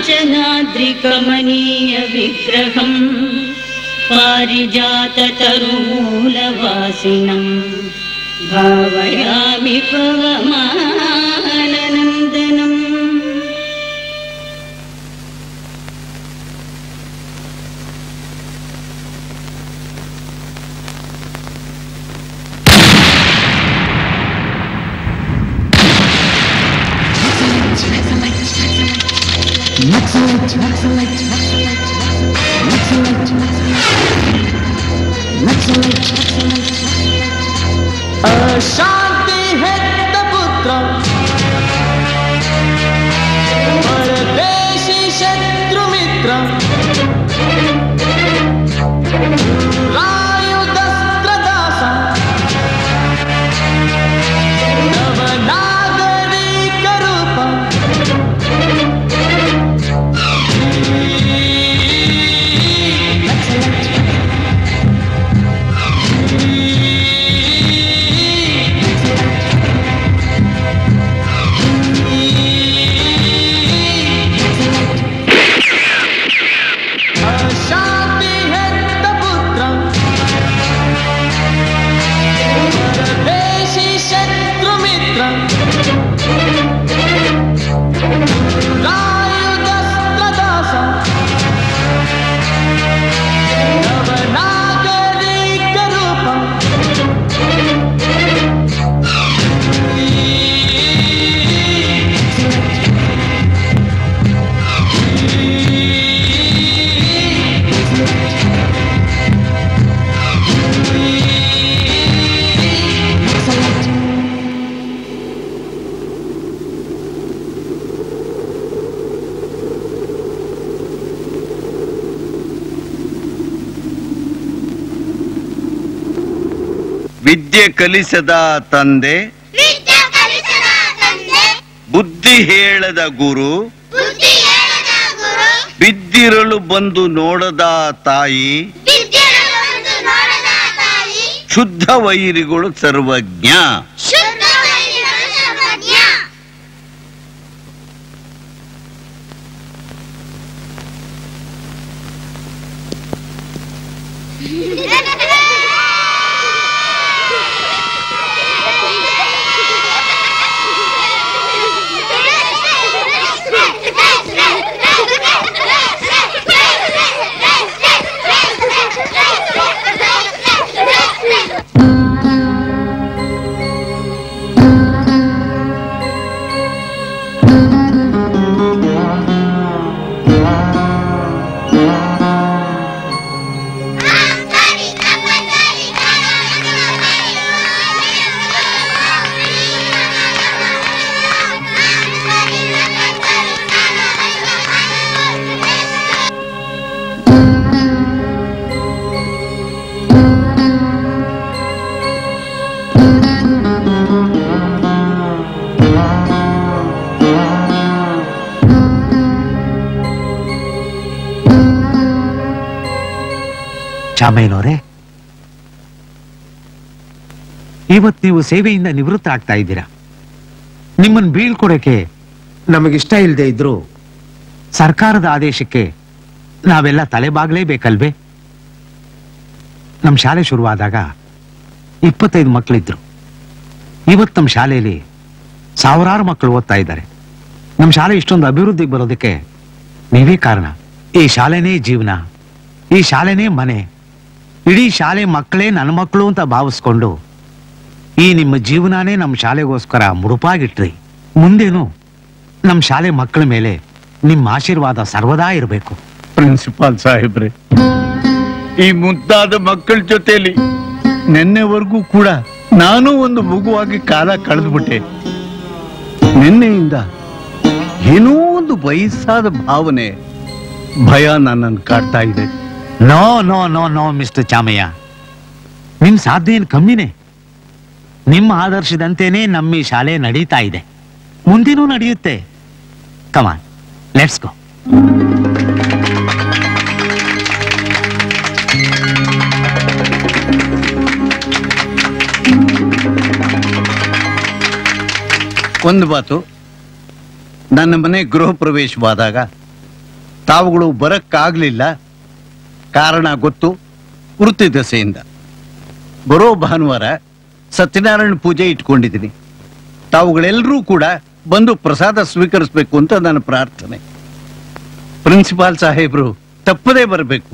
काञ्चनाद्रिकमनीयविग्रहम् पारिजाततरुमूलवासिनम् भावयामि पवमाननन्दनम् अशांति है पुत्र परदेशी शत्रु मित्र रायुधस्त्रदास नवनागरिक रूप शांति है पुत्र परदेशी शत्रु मित्र रायुधस्त्रदास नवनागरिक रूप ವಿದ್ಯೆ ಕಲಿಸದ ತಂದೆ ವಿದ್ಯೆ ಕಲಿಸದ ತಂದೆ ಬುದ್ಧಿ ಹೇಳದ ಗುರು ಬುದ್ಧಿ ಹೇಳದ ಗುರು ಬಿದ್ದಿರಲು ಬಂದು ನೋಡದ ತಾಯಿ ವಿದ್ಯೆಯನ್ನು ನೋಡದ ತಾಯಿ ಶುದ್ಧ ವೈರಿಗಳು ಸರ್ವಜ್ಞ ಶುದ್ಧ ವೈರಿಗಳು ಸರ್ವಜ್ಞ ಚಾಮಯ್ಯನವರೇ ಇವತ್ತು ನೀವು ಸೇವೆಯಿಂದ ನಿವೃತ್ತ ಆಗ್ತಾ ಇದ್ದೀರಾ ನಿಮ್ಮನ್ನು ಬೀಳ್ಕೊಡಕ್ಕೆ ನಮಗಿಷ್ಟ ಇಲ್ಲದೆ ಇದ್ರು ಸರ್ಕಾರದ ಆದೇಶಕ್ಕೆ ನಾವೆಲ್ಲ ತಲೆಬಾಗ್ಲೇಬೇಕಲ್ವೇ ನಮ್ಮ ಶಾಲೆ ಶುರುವಾದಾಗ ಇಪ್ಪತ್ತೈದು ಮಕ್ಕಳಿದ್ರು ಇವತ್ತು ನಮ್ಮ ಶಾಲೆಯಲ್ಲಿ ಸಾವಿರಾರು ಮಕ್ಕಳು ಓದ್ತಾ ಇದ್ದಾರೆ ನಮ್ಮ ಶಾಲೆ ಇಷ್ಟೊಂದು ಅಭಿವೃದ್ಧಿಗೆ ಬರೋದಕ್ಕೆ ನೀವೇ ಕಾರಣ ಈ ಶಾಲೆನೇ ಜೀವನ ಈ ಶಾಲೆನೇ ಮನೆ ಇಡೀ ಶಾಲೆ ಮಕ್ಕಳೇ ನನ್ನ ಮಕ್ಕಳು ಅಂತ ಭಾವಿಸ್ಕೊಂಡು ಈ ನಿಮ್ಮ ಜೀವನಾನೇ ನಮ್ಮ ಶಾಲೆಗೋಸ್ಕರ ಮುಡುಪಾಗಿಟ್ರಿ ಮುಂದೇನು ನಮ್ಮ ಶಾಲೆ ಮಕ್ಕಳ ಮೇಲೆ ನಿಮ್ಮ ಆಶೀರ್ವಾದ ಸರ್ವದಾ ಇರಬೇಕು ಪ್ರಿನ್ಸಿಪಾಲ್ ಸಾಹೇಬ್ರೆ ಈ ಮುದ್ದಾದ ಮಕ್ಕಳ ಜೊತೆಲಿ ನಿನ್ನೆವರೆಗೂ ಕೂಡ ನಾನು ಒಂದು ಮಗುವಾಗಿ ಕಾಲ ಕಳೆದ್ಬಿಟ್ಟೆ ನಿನ್ನೆಯಿಂದ ಏನೋ ಒಂದು ವಯಸ್ಸಾದ ಭಾವನೆ ಭಯ ನನ್ನನ್ನು ಕಾಡ್ತಾ ಇದೆ no no no no mister Chamayya ನಿಮ್ ಸಾಧ್ಯ ಏನು ಕಮ್ಮಿನೇ ನಿಮ್ಮ ಆದರ್ಶದಂತೆನೇ ನಮ್ಮ ಈ ಶಾಲೆ ನಡೀತಾ ಇದೆ ಮುಂದಿನೂ ನಡೆಯುತ್ತೆ ಕಮಾನ್ ಲೆಟ್ಸ್ ಗೋ ಒಂದು ಮಾತು ನನ್ನ ಮನೆ ಗೃಹ ಪ್ರವೇಶವಾದಾಗ ತಾವುಗಳು ಬರಕ್ಕಾಗ್ಲಿಲ್ಲ ಕಾರಣ ಗೊತ್ತು ವೃತ್ತಿ ದಸೆಯಿಂದ ಬರೋ ಭಾನುವಾರ ಸತ್ಯನಾರಾಯಣ ಪೂಜೆ ಇಟ್ಕೊಂಡಿದ್ದೀನಿ ತಾವುಗಳೆಲ್ಲರೂ ಕೂಡ ಬಂದು ಪ್ರಸಾದ ಸ್ವೀಕರಿಸಬೇಕು ಅಂತ ನನ್ನ ಪ್ರಾರ್ಥನೆ ಪ್ರಿನ್ಸಿಪಾಲ್ ಸಾಹೇಬ್ರು ತಪ್ಪದೇ ಬರಬೇಕು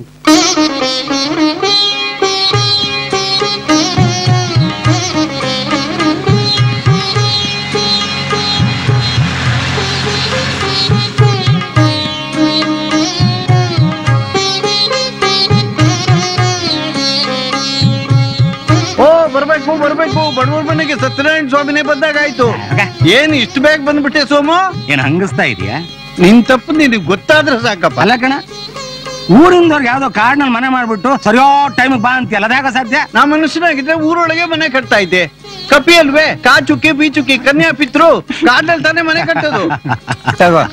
ಓ ಬರ್ಬೇಕು ಬರ್ಬೇಕು ಬಡವರ ಮನೆಗೆ ಸತ್ಯನಾರಾಯಣ ಸ್ವಾಮಿನೇ ಬಂದಾಗಾಯ್ತು ಏನ್ ಇಷ್ಟು ಬೇಗ ಬಂದ್ಬಿಟ್ಟೆ ಸೋಮು ಏನ್ ಹಂಗಿಸ್ತಾ ಇದೆಯಾ ನಿನ್ ತಪ್ಪು ನಿನಗೆ ಗೊತ್ತಾದ್ರೆ ಸಾಕಪ್ಪ ಅಲ್ಲ ಕಣ ಊರಿಂದವ್ರಿಗೆ ಯಾವ್ದೋ ಕಾರ್ಡ್ನಲ್ಲಿ ಮನೆ ಮಾಡ್ಬಿಟ್ಟು ಸರಿಯೋ ಟೈಮಿಗೆ ಬಾ ಅಂತೀಯಲ್ಲ ಅದಾಗ ಸಾಧ್ಯ ನಾ ಮನುಷ್ಯನಾಗಿದ್ರೆ ಊರೊಳಗೆ ಮನೆ ಕಟ್ತಾ ಇದ್ದೆ ಕಪಿ ಅಲ್ವೇ ಕಾ ಚುಕ್ಕಿ ಬಿ ಚುಕ್ಕಿ ಕನ್ಯಾ ಪಿತ್ರು ಕಾಡಲ್ಲಿ ತಾನೇ ಮನೆ ಕಟ್ಟೋದು ತಗೋ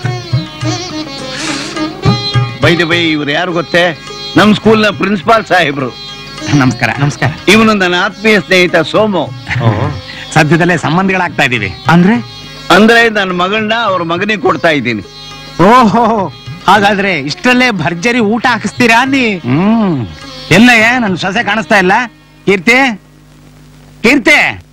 ಬೈದ ಬೈ ಇವ್ರು ಯಾರು ಗೊತ್ತೇ ನಮ್ ಸ್ಕೂಲ್ ನ ಪ್ರಿನ್ಸಿಪಾಲ್ ಸಾಹೇಬ್ರು ನಮಸ್ಕಾರ ನಮಸ್ಕಾರ ಇವನು ನನ್ನ ಆತ್ಮೀಯ ಸ್ನೇಹಿತ ಸೋಮು ಸದ್ಯದಲ್ಲೇ ಸಂಬಂಧಿಗಳಾಗ್ತಾ ಇದೀವಿ ಅಂದ್ರೆ ಅಂದ್ರೆ ನನ್ನ ಮಗಳನ್ನ ಅವ್ರ ಮಗನಿಗೆ ಕೊಡ್ತಾ ಇದ್ದೀನಿ ಓಹೋ ಹಾಗಾದ್ರೆ ಇಷ್ಟರಲ್ಲೇ ಭರ್ಜರಿ ಊಟ ಹಾಕಿಸ್ತೀರಾ ನೀ ಹ್ಮ್ ಎಲ್ಲಯ್ಯ ನನ್ ಸೊಸೆ ಕಾಣಿಸ್ತಾ ಇಲ್ಲ ಕೀರ್ತಿ ಕೀರ್ತಿ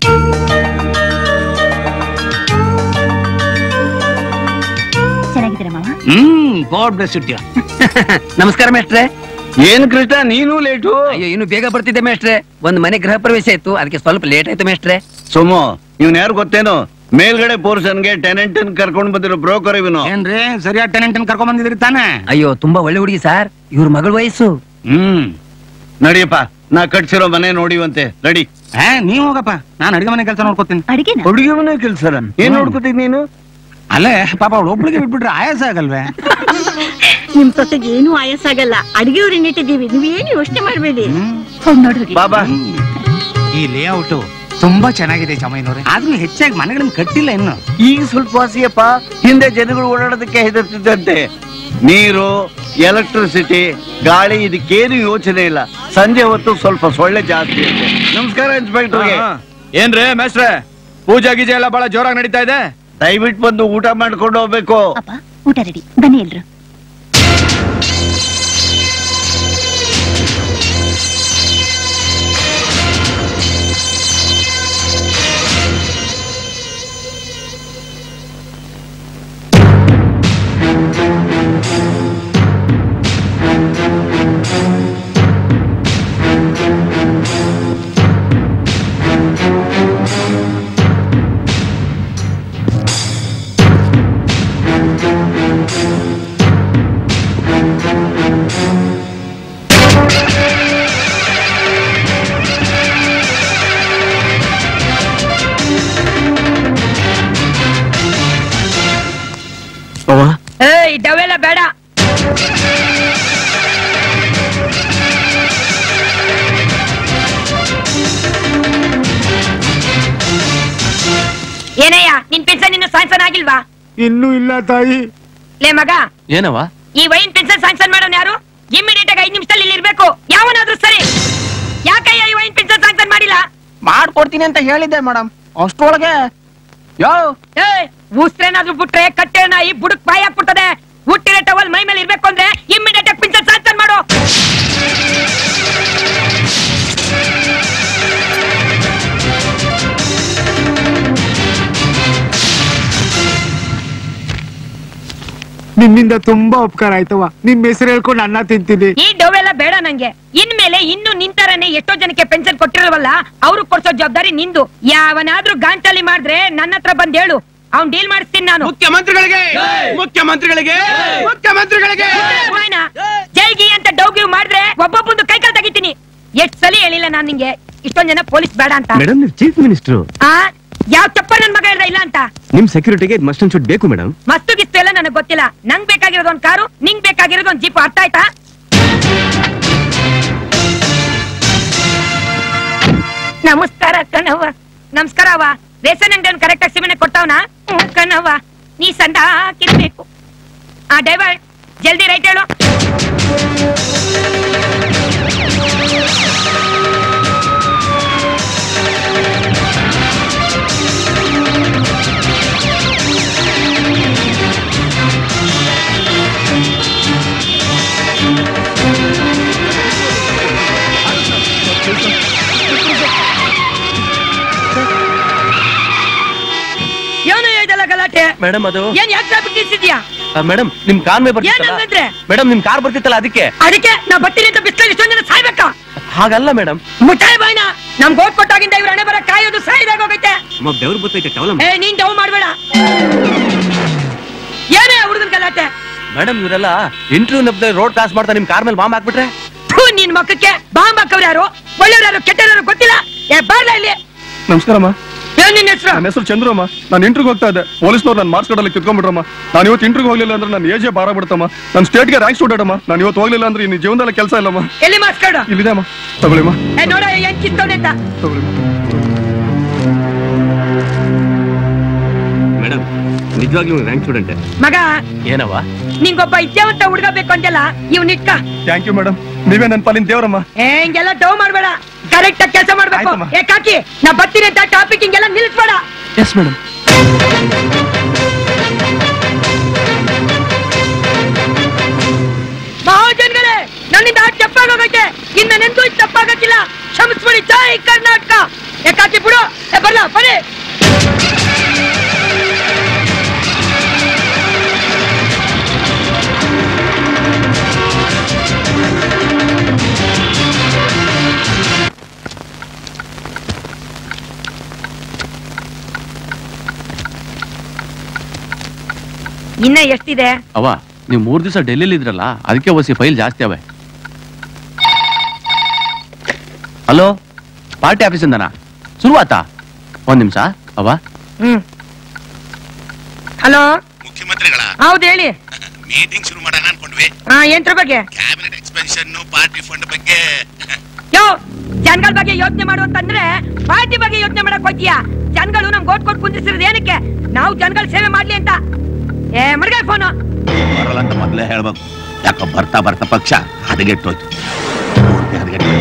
ಚೆನ್ನಾಗಿದ್ದೀರಾ ಮಾವ ಹ್ಮ್ ಗಾಡ್ ಬ್ಲೆಸ್ ಇಟ್ಯಾ ನಮಸ್ಕಾರ ಮೇಷ್ಟ್ರೆ ಏನ್ ಕೃಷ್ಣ ನೀನು ಲೇಟು ಅಯ್ಯೋ ಇನ್ನು ಬೇಗ ಬರ್ತಿದ್ದೆ ಮೇಷ್ಟ್ರೆ ಒಂದ್ ಮನೆ ಗೃಹ ಪ್ರವೇಶ ಇತ್ತು ಅದಕ್ಕೆ ಸ್ವಲ್ಪ ಲೇಟ್ ಆಯ್ತು ಮೇಷ್ಟ್ರೆ ಸೋಮು ಇವ್ನ ಯಾರು ಗೊತ್ತೇನು ಮೇಲ್ಗಡೆ ಪೋರ್ಷನ್ಗೆ ಟೆನೆಂಟ್ ಕರ್ಕೊಂಡ್ ಬಂದಿರೋ ಬ್ರೋಕರ್ ಇವನು ಏನ್ರಿ ಸರಿಯಾದ ಟೆನೆಂಟ್ ಕರ್ಕೊಂಡ್ ಬಂದಿದ್ರಿ ತಾನೆ ಅಯ್ಯೋ ತುಂಬಾ ಒಳ್ಳೆ ಹುಡುಗಿ ಸರ್ ಇವ್ರ ಮಗಳ ವಯಸ್ಸು ಹ್ಮ್ ನಡಿಯಪ್ಪ ನಾ ಕಟ್ಸಿರೋ ಮನೆ ನೋಡಿವಂತೆ ರೆಡಿ ಹೇ ನೀವ್ ಹೋಗಪ್ಪ ನಾನು ಅಡಿಗೆ ಮನೆ ಕೆಲಸ ನೋಡ್ಕೋತೀನಿ ಅಡಿಗೆನ ಅಡುಗೆ ಮನೆ ಕೆಲ್ಸ ಏನ್ ನೋಡ್ಕೊತೀನಿ ನೀನು ಅಲ್ಲೇ ಪಾಪ ಅವಳು ಒಬ್ಳಿಗೆ ಬಿಟ್ಬಿಟ್ರೆ ಆಯಾಸ ಆಗಲ್ವೇ ನಿಮ್ ಜೊತೆಗೆ ಏನು ಆಯಾಸ ಆಗಲ್ಲ ಅಡಿಗೆಯವ್ರು ಇಟ್ಟಿದ್ದೀವಿ ನೀವ್ ಏನು ಯೋಚನೆ ಮಾಡ್ಬೇಡಿ ಹೋಗ್ ನೋಡ್ರಿ ಬಾಬಾ ಈ ಲೇಔಟ್ ತುಂಬಾ ಚೆನ್ನಾಗಿದೆ ಚಮೈನವ್ರೆ ಆದ್ರೂ ಹೆಚ್ಚಾಗಿ ಮನೆಗಳನ್ನ ಕಟ್ಟಿಲ್ಲ ಇನ್ನು ಈಗ ಸ್ವಲ್ಪ ವಾಸಿಯಪ್ಪ ಹಿಂದೆ ಜನಗಳು ಓಡಾಡೋದಕ್ಕೆ ಹೆದರ್ತಿದ್ದಂತೆ ನೀರು ಎಲೆಕ್ಟ್ರಿಸಿಟಿ ಗಾಳಿ ಇದಕ್ಕೇನು ಯೋಚನೆ ಇಲ್ಲ ಸಂಜೆ ಹೊತ್ತು ಸ್ವಲ್ಪ ಸೊಳ್ಳೆ ಜಾಸ್ತಿ ಇರುತ್ತೆ ನಮಸ್ಕಾರ ಇನ್ಸ್ಪೆಕ್ಟರ್ಗೆ ಏನ್ರೇ ಮೇಸ್ಟ್ರೆ ಪೂಜಾ ಗೀಜೆ ಎಲ್ಲ ಬಹಳ ಜೋರಾಗಿ ನಡೀತಾ ಇದೆ ದಯವಿಟ್ಟು ಬಂದು ಊಟ ಮಾಡ್ಕೊಂಡು ಹೋಗ್ಬೇಕು ಅಪ್ಪ ಊಟ ರೆಡಿ ಬನ್ನಿ ಎಲ್ರು ಏಯ್ ಡವೆಲ್ಲ ಬೇಡ ಏನಯ್ಯ ನಿನ್ ಪೆನ್ಷನ್ ಇನ್ನು ಸ್ಯಾನ್ಸನ್ ಆಗಿಲ್ವಾ ಇನ್ನೂ ಇಲ್ಲ ತಾಯಿ ಲೇ ಮಗ ಏನವ ಈ ವೈನ್ ಪೆನ್ಷನ್ ಸ್ಯಾನ್ಸನ್ ಮಾಡೋನ್ ಯಾರು ಇಮಿಡಿಯೇಟ್ ಆಗಿ ಐದ್ ನಿಮಿಷದಲ್ಲಿ ಇಲ್ಲಿ ಇರ್ಬೇಕು ಯಾವನಾದ್ರೂ ಸರಿ ಯಾಕಯ್ಯ ಈ ವೈನ್ ಪೆನ್ಷನ್ ಸ್ಯಾನ್ಸನ್ ಮಾಡಿಲ್ಲ ಮಾಡ್ಕೊಡ್ತೀನಿ ಅಂತ ಹೇಳಿದ್ದೆ ಮೇಡಮ್ ಅಷ್ಟೊಳಗೆ ಯೋ ಏಯ್ ಉಸ್ರೇನಾದ್ರೂ ಬಿಟ್ರೆ ಕಟ್ಟೆ ನಾಯಿ ಬುಡಕ್ ಬಾಯಿ ಹಾಕ್ಬಿಡ್ತದೆ ಹುಟ್ಟಿರೋ ಟವಲ್ ಮೈ ಮೇಲೆ ಇರ್ಬೇಕು ಅಂದ್ರೆ ಇಮಿಡಿಯೇಟ್ ಆಗಿ ಪಿನ್ಸಲ್ ಸ್ಯಾನ್ಸನ್ ಮಾಡು ನಿನ್ನಿಂದ ತುಂಬಾ ಉಪಕಾರ ಆಯ್ತವ ನಿಮ್ ಹೆಸರು ಹೇಳ್ಕೊಂಡು ಅನ್ನ ತಿಂತೀನಿ ಈ ಡವೆಲ್ಲ ಬೇಡ ನಂಗೆ ಇನ್ಮೇಲೆ ಇನ್ನು ನಿಂತರನೆ ಎಷ್ಟೋ ಜನಕ್ಕೆ ಪೆನ್ಷನ್ ಕೊಟ್ಟಿರಲ್ವಲ್ಲ ಅವ್ರು ಕೊಡ್ಸೋ ಜವಾಬ್ದಾರಿ ನಿಂದು ಯಾವನಾದ್ರೂ ಗಾಂಚಲಿ ಮಾಡಿದ್ರೆ ನನ್ನ ಹತ್ರ ಬಂದ್ ಹೇಳು ಅವ್ನ್ ಡೀಲ್ ಮಾಡಿಸ್ತೀನಿ ನಾನು ಮುಖ್ಯಮಂತ್ರಿಗಳಿಗೆ ಮುಖ್ಯಮಂತ್ರಿಗಳಿಗೆ ಮುಖ್ಯಮಂತ್ರಿಗಳಿಗೆ ಹೋಯ್ನ, ಜೈಗಿ ಅಂತ ಡೌಗಿ ಮಾಡಿದ್ರೆ ಒಬ್ಬೊಬ್ಬಂದು ಕೈಕಾಲ್ ತೆಗಿತೀನಿ ಎಷ್ಟ್ ಸಲಿ ಹೇಳಿಲ್ಲ ನಾನ್ ನಿಂಗೆ ಇಷ್ಟೊಂದ್ ಜನ ಪೊಲೀಸ್ ಬೇಡ ಅಂತ ಮೇಡಮ್ ನೀವು ಚೀಫ್ ಮಿನಿಸ್ಟರ್ ಆ ಯಾವ ಚಪ್ಪ ನನ್ ಮಗ ಹೇಳ್ದ ಇಲ್ಲ ಅಂತ ನಿಮ್ ಸೆಕ್ಯೂರಿಟಿಗೆ ಮಸ್ಟ್ ಅಂಡ್ ಶುಡ್ ಬೇಕು ಮೇಡಮ್ ಮಸ್ತು ಗಿಸ್ತು ಎಲ್ಲ ನನಗ್ ಗೊತ್ತಿಲ್ಲ ನಂಗ್ ಬೇಕಾಗಿರೋದು ಒಂದ್ ಕಾರು ನಿಂಗ್ ಬೇಕಾಗಿರೋದು ಒಂದ್ ಜೀಪ್ ಅರ್ಥ ಆಯ್ತಾ ನಮಸ್ಕಾರ ಕಣವ್ವ ನಮಸ್ಕಾರ ಅವ್ವ ರೇಷನ್ ಅಂಗಡಿ ಕರೆಕ್ಟ್ ಆಗಿ ಸಿಮೆಂಟ್ ಕೊಟ್ಟವನ ಕಣವ್ವ ನೀ ಸಂದ ಹಾಕಿರ್ಬೇಕು ಆ ಡ್ರೈವರ್ ಜಲ್ದಿ ರೈಟ್ ಹೇಳು ಮೇಡಮ್ ಅದು ಏನ್ ಯಾಕೆ ಟ್ರಾಫಿಕ್ ನಿಲ್ಸಿದ್ಯಾ ಮೇಡಮ್ ನಿಮ್ ಕಾರ್ ಮೇಲೆ ಏನಂಗಂದ್ರೆ ಮೇಡಮ್ ನಿಮ್ ಕಾರ್ ಬರ್ತಿತ್ತಲ್ಲ ಅದಕ್ಕೆ ಅದಕ್ಕೆ ನಾ ಬರ್ತೀನಿ ಅಂತ ಬಿಸ್ಲಲ್ಲಿ ಇಷ್ಟೊಂದ್ ಜನ ಸಾಯ್ಬೇಕಾ ಹಾಗಲ್ಲ ಮೇಡಮ್ ಮುಟ್ಟಾಯ ಬಾಯ್ನ ನಮ್ಗೆ ಓಟ್ ಕೊಟ್ಟಾಗಿಂದ ಇವ್ರ ಹಣೆ ಬರ ಕಾಯೋದು ಸಾಯ್ದಾಗ ಹೋಗೈತೆ ದೇವ್ರು ಬರ್ತೈತೆ ಟವಲ ಏ ನೀನ್ ಡೌ ಮಾಡ್ಬೇಡ ಏನೇ ಹುಡುಗನ್ ಗಲಾಟೆ ಮೇಡಮ್ ಇವರೆಲ್ಲ ಇಂಟರ್ವ್ಯೂ ನಬ್ದ ರೋಡ್ ಕ್ರಾಸ್ ಮಾಡ್ತಾ ನಿಮ್ ಕಾರ್ ಮೇಲೆ ಬಾಂಬ್ ಹಾಕ್ಬಿಟ್ರೆ ಥು, ನಿನ್ ಮಕ್ಕಕ್ಕೆ ಬಾಂಬ್ ಹಾಕವ್ರು ಯಾರು ಒಳ್ಳೆಯವ್ರು ಯಾರು ಕೆಟ್ಟವ್ರು ಗೊತ್ತಿಲ್ಲ ಏ ಬಾರ್ಲ ಇಲ್ಲಿ ನಮಸ್ಕಾರಮ್ಮ ಏನ್ ನಿನ್ ಹೆಸರು ನನ್ನ ಹೆಸರು ಚಂದ್ರಮ್ಮ ನಾನು ಇಂಟ್ರಿಗೆ ಹೋಗ್ತಾ ಇದ್ದೆ ಪೊಲೀಸ್ನವ್ರು ನನ್ನ ಮಾರ್ಕ್ಸ್ ಕಾರ್ಡಲ್ಲಿ ಕಿತ್ಕೊಂಡ್ಬಿಟ್ರಮ್ಮ ನಾನು ಇವತ್ತು ಇಂಟ್ರಿಗೆ ಹೋಗ್ಲಿಲ್ಲ ಅಂದ್ರೆ ನನ್ನ ಏಜೆ ಬಾರ ಬಿಡ್ತಮ್ಮ ನನ್ನ ಸ್ಟೇಟ್ಗೆ ರ್ಯಾಂಕ್ ಸ್ಟೂಡೆಂಟ್ ಅಮ್ಮ ನಾನು ಇವತ್ತು ಹೋಗ್ಲಿಲ್ಲ ಅಂದ್ರೆ ಇನ್ನು ಜೀವನದಲ್ಲಿ ಕೆಲಸ ಇಲ್ಲಮ್ಮ ಎಲ್ಲಿ ಮಾಸ್ಕಾಡು ಇಲ್ಲಿದೆ ಅಮ್ಮ ತಗೊಳ್ಳಿಮ್ಮ ಏ ನೋಡ ಏನ್ ಕಿತ್ತವ್ನೆ ಅಂತ ತಗೊಳ್ಳಿಮ್ಮ ಮೇಡಮ್ ನಿಜವಾಗ್ಲೂ ರ್ಯಾಂಕ್ ಸ್ಟೂಡೆಂಟ್ ಮಗ ಏನವ ನಿಂಗೊಬ್ಬ ವಿದ್ಯಾವಂತ ಹುಡುಗ ಬೇಕು ಅಂತೆಲ್ಲ ಇವ್ ನಿಟ್ಕ ಥ್ಯಾಂಕ್ ಯು ಮೇಡಮ್ ನೀವೇ ನನ್ನ ಪಾಲಿನ ದೇವರಮ್ಮ ಏ ಹಿಂಗೆಲ್ಲ ಡೌ ಮಾಡ್ಬೇಡ ಕರೆಕ್ಟ್ ಆಗಿ ಕೆಲಸ ಮಾಡ್ಬೇಕು ಆಯ್ತಮ್ಮ. ಏ ಕಾಕಿ ನಾ ಬರ್ತೀನಿ ಅಂತ ಟಾಪಿಕ್ ಹಿಂಗೆಲ್ಲ ನಿಲ್ಲಿಸ್ಬೇಡ ಎಸ್ ಮೇಡಮ್ ಮಹಾಜನ್ಗಳೇ ನನ್ನಿಂದ ತಪ್ಪಾಗೋಗೈತೆ ಇನ್ನ ನೆಂದು ಇದು ತಪ್ಪಾಗಕ್ಕಿಲ್ಲ ಕ್ಷಮಿಸ್ಬಿಡಿ ಜೈ ಕರ್ನಾಟಕ ಏ ಕಾಕಿ ಬಿಡು ಏ ಬರ್ಲಾ ಬನ್ನಿ ಇನ್ನ ಎಷ್ಟಿದೆ ಅವ ನೀವು ಮೂರ್ ದಿವಸ ಡೆಲ್ಲಿಲಿ ಇದ್ರಲ್ಲ ಅದಕ್ಕೆ ಒಸಿ ಫೈಲ್ ಜಾಸ್ತಿ ಅವೆ ಹಲೋ ಪಾರ್ಟಿ ಆಫೀಸಿಂದನಾ ಶುರುವಾತಾ ಒಂದ್ ನಿಮಿಷ ಅವ ಹ್ಮ್ ಹಲೋ ಮುಖ್ಯಮಂತ್ರಿಗಳ ಹೌದು ಹೇಳಿ ಮೀಟಿಂಗ್ ಶುರು ಮಾಡೋಣ ಅನ್ಕೊಂಡ್ವಿ ಹಾ ಎಂತ್ರ ಬಗ್ಗೆ ಕ್ಯಾಬಿನೆಟ್ ಎಕ್ಸ್ಪೆನ್ಷನ್ ಪಾರ್ಟಿ ಫಂಡ್ ಬಗ್ಗೆ ಯೋ ಜನಗಳ ಬಗ್ಗೆ ಯೋಚನೆ ಮಾಡು ಅಂತಂದ್ರೆ ಪಾರ್ಟಿ ಬಗ್ಗೆ ಯೋಚನೆ ಮಾಡಕ್ ಹೋಗ್ತೀಯಾ ಜನಗಳು ನಮ್ಗೆ ಓಟ್ ಕೊಟ್ಟು ಕುಂದಿಸಿರೋದು ಏನಕ್ಕೆ ನಾವು ಜನಗಳ ಸೇವೆ ಮಾಡ್ಲಿ ಅಂತ ಏ ಮಡ್ಗಾಯ್ ಫೋನು ಬರಲ್ಲ ಅಂತ ಮೊದಲೇ ಹೇಳ್ಬೇಕು ಯಾಕೋ ಬರ್ತಾ ಬರ್ತಾ ಪಕ್ಷ ಹದಗೆಟ್ಟೋಯ್ತು ಪೂರ್ತಿ ಹದಗೆಟ್ಟೋಯ್ತು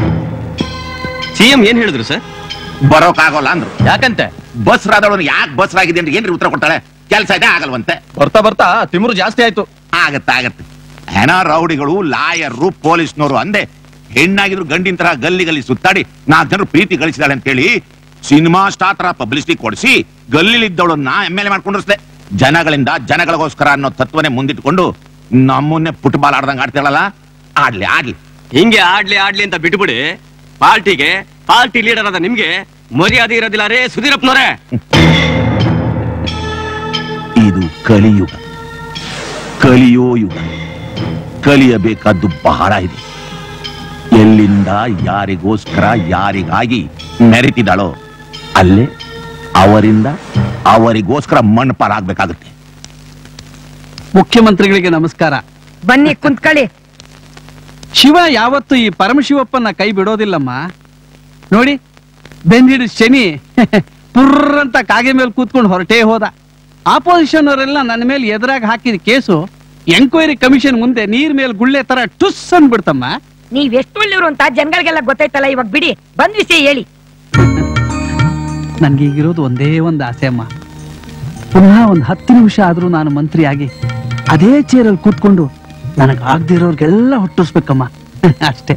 ಸಿಎಂ ಏನ್ ಹೇಳಿದ್ರು ಸರ್ ಬರೋಕಾಗೋಲ್ಲ ಅಂದ್ರು ಯಾಕಂತೆ ಬಸ್ ರಾದವಳು ಯಾಕೆ ಬಸ್ ರಾಗಿದೆ ಅಂತ ಏನ್ರಿ ಉತ್ತರ ಕೊಡ್ತಾಳೆ ಕೆಲಸ ಇದೆ ಆಗಲ್ವಂತೆ ಬರ್ತಾ ಬರ್ತಾ ತಿಮುರು ಜಾಸ್ತಿ ಆಯ್ತು ಆಗತ್ತೆ ಆಗತ್ತೆ ಹೆಣ ರೌಡಿಗಳು ಲಾಯರ್ರು ಪೊಲೀಸ್ನವರು ಅಂದೆ ಹೆಣ್ಣಾಗಿದ್ರು ಗಂಡಿನ ತರ ಗಲ್ಲಿ ಗಲ್ಲಿ ಸುತ್ತಾಡಿ ನಾಲ್ಕು ಜನರು ಪ್ರೀತಿ ಗಳಿಸಿದಾಳೆ ಅಂತೇಳಿ ಸಿನಿಮಾ ಸ್ಟಾರ್ ತರ ಪಬ್ಲಿಸಿಟಿ ಕೊಡಿಸಿ ಗಲ್ಲಿಲಿದ್ದವಳನ್ನ ಎಮ್ ಎಲ್ ಎ ಮಾಡ್ಕೊಂಡಿರ್ಸ್ದೆ ಜನಗಳಿಂದ ಜನಗಳಿಗೋಸ್ಕರ ಅನ್ನೋ ತತ್ವನೇ ಮುಂದಿಟ್ಕೊಂಡು ನಮ್ಮನ್ನೇ ಫುಟ್ಬಾಲ್ ಆಡ್ದಂಗ್ ಆಡ್ತಾಳಲ್ಲ ಆಡ್ಲಿ ಆಡ್ಲಿ ಹಿಂಗೆ ಆಡ್ಲಿ ಆಡ್ಲಿ ಅಂತ ಬಿಟ್ಬಿಡಿ ಪಾರ್ಟಿಗೆ ಪಾರ್ಟಿ ಲೀಡರ್ ಆದ ನಿಮ್ಗೆ ಮರ್ಯಾದೆ ಇರೋದಿಲ್ಲ ರೇ ಸುಧೀರಪ್ಪನವ್ರೆ ಇದು ಕಲಿಯುಗ ಕಲಿಯೋ ಯುಗ ಕಲಿಯಬೇಕಾದ್ದು ಬಹಳ ಇದೆ ಎಲ್ಲಿಂದ ಯಾರಿಗೋಸ್ಕರ ಯಾರಿಗಾಗಿ ಮೆರೆತಿದ್ದಾಳೋ ಅಲ್ಲೇ ಅವರಿಂದ ಅವರಿಗೋಸ್ಕರ ಮಣ್ಣು ಪಾಲಾಗ್ಬೇಕಾಗುತ್ತೆ ಮುಖ್ಯಮಂತ್ರಿಗಳಿಗೆ ನಮಸ್ಕಾರ ಬನ್ನಿ ಕುಂತ್ಕೊಳ್ಳಿ ಶಿವ ಯಾವತ್ತು ಈ ಪರಮಶಿವಪ್ಪನ ಕೈ ಬಿಡೋದಿಲ್ಲಮ್ಮ ನೋಡಿ ಬೆನ್ನಿಡು ಶನಿ ಪುರ್ರಂತ ಕಾಗೆ ಮೇಲೆ ಕೂತ್ಕೊಂಡು ಹೊರಟೇ ಹೋದ ಆಪೋಸಿಷನ್ ಅವರೆಲ್ಲ ನನ್ನ ಮೇಲೆ ಎದುರಾಗಿ ಹಾಕಿದ ಕೇಸು ಎಂಕ್ವೈರಿ ಕಮಿಷನ್ ಮುಂದೆ ನೀರ್ ಮೇಲೆ ಗುಳ್ಳೆ ತರ ಟುಸ್ ಅಂದ್ಬಿಡ್ತಮ್ಮ ನೀವ್ ಎಷ್ಟು ಒಳ್ಳೆಯವರು ಅಂತ ಜನಗಳಿಗೆಲ್ಲ ಗೊತ್ತಾಯ್ತಲ್ಲ ಇವಾಗ ಬಿಡಿ ಬಂದ್ ವಿಷಯ ಹೇಳಿ ನನ್ಗೆ ಈಗಿರೋದು ಒಂದೇ ಒಂದು ಆಸೆ ಅಮ್ಮ ಪುನಃ ಒಂದು ಹತ್ತು ನಿಮಿಷ ಆದ್ರೂ ನಾನು ಮಂತ್ರಿಯಾಗಿ ಅದೇ ಚೇರಲ್ಲಿ ಕೂತ್ಕೊಂಡು ನನಗೆ ಆಗ್ದಿರೋರ್ಗೆಲ್ಲ ಹುಟ್ಟಿಸ್ಬೇಕಮ್ಮ ಅಷ್ಟೇ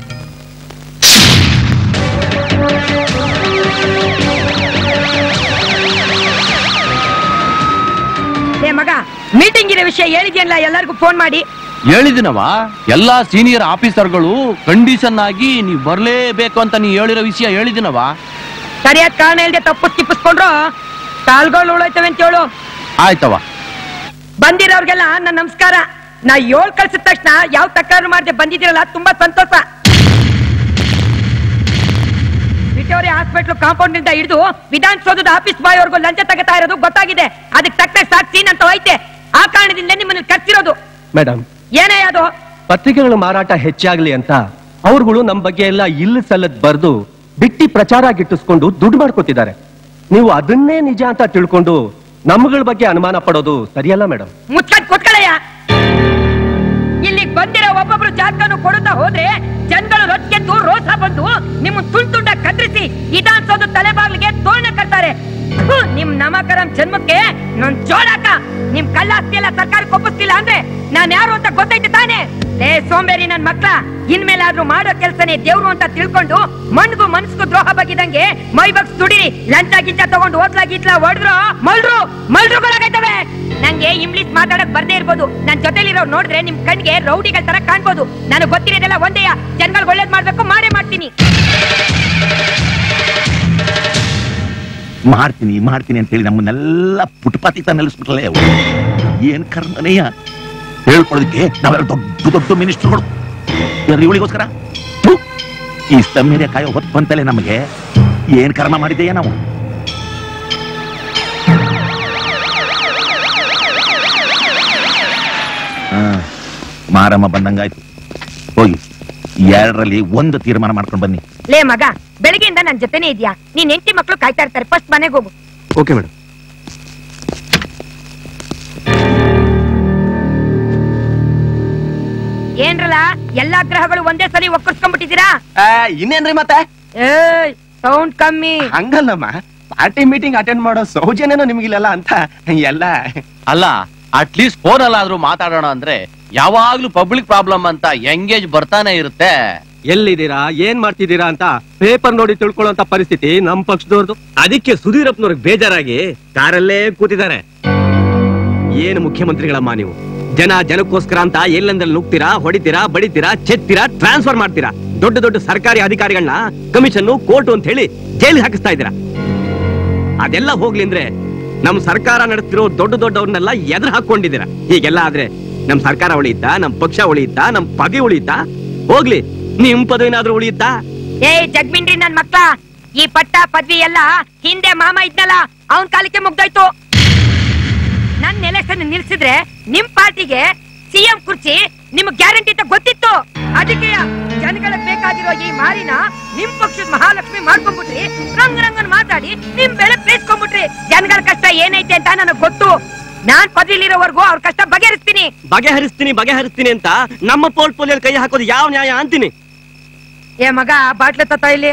ಏ ಮಗ ಮೀಟಿಂಗ್ ಇರೋ ವಿಷಯ ಹೇಳಿದ್ಯಲ್ಲ ಎಲ್ಲರಿಗೂ ಫೋನ್ ಮಾಡಿ ಹೇಳಿದಿನವ ಎಲ್ಲಾ ಸೀನಿಯರ್ ಆಫೀಸರ್ಗಳು ಕಂಡೀಷನ್ ಆಗಿ ನೀವ್ ಬರ್ಲೇಬೇಕು ಅಂತ ನೀ ಹೇಳಿರೋ ವಿಷಯ ಹೇಳಿದಿನವ ಸರಿಯಾದ ಕಾರಣ ಇಲ್ದೆ ತಪ್ಪು ತಿಪ್ಪಿಸ್ಕೊಂಡ್ರು ಕಾಲ್ಗಳು ಉಳೋಯ್ತವೆ ಅಂತ ಹೇಳು ಆಯ್ತವ ಬಂದಿರೋರ್ಗೆಲ್ಲ ನನ್ನ ನಮಸ್ಕಾರ ನಾ ಏಳ್ ಕಳ್ಸಿದ ತಕ್ಷಣ ಯಾವ ತಕರಾರು ಮಾಡದೆ ಬಂದಿದ್ದೀರಲ್ಲ ತುಂಬಾ ಸಂತೋಷ ವಿಕ್ಟೋರಿಯಾ ಹಾಸ್ಪಿಟ್ಲ್ ಕಾಂಪೌಂಡ್ ನಿಂದ ಹಿಡಿದು ವಿಧಾನಸೌಧದ ಆಫೀಸ್ ಬಾಯ್ ವರ್ಗು ಲಂಚ ತಗೋತಾ ಇರೋದು ಗೊತ್ತಾಗಿದೆ ಅದಕ್ಕೆ ತಕ್ಕ ಸಾಕ್ಷಿ ಅಂತ ಐತೆ ಆ ಕಾರಣದಿಂದ ನಿಮ್ಮನ್ನು ಕರ್ಸಿರೋದು ಮೇಡಮ್ ಏನೇ ಅದು ಪತ್ರಿಕೆಗಳ ಮಾರಾಟ ಹೆಚ್ಚಾಗ್ಲಿ ಅಂತ ಅವ್ರುಗಳು ನಮ್ ಬಗ್ಗೆ ಎಲ್ಲ ಇಲ್ಲ ಸಲ್ಲದ್ ಬರ್ದು ಬಿಟ್ಟಿ ಪ್ರಚಾರ ಗಿಟ್ಟಿಸ್ಕೊಂಡು ದುಡ್ಡು ಮಾಡ್ಕೊತಿದ್ದಾರೆ ನೀವು ಅದನ್ನೇ ನಿಜ ಅಂತ ತಿಳ್ಕೊಂಡು ನಮ್ಗಳ ಬಗ್ಗೆ ಅನುಮಾನ ಪಡೋದು ಸರಿಯಲ್ಲ ಮೇಡಮ್ ಮುಚ್ಕೊಂಡ್ ಕೂತ್ಕೊಳ್ಳಯ್ಯ ಇಲ್ಲಿಗ್ ಬಂದಿರೋ ಒಬ್ಬೊಬ್ರು ಜಾತಕನು ಕೊಡುತ್ತಾ ಹೋದ್ರೆ ಜನಗಳು ರೊಚ್ಗೆದ್ದು ರೋಸ ಬಂದು ನಿಮ್ಮ ತುಂಡ್ ತುಂಡ ಕತ್ತರಿಸಿ ವಿಧಾನಸೌಧ ತಲೆಬಾಗ್ಲಿಗೆ ತೋರಣ ಕಟ್ತಾರೆ ಥು, ನಿಮ್ ನಮಕರಂ ಜನ್ಮಕ್ಕೆ ನನ್ ಜೋಡಾಕ ನಿಮ್ ಕಲ್ಲಾಸ್ತಿ ಎಲ್ಲ ಸರ್ಕಾರ ಕೊಪ್ಪಿಸ್ತಿಲ್ಲ ಅಂದ್ರೆ ನಾನ್ ಯಾರು ಅಂತ ಗೊತ್ತೈತೆ ತಾನೆ ಲೇ ಸೋಂಬೇರಿ ನನ್ ಮಕ್ಳ ಇನ್ಮೇಲಾದ್ರೂ ಮಾಡೋ ಕೆಲ್ಸನೇ ದೇವ್ರು ಅಂತ ತಿಳ್ಕೊಂಡು ಮಣ್ಗೂ ಮನ್ಸ್ಗೂ ದ್ರೋಹ ಬಗ್ಗಿದಂಗೆ ಮೈ ಬಗ್ಸ್ ದುಡಿರಿ ಲಂಚ ಗಿಂಚ ತಗೊಂಡು ಓದ್ಲಾ ಗಿತ್ಲಾ ಹೊಡೆದ್ರು ಮಲ್ರು ಮಲ್ರುಗಳಾಗೈತವೆ ನಂಗೆ ಇಂಗ್ಲಿಷ್ ಮಾತಾಡಕ್ ಬರ್ದೇ ಇರ್ಬೋದು ನನ್ ಜೊತೆಲಿರೋ ನೋಡಿದ್ರೆ ನಿಮ್ ಕಣ್ಗೆ ರೌಡಿಗಳ ತರ ಕಾಣ್ಬೋದು ನನಗ್ ಗೊತ್ತಿರೋದೆಲ್ಲ ಒಂದೇಯ ಜನಗಳಿಗೆ ಒಳ್ಳೇದ್ ಮಾಡ್ಬೇಕು ಮಾಡೇ ಮಾಡ್ತೀನಿ ಮಾಡ್ತೀನಿ ಮಾಡ್ತೀನಿ ಅಂತ ಹೇಳಿ ನಮ್ಮನ್ನೆಲ್ಲ ಪುಟ್ಪಾತಿ ತ ನಿಲ್ಲಿಸ್ಬಿಟ್ರಲ್ಲ ಅವ್ರು. ಏನ್ ಕರ್ಮನೆಯ ಹೇಳ್ಕೊಳ್ಳೋದಕ್ಕೆ ನಾವೆಲ್ಲ ದೊಡ್ಡ ದೊಡ್ಡ ಮಿನಿಸ್ಟರ್ಗಳು ಯಾರು ಇವಳಿಗೋಸ್ಕರ ಥು, ಈ ಸ್ತಮ್ಯದ ಕಾಯೋ ಹೊತ್ತು ಬಂತಲೆ ನಮಗೆ ಏನ್ ಕರ್ಮ ಮಾಡಿದ್ದೆಯಾ ನಾವು ಹಾ, ಮಾರಮ್ಮ ಬಂದಂಗಾಯ್ತು ಹೋಗಿ ಎರಡರಲ್ಲಿ ಒಂದು ತೀರ್ಮಾನ ಮಾಡ್ಕೊಂಡು ಬನ್ನಿ ಲೇ ಮಗ ಬೆಳಗ್ಗೆಯಿಂದ ನನ್ ಜೊತೆನೇ ಇದ್ಯಾ ನೀನ್ ಹೆಂಡತಿ ಮಕ್ಳು ಕಾಯ್ತಾ ಇರ್ತಾರೆ ಫಸ್ಟ್ ಮನೆಗೆ ಹೋಗು ಓಕೆ ಮೇಡಮ್ ಏನ್ರಲ್ಲ ಎಲ್ಲಾ ಗ್ರಹಗಳು ಒಂದೇ ಸರಿ ಒಕ್ಕರ್ಸ್ಕೊಂಡ್ಬಿಟ್ಟಿದ್ದೀರಾ ಇನ್ನೇನ್ರಿ ಮತ್ತೆ ಏಯ್ ಸೌಂಡ್ ಕಮ್ಮಿ ಹಂಗಲ್ಲಮ್ಮ ಪಾರ್ಟಿ ಮೀಟಿಂಗ್ ಅಟೆಂಡ್ ಮಾಡೋ ಸೌಜನ್ಯನೂ ನಿಮ್ಗಿಲ್ಲಲ್ಲ ಅಂತ ಎಲ್ಲ ಅಲ್ಲ ಅಟ್ಲೀಸ್ಟ್ ಫೋನ್ ಅಲ್ಲಾದ್ರೂ ಮಾತಾಡೋಣ ಅಂದ್ರೆ ಯಾವಾಗ್ಲೂ ಪಬ್ಲಿಕ್ ಪ್ರಾಬ್ಲಮ್ ಅಂತ ಎಂಗೇಜ್ ಬರ್ತಾನೆ ಇರುತ್ತೆ ಎಲ್ಲಿದ್ದೀರಾ ಏನ್ ಮಾಡ್ತಿದ್ದೀರಾ ಅಂತ ಪೇಪರ್ ನೋಡಿ ತಿಳ್ಕೊಳ್ಳುವಂತ ಪರಿಸ್ಥಿತಿ ನಮ್ ಪಕ್ಷದವ್ರದ್ದು ಅದಕ್ಕೆ ಸುಧೀರಪ್ಪನವ್ರಿಗೆ ಬೇಜಾರಾಗಿ ಕಾರಲ್ಲೇ ಕೂತಿದ್ದಾರೆ ಏನು ಮುಖ್ಯಮಂತ್ರಿಗಳಮ್ಮ ನೀವು ಜನ ಜನಕ್ಕೋಸ್ಕರ ಅಂತ ಎಲ್ಲೆಂದಲ್ಲಿ ನುಗ್ತೀರಾ ಹೊಡಿತೀರಾ ಬಡಿತೀರಾ ಚೆತ್ತೀರಾ ಟ್ರಾನ್ಸ್ಫರ್ ಮಾಡ್ತೀರಾ ದೊಡ್ಡ ದೊಡ್ಡ ಸರ್ಕಾರಿ ಅಧಿಕಾರಿಗಳನ್ನ ಕಮಿಷನ್ ಕೋರ್ಟ್ ಅಂತ ಹೇಳಿ ಜೈಲಿಗೆ ಹಾಕಿಸ್ತಾ ಇದ್ದೀರಾ ಅದೆಲ್ಲ ಹೋಗ್ಲಿ ಅಂದ್ರೆ ನಮ್ ಸರ್ಕಾರ ನಡೆಸ್ತಿರೋ ದೊಡ್ಡ ದೊಡ್ಡವ್ರನ್ನೆಲ್ಲ ಎದುರು ಹಾಕೊಂಡಿದ್ದೀರಾ ಹೀಗೆಲ್ಲ ಆದ್ರೆ ನಮ್ ಸರ್ಕಾರ ಉಳಿಯುತ್ತಾ ನಮ್ ಪಕ್ಷ ಉಳಿಯುತ್ತಾ ನಮ್ ಪದವಿ ಉಳಿಯುತ್ತಾ ಹೋಗ್ಲಿ ನಿಮ್ ಪದವಿನಾದ್ರೂ ಉಳಿಯುತ್ತಾ ಏಯ್ ಜಗ್ಮಿನ್ರಿ ನನ್ ಮಕ್ಳ ಈ ಪಟ್ಟ ಪದವಿ ಎಲ್ಲ ಹಿಂದೆ ಮಾಮ ಇದ್ನಲ್ಲ ಅವನ್ ಕಾಲಕ್ಕೆ ಮುಗ್ದೋಯ್ತು ನನ್ ಎಲೆಕ್ಷನ್ ನಿಲ್ಸಿದ್ರೆ ನಿಮ್ ಪಾರ್ಟಿಗೆ ಸಿಎಂ ಕುರ್ಚಿ ನಿಮ್ಗ್ ಗ್ಯಾರಂಟಿ ಅಂತ ಗೊತ್ತಿತ್ತು ಅದಕ್ಕೆ ಜನಗಳಿಗೆ ಬೇಕಾಗಿರೋ ಈ ಮಾರಿನ ನಿಮ್ ಪಕ್ಷದ ಮಹಾಲಕ್ಷ್ಮಿ ಮಾಡ್ಕೊಂಡ್ಬಿಟ್ರಿ ರಂಗ್ ರಂಗನ್ ಮಾತಾಡಿ ನಿಮ್ ಬೆಳೆ ಬೇಯಿಸ್ಕೊಂಡ್ಬಿಟ್ರಿ ಜನಗಳ ಕಷ್ಟ ಏನೈತೆ ಅಂತ ನನಗ್ ಗೊತ್ತು ನಾನ್ ಪದವಿಲಿರೋವರೆಗೂ ಅವ್ರ ಕಷ್ಟ ಬಗೆಹರಿಸ್ತೀನಿ ಬಗೆಹರಿಸ್ತೀನಿ ಬಗೆಹರಿಸ್ತೀನಿ ಅಂತ ನಮ್ಮ ಪೋರ್ಟ್ಫೋಲಿಯೋ ಕೈ ಹಾಕೋದು ಯಾವ ನ್ಯಾಯ ಅಂತೀನಿ ಏ ಮಗ ಬಾಟ್ಲೆ ತತ್ತ ಇಲ್ಲಿ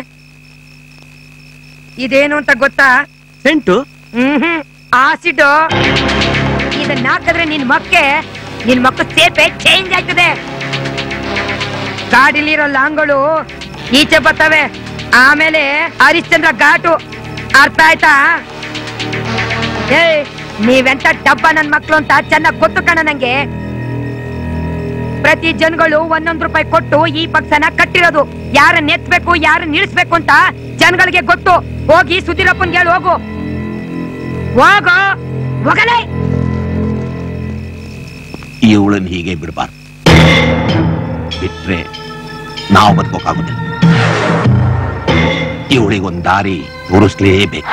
ಇದೇನು ಅಂತ ಗೊತ್ತಾ ಸೆಂಟು ಹ್ಮ್ ಆಸಿಡ್ ಇದನ್ನ ಹಾಕಿದ್ರೆ ನಿನ್ ಮಕ್ಕೆ ನಿನ್ ಮಕ್ಕ ಸೇಪೆ ಚೇಂಜ್ ಆಗ್ತದೆ ಗಾಡಿಲಿರೋ ಲಾಂಗಳು ಈಚೆ ಬರ್ತವೆ ಆಮೇಲೆ ಹರಿಶ್ಚಂದ್ರ ಘಾಟು ಅರ್ಥ ಆಯ್ತಾ ಏ ನೀವೆಂತ ಡಬ್ಬ ನನ್ ಮಕ್ಳು ಅಂತ ಚೆನ್ನಾಗ್ ಗೊತ್ತು ಕಣ ನಂಗೆ ಪ್ರತಿ ಜನಗಳು ಒಂದೊಂದ್ ರೂಪಾಯಿ ಕೊಟ್ಟು ಈ ಪಕ್ಷನ ಕಟ್ಟಿರೋದು ಯಾರನ್ನ ಎತ್ಬೇಕು ಯಾರನ್ನ ನಿಲ್ಲಿಸ್ಬೇಕು ಅಂತ ಜನಗಳಿಗೆ ಗೊತ್ತು ಹೋಗಿ ಸುಧೀರಪ್ಪನ್ ಹೇಳಿ ಹೋಗು ಹೋಗು ಹೋಗಲೇ ಇವಳನ್ನ ಹೀಗೆ ಬಿಡಬಾರ್ದು ಬಿಟ್ರೆ ನಾವು ಬದುಕೋಕ್ಕಾಗೋದಿಲ್ಲ ಇವಳಿಗೊಂದು ದಾರಿ ತೋರಿಸ್ಲೇಬೇಕು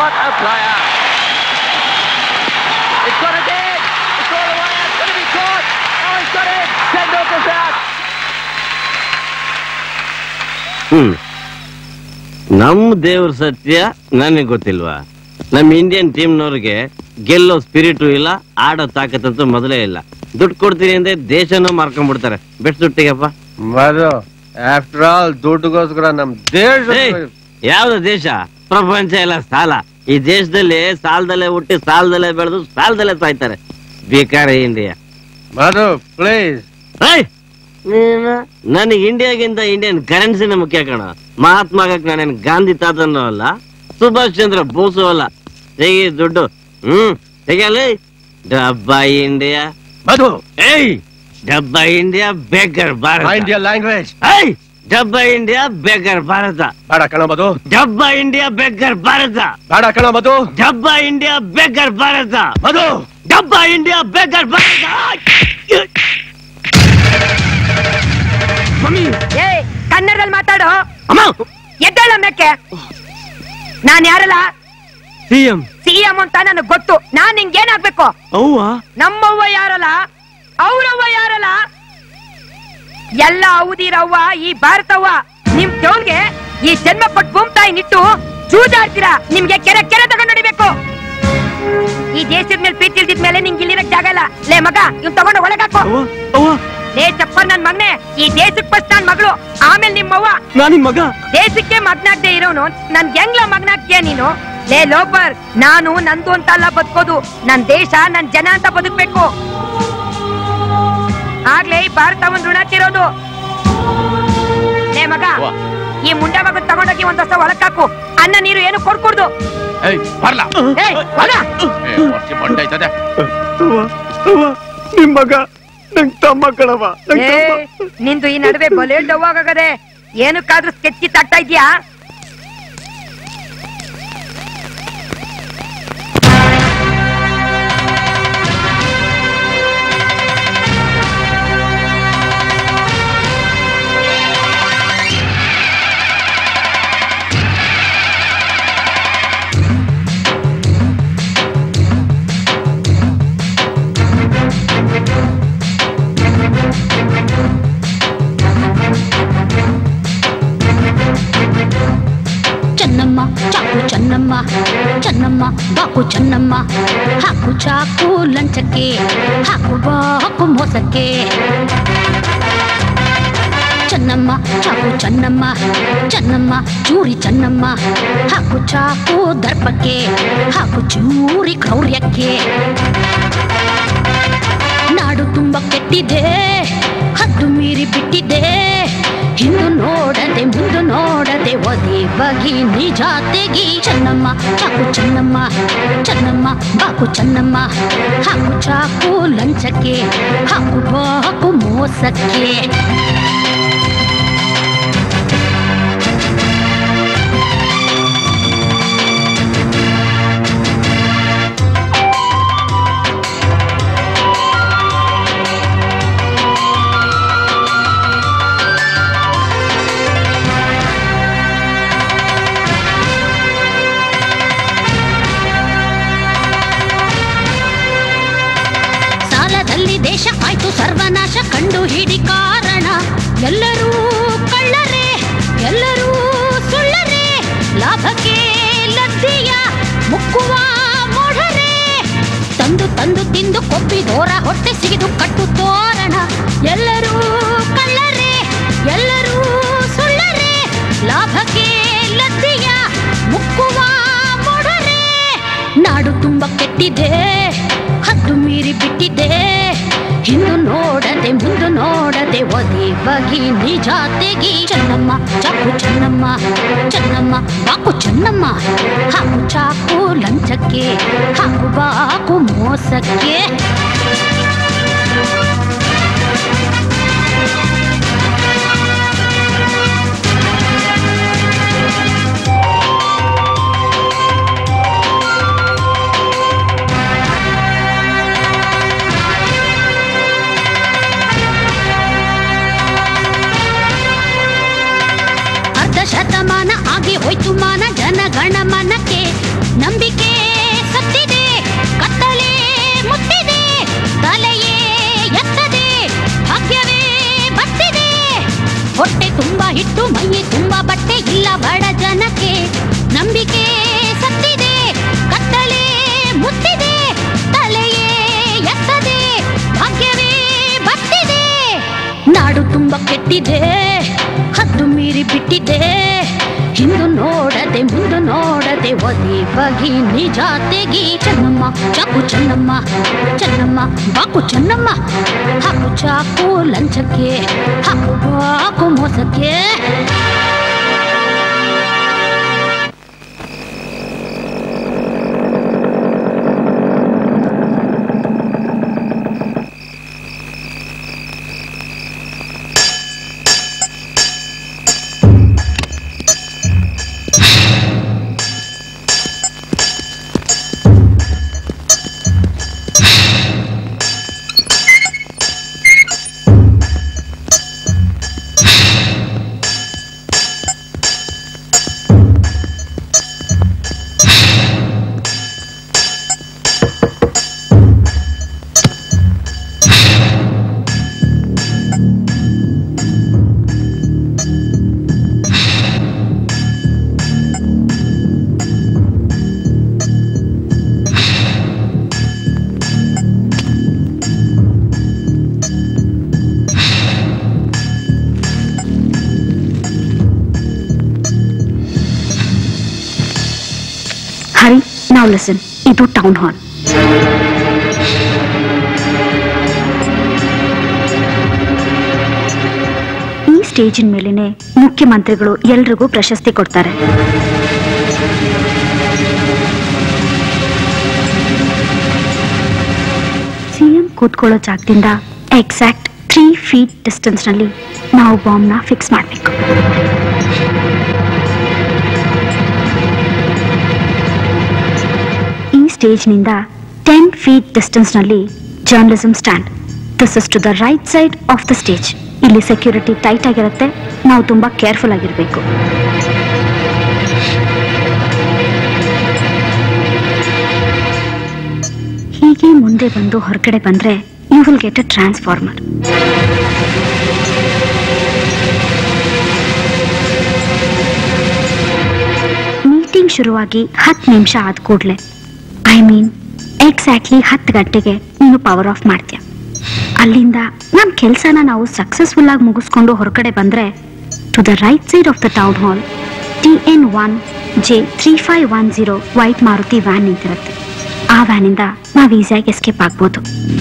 ಹ್ಮ್ ನಮ್ ದೇವ್ರ ಸತ್ಯ ನನಗೆ ಗೊತ್ತಿಲ್ವಾ ನಮ್ ಇಂಡಿಯನ್ ಟೀಮ್ನವ್ರಿಗೆ ಗೆಲ್ಲೋ ಸ್ಪಿರಿಟು ಇಲ್ಲ ಆಡೋ ತಾಕತ್ತಂತೂ ಮೊದಲೇ ಇಲ್ಲ ದುಡ್ಡು ಕೊಡ್ತೀನಿ ಅಂದ್ರೆ ದೇಶನೂ ಮಾರ್ಕೊಂಡ್ಬಿಡ್ತಾರೆ ಬೆಸ್ಟ್ ದುಡ್ಡಿಗಪ್ಪ ಮದು ಆಫ್ಟರ್ ಆಲ್ ದುಡ್ಡುಗೋಸ್ಕರ ನಮ್ ದೇಶ ಯಾವ್ದು ದೇಶ ಪ್ರಪಂಚ ಎಲ್ಲ ಸಾಲ ಈ ದೇಶದಲ್ಲಿ ಸಾಲದಲ್ಲೇ ಹುಟ್ಟಿ ಸಾಲದಲ್ಲೇ ಬೆಳೆದು ಸಾಲದಲ್ಲೇ ಸಾಯ್ತಾರೆ ಬೇಕಾರೆ ಇಂಡಿಯಾ ಮಧು ಪ್ಲೀಸ್ ನನಗೆ ಇಂಡಿಯಾಗಿಂತ ಇಂಡಿಯನ್ ಕರೆನ್ಸಿನ ಮುಖ್ಯ ಕಣ ಮಹಾತ್ಮ ಆಗಕ್ ನಾನೇನ್ ಗಾಂಧಿ ತಾತನೂ ಅಲ್ಲ ಸುಭಾಷ್ ಚಂದ್ರ ಬೋಸು ಅಲ್ಲ ತೆಗಿ ದುಡ್ಡು ಹ್ಮ್ ತೆಗಿಯಲಿ ಡಬ್ಬಾ ಇಂಡಿಯಾ ಮಧು ಏಯ್ ಡಬ್ಬಾ ಇಂಡಿಯಾ ಬೇಕರ್ ಭಾರತ ಇಂಡಿಯಾ ಲ್ಯಾಂಗ್ವೇಜ್ ಏಯ್ ಡಬ್ಬಾ ಇಂಡಿಯಾ ಬೇಕರ್ ಭಾರತ ಬೇಡ ಕಣ ಮಧು ಡಬ್ಬಾ ಇಂಡಿಯಾ ಬೇಕರ್ ಭಾರತ ಬೇಡ ಕಣ ಮಧು ಡಬ್ಬಾ ಇಂಡಿಯಾ ಬೇಕರ್ ಭಾರತ ಮಧು ಡಬ್ಬಾ ಇಂಡಿಯಾ ಬೇಕರ್ ಭಾರತ ಏ ಕನ್ನಡದಲ್ಲಿ ಮಾತಾಡು ಅಮ್ಮ ಎದ್ದೇಳ ಮೇಕೆ ನಾನ್ ಯಾರಲ್ಲ ಸಿಎಂ ಸಿಎಂ ಅಂತ ನನಗ್ ಗೊತ್ತು ನಾನ್ ನಿಂಗೆ ಏನಾಗ್ಬೇಕು ಅವ್ವ ನಮ್ಮವ್ವ ಯಾರಲ್ಲ ಅವ್ರವ್ವ ಯಾರಲ್ಲ ಎಲ್ಲ ಅವದಿರವ್ವ ಈ ಭಾರತವ್ವ ನಿಮ್ ತೋಳ್ಗೆ ಈ ಜನ್ಮ ಪಟ್ ಭೂಮ್ತಾಯಿ ನಿಟ್ಟು ಚೂಜಾಡ್ತೀರಾ ನಿಮ್ಗೆ ಕೆರೆ ಕೆರೆ ತಗೊಂಡ್ ನಡಿಬೇಕು ಈ ದೇಶದ ಮೇಲೆ ಪ್ರೀತಿ ಇಲ್ದಿದ್ ಮೇಲೆ ನಿಂಗೆ ಇಲ್ಲಿರಕ್ ಜಾಗ ಇಲ್ಲ ಲೇ ಮಗ ಇವ್ ತಗೊಂಡು ಒಳಗಾಕೋ ಲೇ ಚಪ್ಪರ್ ನನ್ ಮಗನೆ ಈ ದೇಶಕ್ ಫಸ್ಟ್ ನನ್ ಮಗಳು ಆಮೇಲೆ ನಿಮ್ಮವ್ವ ನಾನಿನ್ ಮಗ ದೇಶಕ್ಕೆ ಮಗ್ನಾಗ್ದೆ ಇರೋನು ನನ್ ಹೆಂಗ್ಲ ಮಗ್ನಾಗ್ತೀಯ ನೀನು ಲೇ ಲೋಪರ್ ನಾನು ನಂದು ಅಂತ ಅಲ್ಲ ಬದುಕೋದು ನನ್ ದೇಶ ನನ್ ಜನ ಅಂತ ಬದುಕ್ಬೇಕು ಆಗ್ಲೇ ಈ ಭಾರತ ಒಂದ್ ಋಣ ತೀರೋದು ಲೇ ಮಗ ಈ ಮುಂಡೆ ಮಗ ತಗೊಂಡೋಗಿ ಒಂದ್ ವರ್ಷ ಹೊಲಕ್ಕಾಕು ಅನ್ನ ನೀರು ಏನು ಕೊಡ್ಕೊಡ್ದು ಏಯ್ ಬರ್ಲಾ ಏಯ್ ಹೊಲ ಏ, ವರ್ಷ ಬಂಡ ಆಯ್ತದೆ ನಿಮ್ ಮಗ ನಂಗ್ ತಮ್ಮ ಕಣವ ಏ ನಿಂದು ಈ ನಡುವೆ ಬಲೆ ಡವ್ವಾಗದೆ ಏನಕ್ಕಾದ್ರೂ ಸ್ಕೆಚ್ ಕಿತ್ತಾಗ್ತಾ ಇದ್ಯಾ ಚೆನ್ನಮ್ಮ ಚಾಕು ಚೆನ್ನಮ್ಮ ಚೆನ್ನಮ್ಮ ಬಾಕು ಚೆನ್ನಮ್ಮ ಹಾಕು ಚಾಕು ಲಂಚಕ್ಕೆ ಹಾಕು ಬಾಕು ಮೋಸಕ್ಕೆ ಚೆನ್ನಮ್ಮ ಚಾಕು ಚೆನ್ನಮ್ಮ ಚೆನ್ನಮ್ಮ ಚೂರಿ ಚೆನ್ನಮ್ಮ ಹಾಕು ಚಾಕು ದರ್ಪಕ್ಕೆ ಹಾಕು ಚೂರಿ ಕ್ರೌರ್ಯಕ್ಕೆ ನಾಡು ತುಂಬ ಕೆಟ್ಟಿದೆ ಹದ್ದು ಮೀರಿ ಬಿಟ್ಟಿದೆ ಹಿಂದು ನೋಡದೆ ಮುಂದು ನೋಡದೆ ಒದೆ ಬಗಿ ನಿಜ ತೆಗಿ ಚೆನ್ನಮ್ಮ ಚಾಕು ಚೆನ್ನಮ್ಮ ಚೆನ್ನಮ್ಮ ಬಾಕು ಚೆನ್ನಮ್ಮ ಹಾಕು ಚಾಕು ಲಂಚಕ್ಕೆ ಹಾಕು ಬಾಕು ಮೋಸಕ್ಕೆ ಸಾಲದಲ್ಲಿ ದೇಶ ಆಯ್ತು ಸರ್ವನಾಶ ಕಂಡು ಹಿಡಿ ಕಾರಣ ಎಲ್ಲರೂ ಕಳ್ಳರೇ ಎಲ್ಲರೂ ಸುಳ್ಳರೇ ಲಾಭಕ್ಕೆ ಲಬ್ಧಿಯ ಮುಕ್ಕುವ ಮೂಢರೇ ತಂದು ತಂದು ತಿಂದು ಕೊಬ್ಬಿದೋರ ಹೊಟ್ಟೆ ಸಿಗಿದು ಕಟ್ಟು ತೋರಣ ಎಲ್ಲರೂ ಕಳ್ಳರೇ ಎಲ್ಲರೂ ಸುಳ್ಳರೇ ಲಾಭಕ್ಕೆ ಲಬ್ಧಿಯ ಮುಕ್ಕುವ ಮೂಢರೇ ನಾಡು ತುಂಬ ಕೆಟ್ಟಿದೆ ಹದ್ದು ಮೀರಿ ಬಿಟ್ಟಿದೆ ಹಿಂದು ನೋಡದೆ ಮುಂದು ನೋಡದೆ ಒದೆ ಬಗಿ ನಿಜ ತೆಗಿ ಚೆನ್ನಮ್ಮ ಚಾಕು ಚೆನ್ನಮ್ಮ ಚೆನ್ನಮ್ಮ ಬಾಕು ಚೆನ್ನಮ್ಮ ಹಾಕು ಚಾಕು ಲಂಚಕ್ಕೆ ಹಾಕು ಬಾಕು ಮೋಸಕ್ಕೆ ಅರ್ಧ ಶತಮಾನ ಆಗಿ ಹೋಯ್ತು ಮಾನ ಜನಗಣ ಮನಕ್ಕೆ ನಂಬಿಕೆ ಸತ್ತಿದೆ ಕತ್ತಲೆ ಮುಟ್ಟಿದೆ ತಲೆಯೇ ಎತ್ತದೆ ಭಾಗ್ಯವೇ ಬತ್ತಿದೆ ಹೊಟ್ಟೆ ತುಂಬಾ ಹಿಟ್ಟು ಮೈ ತುಂಬಾ ಬಟ್ಟೆ ಇಲ್ಲ ಬಡ ಜನಕ್ಕೆ ನಂಬಿಕೆ ಸತ್ತಿದೆ ಕತ್ತಲೆ ಮುಟ್ಟಿದೆ ತಲೆಯೇ ಎತ್ತದೆ ಭಾಗ್ಯವೇ ಬತ್ತಿದೆ ನಾಡು ತುಂಬ ಕೆಟ್ಟಿದೆ ಹದ್ದು ಮೀರಿ ಬಿಟ್ಟಿದೆ ಹಿಂದು ನೋಡದೆ ಮುಂದು ನೋಡದೆ ಒದೆ ಬಗಿ ನಿಜ ತೆಗಿ ಚೆನ್ನಮ್ಮ ಚಾಕು ಚೆನ್ನಮ್ಮ ಚೆನ್ನಮ್ಮ ಬಾಕು ಚೆನ್ನಮ್ಮ ಹಾಕು ಚಾಕು ಲಂಚಕ್ಕೆ ಹಾಕು ಬಾಕು ಮೋಸಕ್ಕೆ ಹರಿ ನಾವ್ ಲಿಸನ್ ಇದು ಟೌನ್ ಹಾಲ್ ಸ್ಟೇಜಿನ ಮೇಲೇನೆ ಮುಖ್ಯಮಂತ್ರಿಗಳು ಎಲ್ರಿಗೂ ಪ್ರಶಸ್ತಿ ಕೊಡ್ತಾರೆ ಸಿಎಂ ಕೂತ್ಕೊಳ್ಳೋ ಜಾಗದಿಂದ ಎಕ್ಸಾಕ್ಟ್ ತ್ರೀ ಫೀಟ್ ಡಿಸ್ಟೆನ್ಸ್ನಲ್ಲಿ ನಾವು ಬಾಂಬ್ನ ಫಿಕ್ಸ್ ಮಾಡಬೇಕು ಈ ಸ್ಟೇಜ್ನಿಂದ ಟೆನ್ ಫೀಟ್ ಡಿಸ್ಟೆನ್ಸ್ನಲ್ಲಿ journalism stand this is to the right side of the stage ಇಲ್ಲಿ ಸೆಕ್ಯೂರಿಟಿ ಟೈಟ್ ಆಗಿರುತ್ತೆ ನಾವು ತುಂಬಾ ಕೇರ್ಫುಲ್ ಆಗಿರಬೇಕು ಹೀಗೆ ಮುಂದೆ ಬಂದು ಹೊರಗಡೆ ಬಂದ್ರೆ you will get a transformer meeting ಶುರುವಾಗಿ ಹತ್ತು ನಿಮಿಷ ಆದ ಕೂಡಲೇ ಐ ಮೀನ್ ಎಕ್ಸಾಕ್ಟ್ಲಿ ಹತ್ತು ಗಂಟೆಗೆ ನೀನು ಪವರ್ ಆಫ್ ಮಾಡ್ತೀಯ ಅಲ್ಲಿಂದ ನಮ್ಮ ಕೆಲಸನ ನಾವು ಸಕ್ಸಸ್ಫುಲ್ ಆಗಿ ಮುಗಿಸ್ಕೊಂಡು ಹೊರಗಡೆ ಬಂದ್ರೆ to the right side of the town hall T N one J three five one zero white Maruti van ನಿಂತಿರುತ್ತೆ ಆ ವ್ಯಾನಿಂದ ನಾವು ಈಸಿಯಾಗಿ ಎಸ್ಕೇಪ್ ಆಗ್ಬೋದು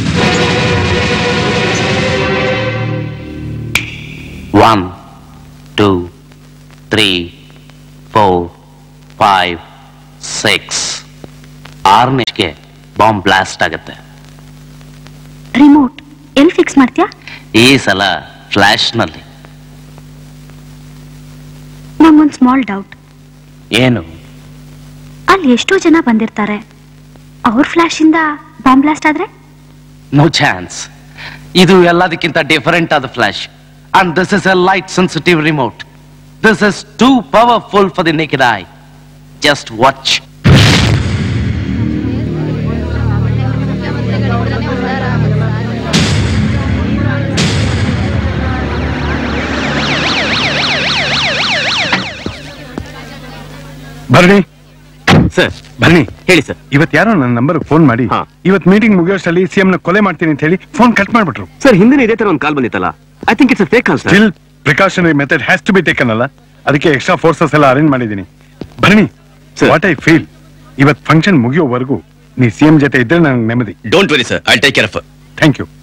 one two three four five six ಆರನೇಗೆ ಬಾಂಬ್ ಬ್ಲಾಸ್ಟ್ ಆಗುತ್ತೆ ರಿಮೋಟ್ ಎಲ್ಲಿ ಫಿಕ್ಸ್ ಮಾಡ್ತೀಯಾ ಈ ಸಲ ಫ್ಲಾಶ್ನಲ್ಲಿ ನಂಗೊಂದು ಸ್ಮಾಲ್ ಡೌಟ್ ಏನು ಅಲ್ಲಿ ಎಷ್ಟೋ ಜನ ಬಂದಿರ್ತಾರೆ ಅವ್ರ ಫ್ಲಾಶಿಂದ ಬಾಂಬ್ ಬ್ಲಾಸ್ಟ್ ಆದ್ರೆ ನೋ ಚಾನ್ಸ್ ಇದು ಎಲ್ಲದಕ್ಕಿಂತ ಡಿಫರೆಂಟ್ ಆದ flash and this is a light sensitive remote this is too powerful for the naked eye just watch Bharani sir Bharani ಹೇಳಿ ಸರ್ ಇವತ್ ಯಾರೋ ನನ್ನ ನಂಬರ್ ಫೋನ್ ಮಾಡಿ ಇವತ್ ಮೀಟಿಂಗ್ ಮುಗಿಯೋಷ್ಟರಲ್ಲಿ ಸಿಎಂ ನ ಕೊಲೆ ಮಾಡ್ತೀನಿ ಅಂತ ಹೇಳಿ ಫೋನ್ ಕಟ್ ಮಾಡ್ಬಿಟ್ರು ಸರ್ ಹಿಂದಿನ ಇದೇ ತರ ಒಂದು ಕಾಲ್ ಬಂದಿತ್ತಲ್ಲ I think it's fake call sir still precautionary method has to be taken ಅಲ್ಲ ಅದಕ್ಕೆ ಎಕ್ಸ್ಟ್ರಾ ಫೋರ್ಸಸ್ ಎಲ್ಲ ಅರೇಂಜ್ ಮಾಡಿದ್ದೀನಿ ಭರಣಿ ವಾಟ್ ಐ ಫೀಲ್ ಇವತ್ ಫಂಕ್ಷನ್ ಮುಗಿಯೋವರೆಗೂ ನೀ ಸಿಎಂ ಜೊತೆ ಇದ್ರೆ ನನಗೆ ನೆಮ್ಮದಿ don't worry sir I take care of thank you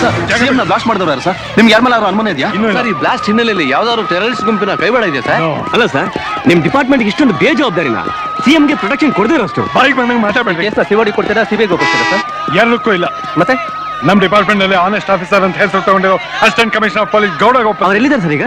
blast ಮಾಡಿದವ್ರು ಯಾರು ಸರ್ ನಿಮ್ಗೆ ಯಾರ ಮೇಲೆ ಯಾರು ಅನುಮಾನ ಇದೆಯಾ ಸರ್ ಈ ಬ್ಲಾಸ್ಟ್ ಹಿನ್ನೆಲೆಯಲ್ಲಿ ಯಾವ್ದಾದ್ರು ಟೆರರಿಸ್ಟ್ ಗುಂಪಿನ ಕೈವಾಡ ಇದೆಯಾ ಸರ್ ಅಲ್ಲ ಸರ್ ನಿಮ್ ಡಿಪಾರ್ಟ್ಮೆಂಟ್ ಇಷ್ಟೊಂದು ಬೇಜವಾಬ್ದಾರಿನ ಸಿಎಂ ಗೆ ಪ್ರೊಟೆಕ್ಷನ್ ಕೊಡದಿರೋಷ್ಟು ಬಾಯಿಗೆ ಬಂದಂಗೆ ಮಾತಾಡ್ಬೇಡ್ರಿ ಸರ್ ಸಿವಡಿ ಕೊಡ್ತೀರಾ ಸಿಬಿಐಗೆ ಒಪ್ಪಿಸ್ತೀರಾ ಸರ್ ಎರಡಕ್ಕೂ ಇಲ್ಲ ಮತ್ತೆ ನಮ್ ಡಿಪಾರ್ಟ್ಮೆಂಟ್ ನಲ್ಲಿ ಆನೆಸ್ಟ್ ಆಫೀಸರ್ ಅಂತ ಹೆಸರು ತಗೊಂಡಿರೋ assistant commissioner of police Gowda Gopal ಅವ್ರು ಎಲ್ಲಿದ್ದಾರೆ ಸರ್ ಈಗ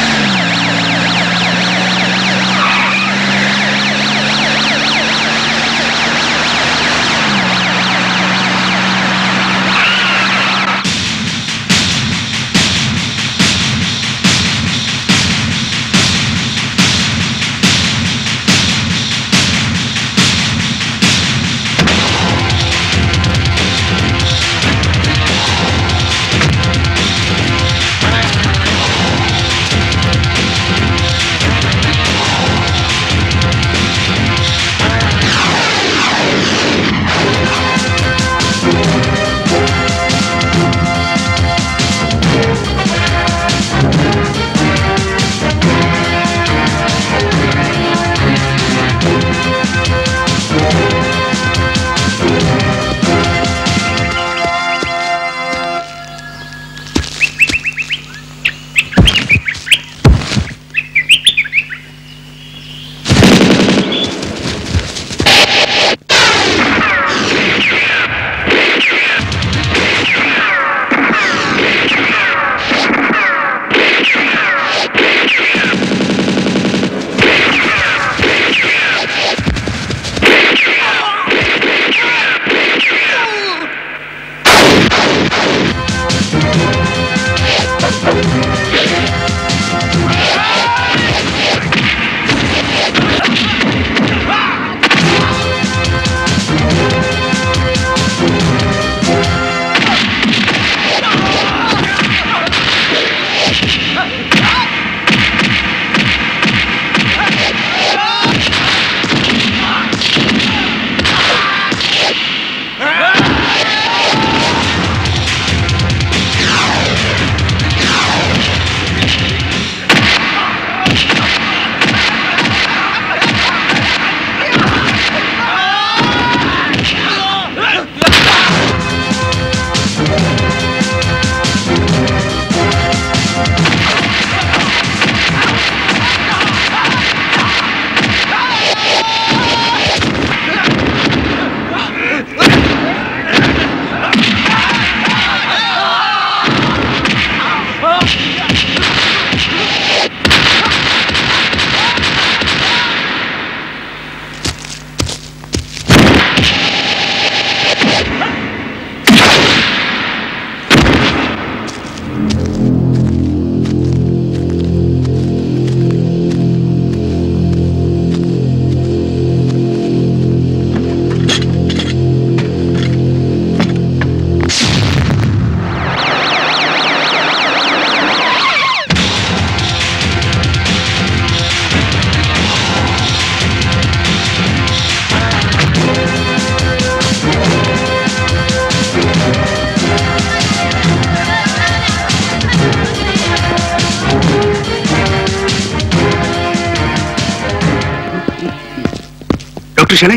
ಡಾಕ್ಟರ್ ಶೆಣೈ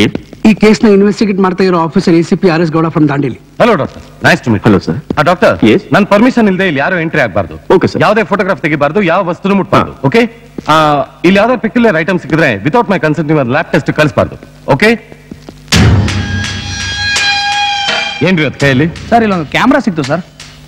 ಈ ಕೇಸ್ನ ಇನ್ವೆಸ್ಟಿಗೇಟ್ ಮಾಡ್ತಾ ಇರೋ officer A C P R S Gowda from Dandeli hello doctor nice to meet hello sir doctor ನನ್ನ ಪರ್ಮಿಷನ್ ಇಲ್ಲದೆ ಇಲ್ಲಿ ಯಾರು ಎಂಟ್ರಿ ಆಗಬಾರ್ದು ಓಕೆ ಸರ್ ಯಾವುದೇ ಫೋಟೋಗ್ರಾಫ್ ತೆಗಿಬಾರ್ದು ಯಾವ ವಸ್ತುನು ಮುಟ್ಬಾರ್ದು ಓಕೆ ಇಲ್ಲಿ ಯಾವ್ದಾದ್ರು ಪಿಕ್ಯುಲರ್ ಐಟಮ್ ಸಿಕ್ಕಿದ್ರೆ ವಿತೌಟ್ ಮೈ ಕನ್ಸೆಂಟ್ ನೀವು ಲ್ಯಾಬ್ ಟೆಸ್ಟ್ ಕಳಿಸಬಾರ್ದು ಓಕೆ ಏನ್ರಿ ಅದು ಕೈಯಲ್ಲಿ ಸರ್ ಇಲ್ಲೊಂದು ಕ್ಯಾಮ್ರಾ ಸಿಕ್ತು ಸರ್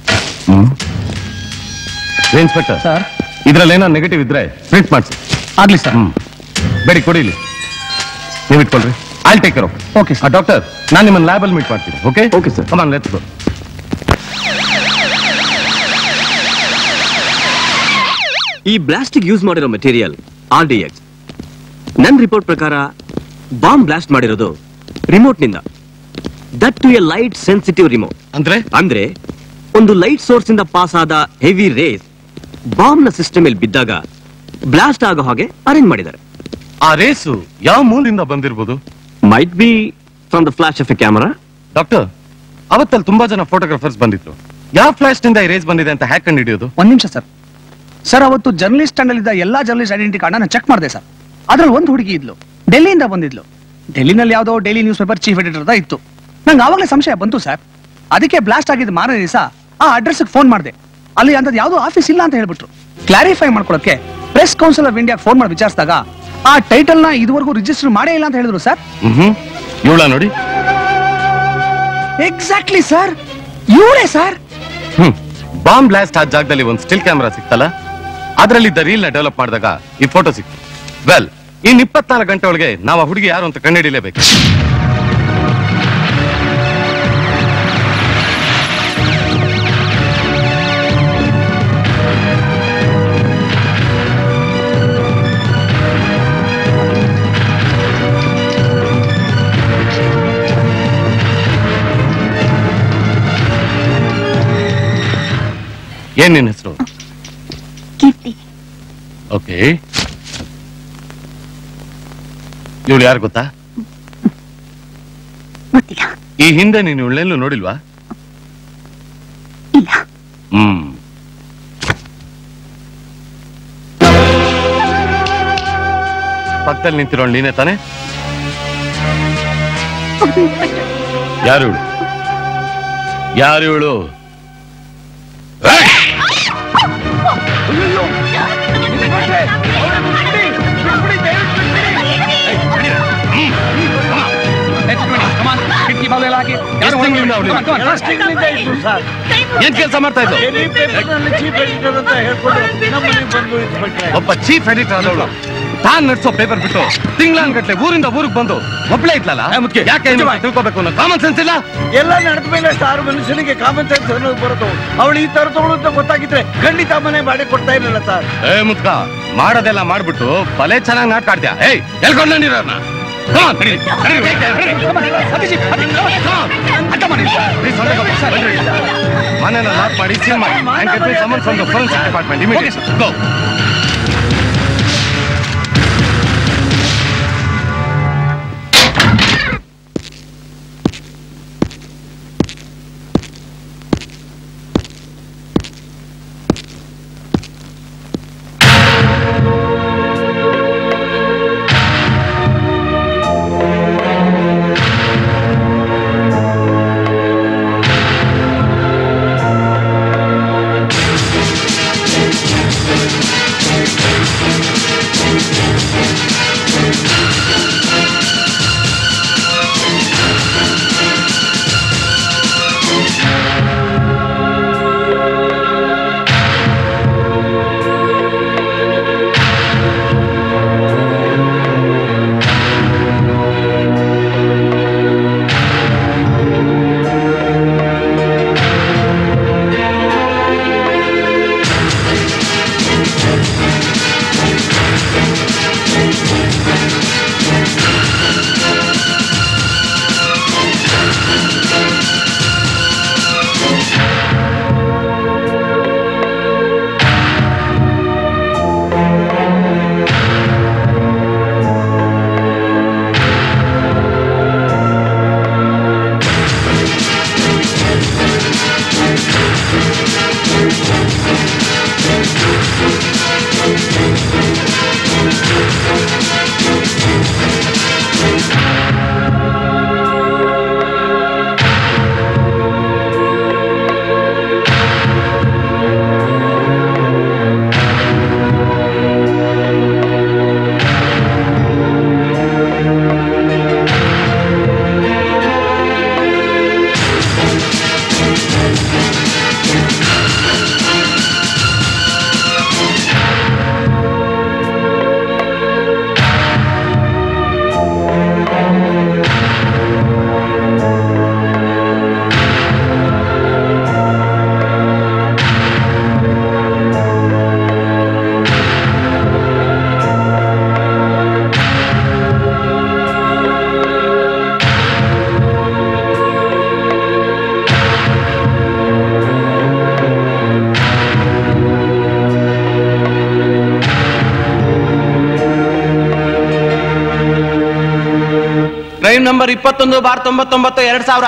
ಇನ್ಸ್ಪೆಕ್ಟರ್ ಸರ್ ಇದ್ರಲ್ಲಿ ಏನೋ ನೆಗೆಟಿವ್ ಇದ್ರೆ ಪ್ರಿಂಟ್ ಮಾಡಿಸಿ ಆಗ್ಲಿ ಸರ್ ಹ್ಮ್ ಬೇಡಿ ಕೊಡಿ ಇಲ್ಲಿ ನೀವು ಇಟ್ಕೊಳ್ರಿ I'll take care okay doctor ನಾನು ನಿಮ್ಮನ್ನ ಲ್ಯಾಬ್ ಅಲ್ಲಿ ಮೀಟ್ ಮಾಡ್ತೀನಿ okay okay sir come on let's go ಈ ಬ್ಲಾಸ್ಟಿಗೆ ಯೂಸ್ ಮಾಡಿರೋ ಮೆಟೀರಿಯಲ್ ಆರ್ ಡಿ ಎಕ್ಸ್ ನನ್ನ ರಿಪೋರ್ಟ್ ಪ್ರಕಾರ ಬಾಂಬ್ ಬ್ಲಾಸ್ಟ್ ಮಾಡಿರೋದು ರಿಮೋಟ್ ನಿಂದ that too a light sensitive remote ಅಂದ್ರೆ ಅಂದ್ರೆ ಒಂದು ಲೈಟ್ ಸೋರ್ಸ್ ಇಂದ ಪಾಸ್ ಆದ ಹೆವಿ ರೇಸ್ ಬಾಂಬ್ ನ ಸಿಸ್ಟಮ್ ಅಲ್ಲಿ ಬಿದ್ದಾಗ ಬ್ಲಾಸ್ಟ್ ಆಗೋ ಹಾಗೆ ಅರೇಂಜ್ ಮಾಡಿದ್ದಾರೆ ಆ ರೇಸು ಯಾವ ಮೂಲದಿಂದ ಬಂದಿರ್ಬೋದು might be from the flash of a camera doctor ಅವತ್ತಲ್ಲಿ ತುಂಬಾ ಜನ ಫೋಟೋಗ್ರಾಫರ್ಸ್ ಬಂದಿದ್ರು ಯಾವ ಫ್ಲಾಶ್ ನಿಂದ ಈ ರೇಸ್ ಬಂದಿದೆ ಅಂತ ಹ್ಯಾಕ್ ಕಂಡು ಹಿಡಿಯೋದು ಒಂದ್ ನಿಮಿಷ ಸರ್ ಸರ್ ಅವತ್ತು ಜರ್ನಲಿಸ್ಟ್ ಸ್ಟ್ಯಾಂಡ್ ಇದ್ದ ಎಲ್ಲಾ ಜರ್ನಲಿಸ್ಟ್ ಐಡೆಂಟಿ ಕಾರ್ಡ್ ನಾನು ಚೆಕ್ ಮಾಡಿದೆ ಸರ್ ಅದ್ರಲ್ಲಿ ಒಂದು ಹುಡುಗಿ ಇದ್ಲು ಡೆಲ್ಲಿಯಿಂದ ಬಂದಿದ್ಲು ಡೆಲ್ಲಿನಲ್ಲಿ ಯಾವ್ದೋ daily newspaper chief editor ಇತ್ತು ನಂಗೆ ಆವಾಗಲೇ ಸಂಶಯ ಬಂತು ಸರ್ ಅದಕ್ಕೆ ಬ್ಲಾಸ್ಟ್ ಆಗಿದ್ದು ಮಾರನೇ ದಿವಸ ಆ ಅಡ್ರೆಸ್ ಫೋನ್ ಮಾಡಿದೆ ಅಲ್ಲಿ ಅಂತದ್ ಯಾವ್ದು ಆಫೀಸ್ ಇಲ್ಲ ಅಂತ ಹೇಳ್ಬಿಟ್ರು ಕ್ಲಾರಿಫೈ ಮಾಡ್ಕೊಳಕ್ಕೆ press council of India phone ಮಾಡಿ ವಿಚಾರಿಸಿದಾಗ ಆ ಟೈಟಲ್ ನ ಇದುವರೆಗೂ ರಿಜಿಸ್ಟರ್ ಮಾಡೇ ಇಲ್ಲ ಅಂತ ಹೇಳಿದ್ರು ಸರ್ ಹ್ಮ್ ಇವಳ ನೋಡಿ ಎಕ್ಸಾಕ್ಟ್ಲಿ ಸರ್ ಇವಳೇ ಸರ್ ಹ್ಮ್ ಬಾಂಬ್ ಬ್ಲಾಸ್ಟ್ ಆದ ಜಾಗದಲ್ಲಿ ಒಂದು ಸ್ಟಿಲ್ ಕ್ಯಾಮೆರಾ ಸಿಕ್ತಲ್ಲ ಅದರಲ್ಲಿ ಇದ್ದ ರೀಲ್ ನ ಡೆವಲಪ್ ಮಾಡಿದಾಗ ಈ ಫೋಟೋ ಸಿಕ್ತು ವೆಲ್ ಇನ್ ಇಪ್ಪತ್ನಾಲ್ಕು ಗಂಟೆ ಒಳಗೆ ನಾವು ಆ ಹುಡುಗಿ ಯಾರು ಅಂತ ಕಂಡುಹಿಡಿಯಲೇಬೇಕು ಏನ್ ನಿನ್ ಹೆಸರು ಕೀರ್ತಿ ಓಕೆ ಇವಳು ಯಾರು ಗೊತ್ತಾ ಗೊತ್ತಿಲ್ಲ ಈ ಹಿಂದೆ ನೀನು ಇವಳೆಲ್ಲೂ ನೋಡಿಲ್ವಾ ಇಲ್ಲ ಹ್ಮ್ ಪಕ್ಕದಲ್ಲಿ ನಿಂತಿರೋಳು ನೀನೇ ತಾನೆ ಯಾರು ಇವಳು ಯಾರು ಇವಳು ಏನ್ ಕೆಲಸ ಮಾಡ್ತಾ ಇದ್ಲು ಚೀಫ್ ಎಡಿಟರ್ ಅಂತ ಹೇಳ್ಕೊಂಡು ನಮ್ಮನೆಗೆ ಬಂದು ಇಟ್ಬಿಟ್ರೆ ಒಬ್ಬ ಚೀಫ್ ಎಡಿಟರ್ ಆದವಳು ತಾನ್ ನಡ್ಸೋ ಪೇಪರ್ ಬಿಟ್ಟು ತಿಂಗಳಾನ್ಗಟ್ಲೆ ಊರಿಂದ ಊರಿಗೆ ಬಂದು ಒಬ್ಳೆ ಇದ್ಲಲ್ಲ ಯಾಕೆ ಏನು ತಿಳ್ಕೊಬೇಕು ಅನ್ನೋ ಕಾಮನ್ ಸೆನ್ಸ್ ಇಲ್ಲ ಎಲ್ಲ ನಡೆದ ಮೇಲೆ ಆರು ಮನುಷ್ಯನಿಗೆ ಕಾಮನ್ ಸೆನ್ಸ್ ಅನ್ನೋದು ಬರೋದು ಅವಳು ಈ ತರದವಳು ಅಂತ ಗೊತ್ತಾಗಿದ್ರೆ ಖಂಡಿತ ಮನೆ ಮಾಡಿ ಕೊಡ್ತಾ ಇರಲಿಲ್ಲ ಸರ್ ಏ ಮುತ್ಕ ಮಾಡೋದೆಲ್ಲ ಮಾಡ್ಬಿಟ್ಟು ಭಲೆ ಚೆನ್ನಾಗಿ ನಾಟಕ ಆಡ್ತೀಯ ಏಯ್ ಎಲ್ಕೊಂಡ್ ನೀರನ್ನ ಮನೆನ ಲಾಕ್ ಮಾಡಿ ಸೀಲ್ ಮಾಡಿ and get me someone from the forensic department immediately. Go. Crime number ಇಪ್ಪತ್ತೊಂದು ಬಾರ್ ತೊಂಬತ್ತೊಂಬತ್ತು ಎರಡ್ ಸಾವಿರ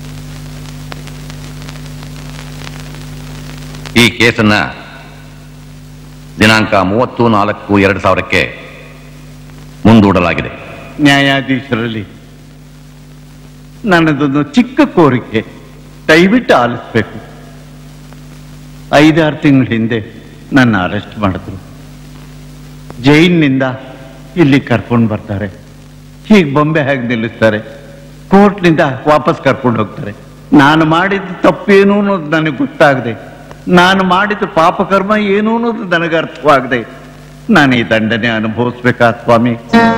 ಈ ಕೇಸನ್ನ ದಿನಾಂಕ ಮೂವತ್ತು ನಾಲ್ಕು ಎರಡು ಸಾವಿರಕ್ಕೆ ಮುಂದೂಡಲಾಗಿದೆ ನ್ಯಾಯಾಧೀಶರಲ್ಲಿ ನನ್ನದೊಂದು ಚಿಕ್ಕ ಕೋರಿಕೆ ದಯವಿಟ್ಟು ಆಲಿಸ್ಬೇಕು ಐದಾರು ತಿಂಗಳ ಹಿಂದೆ ನನ್ನ ಅರೆಸ್ಟ್ ಮಾಡಿದ್ರು ಜೈಲಿನಿಂದ ಇಲ್ಲಿ ಕರ್ಕೊಂಡು ಬರ್ತಾರೆ ಹೀಗೆ ಬೊಂಬೆ ಹೇಗೆ ನಿಲ್ಲಿಸ್ತಾರೆ ಕೋರ್ಟ್ನಿಂದ ವಾಪಸ್ ಕರ್ಕೊಂಡು ಹೋಗ್ತಾರೆ ನಾನು ಮಾಡಿದ ತಪ್ಪೇನು ಅನ್ನೋದು ನನಗೆ ಗೊತ್ತಾಗದೆ ನಾನು ಮಾಡಿದ ಪಾಪಕರ್ಮ ಏನು ಅನ್ನೋದು ನನಗೆ ಅರ್ಥವಾಗದೆ ನಾನು ಈ ದಂಡನೆ ಅನುಭವಿಸ್ಬೇಕಾ ಸ್ವಾಮಿ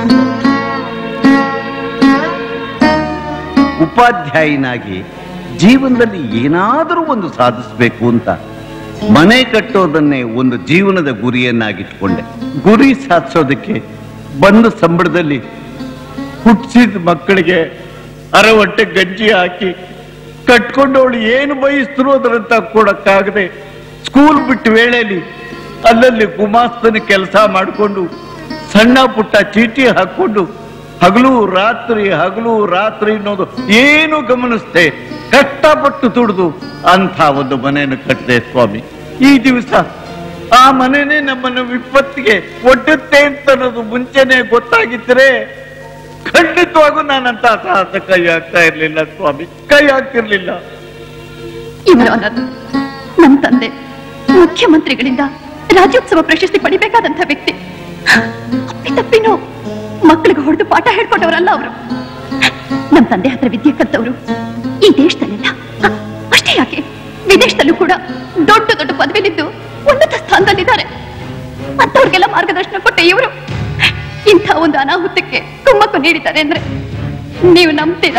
ಉಪಾಧ್ಯಾಯನಾಗಿ ಜೀವನದಲ್ಲಿ ಏನಾದರೂ ಒಂದು ಸಾಧಿಸಬೇಕು ಅಂತ ಮನೆ ಕಟ್ಟೋದನ್ನೇ ಒಂದು ಜೀವನದ ಗುರಿಯನ್ನಾಗಿಟ್ಕೊಂಡೆ ಗುರಿ ಸಾಧಿಸೋದಕ್ಕೆ ಬಂದ ಸಂಬಳದಲ್ಲಿ ಹುಟ್ಟಿಸಿದ ಮಕ್ಕಳಿಗೆ ಅರವಟ್ಟೆ ಗಂಜಿ ಹಾಕಿ ಕಟ್ಕೊಂಡವಳು ಏನು ಬಯಸಿದ್ರು ಅದರಂತ ಕೊಡಕ್ಕಾಗದೆ ಸ್ಕೂಲ್ ಬಿಟ್ಟ ವೇಳೆಯಲ್ಲಿ ಅಲ್ಲಲ್ಲಿ ಗುಮಾಸ್ತನ ಕೆಲಸ ಮಾಡಿಕೊಂಡು ಸಣ್ಣ ಪುಟ್ಟ ಚೀಟಿ ಹಾಕೊಂಡು ಹಗಲು ರಾತ್ರಿ ಹಗಲು ರಾತ್ರಿ ಅನ್ನೋದು ಏನು ಗಮನಿಸ್ದೆ ಕಷ್ಟಪಟ್ಟು ದುಡಿದು ಅಂಥ ಒಂದು ಮನೆಯನ್ನು ಕಟ್ಟಿದೆ ಸ್ವಾಮಿ ಈ ದಿವಸ ಆ ಮನೆನೇ ನಮ್ಮನ್ನು ವಿಪತ್ತಿಗೆ ಒಡ್ಡುತ್ತೆ ಅಂತ ಅನ್ನೋದು ಮುಂಚೆನೆ ಗೊತ್ತಾಗಿದ್ರೆ ಖಂಡಿತವಾಗೂ ನಾನಂತ ಸಾಹಸ ಕೈ ಹಾಕ್ತಾ ಇರ್ಲಿಲ್ಲ ಸ್ವಾಮಿ ಕೈ ಹಾಕ್ತಿರ್ಲಿಲ್ಲ ಇವರು ಅನ್ನೋದು ನಮ್ ತಂದೆ ಮುಖ್ಯಮಂತ್ರಿಗಳಿಂದ ರಾಜ್ಯೋತ್ಸವ ಪ್ರಶಸ್ತಿ ಪಡಿಬೇಕಾದಂತ ವ್ಯಕ್ತಿ ಅಪ್ಪಿ ತಪ್ಪಿನೂ ಮಕ್ಕಳಿಗೆ ಹೊಡೆದು ಪಾಠ ಹೇಳ್ಕೊಟ್ಟವರಲ್ಲ ಅವರು ನಮ್ ತಂದೆ ಹತ್ರ ವಿದ್ಯೆ ಕಲ್ತವ್ರು ಈ ದೇಶದಲ್ಲೆಲ್ಲ ಅ, ಅಷ್ಟೇ ಯಾಕೆ ವಿದೇಶದಲ್ಲೂ ಕೂಡ ದೊಡ್ಡ ದೊಡ್ಡ ಪದವಿಲಿದ್ದು ಉನ್ನತ ಸ್ಥಾನದಲ್ಲಿದ್ದಾರೆ ಅಂತವ್ರಿಗೆಲ್ಲ ಮಾರ್ಗದರ್ಶನ ಕೊಟ್ಟ ಇವರು ಇಂಥ ಒಂದು ಅನಾಹುತಕ್ಕೆ ಕುಮ್ಮಕ್ಕು ನೀಡಿದ್ದಾರೆ ಅಂದ್ರೆ ನೀವು ನಂಬ್ತೀರಾ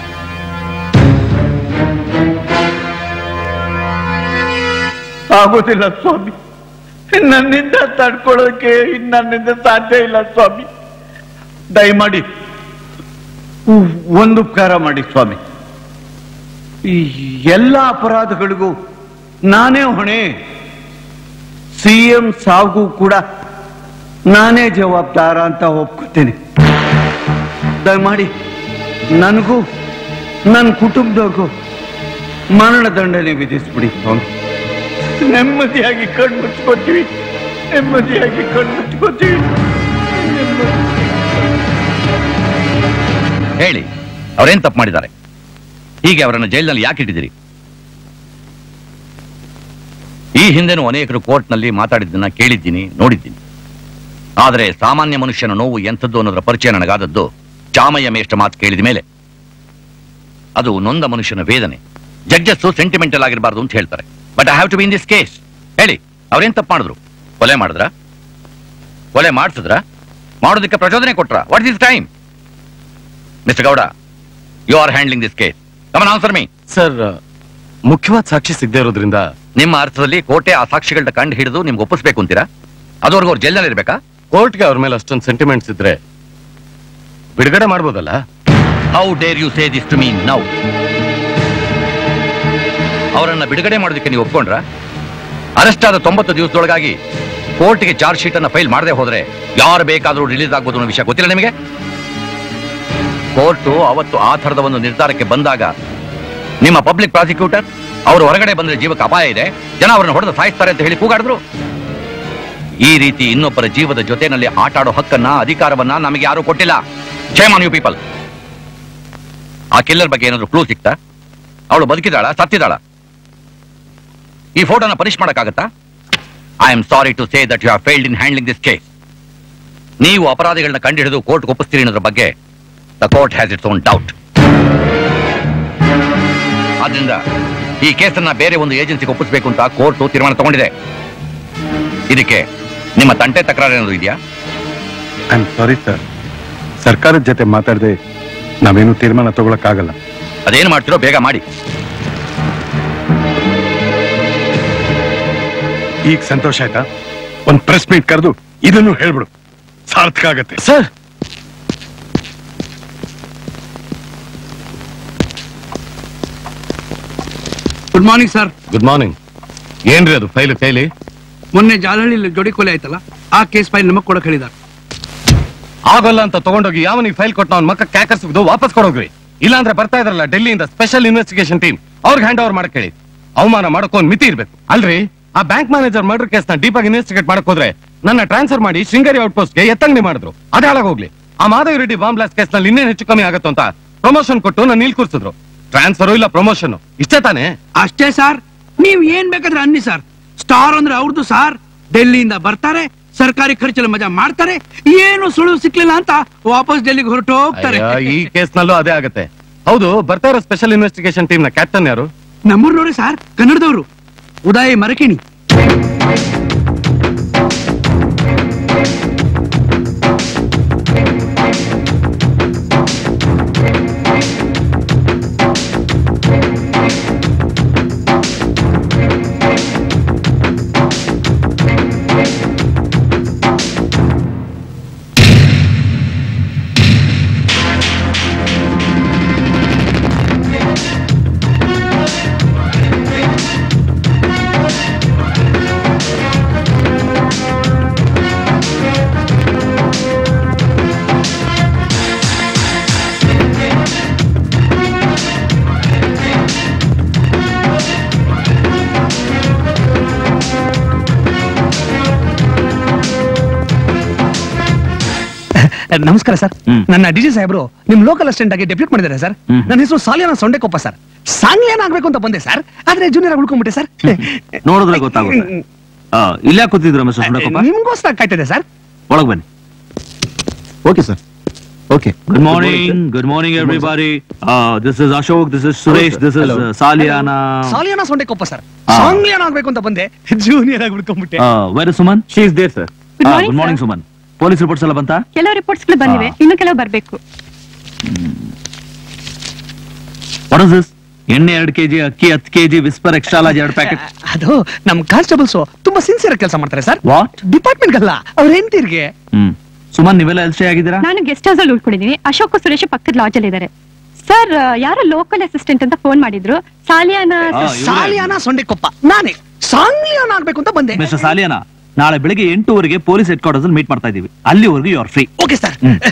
ಆಗೋದಿಲ್ಲ ಸ್ವಾಮಿ ನನ್ನಿಂದ ತಡ್ಕೊಳ್ಳೋಕೆ ಇನ್ ನನ್ನಿಂದ ಸಾಧ್ಯ ಇಲ್ಲ ಸ್ವಾಮಿ ದಯಮಾಡಿ ಉ- ಒಂದು ಉಪಕಾರ ಮಾಡಿ ಸ್ವಾಮಿ ಈ ಎಲ್ಲ ಅಪರಾಧಗಳಿಗೂ ನಾನೇ ಹೊಣೆ ಸಿಎಂ ಸಾವು ಕೂಡ ನಾನೇ ಜವಾಬ್ದಾರ ಅಂತ ಒಪ್ಕೋತೇನೆ ದಯಮಾಡಿ ನನಗೂ ನನ್ನ ಕುಟುಂಬದಾಗೂ ಮರಣದಂಡನೆ ವಿಧಿಸ್ಬಿಡಿ ಸ್ವಾಮಿ ನೆಮ್ಮದಿಯಾಗಿ ಕಣ್ಣು ಮುಚ್ಕೋತೀವಿ ನೆಮ್ಮದಿಯಾಗಿ ಕಣ್ಣು ಮುಚ್ಕೋತೀವಿ ಹೇಳಿ ಅವ್ರೇನ್ ತಪ್ಪು ಮಾಡಿದ್ದಾರೆ ಹೀಗೆ ಅವರನ್ನು ಜೈಲಿನಲ್ಲಿ ಯಾಕೆ ಇಟ್ಟಿದ್ದೀರಿ ಈ ಹಿಂದೆನೂ ಅನೇಕರು ಕೋರ್ಟ್ನಲ್ಲಿ ಮಾತಾಡಿದ್ದನ್ನ ಕೇಳಿದ್ದೀನಿ ನೋಡಿದ್ದೀನಿ ಆದರೆ ಸಾಮಾನ್ಯ ಮನುಷ್ಯನ ನೋವು ಎಂಥದ್ದು ಅನ್ನೋದರ ಪರಿಚಯ ನನಗಾದದ್ದು ಚಾಮಯ್ಯ ಮೇಷ್ಟ ಮಾತು ಕೇಳಿದ ಮೇಲೆ ಅದು ನೊಂದ ಮನುಷ್ಯನ ವೇದನೆ ಜಡ್ಜಸ್ಸು ಸೆಂಟಿಮೆಂಟಲ್ ಆಗಿರಬಾರ್ದು ಅಂತ ಹೇಳ್ತಾರೆ but I have to be in this case ಹೇಳಿ ಅವ್ರೇನ್ ತಪ್ಪು ಮಾಡಿದ್ರು ಕೊಲೆ ಮಾಡಿದ್ರ ಕೊಲೆ ಮಾಡಿಸಿದ್ರ ಮಾಡೋದಕ್ಕೆ ಪ್ರಚೋದನೆ ಕೊಟ್ರ what is time mister Gowda you are handling this case come on answer me sir ಮುಖ್ಯವಾದ ಸಾಕ್ಷಿ ಸಿಗದೆ ಇರೋದ್ರಿಂದ ನಿಮ್ಮ ಅರ್ಥದಲ್ಲಿ ಕೋಟೆ ಆ ಸಾಕ್ಷಿಗಳನ್ನ ಕಂಡು ಹಿಡಿದು ನಿಮ್ಗೆ ಒಪ್ಪಿಸ್ಬೇಕು ಅಂತೀರಾ ಅದುವರೆಗೂ ಅವ್ರು ಜೈಲ್ನಲ್ಲಿ ಇರ್ಬೇಕಾ ಕೋರ್ಟ್ಗೆ ಅವ್ರ ಮೇಲೆ ಅಷ್ಟೊಂದು ಸೆಂಟಿಮೆಂಟ್ಸ್ ಇದ್ರೆ ಬಿಡುಗಡೆ ಮಾಡ್ಬೋದಲ್ಲ how dare you say this to me now ಅವರನ್ನ ಬಿಡುಗಡೆ ಮಾಡೋದಕ್ಕೆ ನೀವು ಒಪ್ಕೊಂಡ್ರ ಅರೆಸ್ಟ್ ಆದ ತೊಂಬತ್ತು ದಿವಸದೊಳಗಾಗಿ ಕೋರ್ಟ್ಗೆ ಚಾರ್ಜ್ ಶೀಟ್ ಅನ್ನ ಫೈಲ್ ಮಾಡದೆ ಹೋದ್ರೆ ಯಾರು ಬೇಕಾದರೂ ರಿಲೀಸ್ ಆಗ್ಬೋದು ಅನ್ನೋ ವಿಷಯ ಗೊತ್ತಿಲ್ಲ ನಿಮಗೆ ಕೋರ್ಟು ಅವತ್ತು ಆ ಥರದ ಒಂದು ನಿರ್ಧಾರಕ್ಕೆ ಬಂದಾಗ ನಿಮ್ಮ ಪಬ್ಲಿಕ್ ಪ್ರಾಸಿಕ್ಯೂಟರ್ ಅವರು ಹೊರಗಡೆ ಬಂದ್ರೆ ಜೀವಕ್ಕೆ ಅಪಾಯ ಇದೆ ಜನ ಅವರನ್ನು ಹೊಡೆದು ಸಾಯಿಸ್ತಾರೆ ಅಂತ ಹೇಳಿ ಕೂಗಾಡಿದ್ರು ಈ ರೀತಿ ಇನ್ನೊಬ್ಬರ ಜೀವದ ಜೊತೆನಲ್ಲಿ ಆಟ ಆಡೋ ಹಕ್ಕನ್ನ ಅಧಿಕಾರವನ್ನ ನಮಗೆ ಯಾರು ಕೊಟ್ಟಿಲ್ಲ ಶೇಮ್ ಆನ್ ಯು ಪೀಪಲ್ ಆ ಕಿಲ್ಲರ್ ಬಗ್ಗೆ ಏನಾದ್ರು ಕ್ಲೂ ಸಿಕ್ತಾ ಅವಳು ಬದುಕಿದಾಳ ಸತ್ತಿದಾಳ ಈ ಫೋಟೋನ ಪನಿಷ್ ಮಾಡಕ್ಕಾಗತ್ತಾ I am sorry to say that you have failed in handling this case ನೀವು ಅಪರಾಧಿಗಳನ್ನ ಕಂಡುಹಿಡಿದು ಕೋರ್ಟ್ ಒಪ್ಪಿಸ್ತೀರಿ ಅನ್ನೋದ್ರ ಬಗ್ಗೆ the court has its own doubt ಆದ್ರಿಂದ ಈ ಕೇಸನ್ನ ಬೇರೆ ಒಂದು ಏಜೆನ್ಸಿಗೆ ಒಪ್ಪಿಸಬೇಕು ಅಂತ ಕೋರ್ಟ್ ತೀರ್ಮಾನ ತಗೊಂಡಿದೆ ಇದಕ್ಕೆ ನಿಮ್ಮ ತಂಟೆ ತಕರಾರು ಏನಾದ್ರು ಇದೆಯಾ ಐ ಆಮ್ ಸಾರಿ ಸರ್ ಸರ್ಕಾರದ ಜೊತೆ ಮಾತಾಡದೆ ನಾವೇನು ತೀರ್ಮಾನ ತಗೊಳಕ್ಕಾಗಲ್ಲ ಅದೇನು ಮಾಡ್ತಿರೋ ಬೇಗ ಮಾಡಿ ಈಗ ಸಂತೋಷ ಆಯ್ತಾ ಒಂದ್ ಪ್ರೆಸ್ ಮೀಟ್ ಕರೆದು ಇದನ್ನು ಹೇಳ್ಬಿಡು ಸಾರ್ಥಕ ಆಗತ್ತೆ sir good morning sir good morning ಏನ್ರಿ ಅದು ಫೈಲ್ ಕೈಲಿ ಮೊನ್ನೆ ಜಾಲಹಳ್ಳಿ ಜೋಡಿ ಕೊಲೆ ಆಯ್ತಲ್ಲ ಆ ಕೇಸ್ ಫೈಲ್ ನಮಗ್ ಕೊಡಕ್ ಹೇಳಿದಾರೆ ಆಗೋಲ್ಲ ಅಂತ ತಗೊಂಡೋಗಿ ಯಾವನಿಗೆ ಫೈಲ್ ಕೊಟ್ಟು ಅವ್ನ ಮಕ್ಕ ಕ್ಯಾಕರ್ಸ್ ವಾಪಸ್ ಕೊಡೋಗ್ರಿ ಇಲ್ಲಾಂದ್ರೆ ಬರ್ತಾ ಇದ್ರಲ್ಲ ಡೆಲ್ಲಿಯಿಂದ ಸ್ಪೆಷಲ್ ಇನ್ವೆಸ್ಟಿಗೇಷನ್ ಟೀಮ್ ಅವ್ರಿಗೆ ಹ್ಯಾಂಡ್ ಓವರ್ ಮಾಡಕ್ ಹೇಳಿ ಅವಮಾನ ಮಾಡಕ್ ಒಂದ್ ಮಿತಿ ಇರ್ಬೇಕು ಅಲ್ರಿ ಆ ಬ್ಯಾಂಕ್ ಮ್ಯಾನೇಜರ್ ಮರ್ಡರ್ ಕೇಸ್ ನ ಡೀಪ್ ಆಗಿ ಇನ್ವೆಸ್ಟಿಗೇಟ್ ಮಾಡಕ್ ಹೋದ್ರೆ ನನ್ನ ಟ್ರಾನ್ಸ್ಫರ್ ಮಾಡಿ ಶೃಂಗೇರಿ ಔಟ್ ಪೋಸ್ಟ್ ಗೆ ಎತ್ತಂಗಡಿ ಮಾಡಿದ್ರು ಅದೇ ಹಾಳಾಗೋಗ್ಲಿ ಆ Madhav Reddy bomb blast case ನಲ್ಲಿ ಇನ್ನೇನು ಹೆಚ್ಚು ಕಮ್ಮಿ ಆಗತ್ತೋ ಅಂತ ಪ್ರಮೋಷನ್ ಕೊಟ್ಟು ನಾನು ನಿಲ್ ಕೂರ್ಸಿದ್ರು ಟ್ರಾನ್ಸ್ಫರ್ ಇಲ್ಲ ಪ್ರಮೋಷನ್ ಇಷ್ಟೇ ತಾನೇ ಅಷ್ಟೇ ಸರ್ ನೀವ್ ಏನ್ ಬೇಕಾದ್ರೆ ಅನ್ನಿ ಸರ್ ಸ್ಟಾರ್ ಅಂದ್ರೆ ಅವ್ರದ್ದು ಸರ್ ಡೆಲ್ಲಿಯಿಂದ ಬರ್ತಾರೆ ಸರ್ಕಾರಿ ಖರ್ಚಲ್ಲಿ ಮಜಾ ಮಾಡ್ತಾರೆ ಏನು ಸುಳುವು ಸಿಕ್ಲಿಲ್ಲ ಅಂತ ವಾಪಸ್ ಡೆಲ್ಲಿಗೆ ಹೊರಟು ಹೋಗ್ತಾರೆ ಅಯ್ಯೋ, ಈ ಕೇಸ್ ನಲ್ಲೂ ಅದೇ ಆಗತ್ತೆ ಹೌದು ಬರ್ತಾ ಇರೋ ಸ್ಪೆಷಲ್ ಇನ್ವೆಸ್ಟಿಗೇಷನ್ ಟೀಮ್ ನ ಕ್ಯಾಪ್ಟನ್ ಯಾರು ನಮ್ಮೂರ್ನವ್ರೆ ಸರ್ ಕನ್ನಡದವರು ಉದಯ್ ಮರಕಿಣಿ ನಮಸ್ಕಾರ ಸರ್ ನನ್ನ ಡಿಜಿ ಸಾಹೇಬ್ರು ನಿಮ್ ಲೋಕಲ್ ಅಸಿಸ್ಟೆಂಟ್ ಆಗಿ ಡೆಪ್ಯೂಟ್ ಮಾಡಿದ್ದಾರೆ ಸರ್ ನನ್ನ ಹೆಸರು ಸಾಲಿಯಾನ ಸೊಂಡೆಕೊಪ್ಪ ಸರ್ ಸಾಂಗ್ಲಿಯಾನ ಆಗ್ಬೇಕು ಅಂತ ಬಂದೆ ಸರ್ ಆದ್ರೆ ಜೂನಿಯರ್ ಆಗಿ ಉಳ್ಕೊಂಡ್ಬಿಟ್ಟೆ ಸರ್ ನೋಡಿದ್ರೆ ಗೊತ್ತಾಗುತ್ತೆ ಆ, ಇಲ್ಲೇ ಕೂತಿದ್ರು ಮಿಸ್ಟರ್ ಸುಂಡಕೊಪ್ಪ ನಿಮ್ಗೋಸ್ಕರ ಕಾಯ್ತಿದೆ ಸರ್ ಒಳಗ್ ಬನ್ನಿ okay sir okay good morning good morning everybody this is Ashok this is Suresh this is Saliyana Saliyana Sondekoppa sir ಆ. ಸಾಂಗ್ಲಿಯಾನ ಆಗ್ಬೇಕು ಅಂತ ಬಂದೆ ಜೂನಿಯರ್ ಆಗಿ ಉಳ್ಕೊಂಡ್ಬಿಟ್ಟೆ very Suman she is there sir Good morning, good morning Suman police reports ಎಲ್ಲ ಬಂತಾ ಕೆಲವು ರಿಪೋರ್ಟ್ಸ್ಗಳು ಬಂದಿವೆ ಇನ್ನು ಕೆಲವು ಬರ್ಬೇಕು ವಾಟ್ ಇಸ್ ದಿಸ್ ಎಣ್ಣೆ ಎರಡು ಕೆಜಿ ಅಕ್ಕಿ ಹತ್ತು ಕೆಜಿ ವಿಸ್ಪರ್ ಎಕ್ಸ್ಟ್ರಾ ಲಾರ್ಜ್ ಎರಡು ಪ್ಯಾಕೆಟ್ ಅದು ನಮ್ ಕಾನ್ಸ್ಟೇಬಲ್ಸ್ ತುಂಬಾ ಸಿನ್ಸಿಯರ್ ಕೆಲಸ ಮಾಡ್ತಾರೆ ಸರ್ ವಾಟ್ ಡಿಪಾರ್ಟ್ಮೆಂಟ್ ಅಲ್ಲ ಅವ್ರ ಹೆಂಡತಿರ್ಗೆ ಹ್ಮ್ ಸುಮನ್ ನೀವೆಲ್ಲ ಎಲ್ಲಿ ಸ್ಟೇ ಆಗಿದ್ದೀರಾ ನಾನು ಗೆಸ್ಟ್ ಹೌಸ್ ಅಲ್ಲಿ ಉಳ್ಕೊಂಡಿದ್ದೀನಿ ಅಶೋಕ್ ಸುರೇಶ್ ಪಕ್ಕದ ಲಾಜ್ ಅಲ್ಲಿ ಇದ್ದಾರೆ ಸರ್ ಯಾರೋ ಲೋಕಲ್ ಅಸಿಸ್ಟೆಂಟ್ ಅಂತ ಫೋನ್ ಮಾಡಿದ್ರು ಸಾಲಿಯಾನ ಆ, ಇವ್ರೇ. ಸಾಲಿಯಾನ ಸೊಂಡೆಕೊಪ್ಪ ನಾನೇ ಸಾಂಗ್ಲಿಯಾನ ಆಗ್ಬೇಕು ಅಂತ ಬಂದೆ ಮಿಸ್ಟರ್ ಸಾಲಿಯಾನ ನಾಳೆ ಬೆಳಿಗ್ಗೆ ಎಂಟೂವರೆಗೆ ಪೊಲೀಸ್ ಹೆಡ್ ಕ್ವಾರ್ಟರ್ಸ್ ಮೀಟ್ ಮಾಡ್ತಾ ಇದೀವಿ ಅಲ್ಲಿವರೆಗೂ you are free okay sir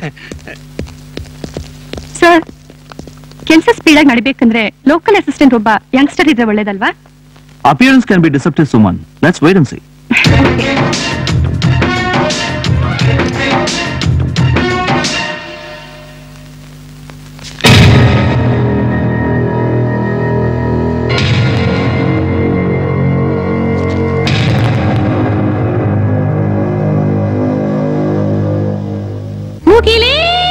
sir ಕೆಲಸ ಸ್ಪೀಡ್ ಆಗಿ ನಡಿಬೇಕಂದ್ರೆ ಲೋಕಲ್ ಅಸಿಸ್ಟೆಂಟ್ ಒಬ್ಬ ಯಂಗ್ಸ್ಟರ್ ಇದ್ರೆ ಒಳ್ಳೇದಲ್ವಾ appearance can be deceptive Suman let's wait and see ಮುಗಿಲೇ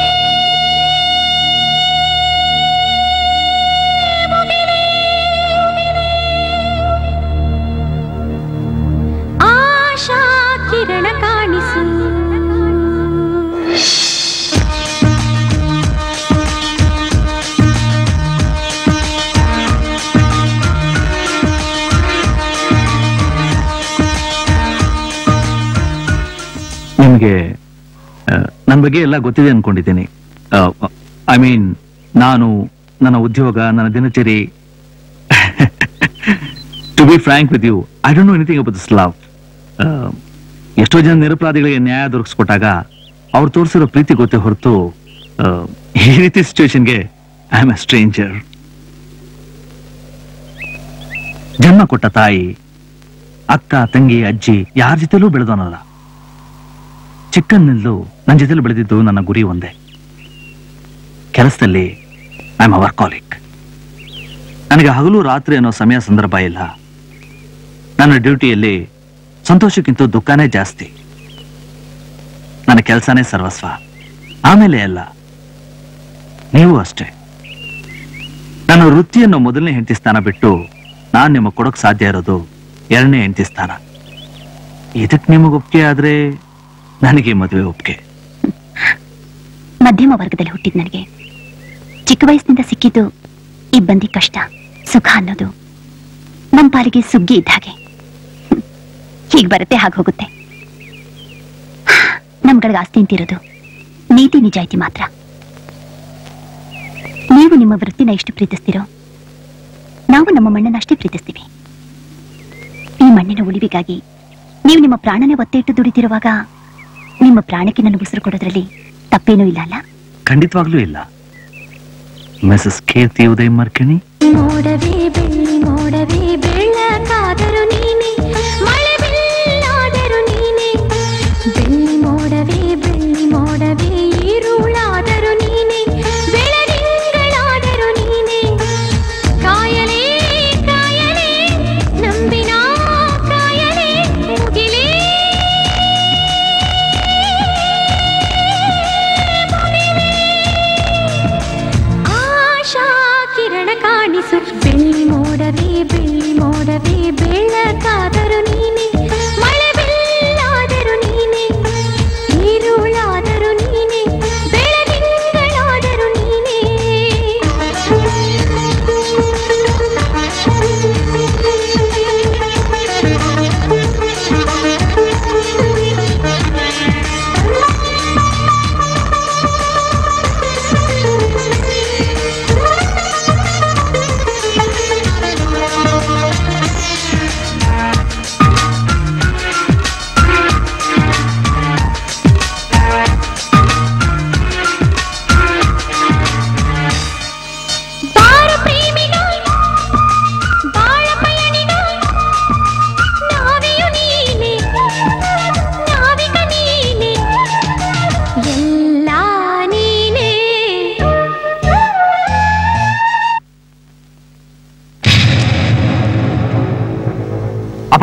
ಆಶಾ ಕಿರಣ ಕಾಣಿಸು ನಿಮಗೆ ನನ್ನ ಬಗ್ಗೆ ಎಲ್ಲ ಗೊತ್ತಿದೆ ಅನ್ಕೊಂಡಿದ್ದೀನಿ ಐ ಮೀನ್ ನಾನು ನನ್ನ ಉದ್ಯೋಗ ನನ್ನ ದಿನಚರಿ to be frank with you I don't know anything about this love ಎಷ್ಟೋ ಜನ ನಿರಪರಾಧಿಗಳಿಗೆ ನ್ಯಾಯ ದೊರಕಿಸ್ಕೊಟ್ಟಾಗ ಅವ್ರು ತೋರಿಸಿರೋ ಪ್ರೀತಿ ಗೊತ್ತೇ ಹೊರತು ಆ, ಈ ರೀತಿ ಸಿಚುವೇಶನ್ಗೆ ಐ ಆಮ್ ಎ ಸ್ಟ್ರೇಂಜರ್ ಜನ್ಮ ಕೊಟ್ಟ ತಾಯಿ ಅಕ್ಕ ತಂಗಿ ಅಜ್ಜಿ ಯಾರ ಜೊತೆಲೂ ಬೆಳೆದವನಲ್ಲ ಚಿಕ್ಕನ್ನಲ್ಲೂ ನನ್ನ ಜೊತೆಲಿ ಬೆಳೆದಿದ್ದು ನನ್ನ ಗುರಿ ಒಂದೇ ಕೆಲಸದಲ್ಲಿ ಐ ಆಮ್ ಅವರ್ ಕಾಲಿಕ್ ನನಗೆ ಹಗಲು ರಾತ್ರಿ ಅನ್ನೋ ಸಮಯ ಸಂದರ್ಭ ಇಲ್ಲ ನನ್ನ ಡ್ಯೂಟಿಯಲ್ಲಿ ಸಂತೋಷಕ್ಕಿಂತ ದುಃಖನೇ ಜಾಸ್ತಿ ನನ್ನ ಕೆಲಸನೇ ಸರ್ವಸ್ವ ಆಮೇಲೆ ಅಲ್ಲ ನೀವು ಅಷ್ಟೇ ನನ್ನ ವೃತ್ತಿಯನ್ನು ಮೊದಲನೇ ಹೆಂಡತಿ ಸ್ಥಾನ ಬಿಟ್ಟು ನಾನು ನಿಮಗೆ ಕೊಡೋಕ್ ಸಾಧ್ಯ ಇರೋದು ಎರಡನೇ ಹೆಂಡತಿ ಸ್ಥಾನ ಇದಕ್ಕೆ ನಿಮಗೆ ಒಪ್ಪಿಗೆ ಆದ್ರೆ ನನಗೆ ಮದುವೆ ಒಪ್ಪಿಗೆ ಮಧ್ಯಮ ವರ್ಗದಲ್ಲಿ ಹುಟ್ಟಿದ ನನಗೆ ಚಿಕ್ಕ ವಯಸ್ಸಿನಿಂದ ಸಿಕ್ಕಿದ್ದು ಇಬ್ಬಂದಿ ಕಷ್ಟ ಸುಖ ಅನ್ನೋದು ನಮ್ಮ ಪಾಲಿಗೆ ಸುಗ್ಗಿ ಇದ್ದ ಹಾಗೆ ಹೀಗ್ ಬರುತ್ತೆ ಹಾಗೆ ಹೋಗುತ್ತೆ ನಮ್ಗಳಿಗೆ ಆಸ್ತಿ ಅಂತಿರೋದು ನೀತಿ ನಿಜಾಯಿತಿ ಮಾತ್ರ ನೀವು ನಿಮ್ಮ ವೃತ್ತಿನ ಎಷ್ಟು ಪ್ರೀತಿಸ್ತೀರೋ ನಾವು ನಮ್ಮ ಮಣ್ಣನ್ನ ಅಷ್ಟೇ ಪ್ರೀತಿಸ್ತೀವಿ ಈ ಮಣ್ಣಿನ ಉಳಿವಿಗಾಗಿ ನೀವು ನಿಮ್ಮ ಪ್ರಾಣನೇ ಒತ್ತೆ ಇಟ್ಟು ದುಡಿತಿರುವಾಗ ನಿಮ್ಮ ಪ್ರಾಣಕ್ಕೆ ನನ್ನ ಉಸಿರು ಕೊಡೋದ್ರಲ್ಲಿ ತಪ್ಪೇನೂ ಇಲ್ಲ ಅಲ್ಲ ಖಂಡಿತವಾಗ್ಲೂ ಇಲ್ಲ ಮಿಸಸ್ ಕೀರ್ತಿ ಉದಯ್ ಮರ್ಕಿಣಿ ಮೋಡವೇ ಬೆಳ್ಳಿ ಮೋಡವೇ ಬೆಳ್ಳಕಾದರು ನೀನೆ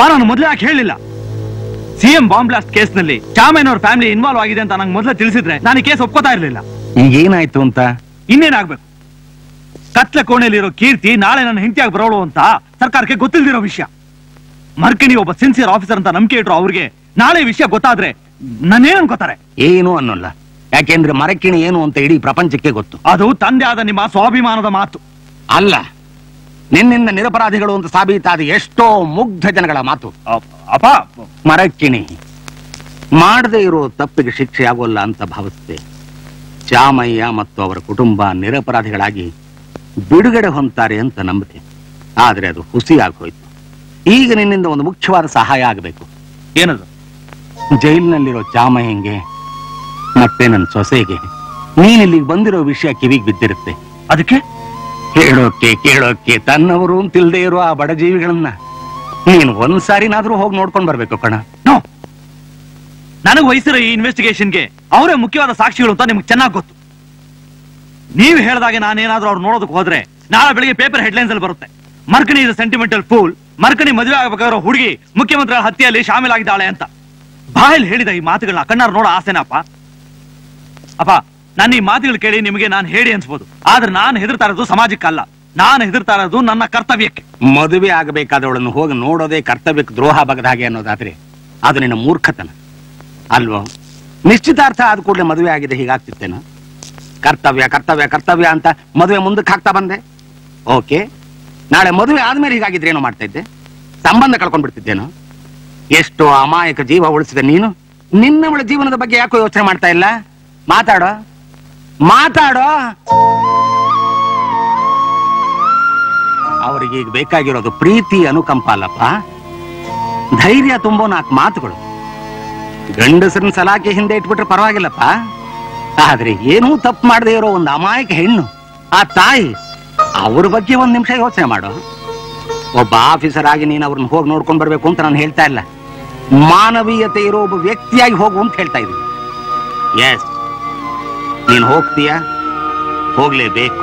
ಅಪ್ಪ ನಾನು ಮೊದಲೇ ಯಾಕೆ ಹೇಳಿಲ್ಲ ಸಿಎಂ ಬಾಂಬ್ ಬ್ಲಾಸ್ಟ್ ಕೇಸ್ನಲ್ಲಿ ಚಾಮಯ್ಯನ ಅವ್ರ ಫ್ಯಾಮಿಲಿ ಇನ್ವಾಲ್ವ್ ಆಗಿದೆ ಅಂತ ನಂಗೆ ಮೊದಲೇ ತಿಳಿಸಿದ್ರೆ ನಾನು ಈ ಕೇಸ್ ಒಪ್ಕೋತಾ ಇರಲಿಲ್ಲ ಈಗ ಏನಾಯ್ತು ಅಂತ ಇನ್ನೇನಾಗ್ಬೇಕು ಕತ್ಲೆ ಕೋಣೆಯಲ್ಲಿರೋ ಕೀರ್ತಿ ನಾಳೆ ನನ್ನ ಹೆಂಡತಿಯಾಗಿ ಬರೋಳು ಅಂತ ಸರ್ಕಾರಕ್ಕೆ ಗೊತ್ತಿಲ್ದಿರೋ ವಿಷಯ ಮರ್ಕಿಣಿ ಒಬ್ಬ ಸಿನ್ಸಿಯರ್ ಆಫೀಸರ್ ಅಂತ ನಂಬಿಕೆ ಇಟ್ರು ಅವ್ರಿಗೆ ನಾಳೆ ಈ ವಿಷಯ ಗೊತ್ತಾದ್ರೆ ನನ್ನೇನ್ ಅನ್ಕೋತಾರೆ ಏನು ಅನ್ನೋಲ್ಲ ಯಾಕೆಂದ್ರೆ ಮರಕ್ಕಿಣಿ ಏನು ಅಂತ ಇಡೀ ಪ್ರಪಂಚಕ್ಕೆ ಗೊತ್ತು ಅದು ತಂದೆ ಆದ ನಿಮ್ಮ ಸ್ವಾಭಿಮಾನದ ಮಾತು ಅಲ್ಲ ನಿನ್ನಿಂದ ನಿರಪರಾಧಿಗಳು ಅಂತ ಸಾಬೀತಾದ ಎಷ್ಟೋ ಮುಗ್ಧ ಜನಗಳ ಮಾತು ಅಪ್ಪ ಮರಕ್ಕಿಣಿ ಮಾಡದೇ ಇರೋ ತಪ್ಪಿಗೆ ಶಿಕ್ಷೆ ಆಗೋಲ್ಲ ಅಂತ ಭಾವಿಸಿದೆ ಚಾಮಯ್ಯ ಮತ್ತು ಅವರ ಕುಟುಂಬ ನಿರಪರಾಧಿಗಳಾಗಿ ಬಿಡುಗಡೆ ಹೊಂತಾರೆ ಅಂತ ನಂಬಿದೆ ಆದ್ರೆ ಅದು ಹುಸಿ ಆಗೋಯ್ತು ಈಗ ನಿನ್ನಿಂದ ಒಂದು ಮುಖ್ಯವಾದ ಸಹಾಯ ಆಗಬೇಕು ಏನದು ಜೈಲಿನಲ್ಲಿರೋ ಚಾಮಯ್ಯಂಗೆ ಮತ್ತೆ ನನ್ನ ಸೊಸೆಗೆ ನೀನ್ ಇಲ್ಲಿಗೆ ಬಂದಿರೋ ವಿಷಯ ಕಿವಿಗೆ ಬಿದ್ದಿರುತ್ತೆ ಅದಕ್ಕೆ ಹೇಳೋಕೆ ಕೇಳೋಕೆ ತನ್ನವರು ಅಂತಿಲ್ದೇ ಇರೋ ಆ ಬಡ ಜೀವಿಗಳನ್ನ ನೀನು ಒಂದ್ಸಾರಿನಾದ್ರೂ ಹೋಗಿ ನೋಡ್ಕೊಂಡ್ ಬರ್ಬೇಕು ಕಣ ನನಗೆ ವಹಿಸಿರೋ ಈ ಇನ್ವೆಸ್ಟಿಗೇಷನ್ಗೆ ಅವರೇ ಮುಖ್ಯವಾದ ಸಾಕ್ಷಿಗಳು ಅಂತ ನಿಮ್ಗೆ ಚೆನ್ನಾಗಿ ಗೊತ್ತು ನೀವು ಹೇಳಿದಾಗೆ ನಾನೇನಾದ್ರೂ ಅವ್ರು ನೋಡೋದಕ್ಕೆ ಹೋದ್ರೆ ನಾಳೆ ಬೆಳಿಗ್ಗೆ ಪೇಪರ್ ಹೆಡ್ಲೈನ್ಸ್ ಅಲ್ಲಿ ಬರುತ್ತೆ Markini is sentimental fool Markini ಮದುವೆ ಆಗಬೇಕಾಗಿರೋ ಹುಡುಗಿ ಮುಖ್ಯಮಂತ್ರಿಗಳ ಹತ್ಯೆಯಲ್ಲಿ ಶಾಮೀಲಾಗಿದ್ದಾಳೆ ಅಂತ ಬಾಯಲ್ಲಿ ಹೇಳಿದ ಈ ಮಾತುಗಳನ್ನ ಕಣ್ಣಾರು ನೋಡೋ ಆಸೆನಪ್ಪ ಅಪ್ಪ ನನ್ನ ಈ ಮಾತುಗಳು ಕೇಳಿ ನಿಮಗೆ ನಾನು ಹೇಳಿ ಅನ್ಸ್ಬೋದು ಆದ್ರೆ ನಾನು ಹೆದರ್ತಾ ಇರೋದು ಸಮಾಜಕ್ಕಲ್ಲ ನಾನು ಹೆದರ್ತಾ ಇರೋದು ನನ್ನ ಕರ್ತವ್ಯಕ್ಕೆ ಮದುವೆ ಆಗಬೇಕಾದವಳನ್ನು ಹೋಗಿ ನೋಡೋದೇ ಕರ್ತವ್ಯಕ್ಕೆ ದ್ರೋಹ ಬಗದ ಹಾಗೆ ಅನ್ನೋದಾದ್ರೆ ಅದು ನಿನ್ನ ಮೂರ್ಖತನ ಅಲ್ವೋ ನಿಶ್ಚಿತಾರ್ಥ ಆದ ಕೂಡಲೇ ಮದುವೆ ಆಗಿದೆ ಹೀಗಾಗ್ತಿತ್ತೇನೋ ಕರ್ತವ್ಯ ಕರ್ತವ್ಯ ಕರ್ತವ್ಯ ಅಂತ ಮದುವೆ ಮುಂದಕ್ಕೆ ಹಾಕ್ತಾ ಬಂದೆ ಓಕೆ ನಾಳೆ ಮದುವೆ ಆದ್ಮೇಲೆ ಹೀಗಾಗಿದ್ರೇನೋ ಮಾಡ್ತಾ ಇದ್ದೆ ಸಂಬಂಧ ಕಳ್ಕೊಂಡ್ ಬಿಡ್ತಿದ್ದೇನೋ ಎಷ್ಟೋ ಅಮಾಯಕ ಜೀವ ಉಳಿಸಿದ ನೀನು ನಿನ್ನವಳ ಜೀವನದ ಬಗ್ಗೆ ಯಾಕೋ ಯೋಚನೆ ಮಾಡ್ತಾ ಇಲ್ಲ ಮಾತಾಡೋ ಮಾತಾಡೋ ಅವರಿಗೆ ಈಗ ಬೇಕಾಗಿರೋದು ಪ್ರೀತಿ ಅನುಕಂಪ ಅಲ್ಲಪ್ಪ ಧೈರ್ಯ ತುಂಬೋ ನಾಲ್ಕು ಮಾತುಗಳು ಗಂಡಸರನ್ನ ಸಲಾಕೆ ಹಿಂದೆ ಇಟ್ಬಿಟ್ರೆ ಪರವಾಗಿಲ್ಲಪ್ಪ ಆದ್ರೆ ಏನೂ ತಪ್ಪು ಮಾಡದೇ ಇರೋ ಒಂದು ಅಮಾಯಕ ಹೆಣ್ಣು ಆ ತಾಯಿ ಅವ್ರ ಬಗ್ಗೆ ಒಂದ್ ನಿಮಿಷ ಯೋಚನೆ ಮಾಡು ಒಬ್ಬ ಆಫೀಸರ್ ಆಗಿ ನೀನು ಅವ್ರನ್ನ ಹೋಗಿ ನೋಡ್ಕೊಂಡ್ ಬರ್ಬೇಕು ಅಂತ ನಾನು ಹೇಳ್ತಾ ಇಲ್ಲ ಮಾನವೀಯತೆ ಇರೋ ಒಬ್ಬ ವ್ಯಕ್ತಿಯಾಗಿ ಹೋಗು ಅಂತ ಹೇಳ್ತಾ ಇದ್ದೀನಿ ಎಸ್ ನೀನು ಹೋಗ್ತೀಯಾ ಹೋಗ್ಲೇಬೇಕು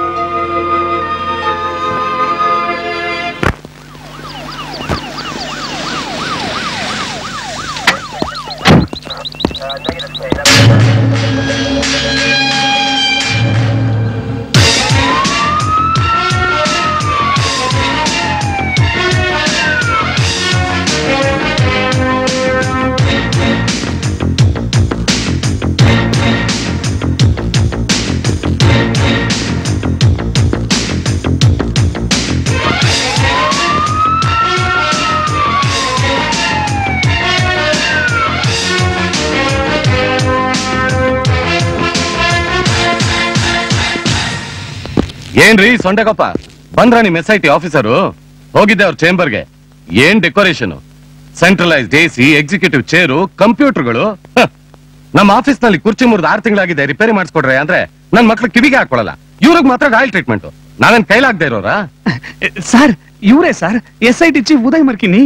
ಏನ್ರಿ ಸೊಂಡೆಗಪ್ಪ ಬಂದ್ರ ನಿಮ್ ಎಸ್ ಐ ಟಿ ಆಫೀಸರು ಹೋಗಿದ್ದೆ ಅವ್ರ ಚೇಂಬರ್ಗೆ ಏನ್ decoration centralised A C executive chair ಕಂಪ್ಯೂಟರ್ಗಳು ನಮ್ಮ ಆಫೀಸ್ ನಲ್ಲಿ ಕುರ್ಚಿ ಮುರಿದು ಆರು ತಿಂಗಳಾಗಿದೆ ರಿಪೇರಿ ಮಾಡಿಸ್ಕೊಡ್ರೆ ಅಂದ್ರೆ ನನ್ ಮಕ್ಳು ಕಿವಿಗೆ ಹಾಕೊಳಲ್ಲ ಇವ್ರಿಗೆ ಮಾತ್ರ ಗಾಯಲ್ ಟ್ರೀಟ್ಮೆಂಟ್ ನಾವೇನ್ ಕೈಲಾಗ್ದೆ ಇರೋರಾ ಸರ್ ಇವರೇ sir S I T chief Uday Markini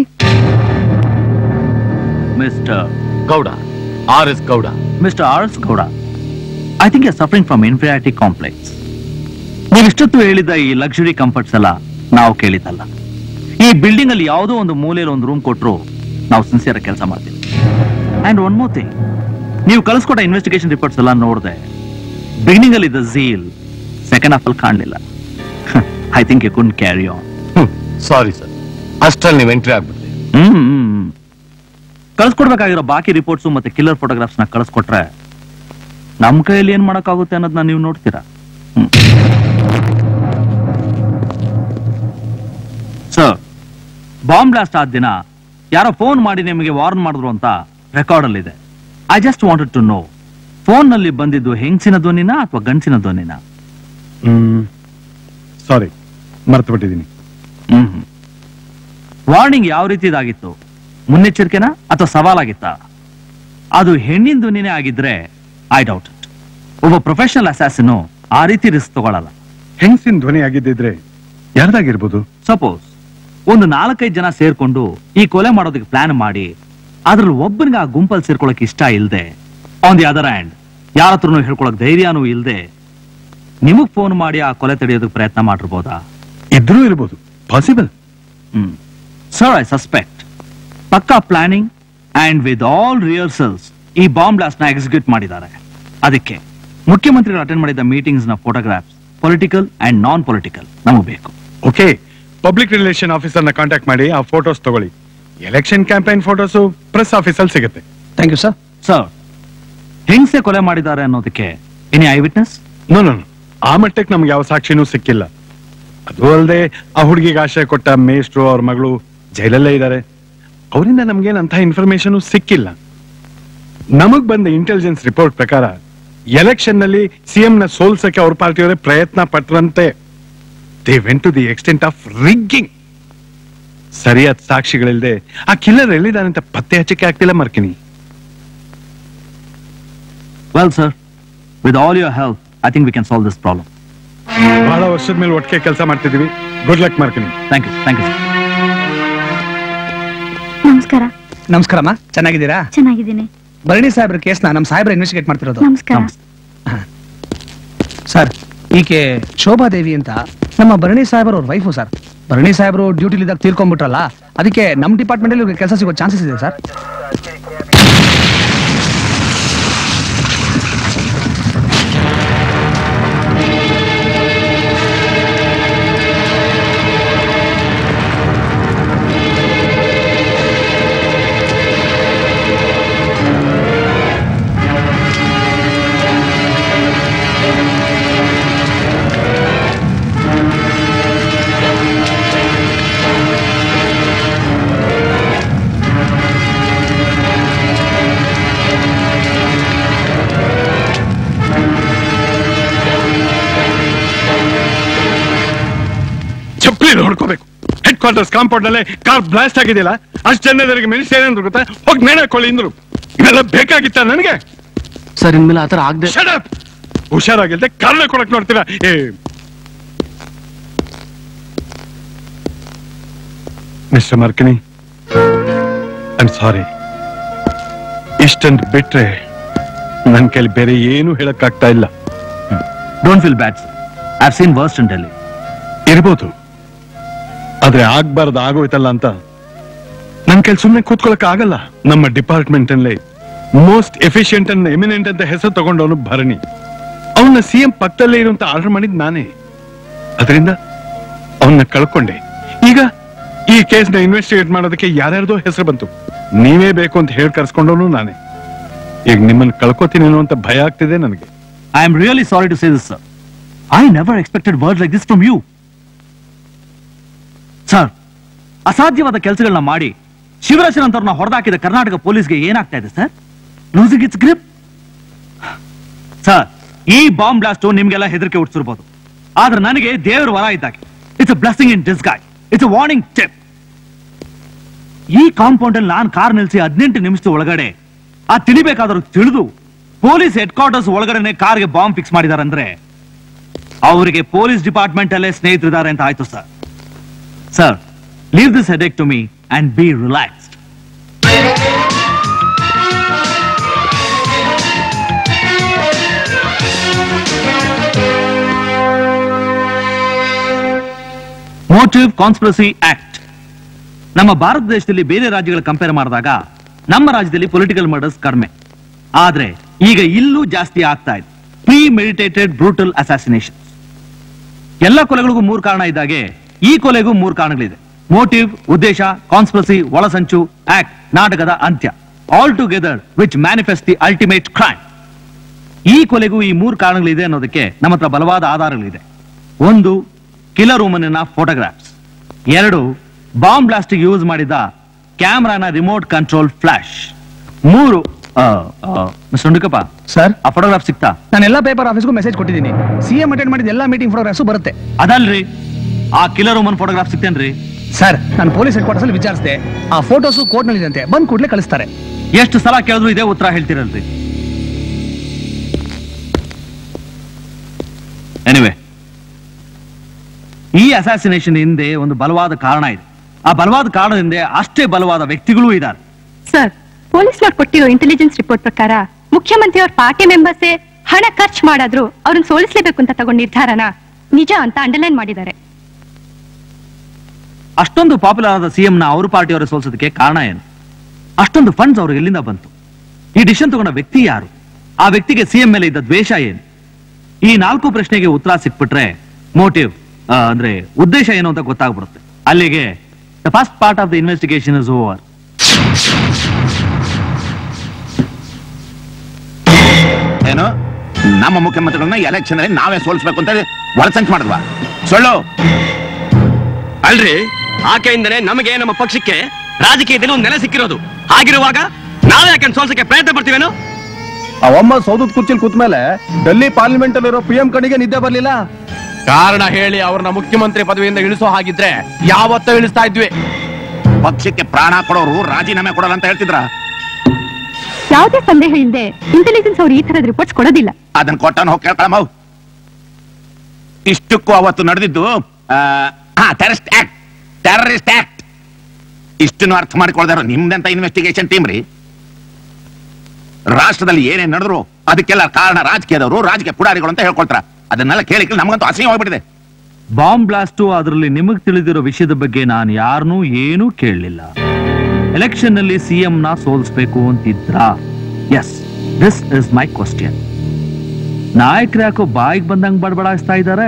mister Gowda R S Gowda mister R S Gowda I think you suffering from inferiority complex ನೀವಿಷ್ಟೊತ್ತು ಹೇಳಿದ ಈ ಲಕ್ಸುರಿ ಕಂಫರ್ಟ್ಸ್ ಎಲ್ಲ ನಾವು ಕೇಳಿದ್ದಲ್ಲ ಈ ಬಿಲ್ಡಿಂಗ್ ಅಲ್ಲಿ ಯಾವುದೋ ಒಂದು ಮೂಲೆಯಲ್ಲಿ ಒಂದು ರೂಮ್ ಕೊಟ್ಟರು ನಾವು ಸಿನ್ಸಿಯರ್ ಕೆಲಸ ಮಾಡ್ತೀವಿ ಅಂಡ್ ಒನ್ ಮೋರ್ ಥಿಂಗ್ ನೀವು ಕಳಿಸ್ಕೊಟ್ಟ ಇನ್ವೆಸ್ಟಿಗೇಷನ್ ರಿಪೋರ್ಟ್ಸ್ ಎಲ್ಲ ನೋಡಿದೆ ಬಿಗಿನಿಂಗ್ ಅಲ್ಲಿ ಇದ್ದ ಝೀಲ್ ಸೆಕೆಂಡ್ ಹಾಫ್ ಅಲ್ಲಿ ಕಾಣಲಿಲ್ಲ I think you can't carry on sorry sir ಅಷ್ಟ್ರಲ್ಲಿ ನೀವು ಎಂಟ್ರಿ ಆಗ್ಬಿಟ್ರಿ ಹ್ಮ್ ಹ್ಮ್, ಹ್ಮ್. ಕಳ್ಸ್ಕೊಡ್ಬೇಕಾಗಿರೋ ಬಾಕಿ ರಿಪೋರ್ಟ್ಸ್ ಮತ್ತೆ ಕಿಲ್ಲರ್ ಫೋಟೋಗ್ರಾಫ್ಸ್ ನ ಕಳ್ಸ್ಕೊಟ್ರೆ ನಮ್ ಕೈಯಲ್ಲಿ ಏನ್ ಮಾಡಕ್ಕಾಗುತ್ತೆ ಅನ್ನೋದನ್ನ ನೀವು ನೋಡ್ತೀರಾ ಸರ್ ಬಾಂಬ್ ಬ್ಲಾಸ್ಟ್ ಆದ ದಿನ ಯಾರೋ ಫೋನ್ ಮಾಡಿ ನಿಮಗೆ ವಾರ್ನ್ ಮಾಡಿದ್ರು ಅಂತ ರೆಕಾರ್ಡ್ ಅಲ್ಲಿ ಇದೆ I just wanted to know phone ನಲ್ಲಿ ಬಂದಿದ್ದು ಹೆಂಗಸಿನ ಧ್ವನಿನ ಅಥವಾ ಗಂಡಸಿನ ಧ್ವನಿನ ಹ್ಮ್ ಸಾರಿ ಮರ್ತು ಬಿಟ್ಟಿದ್ದೀನಿ ಹ್ಮ್ ವಾರ್ನಿಂಗ್ ಯಾವ ರೀತಿದಾಗಿತ್ತು ಮುನ್ನೆಚ್ಚರಿಕೆನಾ ಅಥವಾ ಸವಾಲಾಗಿತ್ತ ಅದು ಹೆಣ್ಣಿನ ಧ್ವನಿನೇ ಆಗಿದ್ರೆ ಐ ಡೌಟ್ ಇಟ್ ಒಬ್ಬ ಪ್ರೊಫೆಷನಲ್ ಅಸಾಸಿನು ಆ ರೀತಿ ರಿಸ್ಕ್ ತಗೊಳಲ್ಲ ಹೆಂಗ್ಸಿನ ಧ್ವನಿ ಆಗಿದ್ದಿದ್ರೆ ಯಾರ್ದಾಗಿರ್ಬೋದು ಸಪೋಸ್ ಒಂದು ನಾಲ್ಕೈದು ಜನ ಸೇರ್ಕೊಂಡು ಈ ಕೊಲೆ ಮಾಡೋದಕ್ಕೆ ಪ್ಲಾನ್ ಮಾಡಿ ಅದ್ರಲ್ಲಿ ಒಬ್ಬನಿಗೆ ಆ ಗುಂಪಲ್ಲಿ ಸೇರ್ಕೊಳಕ್ ಇಷ್ಟ ಇಲ್ದೆ ಆನ್ ದಿ ಅದರ್ ಹ್ಯಾಂಡ್ ಯಾರ ಹತ್ರನೂ ಹೇಳ್ಕೊಳಕ್ ಧೈರ್ಯನೂ ಇಲ್ದೆ ನಿಮಗ್ ಫೋನ್ ಮಾಡಿ ಆ ಕೊಲೆ ತಡೆಯೋದಕ್ಕೆ ಪ್ರಯತ್ನ ಮಾಡಿರ್ಬೋದಾ ಇದ್ರೂ ಇರ್ಬೋದು possible hmm sir I suspect ಪಕ್ಕಾ planning and with all rehearsals ಈ ಬಾಂಬ್ ಬ್ಲಾಸ್ಟ್ ನ ಎಕ್ಸಿಕ್ಯೂಟ್ ಮಾಡಿದ್ದಾರೆ ಅದಕ್ಕೆ ಮುಖ್ಯಮಂತ್ರಿಗಳು ಅಟೆಂಡ್ ಮಾಡಿದ ಮೀಟಿಂಗ್ಸ್ ನ photographs political and non political ನಮಗೆ ಬೇಕು ಓಕೆ ಪಬ್ಲಿಕ್ ರಿಲೇಷನ್ ಆಫೀಸರ್ನ ಕಾಂಟ್ಯಾಕ್ಟ್ ಮಾಡಿ ಆ ಫೋಟೋಸ್ ತಗೊಳ್ಳಿ ಎಲೆಕ್ಷನ್ ಕ್ಯಾಂಪೇನ್ ಫೋಟೋಸ್ ಪ್ರೆಸ್ ಆಫೀಸಲ್ಲಿ ಸಿಗುತ್ತೆ ಥ್ಯಾಂಕ್ ಯು ಸರ್ ಸರ್ ಹಿಂಸೆ ಕೊಲೆ ಮಾಡಿದ್ದಾರೆ ಅನ್ನೋದಕ್ಕೆ any eye witness no no ಆ ಮಟ್ಟಕ್ಕೆ ನಮ್ಗೆ ಯಾವ ಸಾಕ್ಷಿನೂ ಸಿಕ್ಕಿಲ್ಲ ಅದು ಅಲ್ಲದೆ ಆ ಹುಡುಗಿಗೆ ಆಶ್ರಯ ಕೊಟ್ಟ ಮೇಷ್ಟ್ರು ಅವ್ರ ಮಗಳು ಜೈಲಲ್ಲೇ ಇದ್ದಾರೆ ಅವರಿಂದ ನಮ್ಗೇನಂತ ಇನ್ಫಾರ್ಮೇಶನ್ ಸಿಕ್ಕಿಲ್ಲ ನಮಗ್ ಬಂದ ಇಂಟೆಲಿಜೆನ್ಸ್ ರಿಪೋರ್ಟ್ ಪ್ರಕಾರ ಎಲೆಕ್ಷನ್ ನಲ್ಲಿ ಸಿಎಂ ನ ಸೋಲ್ಸಕ್ಕೆ ಅವ್ರ ಪಾರ್ಟಿಯವರೇ ಪ್ರಯತ್ನ ಪಟ್ರಂತೆ they went to the extent of rigging ಸರಿಯಾದ ಸಾಕ್ಷಿಗಳಿಲ್ಲದೆ ಆ ಕಿಲ್ಲರ್ ಎಲ್ಲಿದ್ದಾನೆ ಅಂತ ಪತ್ತೆ ಹಚ್ಚಕ್ಕೆ ಆಗ್ತಿಲ್ಲ Markini well sir with all your help I think we can solve this problem ಬಹಳ ವರ್ಷದ ಮೇಲೆ ಒಟ್ಟಿಗೆ ಕೆಲಸ ಮಾಡ್ತಿದೀವಿ good luck Markini thank you thank you sir ನಮಸ್ಕಾರ ನಮಸ್ಕಾರಮ್ಮ ಚೆನ್ನಾಗಿದ್ದೀರಾ ಚೆನ್ನಾಗಿದ್ದೀನಿ ಭರಣಿ ಸಾಹೇಬ್ರ ಕೇಸ್ನ ನಮ್ಮ ಸಾಹೇಬ್ರ ಇನ್ವೆಸ್ಟಿಗೇಟ್ ಮಾಡ್ತಿರೋದು ನಮಸ್ಕಾರ ಸರ್ ಈಕೆ ಶೋಭಾದೇವಿ ಅಂತ ನಮ್ಮ ಭರಣಿ ಸಾಹೇಬರ್ ಅವ್ರ ವೈಫು ಸರ್ ಭರಣಿ ಸಾಹೇಬರು ಡ್ಯೂಟಿಲಿದ್ದಾಗ ತೀರ್ಕೊಂಡ್ಬಿಟ್ರಲ್ಲ ಅದಕ್ಕೆ ನಮ್ಮ ಡಿಪಾರ್ಟ್ಮೆಂಟ್ ಅಲ್ಲಿ ಕೆಲಸ ಸಿಗೋ ಚಾನ್ಸಸ್ ಇದೆ ಸರ್ ಚಪ್ಪಲಿ ನೋಡ್ಕೋಬೇಕು ಹೆಡ್ ಕ್ವಾರ್ಟರ್ಸ್ ಕಾಂಪೌಂಡ್ ಅಲ್ಲೇ ಕಾರ್ ಬ್ಲಾಸ್ಟ್ ಆಗಿದೆಯಲ್ಲ ಅಷ್ಟು ಜನರಿಗೆ ಮಿನಿಸ್ಟರ್ ಏನಂದ್ರು ಗೊತ್ತಾ ಹೋಗಿ ನೇಣ ಕೊಳ್ಳಿ ಇಂದ್ರು ಇವೆಲ್ಲ ಬೇಕಾಗಿತ್ತ ನನಗೆ ಸರ್ ಇನ್ಮೇಲೆ ಆತರ ಆಗದೆ Shut up! ಹುಷಾರಾಗಿಲ್ದೆ ಕಾರಣ ಕೊಡಕ್ ನೋಡ್ತೀರಾ ಏ ಮಿಸ್ಟರ್ ಮಾರ್ಕಿನಿ ಐಮ್ ಸಾರಿ ಇಷ್ಟೊಂದು ಬಿಟ್ರೆ ನನ್ ಕೈಲಿ ಬೇರೆ ಏನು ಹೇಳಕ್ಕಾಗ್ತಾ ಇಲ್ಲ don't feel bad I seen worst in Delhi ಇರ್ಬೋದು ಆದ್ರೆ ಆಗ್ಬಾರ್ದು ಆಗೋಯ್ತಲ್ಲ ಅಂತ ನನ್ ಕೈಲಿ ಸುಮ್ಮನೆ ಕೂತ್ಕೊಳಕ್ ಆಗಲ್ಲ ನಮ್ಮ ಡಿಪಾರ್ಟ್ಮೆಂಟ್ ಅಲ್ಲಿ ಮೋಸ್ಟ್ ಎಫಿಷಿಯಂಟ್ ಅಂಡ್ ಎಮಿನೆಂಟ್ ಅಂತ ಹೆಸರು ತಗೊಂಡವನು ಭರಣಿ ಅವನ್ನ ಸಿಎಂ ಪಕ್ಕದಲ್ಲೇ ಇರುವಂತ ಆರ್ಡರ್ ಮಾಡಿದ್ ನಾನೇ ಅದರಿಂದ ಅವನ್ನ ಕಳ್ಕೊಂಡೆ ಈಗ ಈ ಕೇಸ್ನ ಇನ್ವೆಸ್ಟಿಗೇಟ್ ಮಾಡೋದಕ್ಕೆ ಯಾರ್ಯಾರ್ದೋ ಹೆಸರು ಬಂತು ನೀವೇ ಬೇಕು ಅಂತ ಹೇಳಿ ಕರ್ಸ್ಕೊಂಡವನು ನಾನೇ ಈಗ ನಿಮ್ಮನ್ನ ಕಳ್ಕೊತೀನಿ ಅನ್ನುವಂತ ಭಯ ಆಗ್ತಿದೆ ನನಗೆ I am really sorry to say this sir I never expected word like this from you sir ಅಸಾಧ್ಯವಾದ ಕೆಲಸಗಳನ್ನ ಮಾಡಿ ಶಿವರಾಜನ್ ಅಂತವ್ರನ್ನ ಹೊಡೆದಾಕಿದ ಕರ್ನಾಟಕ ಪೊಲೀಸ್ಗೆ ಏನಾಗ್ತಾ ಇದೆ sir losing its grip sir ಈ ಬಾಂಬ್ ಬ್ಲಾಸ್ಟ್ ನಿಮ್ಗೆಲ್ಲ ಹೆದರಿಕೆ ಹುಟ್ಟಿಸಿರ್ಬೋದು ಆದ್ರೆ ನನಗೆ ದೇವರ ವರ ಇದ್ದಾಗೆ it's a blessing in disguise it's a warning step ಈ ಕಾಂಪೌಂಡ್ ಅಲ್ಲಿ ನಾನು ಕಾರ್ ನಿಲ್ಸಿ ಹದಿನೆಂಟು ನಿಮಿಷದ ಒಳಗಡೆ ಆ ತಿಳಿಬೇಕಾದ್ರೂ ತಿಳಿದು ಪೊಲೀಸ್ ಹೆಡ್ ಕ್ವಾರ್ಟರ್ಸ್ ಒಳಗಡೆನೆ ಕಾರ್ಗೆ ಬಾಂಬ್ ಫಿಕ್ಸ್ ಮಾಡಿದಾರಂದ್ರೆ ಅವರಿಗೆ ಪೊಲೀಸ್ ಡಿಪಾರ್ಟ್ಮೆಂಟ್ ಅಲ್ಲೇ ಸ್ನೇಹಿತರಿದ್ದಾರೆ ಅಂತ ಆಯ್ತು sir sir leave this headache to me and be relaxed motive conspiracy act ನಮ್ಮ ಭಾರತ ದೇಶದಲ್ಲಿ ಬೇರೆ ರಾಜ್ಯಗಳ ಕಂಪೇರ್ ಮಾಡಿದಾಗ ನಮ್ಮ ರಾಜ್ಯದಲ್ಲಿ ಪೊಲಿಟಿಕಲ್ ಮರ್ಡರ್ಸ್ ಕಡಿಮೆ ಆದ್ರೆ ಈಗ ಇಲ್ಲೂ ಜಾಸ್ತಿ ಆಗ್ತಾ ಇದೆ ಪ್ರೀ ಮೆಡಿಟೇಟೆಡ್ ಬ್ರೂಟಲ್ ಅಸಾಸಿನೇಷನ್ ಎಲ್ಲ ಕೊಲೆಗಳಿಗೂ ಮೂರು ಕಾರಣ ಇದ್ದಾಗೆ ಈ ಕೊಲೆಗೂ ಮೂರು ಕಾರಣಗಳಿದೆ ಮೋಟಿವ್ ಉದ್ದೇಶ ಕಾನ್ಸ್ಪಿರಸಿ ಒಳಸಂಚು ಆಕ್ಟ್ ನಾಟಕದ ಅಂತ್ಯ all together which manifest the ultimate crime ಈ ಕೊಲೆಗೂ ಈ ಮೂರು ಕಾರಣಗಳಿದೆ ಅನ್ನೋದಕ್ಕೆ ನಮ್ಮ ಹತ್ರ ಬಲವಾದ ಆಧಾರಗಳಿದೆ ಒಂದು ಕಿಲರ್ ವುಮನ್ನ ಫೋಟೋಗ್ರಾಫ್ಸ್ ಎರಡು ಬಾಂಬ್ ಬ್ಲಾಸ್ಟ್ ಯೂಸ್ ಮಾಡಿದ ಕ್ಯಾಮ್ರಾನ ರಿಮೋಟ್ ಕಂಟ್ರೋಲ್ ಫ್ಲಾಶ್ ಮೂರು ಮಿಸ್ಟರ್ ಹುಂಡಿಕಪ್ಪ ಸರ್ ಆ ಫೋಟೋಗ್ರಾಫ್ ಸಿಗ್ತಾ ನಾನು ಎಲ್ಲಾ ಪೇಪರ್ ಆಫೀಸ್ಗೂ ಮೆಸೇಜ್ ಕೊಟ್ಟಿದ್ದೀನಿ ಸಿಎಂ ಅಟೆಂಡ್ ಮಾಡಿದ ಎಲ್ಲಾ ಮೀಟಿಂಗ್ ಫೋಟೋಗ್ರಾಫ್ಸ್ ಬರುತ್ತೆ ಅದಲ್ರಿ ಆ ಕಿಲರ್ ವುಮನ್ ಫೋಟೋಗ್ರಾಫ್ ಸಿಗ್ತೇನ್ರಿ ಸರ್ ನಾನು ಪೊಲೀಸ್ ಹೆಡ್ ಕ್ವಾರ್ಟರ್ಸ್ ಅಲ್ಲಿ ವಿಚಾರಿಸಿದೆ ಆ ಫೋಟೋಸ್ ಕೋರ್ಟ್ ನಲ್ಲಿ ಅಂತೆ ಬಂದ್ ಕೂಡಲೇ ಕಳಿಸ್ತಾರೆ ಎಷ್ಟು ಸಲ ಕೇಳಿದ್ರು ಇದೇ ಉತ್ತರ ಹೇಳ್ತಿರಲ್ರಿ ಎನಿವೆ ಈ ಅಸಾಸಿನೇಷನ್ ಹಿಂದೆ ಒಂದು ಬಲವಾದ ಕಾರಣ ಇದೆ ಆ ಬಲವಾದ ಕಾರಣದಿಂದ ಅಷ್ಟೇ ಬಲವಾದ ವ್ಯಕ್ತಿಗಳೂ ಇದ್ದಾರೆ ಸರ್ ಪೊಲೀಸ್ನವ್ರು ಕೊಟ್ಟಿರೋ ಇಂಟೆಲಿಜೆನ್ಸ್ ರಿಪೋರ್ಟ್ ಪ್ರಕಾರ ಮುಖ್ಯಮಂತ್ರಿ ಅವ್ರ ಪಾರ್ಟಿ ಮೆಂಬರ್ಸೇ ಹಣ ಖರ್ಚು ಮಾಡಾದ್ರೂ ಅವ್ರನ್ನ ಸೋಲಿಸಲೇಬೇಕು ಅಂತ ತಗೊಂಡ ನಿರ್ಧಾರನ ನಿಜ ಅಂತ ಅಂಡರ್ಲೈನ್ ಮಾಡಿದ್ದಾರೆ ಅಷ್ಟೊಂದು ಪಾಪ್ಯುಲರ್ ಆದ ಸಿಎಂ ನ ಅವ್ರ ಪಾರ್ಟಿಯವರ ಸೋಲ್ಸೋದಕ್ಕೆ ಕಾರಣ ಏನು ಅಷ್ಟೊಂದು ಫಂಡ್ಸ್ ಅವ್ರಿಗೆ ಎಲ್ಲಿಂದ ಬಂತು ಈ ಡಿಸಿಷನ್ ತಗೊಂಡ ವ್ಯಕ್ತಿ ಯಾರು ಆ ವ್ಯಕ್ತಿಗೆ ಸಿಎಂ ಮೇಲೆ ಇದ್ದ ದ್ವೇಷ ಏನು ಈ ನಾಲ್ಕು ಪ್ರಶ್ನೆಗೆ ಉತ್ತರ ಸಿಕ್ಬಿಟ್ರೆ ಮೋಟಿವ್ ಅಂದ್ರೆ ಉದ್ದೇಶ ಏನು ಅಂತ ಗೊತ್ತಾಗ್ಬಿಡುತ್ತೆ ಅಲ್ಲಿಗೆ the first part of the investigation is over ಏನು ನಮ್ಮ ಮುಖ್ಯಮಂತ್ರಿಗಳನ್ನ ಎಲೆಕ್ಷನ್ ಅಲ್ಲಿ ನಾವೇ ಸೋಲಿಸ್ಬೇಕು ಅಂತ ಒಳಸಂಚ್ ಮಾಡಿದ್ವಾ ಸೊಳ್ಳು ಅಲ್ರಿ ಆಕೆಯಿಂದನೇ ನಮಗೆ ನಮ್ಮ ಪಕ್ಷಕ್ಕೆ ರಾಜಕೀಯದಲ್ಲಿ ಒಂದು ನೆಲೆ ಸಿಕ್ಕಿರೋದು ಹಾಗಿರುವಾಗ ನಾವೇ ಯಾಕೆ ಸೋಲ್ಸಕ್ಕೆ ಪ್ರಯತ್ನ ಪಡ್ತೀವೇನು ಅವಮ್ಮ ಸೌದದ ಕುರ್ಚಿಲ್ ಕೂತ್ಮೇಲೆ ಡೆಲ್ಲಿ ಪಾರ್ಲಿಮೆಂಟ್ ಅಲ್ಲಿರೋ ಪಿ ಎಂ ಕಣಿಗೆ ನಿದ್ದೆ ಬರ್ಲಿಲ್ಲ ಕಾರಣ ಹೇಳಿ ಅವ್ರನ್ನ ಮುಖ್ಯಮಂತ್ರಿ ಪದವಿಯಿಂದ ಇಳಿಸೋ ಹಾಗಿದ್ರೆ ಯಾವತ್ತೋ ಇಳಿಸ್ತಾ ಇದ್ವಿ ಪಕ್ಷಕ್ಕೆ ಪ್ರಾಣ ಕೊಡೋರು ರಾಜೀನಾಮೆ ಕೊಡಲ್ಲ ಅಂತ ಹೇಳ್ತಿದ್ರ ಯಾವುದೇ ಸಂದೇಹ ಇಲ್ಲದೆ ಇಂಟೆಲಿಜೆನ್ಸ್ ಅವರು ಈ ತರದ ರಿಪೋರ್ಟ್ಸ್ ಕೊಡೋದಿಲ್ಲ ಅದನ್ನ ಕೊಟ್ಟಾನ ಹೋಗಿ ಕೇಳ್ಕೊಳಮ್ಮ ಇಷ್ಟಕ್ಕೂ ಅವತ್ತು ನಡೆದಿದ್ದು ಟೆರರಿಸ್ಟ್ ಆಕ್ಟ್ ಟೆರರಿಸ್ಟ್ ಆಕ್ಟ್ ಇಷ್ಟನ್ನು ಅರ್ಥ ಮಾಡಿಕೊಳ್ದಾರ ನಿಮ್ದಂತ ಇನ್ವೆಸ್ಟಿಗೇಷನ್ ಟೀಮ್ ರೀ ರಾಷ್ಟ್ರದಲ್ಲಿ ಏನೇನ್ ನಡೆದ್ರು ಅದಕ್ಕೆಲ್ಲ ಕಾರಣ ರಾಜಕೀಯದವರು ರಾಜಕೀಯ ಪುಡಾರಿಗಳು ಅಂತ ಹೇಳ್ಕೊಳ್ತಾರ ಅದನ್ನೆಲ್ಲ ಕೇಳಿ ಕೇಳಿ ನಮಗಂತೂ ಅಸಹ್ಯ ಹೋಗ್ಬಿಟ್ಟಿದೆ ಬಾಂಬ್ ಬ್ಲಾಸ್ಟು ಅದರಲ್ಲಿ ನಿಮಗ್ ತಿಳಿದಿರೋ ವಿಷಯದ ಬಗ್ಗೆ ನಾನು ಯಾರನ್ನೂ ಏನೂ ಕೇಳಲಿಲ್ಲ ಎಲೆಕ್ಷನ್ ನಲ್ಲಿ ಸಿಎಂ ನ ಸೋಲಿಸ್ಬೇಕು ಅಂತಿದ್ರ yes this is my question ನಾಯಕರು ಯಾಕೋ ಬಾಯಿಗೆ ಬಂದಂಗ್ ಬಡಬಡಾಯಿಸ್ತಾ ಇದ್ದಾರೆ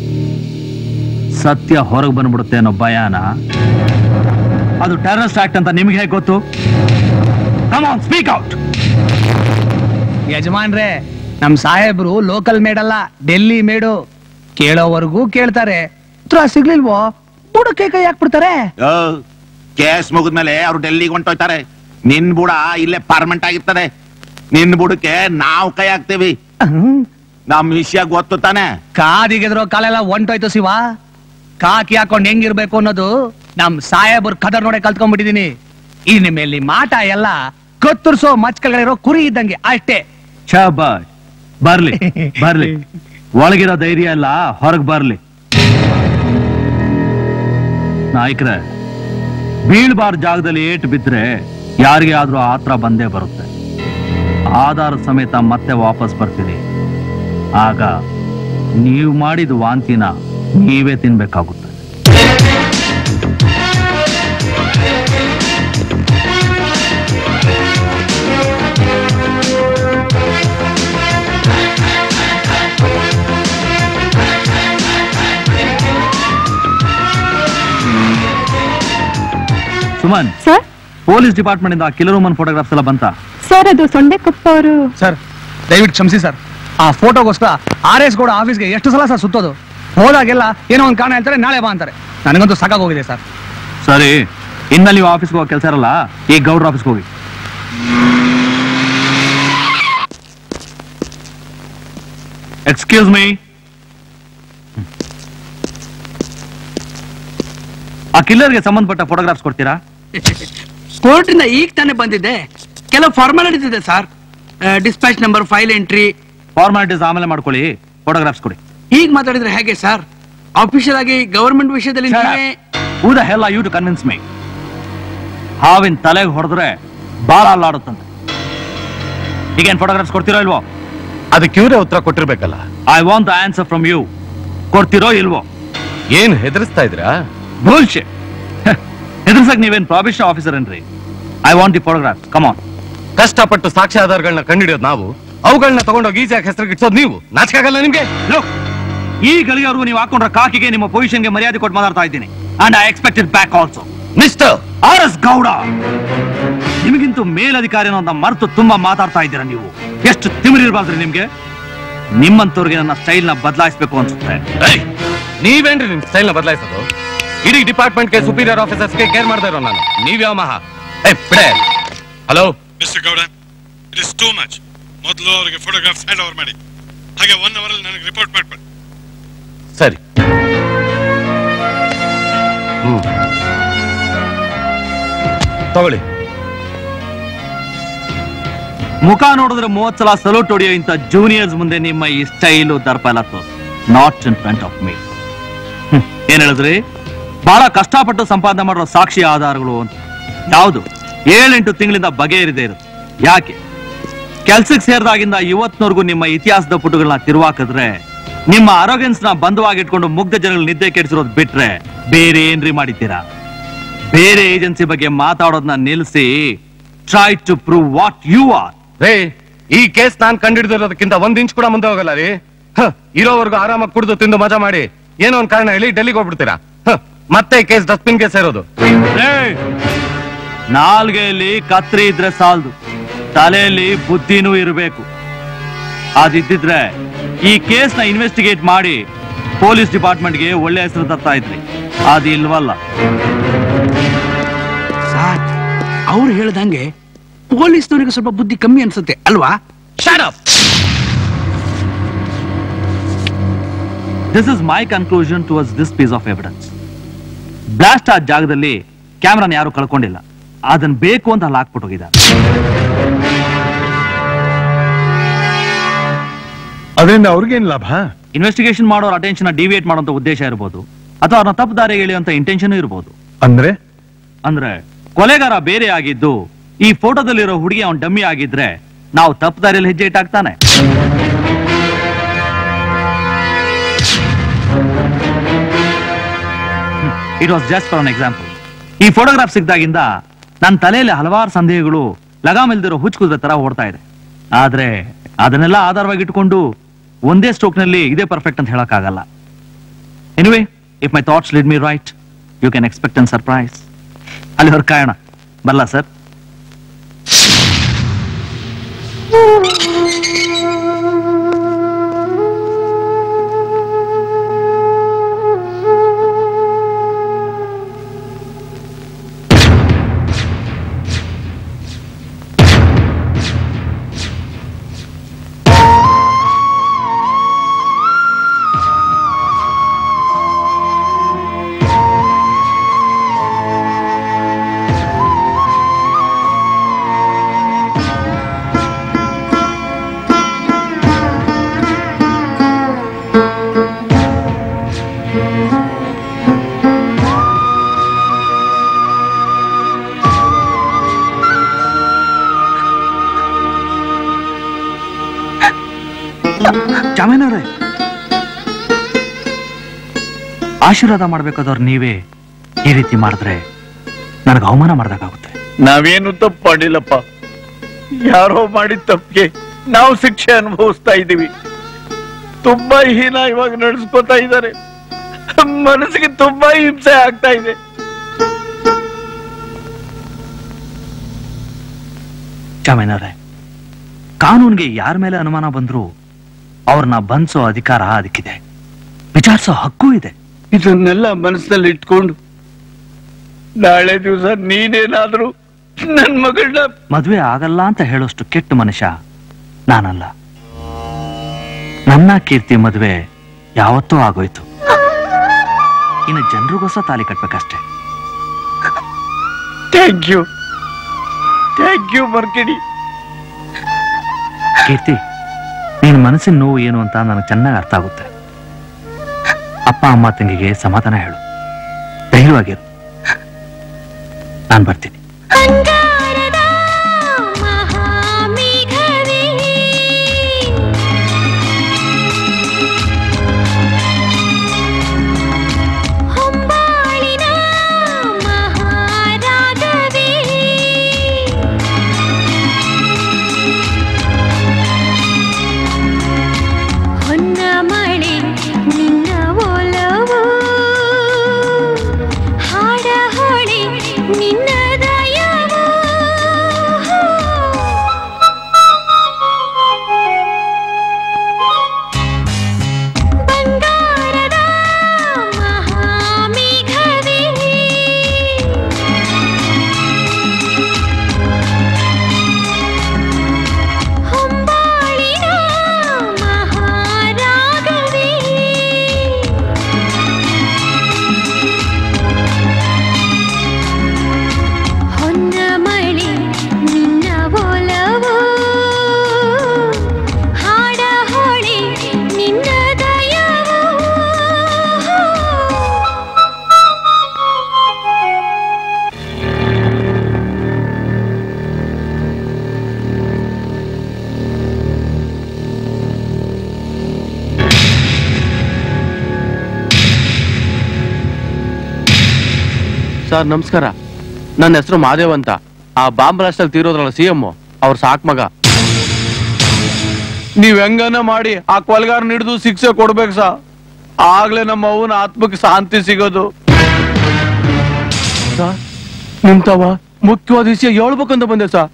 ಸತ್ಯ ಹೊರಗೆ ಬಂದ್ಬಿಡುತ್ತೆ ಅನ್ನೋ ಭಯಾನ ಅದು ಟೆರರಿಸ್ಟ್ ಆಕ್ಟ್ ಅಂತ ನಿಮ್ಗೆ ಹೇಗೆ ಗೊತ್ತು ಕಮಾನ್ ಸ್ಪೀಕ್ ಔಟ್ ಯಜಮಾನ್ರೆ ನಮ್ ಸಾಹೇಬ್ರು ಲೋಕಲ್ ಮೇಡಲ್ಲ ಡೆಲ್ಲಿ ಮೇಡು ಕೇಳೋವರೆಗೂ ಕೇಳ್ತಾರೆ ಉತ್ತರ ಸಿಗ್ಲಿಲ್ವೋ ಬುಡಕ್ಕೆ ಕೈ ಹಾಕ್ಬಿಡ್ತಾರೆ ಕೇಸ್ ಮುಗಿದ್ಮೇಲೆ ಅವ್ರು ಡೆಲ್ಲಿಗೆ ಹೊಂಟೋಯ್ತಾರೆ ನಿನ್ ಬುಡ ಇಲ್ಲೇ ಪರ್ಮನೆಂಟ್ ಆಗಿರ್ತದೆ ನಿನ್ ಬುಡಕ್ಕೆ ನಾವು ಕೈ ಹಾಕ್ತೀವಿ ನಮ್ ವಿಷಯ ಗೊತ್ತು ತಾನೆ ಕಾದಿಗೆದ್ರೋ ಕಾಲೆಲ್ಲ ಒಂಟೋಯ್ತು ಶಿವ ಕಾಕಿ ಹಾಕೊಂಡ್ ಹೆಂಗಿರ್ಬೇಕು ಅನ್ನೋದು ನಮ್ ಸಾಹೇಬ್ರ ಕದರ್ ನೋಡೆ ಕಲ್ತ್ಕೊಂಡ್ಬಿಟ್ಟಿದೀನಿ ಇನ್ ಮೇಲೆ ಮಾಟ ಎಲ್ಲ ಕತ್ತರಿಸೋ ಮಚ್ಕಲ್ಗಳಿರೋ ಕುರಿ ಇದ್ದಂಗೆ ಅಷ್ಟೇ ಶಾಬಾಷ್ ಬರ್ಲಿ ಬರ್ಲಿ ಒಳಗಿರೋ ಧೈರ್ಯ ಎಲ್ಲ ಹೊರಗ್ ಬರ್ಲಿ ನಾಯಕರ ಬೀಳ್ಬಾರ್ ಜಾಗದಲ್ಲಿ ಏಟು ಬಿದ್ರೆ ಯಾರಿಗೆ ಆದ್ರೂ ಆತ್ರ ಬಂದೇ ಬರುತ್ತೆ ಆಧಾರ ಸಮೇತ ಮತ್ತೆ ವಾಪಸ್ ಬರ್ತೀನಿ ಆಗ ನೀವು ಮಾಡಿದ ವಾಂತಿನ ನೀವೇ ತಿನ್ಬೇಕಾಗುತ್ತೆ ಸುಮನ್ ಸರ್ ಪೊಲೀಸ್ ಡಿಪಾರ್ಟ್ಮೆಂಟ್ ಇಂದ ಕಿಲರ್ ವುಮನ್ ಫೋಟೋಗ್ರಾಫ್ಸ್ ಎಲ್ಲ ಬಂತ ಸರ್ ಅದು ಸೊಂಡೆಕೊಪ್ಪ ಅವರು ಸರ್ ದಯವಿಟ್ಟು ಕ್ಷಮಿಸಿ ಸರ್ ಆ ಫೋಟೋಗೋಸ್ಕರ ಆರ್ ಎಸ್ ಗೌಡ ಆಫೀಸ್ಗೆ ಎಷ್ಟು ಸಲ ಸರ್ ಸುತ್ತೋದು ಹೋದಾಗೆಲ್ಲ ಏನೋ ಒಂದು ಕಾರಣ ಹೇಳ್ತಾರೆ ನಾಳೆ ಬಾ ಅಂತಾರೆ ನನಗಂತೂ ಸಾಕಾಗೋಗಿದೆ ಸರ್ ಸರಿ ಇನ್ಮೇಲೆ ನೀವು ಆಫೀಸ್ಗೆ ಹೋಗೋ ಕೆಲಸ ಇರಲ್ಲ ಈಗ ಗೌಡ್ರ ಆಫೀಸ್ಗೆ ಹೋಗಿ ಎಕ್ಸ್ಕ್ಯೂಸ್ ಮೀ ಆ ಕಿಲ್ಲರ್ಗೆ ಸಂಬಂಧಪಟ್ಟ ಫೋಟೋಗ್ರಾಫ್ಸ್ ಕೊಡ್ತೀರಾ ಕೋರ್ಟಿಂದ ಈಗ ತಾನೇ ಬಂದಿದೆ ಕೆಲವು ಫಾರ್ಮಾಲಿಟೀಸ್ ಇದೆ sir dispatch number file entry formalities ಆಮೇಲೆ ಮಾಡ್ಕೊಳ್ಳಿ ಫೋಟೋಗ್ರಾಫ್ಸ್ ಕೊಡಿ ಹೀಗ್ ಮಾತಾಡಿದ್ರೆ ಹೇಗೆ ಸರ್ ಆಫಿಷಿಯಲ್ ಆಗಿ ಗವರ್ಮೆಂಟ್ ವಿಷಯದಲ್ಲಿ ನೀವೇ who the hell you to convince me ಹಾವಿನ ತಲೆಗೆ ಹೊಡೆದ್ರೆ ಬಾಳ ಅಲ್ಲಾಡುತ್ತಂತೆ ಈಗೇನ್ ಫೋಟೋಗ್ರಾಫ್ಸ್ ಕೊಡ್ತೀರೋ ಇಲ್ವೋ ಅದಕ್ಕೆ ಇವರೇ ಉತ್ತರ ಕೊಟ್ಟಿರ್ಬೇಕಲ್ಲ I want the answer from you ಕೊಡ್ತೀರೋ ಇಲ್ವೋ ಏನ್ ಹೆದರ್ಸ್ತಾ ಇದ್ರಾ ಬುಲ್ಶಿಟ್ ಹೆದರ್ಸಕ್ ನೀವೇನ್ ಪ್ರಾಬಿಷನ್ ಆಫೀಸರ್ ಏನ್ರಿ I want the photograph come on ಕಷ್ಟಪಟ್ಟು ಸಾಕ್ಷ್ಯ ಆಧಾರಗಳನ್ನ ಕಂಡಿಡಿಯೋದು ನಾವು ಅವುಗಳನ್ನ ತಗೊಂಡೋಗಿ ಈಸಿಯಾಗಿ ಹೆಸರಿಗೆ ಇಟ್ಸೋದು ನೀವು ನಾಚಿಕಾಗಲ್ಲ ನಿಮ್ಗೆ ಲುಕ್ ಈ ಗಳಿಗೆವರೆಗೂ ನೀವು ಹಾಕೊಂಡ್ರ ಕಾಕಿಗೆ ನಿಮ್ಮ ಪೊಸಿಷನ್ಗೆ ಮರ್ಯಾದೆ ಕೊಟ್ಟು ಮಾತಾಡ್ತಾ ಇದ್ದೀನಿ and I expected back also mister R S Gowda ನಿಮಗಿಂತೂ ಮೇಲಧಿಕಾರಿನೋ ಅಂತ ಮರೆತು ತುಂಬಾ ಮಾತಾಡ್ತಾ ಇದ್ದೀರಾ ನೀವು ಎಷ್ಟು ತಿಮಿರಿರ್ಬಾರ್ದ್ರಿ ನಿಮ್ಗೆ ನಿಮ್ಮಂತವ್ರಿಗೆ ನನ್ನ ಸ್ಟೈಲ್ ನ ಬದಲಾಯಿಸಬೇಕು ಅನ್ಸುತ್ತೆ ನೀವೇನ್ರಿ ನಿಮ್ ಸ್ಟೈಲ್ ನ ಬದಲಾಯಿಸೋದು ಇಡೀ ಡಿಪಾರ್ಟ್ಮೆಂಟ್ಗೆ ಸುಪೀರಿಯರ್ ಆಫೀಸರ್ಸ್ಗೆ ಕೇರ್ ಮಾಡ್ತಾ ಇರೋ ನಾನು ನೀವ್ಯಾವ ಮಹಾ ಏ ಬಿಡೆ hello mister Gowda it is too much ಮೊದಲು ಅವರಿಗೆ ಫೋಟೋಗ್ರಾಫ್ ಹ್ಯಾಂಡ್ ಓವರ್ ಮಾಡಿ ಹಾಗೆ ಒನ್ ಅವರ್ ಅಲ್ಲಿ ನನಗೆ ರಿಪೋರ್ಟ್ ಮಾಡ್ಬೇಡಿ ಸರಿ ಹ್ಮ್ ತಗೊಳ್ಳಿ ಮುಖ ನೋಡಿದ್ರೆ ಮೂವತ್ ಸಲ ಸಲೂಟ್ ಹೊಡೆಯೋ ಇಂಥ ಜೂನಿಯರ್ಸ್ ಮುಂದೆ ನಿಮ್ಮ ಈ ಸ್ಟೈಲು ದರ್ಪ ಎಲ್ಲ ತೋರ್ಸು not in front of me ಏನ್ ಹೇಳಿದ್ರಿ ಬಹಳ ಕಷ್ಟಪಟ್ಟು ಸಂಪಾದನೆ ಮಾಡಿರೋ ಸಾಕ್ಷಿ ಆಧಾರಗಳು ಅಂತ ಯಾವುದು ಏಳೆಂಟು ತಿಂಗಳಿಂದ ಬಗೆಹರಿದೆ ಇರುತ್ತೆ ಯಾಕೆ ಕೆಲ್ಸಕ್ಕೆ ಸೇರಿದಾಗಿಂದ ಇವತ್ತಿನವರೆಗೂ ನಿಮ್ಮ ಇತಿಹಾಸದ ಪುಟಗಳನ್ನ ತಿರುವಾಕಿದ್ರೆ ನಿಮ್ಮ ಅರೋಗೆನ್ಸ್ ನ ಬಂಧವಾಗಿಟ್ಕೊಂಡು ಮುಗ್ಧ ಜನಗಳು ನಿದ್ದೆ ಕೆಡಿಸಿರೋದು ಬಿಟ್ರೆ ಬೇರೆ ಏನ್ರಿ ಮಾಡಿದ್ದೀರಾ ಬೇರೆ ಏಜೆನ್ಸಿ ಬಗ್ಗೆ ಮಾತಾಡೋದನ್ನ ನಿಲ್ಲಿಸಿ try to prove what you are ರೇ ಈ ಕೇಸ್ ನಾನ್ ಕಂಡಿಡ್ದಿರೋದಕ್ಕಿಂತ ಒಂದ್ ಇಂಚ್ ಕೂಡ ಮುಂದೆ ಹೋಗಲ್ಲ ರೀ ಹ, ಇರೋವರೆಗೂ ಆರಾಮಾಗಿ ಕುಡಿದು ತಿಂದು ಮಜಾ ಮಾಡಿ ಏನೋ ಒಂದ್ ಕಾರಣ ಹೇಳಿ ಡೆಲ್ಲಿಗೆ ಹೋಗ್ಬಿಡ್ತೀರಾ ಹ, ಮತ್ತೆ ಈ ಕೇಸ್ ಡಸ್ಟ್ಬಿನ್ಗೆ ಸೇರೋದು ನಾಲ್ಗೆಯಲ್ಲಿ ಕತ್ರಿ ಇದ್ರೆ ಸಾಲದು ತಲೆಯಲ್ಲಿ ಬುದ್ಧಿನೂ ಇರಬೇಕು ಅದಿದ್ದಿದ್ರೆ ಈ ಕೇಸ್ನ ಇನ್ವೆಸ್ಟಿಗೇಟ್ ಮಾಡಿ ಪೊಲೀಸ್ ಡಿಪಾರ್ಟ್ಮೆಂಟ್ಗೆ ಒಳ್ಳೆ ಹೆಸರು ತರ್ತಾ ಇದ್ರಿ ಅದಿಲ್ವಲ್ಲ ಸರ್ ಅವ್ರು ಹೇಳ್ದಂಗೆ ಪೊಲೀಸ್ನವರಿಗೆ ಸ್ವಲ್ಪ ಬುದ್ಧಿ ಕಮ್ಮಿ ಅನ್ಸುತ್ತೆ ಅಲ್ವಾ this is my conclusion towards this piece of evidence blast ಆದ ಜಾಗದಲ್ಲಿ ಕ್ಯಾಮ್ರಾನ ಯಾರು ಕಳ್ಕೊಂಡಿಲ್ಲ ಅದನ್ನ ಬೇಕು ಅಂತ ಅಲ್ಲಿ ಹಾಕ್ಬಿಟ್ಟು ಹೋಗಿದ್ದಾರೆ ಅದರಿಂದ ಅವ್ರಿಗೇನ್ ಲಾಭ ಇನ್ವೆಸ್ಟಿಗೇಷನ್ ಮಾಡೋರ್ ಅಟೆನ್ಷನ್ ಡಿವಿಯೇಟ್ ಮಾಡುವಂತ ಉದ್ದೇಶ ಇರಬಹುದು ಅಥವಾ ಅವ್ರನ್ನ ತಪ್ಪು ದಾರಿಗೆ ಎಳೆಯುವಂತ ಇಂಟೆನ್ಷನ್ ಇರಬಹುದು ಅಂದ್ರೆ ಅಂದ್ರೆ ಕೊಲೆಗಾರ ಬೇರೆ ಆಗಿದ್ದು ಈ ಫೋಟೋದಲ್ಲಿರೋ ಹುಡುಗಿ ಅವನ್ ಡಮ್ಮಿ ಆಗಿದ್ರೆ ನಾವು ತಪ್ಪು ದಾರಿಯಲ್ಲಿ ಹೆಜ್ಜೆ ಇಟ್ಟಾಗ್ತಾನೆ it was just for an example ಈ ಫೋಟೋಗ್ರಾಫ್ ಸಿಕ್ದಾಗಿಂದ ನನ್ನ ತಲೆಯಲ್ಲಿ ಹಲವಾರು ಸಂದೇಹಗಳು ಲಗಾಮಿಲ್ದಿರೋ ಹುಚ್ಚು ಕುದುರೆ ತರ ಓಡ್ತಾ ಇದೆ ಆದ್ರೆ ಅದನ್ನೆಲ್ಲ ಆಧಾರವಾಗಿ ಇಟ್ಕೊಂಡು ಒಂದೇ ಸ್ಟ್ರೋಕ್ ನಲ್ಲಿ ಇದೇ ಪರ್ಫೆಕ್ಟ್ ಅಂತ ಹೇಳಕ್ಕಾಗಲ್ಲ anyway if my thoughts led me right you can expect an surprise ಅಲ್ಲಿ ಹೊರ ಕಾಯೋಣ ಬಲ್ಲ ಸರ್ ಚಾಮೇನವ್ರೆ ಆಶೀರ್ವಾದ ಮಾಡ್ಬೇಕಾದವ್ರು ನೀವೇ ಈ ರೀತಿ ಮಾಡಿದ್ರೆ ನನಗೆ ಅವಮಾನ ಮಾಡ್ದಾಗುತ್ತೆ ನಾವೇನು ತಪ್ಪು ಮಾಡಿಲ್ಲಪ್ಪ ಯಾರೋ ಮಾಡಿದ ತಪ್ಪಿಗೆ ನಾವು ಶಿಕ್ಷೆ ಅನುಭವಿಸ್ತಾ ಇದ್ದೀವಿ ತುಂಬಾ ಹೀನ ಇವಾಗ ನಡೆಸ್ಕೋತಾ ಇದ್ದಾರೆ ಮನಸ್ಸಿಗೆ ತುಂಬಾ ಹಿಂಸೆ ಆಗ್ತಾ ಇದೆ ಚಾಮೇನವ್ರೆ ಕಾನೂನ್ಗೆ ಯಾರ ಮೇಲೆ ಅನುಮಾನ ಬಂದ್ರು ಅವ್ರನ್ನ ಬಂಧಿಸೋ ಅಧಿಕಾರ ಅದಕ್ಕಿದೆ ವಿಚಾರಿಸೋ ಹಕ್ಕು ಇದೆ ಇದನ್ನೆಲ್ಲ ಮನಸ್ಸಿನಲ್ಲಿ ಇಟ್ಕೊಂಡು ನಾಳೆ ದಿವಸ ನೀನೇನಾದ್ರೂ ನನ್ ಮಗಳನ್ನ ಮದುವೆ ಆಗಲ್ಲ ಅಂತ ಹೇಳೋಷ್ಟು ಕೆಟ್ಟ ಮನುಷ್ಯ ನಾನಲ್ಲ ನನ್ನ ಕೀರ್ತಿ ಮದುವೆ ಯಾವತ್ತೂ ಆಗೋಯ್ತು ಇನ್ನು ಜನರಿಗೋಸ್ಕರ ತಾಲಿ ಕಟ್ಬೇಕಷ್ಟೇ thank you thank you Markini Keerthi ನಿನ್ ಮನಸ್ಸಿನ ನೋವು ಏನು ಅಂತ ನನಗೆ ಚೆನ್ನಾಗಿ ಅರ್ಥ ಆಗುತ್ತೆ ಅಪ್ಪ ಅಮ್ಮ ತಂಗಿಗೆ ಸಮಾಧಾನ ಹೇಳು ಧೈರ್ಯವಾಗಿರು ನಾನು ಬರ್ತೀನಿ ಹೊನ್ನ ಮಳೆ ನಿನ್ನ ಒಲವು ಹಾಡ ಹೊಳೆ ನಿನ್ನ ದಯವು ಬಂಗಾರದ ಮಹಾಮೇಘವೇ ಹೊಂಬಾಳಿನ ಮಹಾರಾಗವೇ ಹೊನ್ನ ಮಳೆ ನಿನ್ನ ಒಲವು ಹಾಡ ಹೊಳೆ ನಿನ್ನ ದಯವು ಸರ್ ನಮಸ್ಕಾರ ನನ್ನ ಹೆಸರು ಮಾದೇವ್ ಅಂತ ಆ ಬಾಂಬ್ ಬ್ಲಾಸ್ಟ್ ಅಲ್ಲಿ ತೀರೋದ್ರಲ್ಲ ಸಿ ಎಂ ಅವ್ರ ಸಾಕ್ ಮಗ ನೀವ್ ಹೆಂಗನ ಮಾಡಿ ಆ ಕೊಲ್ಗಾರ ಹಿಡಿದು ಶಿಕ್ಷೆ ಕೊಡ್ಬೇಕು ಸಾ ಆಗ್ಲೇ ನಮ್ಮ ಅವನ ಆತ್ಮಕ್ಕೆ ಶಾಂತಿ ಸಿಗೋದು ಸಾ, ನಿಂತವ ಮುಖ್ಯವಾದ ವಿಷಯ ಹೇಳ್ಬೇಕಂತ ಬಂದೆ ಸಾ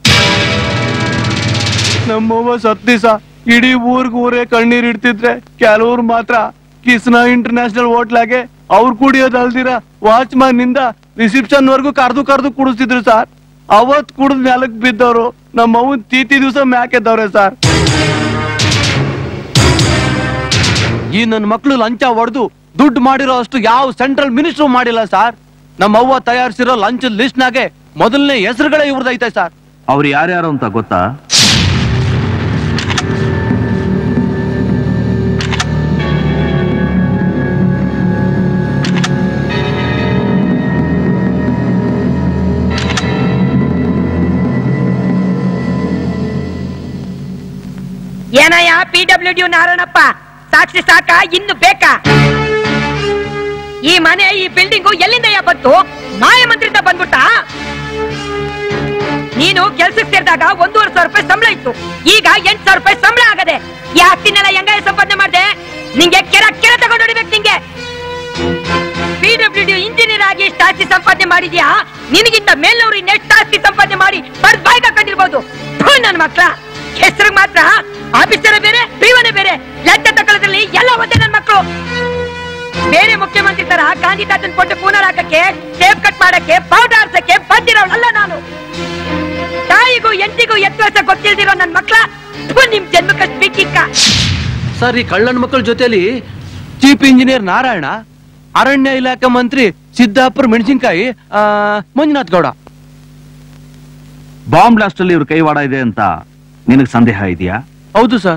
ನಮ್ಮವ್ವ ಸತ್ತಿ ಸಾ ಇಡೀ ಊರ್ಗ್ ಊರೇ ಕಣ್ಣೀರ್ ಇಡ್ತಿದ್ರೆ ಕೆಲವ್ರು ಮಾತ್ರ ಕಿಸ್ನಾ ಇಂಟರ್ನ್ಯಾಷನಲ್ ಹೋಟ್ಲಾಗೆ ಅವ್ರು ಕುಡಿಯೋದಲ್ದಿರ ವಾಚ್ಮನ್ ನಿಂದ ರಿಸೆಪ್ಷನ್ ವರ್ಗು ಕರ್ದು ಕರ್ದು ಕುಡಿಸ್ತಿದ್ರು ಸರ್ ಅವತ್ ಕುಡಿದ್ ನೆಲಕ್ ಬಿದ್ದವ್ರು ನಮ್ಮ ಅವ್ವನ್ ತೀತಿ ದಿವಸ ಮ್ಯಾಕೆದ್ದವ್ರೆ ಸರ್ ಈ ನನ್ನ ಮಕ್ಳು ಲಂಚ ಹೊಡೆದು ದುಡ್ಡು ಮಾಡಿರೋ ಅಷ್ಟು ಯಾವ ಸೆಂಟ್ರಲ್ ಮಿನಿಸ್ಟ್ರು ಮಾಡಿಲ್ಲ ಸರ್ ನಮ್ಮ ಅವ್ವ ತಯಾರಿಸಿರೋ ಲಂಚ್ ಲಿಸ್ಟ್ ನಾಗೆ ಮೊದಲನೇ ಹೆಸರುಗಳೇ ಇವ್ರದೈತೆ ಸರ್ ಅವ್ರು ಯಾರ್ಯಾರು ಅಂತ ಗೊತ್ತಾ ಏನಯ್ಯ ಪಿ ಡಬ್ಲ್ಯೂ ಡಿ ನಾರಾಯಣಪ್ಪ ಸಾಕ್ಷಿ ಸಾಕ ಇನ್ನು ಬೇಕಾ ಈ ಮನೆ ಈ ಬಿಲ್ಡಿಂಗು ಎಲ್ಲಿಂದಯ್ಯ ಬಂತು ಮಾಯ ಮಂತ್ರಿಯಿಂದ ಬಂದ್ಬಿಟ್ಟ ನೀನು ಕೆಲ್ಸಕ್ಕೆ ಸೇರಿದಾಗ ಒಂದೂವರೆ ಸಾವಿರ ರೂಪಾಯಿ ಸಂಬಳ ಇತ್ತು ಈಗ ಎಂಟ್ ಸಾವಿರ ರೂಪಾಯಿ ಸಂಬಳ ಆಗದೆ ಈ ಆಸ್ತಿನೆಲ್ಲ ಹೆಂಗ ಸಂಪಾದನೆ ಮಾಡ್ದೆ ನಿಂಗೆ ಕೆರ ಕೆರ ತಗೊಂಡು ಹೊಡಿಬೇಕು ನಿಂಗೆ ಪಿ ಡಬ್ಲ್ಯೂ ಡಿ ಇಂಜಿನಿಯರ್ ಆಗಿ ಎಷ್ಟು ಆಸ್ತಿ ಸಂಪಾದನೆ ಮಾಡಿದ್ಯಾ ನಿನಗಿಂತ ಮೇಲ್ನವ್ರು ಇನ್ನೆಷ್ಟು ಆಸ್ತಿ ಸಂಪಾದನೆ ಮಾಡಿ ಬರ್ದ್ ಬಾಯ್ಗ ಕಂಡಿರ್ಬೋದು ನನ್ನ ಮಕ್ಳ ಹೆಸರು ಮಾತ್ರ ಆಫೀಸರ್ ಬೇರೆ ಪಿವನೇ ಬೇರೆ ಲಂಚ ತಗೊಳ್ಳೋದ್ರಲ್ಲಿ ಎಲ್ಲ ಒಂದೇ ನನ್ನ ಮಕ್ಕಳು ಬೇರೆ ಮುಖ್ಯಮಂತ್ರಿ ತರ ಗಾಂಧಿ ತಾತನ್ ಕೊಟ್ಟು ಕೂನರ್ ಹಾಕಕ್ಕೆ ಟೇಪ್ ಕಟ್ ಮಾಡಕ್ಕೆ ಪೌಡರ್ ಹಾರ್ಸಕ್ಕೆ ಬಂದಿರೋಳಲ್ಲ ನಾನು ತಾಯಿಗೂ ಎಂಟಿಗೂ ಎತ್ತುವಸ ಗೊತ್ತಿಲ್ದಿರೋ ನನ್ನ ಮಕ್ಳ ಥು, ನಿಮ್ ಜನ್ಮಕ್ಕಷ್ಟು ಬಿಕ್ಕಿಕ್ಕ ಸರ್ ಈ ಕಳ್ಳನ ಮಕ್ಕಳ ಜೊತೆಲಿ ಚೀಫ್ ಇಂಜಿನಿಯರ್ ನಾರಾಯಣ ಅರಣ್ಯ ಇಲಾಖೆ ಮಂತ್ರಿ ಸಿದ್ದಾಪುರ ಮೆಣಸಿನ್ಕಾಯಿ ಆ, ಮಂಜುನಾಥ್ ಗೌಡ ಬಾಂಬ್ ಬ್ಲಾಸ್ಟ್ ಅಲ್ಲಿ ಇವ್ರ ಕೈವಾಡ ಇದೆ ಅಂತ ನಿನಗ್ ಸಂದೇಹ ಇದೆಯಾ ಹೌದು ಸರ್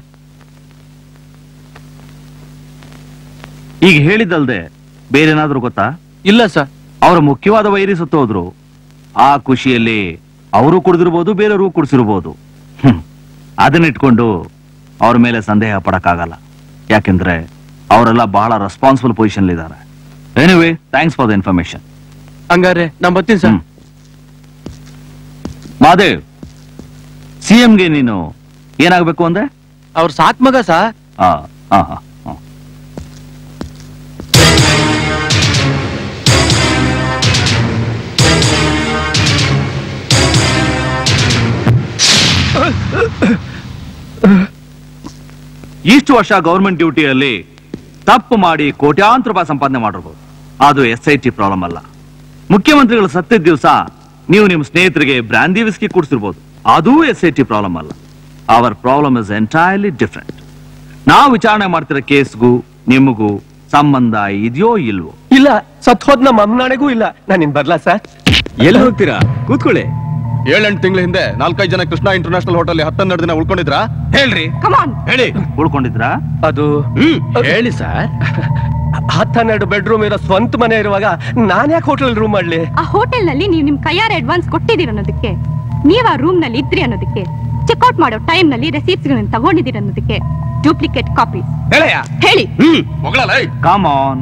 ಈಗ ಹೇಳಿದ್ದಲ್ದೆ ಬೇರೇನಾದ್ರೂ ಗೊತ್ತಾ ಇಲ್ಲ ಸರ್ ಅವರ ಮುಖ್ಯವಾದ ವೈರಿ ಸತ್ತೋದ್ರು ಆ ಖುಷಿಯಲ್ಲಿ ಅವರು ಕುಡಿದಿರ್ಬೋದು ಬೇರೆಯವರು ಕುಡಿಸಿರ್ಬೋದು ಹ್ಮ್. ಅದನ್ನಿಟ್ಕೊಂಡು ಅವ್ರ ಮೇಲೆ ಸಂದೇಹ ಪಡಕ್ಕಾಗಲ್ಲ ಯಾಕೆಂದ್ರೆ ಅವರೆಲ್ಲ ಬಹಳ ರೆಸ್ಪಾನ್ಸಿಬಲ್ ಪೊಸಿಷನ್ ಇದ್ದಾರೆ anyway thanks for the information ಹಂಗಾರೆ ನಾ ಬರ್ತೀನಿ ಸರ್ ಮಾದೇವ್ ಸಿಎಂಗೆ ನೀನು ಏನಾಗ್ಬೇಕು ಅಂದ್ರೆ ಅವ್ರ ಸಾಕ್ ಮಗ ಸಾ ಆ, ಆ, ಆ, ಆ. ಇಷ್ಟು ವರ್ಷ ಗೌರ್ಮೆಂಟ್ ಡ್ಯೂಟಿಯಲ್ಲಿ ತಪ್ಪು ಮಾಡಿ ಕೋಟ್ಯಾಂತರ ರೂಪಾಯಿ ಸಂಪಾದನೆ ಮಾಡಿರ್ಬೋದು ಅದು ಎಸ್ ಐ ಟಿ ಪ್ರಾಬ್ಲಮ್ ಅಲ್ಲ ಮುಖ್ಯಮಂತ್ರಿಗಳು ಸತ್ತಿದ ದಿವಸ ನೀವು ನಿಮ್ಮ ಸ್ನೇಹಿತರಿಗೆ ಬ್ರಾಂದಿ ವಿಸ್ಕಿ ಕುಡಿಸಿರ್ಬೋದು ಅದೂ ಎಸ್ ಐ ಟಿ ಪ್ರಾಬ್ಲಮ್ ಅಲ್ಲ our problem is entirely different ನಾವು ವಿಚಾರಣೆ ಮಾಡ್ತಿರೋ ಕೇಸ್ಗೂ ನಿಮಗೂ ಸಂಬಂಧ ಇದೆಯೋ ಇಲ್ವೋ ಇಲ್ಲ ಸತ್ ಹೋದ್ ನಮ್ಮ ಅಮ್ಮನಾಣೆಗೂ ಇಲ್ಲ ನಾನು ಇನ್ ಬರ್ಲಾ ಸರ್ ಎಲ್ಲಿ ಹೋಗ್ತೀರಾ ಕೂತ್ಕೊಳ್ಳಿ ಏಳೆಂಟು ತಿಂಗಳ ಹಿಂದೆ ನಾಲ್ಕೈದು ಜನ ಕೃಷ್ಣ ಇಂಟರ್ನ್ಯಾಷನಲ್ ಹೋಟೆಲ್ ಹತ್ತೆರಡು ದಿನ ಉಳ್ಕೊಂಡಿದ್ರಾ ಹೇಳ್ರಿ ಹೇಳಿ ಉಳ್ಕೊಂಡಿದ್ರಾ ಅದು ಹೇಳಿ ಸರ್ ಹತ್ತೆರಡು ಬೆಡ್ರೂಮ್ ಇರೋ ಸ್ವಂತ ಮನೆ ಇರುವಾಗ ನಾನ್ ಯಾಕೆ ಹೋಟೆಲ್ ರೂಮ್ ಮಾಡ್ಲಿ ಆ ಹೋಟೆಲ್ ನಲ್ಲಿ ನೀವು ನಿಮ್ ಕೈಯಾರ ಅಡ್ವಾನ್ಸ್ ಕೊಟ್ಟಿದ್ದೀರ ಅನ್ನೋದಕ್ಕೆ ನೀವ್ ಆ ರೂಮ್ ನಲ್ಲಿ ಇದ್ರಿ ಅನ್ನೋದಕ್ಕೆ ಚೆಕ್ಔಟ್ ಮಾಡೋ ಟೈಮ್ ನಲ್ಲಿ ರೆಸೀಪ್ಸ್ ಗಳನ್ನ ತಗೊಂಡಿದ್ದೀರ ಅನ್ನೋದಕ್ಕೆ ಡೂಪ್ಲಿಕೇಟ್ ಕಾಪೀಸ್ ಹೇಳಯ್ಯ ಹೇಳಿ ಕಾಮ್ ಆನ್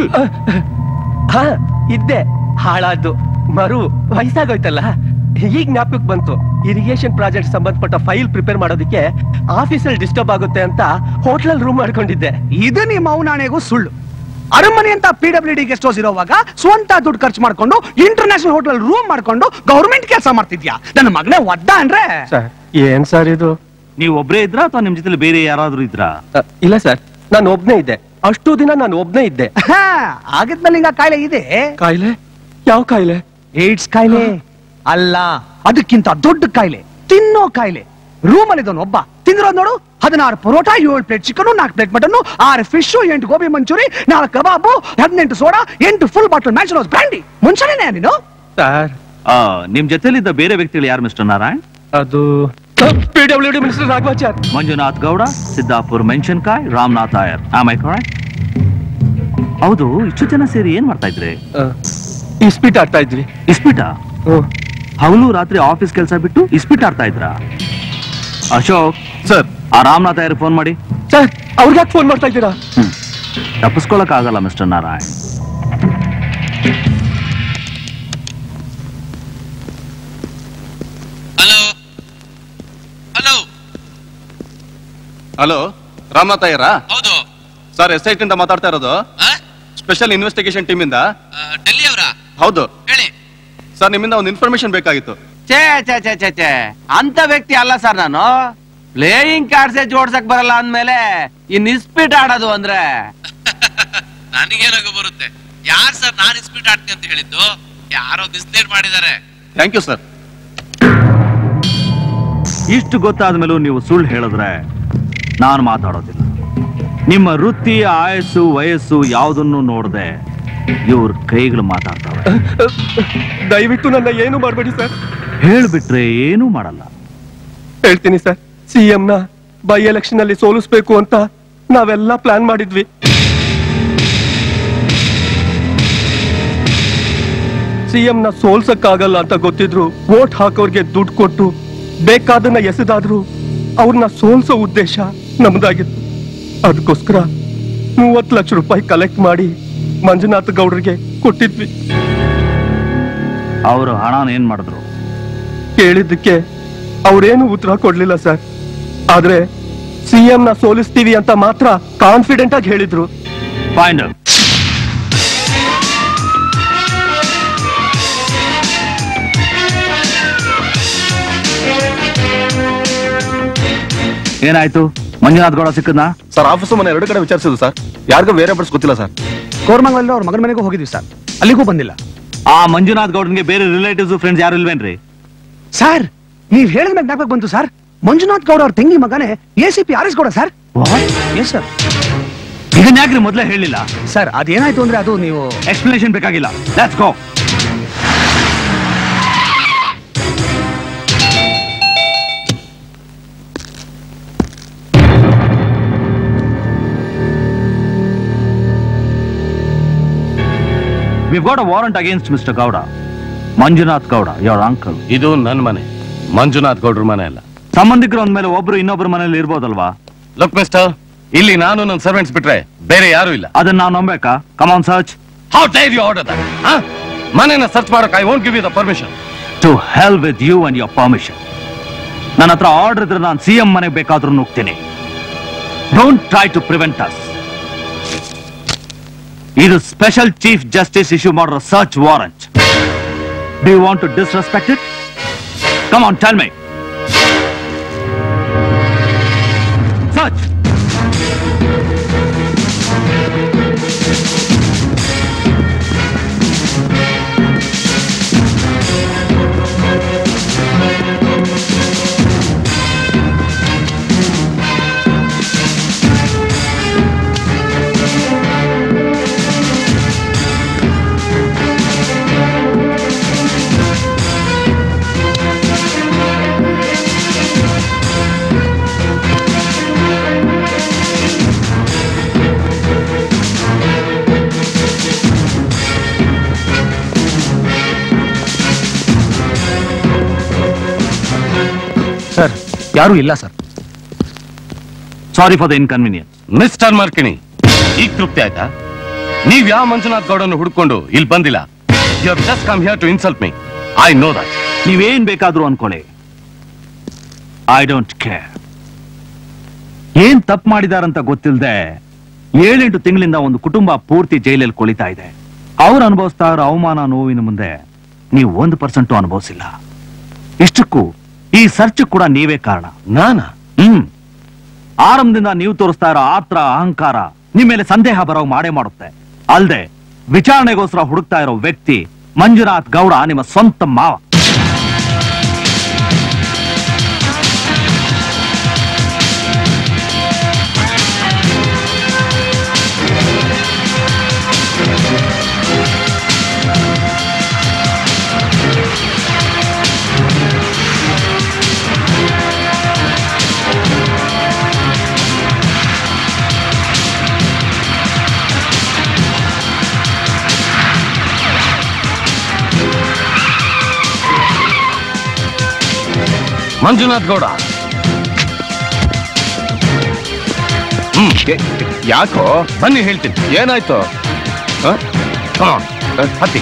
ಹಾ ಇದ್ದೆ ಹಾಳಾದ್ದು ಮರು ವಯಸ್ಸಾಗೋಯ್ತಲ್ಲ ಈಗ ಜ್ಞಾಪಕಕ್ಕೆ ಬಂತು ಇರಿಗೇಷನ್ ಪ್ರಾಜೆಕ್ಟ್ ಸಂಬಂಧಪಟ್ಟ ಫೈಲ್ ಪ್ರಿಪೇರ್ ಮಾಡೋದಕ್ಕೆ ಆಫೀಸಲ್ಲಿ ಡಿಸ್ಟರ್ಬ್ ಆಗುತ್ತೆ ಅಂತ ಹೋಟ್ಲಲ್ಲಿ ರೂಮ್ ಮಾಡ್ಕೊಂಡಿದ್ದೆ ಇದು ನಿಮ್ಮ ಅವನಾಣೆಗೂ ಸುಳ್ಳು ಅರಮನೆ ಅಂತ P W D guest house ಇರೋವಾಗ ಸ್ವಂತ ದುಡ್ಡು ಖರ್ಚು ಮಾಡ್ಕೊಂಡು ಇಂಟರ್ನ್ಯಾಷನಲ್ ಹೋಟೆಲ್ ರೂಮ್ ಮಾಡ್ಕೊಂಡು ಗೌರ್ಮೆಂಟ್ ಕೆಲಸ ಮಾಡ್ತಿದ್ಯಾ ನನ್ನ ಮಗನೇ ಒದ್ದ ಅಂದ್ರೆ ಸರ್ ಏನ್ ಸರ್ ಇದು ನೀವು ಒಬ್ರೇ ಇದ್ರಾ ಅಥವಾ ನಿಮ್ ಜೊತೆ ಬೇರೆ ಯಾರಾದ್ರೂ ಇದ್ರಾ ಇಲ್ಲ ಸರ್ ನಾನು ಒಬ್ನೇ ಇದ್ದೆ ಅಷ್ಟು ದಿನ ನಾನು ಒಬ್ನೇ ಇದ್ದೆ ಹಾ, ಆಗಿದ್ಮೇಲೆ ಹಿಂಗ ಕಾಯಿಲೆ ಇದೆ ಕಾಯಿಲೆ ಯಾವ ಕಾಯಿಲೆ ಏಡ್ಸ್ ಕಾಯಿಲೆ ಅಲ್ಲ ಅದಕ್ಕಿಂತ ದೊಡ್ಡ ಕಾಯಿಲೆ ತಿನ್ನೋ ಕಾಯಿಲೆ ರೂಮ್ ಅಲ್ಲಿ ಒಬ್ಬ ತಿಂದಿರೋದ್ ನೋಡು ಹದಿನಾರು ಪರೋಟ ಏಳು ಪ್ಲೇಟ್ ಚಿಕನ್ ನಾಲ್ಕು ಪ್ಲೇಟ್ ಮಟನ್ ಆರು ಫಿಶ್ ಎಂಟು ಗೋಬಿ ಮಂಚೂರಿ ನಾಲ್ಕು ಕಬಾಬು ಹದಿನೆಂಟು ಸೋಡಾ ಎಂಟು ಫುಲ್ ಬಾಟಲ್ ಮ್ಯಾಚ್ ಬ್ರ್ಯಾಂಡಿ ಮುಂಚೆನೇ ನೀನು ಸರ್ ಆ, ನಿಮ್ ಜೊತೆಲಿದ್ದ ಬೇರೆ ವ್ಯಕ್ತಿಗಳು ಯಾರು ಮಿಸ್ಟರ್ ನಾರಾಯಣ್ ಅದು P W D minister Raghavachar Manjunath Gowda Siddapur ಮೆಣಸಿನ್ಕಾಯ್ ರಾಮನಾಥ್ ಆಯರ್ ಆಮೈ ಕರೆಕ್ಟ್ ಹೌದು ಇಷ್ಟು ಜನ ಸೇರಿ ಏನ್ ಮಾಡ್ತಾ ಇದ್ರಿ ಇಸ್ಪಿಟ್ ಆಡ್ತಾ ಇದ್ವಿ ಇಸ್ಪಿಟ ಹಗಲು ರಾತ್ರಿ ಆಫೀಸ್ ಕೆಲಸ ಬಿಟ್ಟು ಇಸ್ಪಿಟ್ ಆಡ್ತಾ ಇದ್ರಾ ಅಶೋಕ್ ಸರ್ ಆ ರಾಮನಾಥ್ ಆಯರ್ ಫೋನ್ ಮಾಡಿ ಸರ್ ಅವ್ರಿಗೆ ಯಾಕೆ ಫೋನ್ ಮಾಡ್ತಾ ಇದ್ದೀರಾ ತಪ್ಪಿಸ್ಕೊಳಕ್ ಆಗಲ್ಲ ಮಿಸ್ಟರ್ ನಾರಾಯಣ್ ಹಲೋ ರಾಮನಾಥ್ ಅಯ್ಯರಾ ಹೌದು ಸರ್ ಎಸ್ ಐ ಇಂದ ಮಾತಾಡ್ತಾ ಇರೋದು ಸ್ಪೆಷಲ್ ಇನ್ವೆಸ್ಟಿಗೇಷನ್ ಟೀಮ್ ಇಂದ ಡೆಲ್ಲಿ ಅವರ ಹೌದು ಹೇಳಿ ಸರ್ ನಿಮ್ಮಿಂದ ಒಂದು ಇನ್ಫಾರ್ಮೇಶನ್ ಬೇಕಾಗಿತ್ತು ಛೇ ಛೇ ಛೇ ಛೇ ಛೇ ಅಂತ ವ್ಯಕ್ತಿ ಅಲ್ಲ ಸರ್ ನಾನು ಪ್ಲೇಯಿಂಗ್ ಕಾರ್ಡ್ಸೇ ಜೋಡ್ಸಕ್ ಬರಲ್ಲ ಅಂದ್ಮೇಲೆ ಇನ್ ಇಸ್ಪೀಟ್ ಆಡೋದು ಅಂದ್ರೆ ನನಗೇನಾಗ ಬರುತ್ತೆ ಯಾರ್ ಸರ್ ನಾನ್ ಇಸ್ಪೀಟ್ ಆಡ್ತೀನಿ ಅಂತ ಹೇಳಿದ್ದು ಯಾರೋ ಮಿಸ್ಲೀಡ್ ಮಾಡಿದ್ದಾರೆ ಥ್ಯಾಂಕ್ ಯು ಸರ್ ಇಷ್ಟು ಗೊತ್ತಾದ ಮೇಲೂ ನೀವು ಸುಳ್ಳು ಹೇಳಿದ್ರೆ ನಾನು ಮಾತಾಡೋದಿಲ್ಲ ನಿಮ್ಮ ವೃತ್ತಿ ಆಯಸ್ಸು ವಯಸ್ಸು ಯಾವುದನ್ನು ನೋಡದೆ ಇವ್ರ ಕೈಗಳು ಮಾತಾಡ್ತವೆ ದಯವಿಟ್ಟು ನನ್ನ ಏನು ಮಾಡಬೇಡಿ ಸರ್ ಹೇಳ್ಬಿಟ್ರೆ ಏನೂ ಮಾಡಲ್ಲ ಹೇಳ್ತೀನಿ ಸರ್ ಸಿಎಂ ನ ಬೈ ಎಲೆಕ್ಷನ್ ಅಲ್ಲಿ ಸೋಲಿಸ್ಬೇಕು ಅಂತ ನಾವೆಲ್ಲ ಪ್ಲಾನ್ ಮಾಡಿದ್ವಿ ಸಿಎಂ ನ ಸೋಲ್ಸಕ್ಕಾಗಲ್ಲ ಅಂತ ಗೊತ್ತಿದ್ರು ವೋಟ್ ಹಾಕೋರ್ಗೆ ದುಡ್ಡು ಕೊಟ್ಟು ಬೇಕಾದನ್ನ ಎಸೆದಾದ್ರು ಅವ್ರನ್ನ ಸೋಲ್ಸೋ ಉದ್ದೇಶ ನಮ್ದಾಗಿತ್ತು ಅದಕ್ಕೋಸ್ಕರ ಮೂವತ್ತು ಲಕ್ಷ ರೂಪಾಯಿ ಕಲೆಕ್ಟ್ ಮಾಡಿ ಮಂಜುನಾಥ್ ಗೌಡ್ರಿಗೆ ಕೊಟ್ಟಿದ್ವಿ ಅವರು ಹಣನ ಏನ್ ಮಾಡಿದ್ರು ಕೇಳಿದ್ದಕ್ಕೆ ಅವ್ರೇನು ಉತ್ತರ ಕೊಡ್ಲಿಲ್ಲ ಸರ್ ಆದ್ರೆ ಸಿಎಂ ನ ಸೋಲಿಸ್ತೀವಿ ಅಂತ ಮಾತ್ರ ಕಾನ್ಫಿಡೆಂಟ್ ಆಗಿ ಹೇಳಿದ್ರು ಫೈಂಡ್ ಏನಾಯ್ತು ಮಂಜುನಾಥ್ ಗೌಡ ಸಿಕ್ಕದ್ನಾ ಸರ್ ಆಫೀಸು ಮನೆ ಎರಡು ಕಡೆ ವಿಚಾರಿಸಿದ್ರು ಸರ್ ಯಾರಿಗೂ ಬೇರೆ ಬಡ್ಸ್ ಗೊತ್ತಿಲ್ಲ ಸರ್ ಕೋರ್ಮಂಗಲಲ್ಲಿ ಅವ್ರ ಮಗನ ಮನೆಗೂ ಹೋಗಿದ್ವಿ ಸರ್ ಅಲ್ಲಿಗೂ ಬಂದಿಲ್ಲ ಆ ಮಂಜುನಾಥ್ ಗೌಡನ್ಗೆ ಬೇರೆ ರಿಲೇಟಿವ್ಸ್ ಫ್ರೆಂಡ್ಸ್ ಯಾರು ಇಲ್ವೇನ್ರಿ ಸರ್ ನೀವ್ ಹೇಳಿದ ಮೇಲೆ ಜ್ಞಾಪಕ ಬಂತು ಸರ್ ಮಂಜುನಾಥ್ ಗೌಡ ಅವ್ರ ತಂಗಿ ಮಗನೇ A C P R S Gowda sir yes sir ಇದನ್ನ ಯಾಕ್ರಿ ಮೊದಲೇ ಹೇಳಿಲ್ಲ ಸರ್ ಅದೇನಾಯ್ತು ಅಂದ್ರೆ ಅದು ನೀವು ಎಕ್ಸ್ಪ್ಲನೇಷನ್ ಬೇಕಾಗಿಲ್ಲ let's go we got a warrant against mister Gowda Manjunath Gowda ಯವರ್ ಅಂಕಲ್ ಇದು ನನ್ನ ಮನೆ ಮಂಜುನಾಥ್ ಗೌಡ್ರ ಮನೆ ಅಲ್ಲ ಸಂಬಂಧಿಕರು ಅಂದ್ಮೇಲೆ ಒಬ್ರು ಇನ್ನೊಬ್ರ ಮನೇಲಿ ಇರ್ಬೋದಲ್ವಾ ಲುಕ್ ಮಿಸ್ಟರ್ ಇಲ್ಲಿ ನಾನು ನನ್ನ ಸರ್ವೆಂಟ್ಸ್ ಬಿಟ್ರೆ ಬೇರೆ ಯಾರು ಇಲ್ಲ ಅದನ್ನ ನಾವು ನಂಬೇಕಾ come on search how dare you order that ಮನೆನ ಸರ್ಚ್ ಮಾಡಕ್ I won't give you the permission to hell with you and your permission ನನ್ನ ಹತ್ರ ಆರ್ಡರ್ ಇದ್ರೆ ನಾನು ಸಿ ಎಂ ಮನೆಗೆ ಬೇಕಾದ್ರೂ ನುಗ್ತೀನಿ don't try to prevent us ಇದು ಸ್ಪೆಷಲ್ ಚೀಫ್ ಜಸ್ಟಿಸ್ ಇಶ್ಯೂ ಮಾಡಿರೋ search warrant do you want to disrespect it come on tell my search sir ಯಾರು ಇಲ್ಲ sir sorry for the inconvenience mister Markini ಈಗ ತೃಪ್ತಿ ಆಯ್ತಾ ನೀವ್ ಯಾವ ಮಂಜುನಾಥ್ ಗೌಡನ್ನು ಹುಡ್ಕೊಂಡು ಇಲ್ಲಿ ಬಂದಿಲ್ಲ you have just come here to insult me I know that ನೀವೇನ್ ಬೇಕಾದ್ರೂ ಅನ್ಕೊಳ್ಳಿ ಐ ಡೋಂಟ್ ಕೇರ್ ಏನ್ ತಪ್ಪು ಮಾಡಿದಾರಂತ ಗೊತ್ತಿಲ್ಲದೆ ಏಳೆಂಟು ತಿಂಗಳಿಂದ ಒಂದು ಕುಟುಂಬ ಪೂರ್ತಿ ಜೈಲಲ್ಲಿ ಕೊಳಿತಾ ಇದೆ ಅವ್ರು ಅನುಭವಿಸ್ತಾ ಇರೋ ಅವಮಾನ ನೋವಿನ ಮುಂದೆ ನೀವು ಒಂದು ಪರ್ಸೆಂಟ್ ಅನುಭವಿಸಿಲ್ಲ ಇಷ್ಟಕ್ಕೂ ಈ ಸರ್ಚ್ ಕೂಡ ನೀವೇ ಕಾರಣ ನಾನ ಹ್ಮ್ ಆರಂಭದಿಂದ ನೀವು ತೋರಿಸ್ತಾ ಇರೋ ಆತ್ರ ಅಹಂಕಾರ ನಿಮ್ ಮೇಲೆ ಸಂದೇಹ ಬರೋ ಮಾಡೇ ಮಾಡುತ್ತೆ ಅಲ್ದೆ ವಿಚಾರಣೆಗೋಸ್ಕರ ಹುಡುಕ್ತಾ ಇರೋ ವ್ಯಕ್ತಿ ಮಂಜುನಾಥ್ ಗೌಡ ನಿಮ್ಮ ಸ್ವಂತ ಮಾವ ಮಂಜುನಾಥ್ ಗೌಡ ಹ್ಮ್ ಯಾಕೋ ಬನ್ನಿ ಹೇಳ್ತೀನಿ ಏನಾಯ್ತು ಹ? Come on, ಹ, ಹತ್ತಿ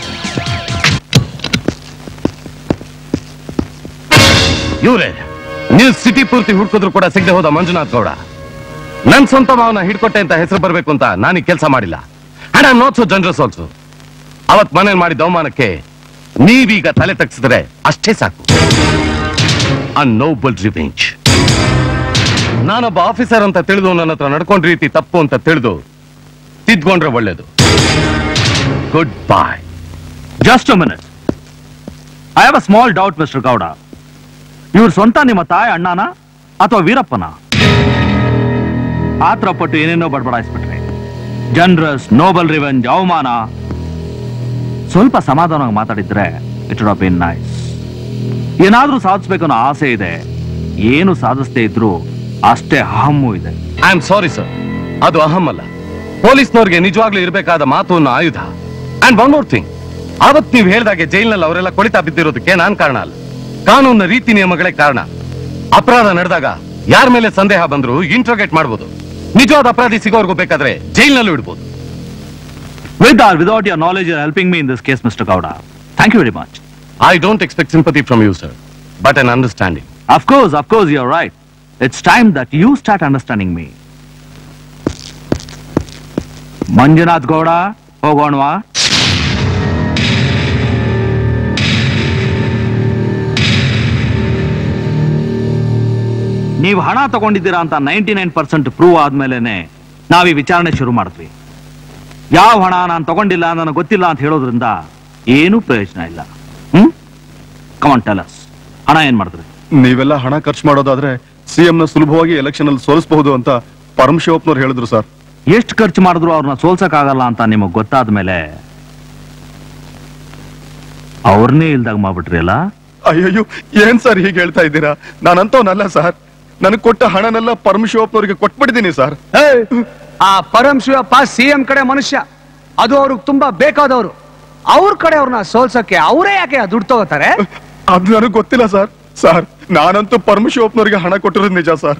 ಇವರೇ ನೀವು ಸಿಟಿ ಪೂರ್ತಿ ಹುಡ್ಕಿದ್ರು ಕೂಡ ಸಿಗದೆ ಹೋದ ಮಂಜುನಾಥ್ ಗೌಡ ನನ್ ಸ್ವಂತ ಮಾವನ ಹಿಡ್ಕೊಟ್ಟೆ ಅಂತ ಹೆಸರು ಬರ್ಬೇಕು ಅಂತ ನಾನು ಈ ಕೆಲಸ ಮಾಡಿಲ್ಲ and I not so generous also ಅವತ್ ಮನೇಲಿ ಮಾಡಿದ ಅವಮಾನಕ್ಕೆ ನೀವೀಗ ತಲೆ ತಗ್ಸಿದ್ರೆ ಅಷ್ಟೇ ಸಾಕು ಅ ನೋಬಲ್ ರಿವೆಂಜ್ ನಾನೊಬ್ಬ ಆಫೀಸರ್ ಅಂತ ತಿಳಿದು ನನ್ನ ಹತ್ರ ನಡ್ಕೊಂಡ್ ರೀತಿ ತಪ್ಪು ಅಂತ ತಿಳಿದು ತಿದ್ಕೊಂಡ್ರೆ ಒಳ್ಳೇದು good bye just minute I have a small doubt mister Gowda ಇವ್ರ ಸ್ವಂತ ನಿಮ್ಮ ತಾಯಿ ಅಣ್ಣನ ಅಥವಾ ವೀರಪ್ಪನ ಆತ್ರ ಪಟ್ಟು ಏನೇನೋ ಬಡಬಡಾಯಿಸ್ಬಿಟ್ರಿ ಜನರಸ್ ನೋಬಲ್ ರಿವೆಂಜ್ ಅವಮಾನ ಸ್ವಲ್ಪ ಸಮಾಧಾನವಾಗಿ ಮಾತಾಡಿದ್ರೆ ಇಟ್ ವುಡ್ ಬಿನ್ ನೈಸ್ ಏನಾದ್ರೂ ಸಾಧಿಸ್ಬೇಕು ಅನ್ನೋ ಆಸೆ ಇದೆ ಏನು ಸಾಧಿಸದೇ ಇದ್ರು ಅಷ್ಟೇ ಅಹಮ್ಮು ಇದೆ ಐ ಆಮ್ ಸಾರಿ ಸರ್ ಅದು ಅಹಂ ಅಲ್ಲ ಪೊಲೀಸ್ನವ್ರಿಗೆ ನಿಜವಾಗ್ಲೂ ಇರಬೇಕಾದ ಮಾತು ಅನ್ನೋ ಆಯುಧ ಅಂಡ್ ಒನ್ ಮೋರ್ ಥಿಂಗ್ ಅವತ್ ನೀವು ಹೇಳ್ದಾಗೆ ಜೈಲ್ನಲ್ಲಿ ಅವರೆಲ್ಲ ಕೊಳಿತಾ ಬಿದ್ದಿರೋದಕ್ಕೆ ನಾನ್ ಕಾರಣ ಅಲ್ಲ ಕಾನೂನಿನ ರೀತಿ ನಿಯಮಗಳೇ ಕಾರಣ ಅಪರಾಧ ನಡೆದಾಗ ಯಾರ ಮೇಲೆ ಸಂದೇಹ ಬಂದ್ರು ಇಂಟ್ರೋಗೇಟ್ ಮಾಡ್ಬೋದು ನಿಜವಾದ ಅಪರಾಧಿ ಸಿಗೋರ್ಗೂ ಬೇಕಾದ್ರೆ ಜೈಲ್ನಲ್ಲೂ ಇಡ್ಬೋದು with or without your knowledge or helping me in this case mister Gowda thank you very much I don't expect sympathy from you sir but an understanding Of course, of course, you're right. It's time that you start understanding me. Manjunath Gowda ಹೋಗೋಣವಾ ನೀವು ಹಣ ತಗೊಂಡಿದ್ದೀರಾ ಅಂತ ninety nine percent prove ಆದ್ಮೇಲೆನೆ ನಾವ್ ಈ ವಿಚಾರಣೆ ಶುರು ಮಾಡಿದ್ವಿ ಯಾವ ಹಣ ನಾನು ತಗೊಂಡಿಲ್ಲ ನನಗೆ ಗೊತ್ತಿಲ್ಲ ಅಂತ ಹೇಳೋದ್ರಿಂದ ಏನೂ ಪ್ರಯೋಜನ ಇಲ್ಲ ಹ್ಮ್ ಕಮಾನ್ ಟೆಲಸ್ ಹಣ ಏನ್ ಮಾಡಿದ್ರಿ ನೀವೆಲ್ಲ ಹಣ ಖರ್ಚು ಮಾಡೋದಾದ್ರೆ ಸಿಎಂ ನ ಸುಲಭವಾಗಿ ಎಲೆಕ್ಷನ್ ಅಲ್ಲಿ ಸೋಲಿಸಬಹುದು ಅಂತ ಪರಮಶಿವಪ್ಪನವ್ರು ಹೇಳಿದ್ರು ಸರ್ ಎಷ್ಟು ಖರ್ಚು ಮಾಡಿದ್ರು ಅವ್ರನ್ನ ಸೋಲ್ಸಕ್ಕಾಗಲ್ಲ ಅಂತ ನಿಮಗ್ ಗೊತ್ತಾದ ಮೇಲೆ ಅವ್ರನ್ನೇ ಇಲ್ದಾಗ ಮಾಡ್ಬಿಟ್ರಿ ಅಲ್ಲ ಅಯ್ಯಯ್ಯೋ ಏನ್ ಸರ್ ಹೀಗೆ ಹೇಳ್ತಾ ಇದ್ದೀರಾ ನಾನಂತವನಲ್ಲ ಸರ್ ನನಗೆ ಕೊಟ್ಟ ಹಣನೆಲ್ಲ ಪರಮಶಿವಪ್ಪನವ್ರಿಗೆ ಕೊಟ್ಬಿಟ್ಟಿದ್ದೀನಿ ಸರ್ ಆ ಪರಂ ಶಿವಪ್ಪ ಸಿಎಂ ಕಡೆ ಮನುಷ್ಯ ಅದು ಅವ್ರಿಗೆ ತುಂಬಾ ಬೇಕಾದವರು ಅವ್ರ ಕಡೆ ಅವ್ರನ್ನ ಸೋಲ್ಸಕ್ಕೆ ಅವರೇ ಯಾಕೆ ಆ ದುಡ್ಡು ತಗೋತಾರೆ ಅದು ನನಗೆ ಗೊತ್ತಿಲ್ಲ ಸರ್ ಸರ್ ನಾನಂತೂ ಪರಮಶಿವಪ್ಪನವ್ರಿಗೆ ಹಣ ಕೊಟ್ಟಿರೋದು ನಿಜ ಸರ್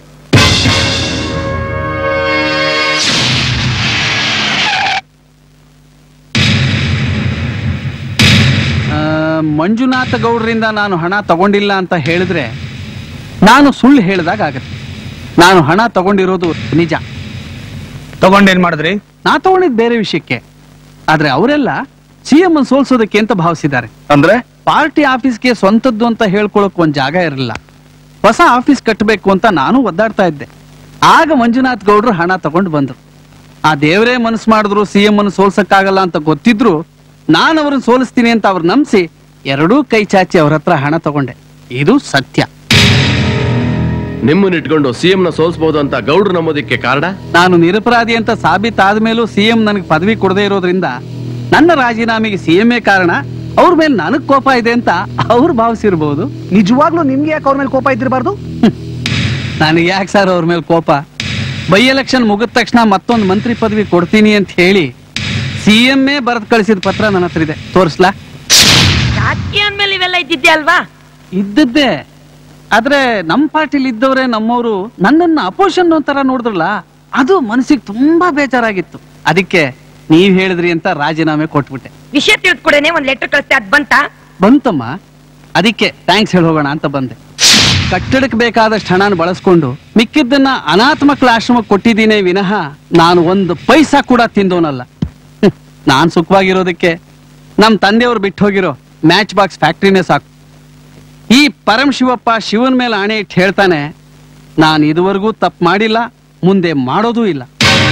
ಆ, ಮಂಜುನಾಥ ಗೌಡ್ರಿಂದ ನಾನು ಹಣ ತಗೊಂಡಿಲ್ಲ ಅಂತ ಹೇಳಿದ್ರೆ ನಾನು ಸುಳ್ಳು ಹೇಳಿದಾಗ ಆಗತ್ತೆ ನಾನು ಹಣ ತಗೊಂಡಿರೋದು ನಿಜ ತಗೊಂಡೇನ್ ಮಾಡಿದ್ರಿ ನಾ ತಗೊಂಡಿದ್ ಬೇರೆ ವಿಷಯಕ್ಕೆ ಆದ್ರೆ ಅವರೆಲ್ಲ ಸಿಎಂ ಸೋಲ್ಸೋದಕ್ಕೆ ಅಂತ ಭಾವಿಸಿದ್ದಾರೆ ಅಂದ್ರೆ ಪಾರ್ಟಿ ಆಫೀಸ್ಗೆ ಸ್ವಂತದ್ದು ಅಂತ ಹೇಳ್ಕೊಳಕ್ ಒಂದ್ ಜಾಗ ಇರಲಿಲ್ಲ ಹೊಸ ಆಫೀಸ್ ಕಟ್ಟಬೇಕು ಅಂತ ನಾನು ಒದ್ದಾಡ್ತಾ ಇದ್ದೆ ಆಗ ಮಂಜುನಾಥ್ ಗೌಡ್ರು ಹಣ ತಗೊಂಡು ಬಂದ್ರು ಆ ದೇವರೇ ಮನಸ್ಸು ಮಾಡಿದ್ರು ಸಿಎಂ ಅನ್ನು ಸೋಲ್ಸಕ್ಕಾಗಲ್ಲ ಅಂತ ಗೊತ್ತಿದ್ರು ನಾನು ಅವ್ರನ್ನ ಸೋಲಿಸ್ತೀನಿ ಅಂತ ಅವ್ರು ನಂಬಿಸಿ ಎರಡೂ ಕೈ ಚಾಚಿ ಅವ್ರ ಹತ್ರ ಹಣ ತಗೊಂಡೆ ಇದು ಸತ್ಯ ನಿಮ್ಮನ್ನ ಇಟ್ಕೊಂಡು ಸಿಎಂ ನ ಸೋಲ್ಸಬಹುದು ಅಂತ ಗೌಡ್ರು ನಂಬೋದಿಕ್ಕೆ ಕಾರಣ ನಾನು ನಿರಪರಾಧಿ ಅಂತ ಸಾಬೀತಾದ ಮೇಲೂ ಸಿಎಂ ನನಗೆ ಪದವಿ ಕೊಡದೇ ಇರೋದ್ರಿಂದ ನನ್ನ ರಾಜೀನಾಮೆಗೆ ಸಿಎಂఏ ಕಾರಣ ಅವ್ರ ಮೇಲೆ ನನಗ್ ಕೋಪ ಇದೆ ಅಂತ ಅವ್ರು ಭಾವಿಸಿರ್ಬೋದು ನಿಜವಾಗ್ಲೂ ನಿಮ್ಗೆ ಯಾಕೆ ಅವ್ರ ಮೇಲೆ ಕೋಪ ಇದ್ದಿರಬಾರ್ದು ನನಗೆ ಯಾಕೆ ಸರ್ ಅವ್ರ ಮೇಲೆ ಕೋಪ ಬೈ ಎಲೆಕ್ಷನ್ ಮುಗಿದ ತಕ್ಷಣ ಮತ್ತೊಂದು ಮಂತ್ರಿ ಪದವಿ ಕೊಡ್ತೀನಿ ಅಂತ ಹೇಳಿ ಸಿಎಂఏ ಬರೆದು ಕಳಿಸಿದ ಪತ್ರ ನನ್ನ ಹತ್ರ ಇದೆ ತೋರಿಸ್ಲಾ ರಾಜಕೀಯ ಅಂದ್ಮೇಲೆ ಇವೆಲ್ಲ ಇದ್ದಿದ್ದೆ ಅಲ್ವಾ ಇದ್ದದ್ದೇ ಆದ್ರೆ ನಮ್ ಪಾರ್ಟಿಲಿ ಇದ್ದವರೇ ನಮ್ಮವರು ನನ್ನನ್ನ ಅಪೋಷನ್ ತರ ನೋಡಿದ್ರಲ್ಲ ಅದು ಮನಸ್ಸಿಗೆ ತುಂಬಾ ಬೇಜಾರಾಗಿತ್ತು ಅದಕ್ಕೆ ನೀವ್ ಹೇಳಿದ್ರಿ ಅಂತ ರಾಜೀನಾಮೆ ಕೊಟ್ಬಿಟ್ಟೆ ವಿಷಯ ತಿಳಿದ್ಕೊಡೇನೆ ಒಂದ್ ಲೆಟರ್ ಕಳಿಸ್ತೆ ಅದ್ ಬಂತ ಬಂತಮ್ಮ ಅದಕ್ಕೆ ಥ್ಯಾಂಕ್ಸ್ ಹೇಳಿ ಹೋಗೋಣ ಅಂತ ಬಂದೆ ಕಟ್ಟಡಕ್ಕೆ ಬೇಕಾದಷ್ಟು ಹಣನ ಬಳಸ್ಕೊಂಡು ಮಿಕ್ಕಿದ್ದನ್ನ ಅನಾಥ ಮಕ್ಕಳ ಆಶ್ರಮಕ್ಕೆ ಕೊಟ್ಟಿದ್ದೀನಿ ವಿನಃ ನಾನು ಒಂದು ಪೈಸಾ ಕೂಡ ತಿಂದವನಲ್ಲ ಹ್ಮ್. ನಾನ್ ಸುಖವಾಗಿರೋದಕ್ಕೆ ನಮ್ ತಂದೆಯವ್ರು ಬಿಟ್ಟು ಹೋಗಿರೋ ಮ್ಯಾಚ್ ಬಾಕ್ಸ್ ಫ್ಯಾಕ್ಟ್ರಿನೇ ಸಾಕು ಈ ಪರಂ ಶಿವಪ್ಪ ಶಿವನ್ ಮೇಲೆ ಆಣೆ ಇಟ್ಟು ಹೇಳ್ತಾನೆ ನಾನು ಇದುವರೆಗೂ ತಪ್ಪು ಮಾಡಿಲ್ಲ ಮುಂದೆ ಮಾಡೋದೂ ಇಲ್ಲ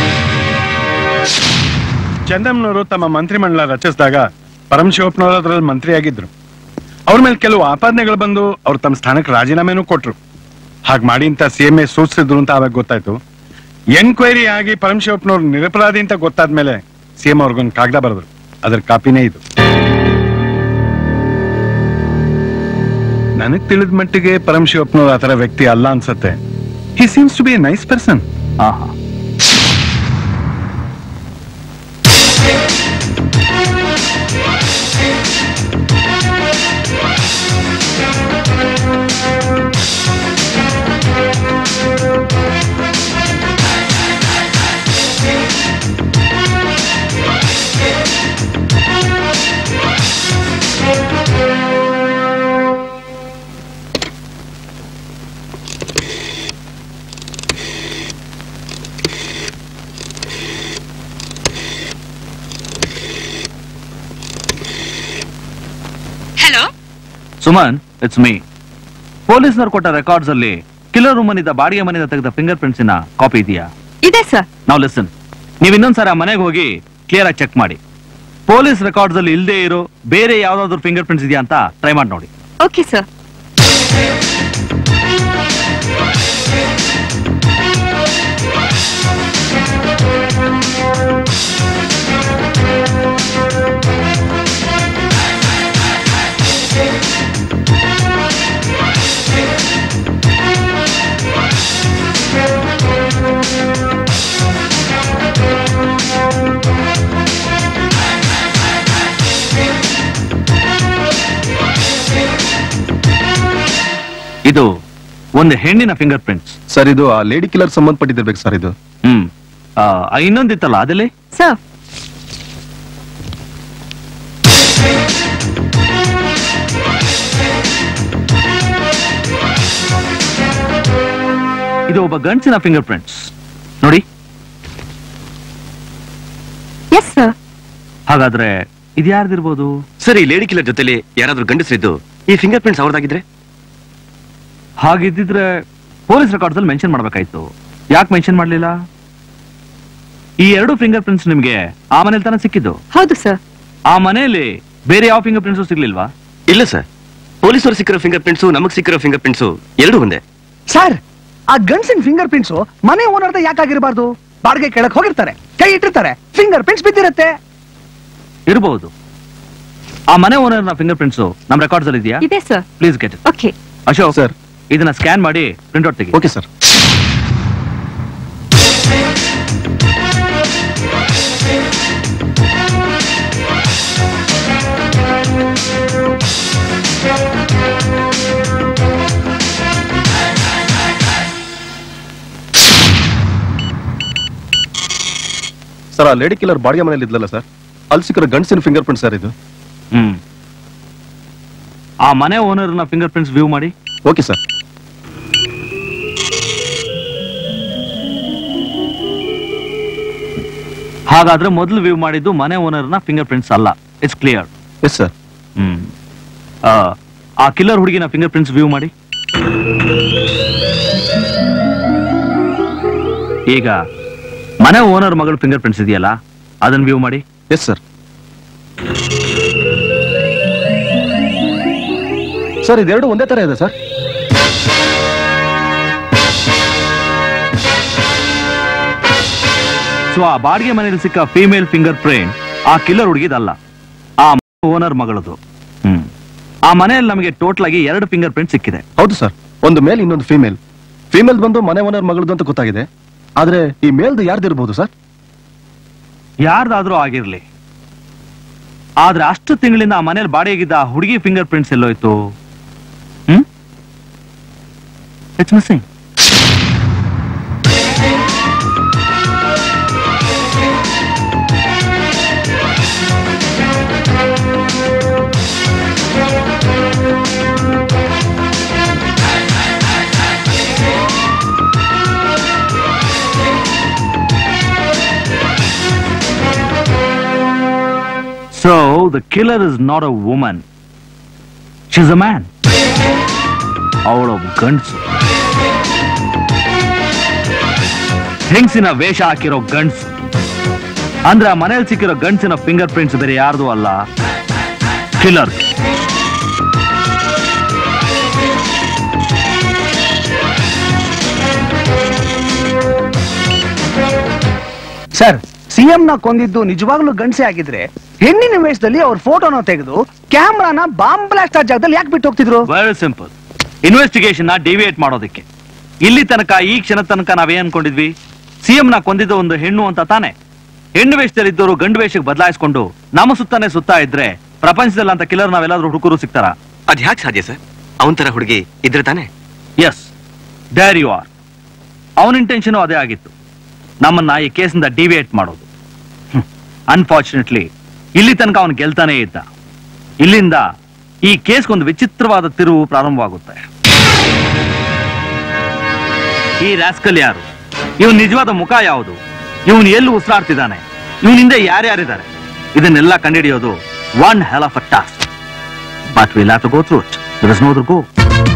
ಚಂದಮ್ಮನವರು ತಮ್ಮ ಮಂತ್ರಿಮಂಡಲ ರಚಿಸಿದಾಗ ಪರಮಶಿವಪ್ಪನವರು ಅದರಲ್ಲಿ ಮಂತ್ರಿ ಆಗಿದ್ರು ಅವ್ರ ಮೇಲೆ ಕೆಲವು ಆಪಾದನೆಗಳು ಬಂದು ಅವ್ರು ತಮ್ಮ ಸ್ಥಾನಕ್ಕೆ ರಾಜೀನಾಮೆನೂ ಕೊಟ್ರು ಹಾಗೆ ಮಾಡಿ ಅಂತ ಸಿ ಎಂ ಎ ಸೂಚಿಸಿದ್ರು ಅಂತ ಅವಾಗ ಗೊತ್ತಾಯ್ತು ಎನ್ಕ್ವೈರಿ ಆಗಿ ಪರಮಶಿವಪ್ಪನವ್ರು ನಿರಪರಾಧಿ ಅಂತ ಗೊತ್ತಾದ್ಮೇಲೆ ಸಿ ಎಂ ಅವ್ರಿಗೊಂದು ಕಾಗದ ಬರೆದ್ರು ಅದ್ರ ಕಾಪಿನೇ ಇದು ನನಗ್ ತಿಳಿದ ಮಟ್ಟಿಗೆ ಪರಮಶಿವಪ್ಪನವ್ರು ಆತರ ವ್ಯಕ್ತಿ ಅಲ್ಲ ಅನ್ಸತ್ತೆ he seems to be a nice person ಆಹಾ ಹಲೋ ಸುಮನ್ ಇಟ್ಸ್ ಮೀ ಪೊಲೀಸ್ನವ್ರು ಕೊಟ್ಟ ರೆಕಾರ್ಡ್ಸ್ ಅಲ್ಲಿ ಕಿಲ್ಲರ್ ರೂಮ್ ಇದ್ದ ಬಾಡಿಗೆ ಮನೆಯಿಂದ ತೆಗೆದ ಫಿಂಗರ್ ಪ್ರಿಂಟ್ಸಿನ ಕಾಪಿ ಇದೆಯಾ ಇದೆ ಸರ್ ನಾವು ಲಿಸನ್ ನೀವು ಇನ್ನೊಂದ್ಸರಿ ಆ ಮನೆಗೆ ಹೋಗಿ ಕ್ಲಿಯರ್ ಆಗಿ ಚೆಕ್ ಮಾಡಿ ಪೊಲೀಸ್ ರೆಕಾರ್ಡ್ಸ್ ಅಲ್ಲಿ ಇಲ್ಲದೆ ಇರೋ ಬೇರೆ ಯಾವ್ದಾದ್ರು ಫಿಂಗರ್ ಪ್ರಿಂಟ್ಸ್ ಇದೆಯಾ ಅಂತ ಟ್ರೈ ಮಾಡಿ ನೋಡಿ ಓಕೆ ಸರ್ ಇದು ಒಂದು ಹೆಣ್ಣಿನ ಫಿಂಗರ್ ಪ್ರಿಂಟ್ಸ್ ಸರ್ ಇದು ಆ ಲೇಡಿ ಕಿಲ್ಲರ್ ಸಂಬಂಧಪಟ್ಟಿದ್ದಿರ್ಬೇಕು ಸರ್ ಇದು ಹ್ಮ್ ಆ, ಆ ಇನ್ನೊಂದಿತ್ತಲ್ಲ ಅದಲ್ಲಿ ಸರ್ ಇದು ಒಬ್ಬ ಗಂಡಸಿನ ಫಿಂಗರ್ ಪ್ರಿಂಟ್ಸ್ ನೋಡಿ ಎಸ್ ಸರ್ ಹಾಗಾದ್ರೆ ಇದು ಯಾರ್ದಿರ್ಬೋದು ಸರಿ ಲೇಡಿ ಕಿಲ್ಲರ್ ಜೊತೆಲಿ ಯಾರಾದ್ರೂ ಗಂಡಸರಿದ್ದು ಈ ಫಿಂಗರ್ ಪ್ರಿಂಟ್ಸ್ ಅವ್ರದಾಗಿದ್ರೆ ಹಾಗಿದ್ದಿದ್ರೆ ಪೊಲೀಸ್ ರೆಕಾರ್ಡ್ಸ್ ಅಲ್ಲಿ ಮೆನ್ಷನ್ ಮಾಡ್ಬೇಕಾಯ್ತು ಯಾಕೆ ಮೆನ್ಷನ್ ಮಾಡ್ಲಿಲ್ಲ ಈ ಎರಡು ಫಿಂಗರ್ ಪ್ರಿಂಟ್ಸ್ ನಿಮ್ಗೆ ಆ ಮನೇಲಿ ತಾನೇ ಸಿಕ್ಕಿದ್ದು ಹೌದು ಸರ್ ಆ ಮನೆಯಲ್ಲಿ ಬೇರೆ ಯಾವ ಫಿಂಗರ್ ಪ್ರಿಂಟ್ಸ್ ಸಿಗ್ಲಿಲ್ವಾ ಇಲ್ಲ ಸರ್ ಪೊಲೀಸರು ಸಿಕ್ಕಿರೋ ಫಿಂಗರ್ ಪ್ರಿಂಟ್ಸು ನಮಗ್ ಸಿಕ್ಕಿರೋ ಫಿಂಗರ್ ಪ್ರಿಂಟ್ಸು ಎರಡು ಒಂದೇ ಸರ್ ಆ ಗಂಡ್ಸಿನ ಫಿಂಗರ್ ಪ್ರಿಂಟ್ಸ್ ಮನೆ ಓನರ್ದ ಯಾಕಾಗಿರಬಾರ್ದು ಬಾಡಿಗೆ ಕೆಳಕ್ ಹೋಗಿರ್ತಾರೆ ಕೈ ಇಟ್ಟಿರ್ತಾರೆ ಫಿಂಗರ್ ಪ್ರಿಂಟ್ಸ್ ಬಿದ್ದಿರತ್ತೆ ಇರಬಹುದು ಆ ಮನೆ ಓನರ್ನ ಫಿಂಗರ್ ಪ್ರಿಂಟ್ಸ್ ನಮ್ ರೆಕಾರ್ಡ್ಸ್ ಅಲ್ಲಿ ಇದೆಯಾ ಇದೆ sir please get okay Ashok sir ಇದನ್ನ ಸ್ಕ್ಯಾನ್ ಮಾಡಿ ಪ್ರಿಂಟ್ಔಟ್ ತೆಗಿ ಓಕೆ ಸರ್ ಸರ್ ಆ ಲೇಡಿ ಕಿಲ್ಲರ್ ಬಾಡಿಗೆ ಮನೇಲಿ ಇದ್ಲಲ್ಲ ಸರ್ ಅಲ್ಲಿ ಸಿಕ್ಕಿರೋ ಗಂಡಸಿನ ಫಿಂಗರ್ ಪ್ರಿಂಟ್ ಸರ್ ಇದು ಹ್ಮ್ ಆ ಮನೆ ಓನರ್ನ ಫಿಂಗರ್ ಪ್ರಿಂಟ್ಸ್ ವ್ಯೂ ಮಾಡಿ ಓಕೆ ಸರ್ ಹಾಗಾದ್ರೆ ಮೊದಲು ವ್ಯೂ ಮಾಡಿದ್ದು ಮನೆ ಓನರ್ನ ಫಿಂಗರ್ ಪ್ರಿಂಟ್ಸ್ ಅಲ್ಲ it's clear yes sir hmm ಆ, ಆ ಕಿಲ್ಲರ್ ಹುಡುಗಿನ ಫಿಂಗರ್ ಪ್ರಿಂಟ್ಸ್ ವ್ಯೂ ಮಾಡಿ ಈಗ ಮನೆ ಓನರ್ ಮಗಳ ಫಿಂಗರ್ ಪ್ರಿಂಟ್ಸ್ ಇದೆಯಲ್ಲ ಅದನ್ನ ವ್ಯೂ ಮಾಡಿ ಎಸ್ ಸರ್ ಸರ್ ಇದೆರಡು ಒಂದೇ ತರ ಇದೆ ಸರ್ ಸೊ ಆ ಬಾಡಿಗೆ ಮನೆಯಲ್ಲಿ ಸಿಕ್ಕ ಫಿಮೇಲ್ ಫಿಂಗರ್ ಪ್ರಿಂಟ್ ಆ ಕಿಲ್ಲರ್ ಹುಡುಗಿದಲ್ಲ ಆ ಓನರ್ ಮಗಳದು ಹ್ಮ್ ಆ ಮನೆಯಲ್ಲಿ ನಮಗೆ ಟೋಟಲ್ ಆಗಿ ಎರಡು ಫಿಂಗರ್ ಪ್ರಿಂಟ್ ಸಿಕ್ಕಿದೆ ಹೌದು ಸರ್ ಒಂದು ಮೇಲ್ ಇನ್ನೊಂದು ಫಿಮೇಲ್ ಫಿಮೇಲ್ ಬಂದು ಮನೆ ಓನರ್ ಮಗಳದು ಅಂತ ಗೊತ್ತಾಗಿದೆ ಆದ್ರೆ ಈ ಮೇಲ್ದು ಯಾರ್ದಿರ್ಬೋದು ಸರ್ ಯಾರ್ದಾದ್ರೂ ಆಗಿರ್ಲಿ ಆದ್ರೆ ಅಷ್ಟು ತಿಂಗಳಿಂದ ಆ ಮನೇಲಿ ಬಾಡಿಗೆಗಿದ್ದ ಆ ಹುಡುಗಿ ಫಿಂಗರ್ ಪ್ರಿಂಟ್ಸ್ ಎಲ್ಲೋಯ್ತು hmm it's missing so the killer is not a woman she's a man ಅವಳೊಬ್ಬ ಗಂಡ್ಸು ಹೆಂಗ್ಸಿನ ವೇಷ ಹಾಕಿರೋ ಗಂಡ್ಸು ಅಂದ್ರೆ ಆ ಮನೇಲಿ ಸಿಕ್ಕಿರೋ ಗಂಡ್ಸಿನ ಫಿಂಗರ್ ಪ್ರಿಂಟ್ಸ್ ಬೇರೆ ಯಾರ್ದು ಅಲ್ಲ ಕಿಲ್ಲರ್ ಸರ್ ಸಿಎಂ ನ ಕೊಂದಿದ್ದು ನಿಜವಾಗ್ಲೂ ಗಂಡಸೆ ಆಗಿದ್ರೆ ಹೆಣ್ಣಿನ ವೇಷದಲ್ಲಿ ಅವ್ರ ಫೋಟೋನ ತೆಗೆದು ಕ್ಯಾಮ್ರಾನ ಬಾಂಬ್ ಬ್ಲಾಸ್ಟ್ ಆ ಜಾಗದಲ್ಲಿ ಯಾಕೆ ಬಿಟ್ಟು ಹೋಗ್ತಿದ್ರು ವೆರಿ ಸಿಂಪಲ್ ಇನ್ವೆಸ್ಟಿಗೇಷನ್ ನ ಡಿವಿಯೇಟ್ ಮಾಡೋದಕ್ಕೆ ಇಲ್ಲಿ ತನಕ ಈ ಕ್ಷಣ ತನಕ ನಾವೇನ್ ಅನ್ಕೊಂಡಿದ್ವಿ ಸಿಎಂ ನ ಕೊಂದಿದ್ದು ಒಂದು ಹೆಣ್ಣು ಅಂತ ತಾನೆ ಹೆಣ್ಣು ವೇಷದಲ್ಲಿದ್ದವರು ಗಂಡು ವೇಷಕ್ಕೆ ಬದಲಾಯಿಸ್ಕೊಂಡು ನಮ್ಮ ಸುತ್ತಾನೆ ಸುತ್ತಾ ಇದ್ರೆ ಪ್ರಪಂಚದಲ್ಲಿ ಅಂತ ಕಿಲ್ಲರ್ ನಾವೆಲ್ಲಾದ್ರೂ ಹುಡುಕರು ಸಿಗ್ತಾರ ಅದ್ ಹ್ಯಾಕ್ ಸಾಧ್ಯ ಸರ್ ಅವನ್ ತರ ಹುಡುಗಿ ಇದ್ರೆ ತಾನೆ ಎಸ್ ದೇರ್ ಯು ಆರ್ ಅವನ ಇಂಟೆನ್ಷನ್ ಅದೇ ಆಗಿತ್ತು ನಮ್ಮನ್ನ ಈ ಕೇಸಿಂದ ಡಿವಿಯೇಟ್ ಮಾಡೋದು ಅನ್ಫಾರ್ಚುನೇಟ್ಲಿ ಇಲ್ಲಿ ತನಕ ಅವನು ಗೆಲ್ತಾನೇ ಇದ್ದ ಇಲ್ಲಿಂದ ಈ ಕೇಸ್ಗೊಂದು ವಿಚಿತ್ರವಾದ ತಿರುವು ಪ್ರಾರಂಭವಾಗುತ್ತೆ ಈ ರಾಸ್ಕಲ್ ಯಾರು ಇವನ್ ನಿಜವಾದ ಮುಖ ಯಾವುದು ಇವನು ಎಲ್ಲಿ ಉಸಿರಾಡ್ತಿದ್ದಾನೆ ಇವನಿಂದ ಯಾರ್ಯಾರಿದ್ದಾರೆ ಇದನ್ನೆಲ್ಲ ಕಂಡುಹಿಡಿಯೋದು one hell of a task But we'll have to go through it. There is no other go.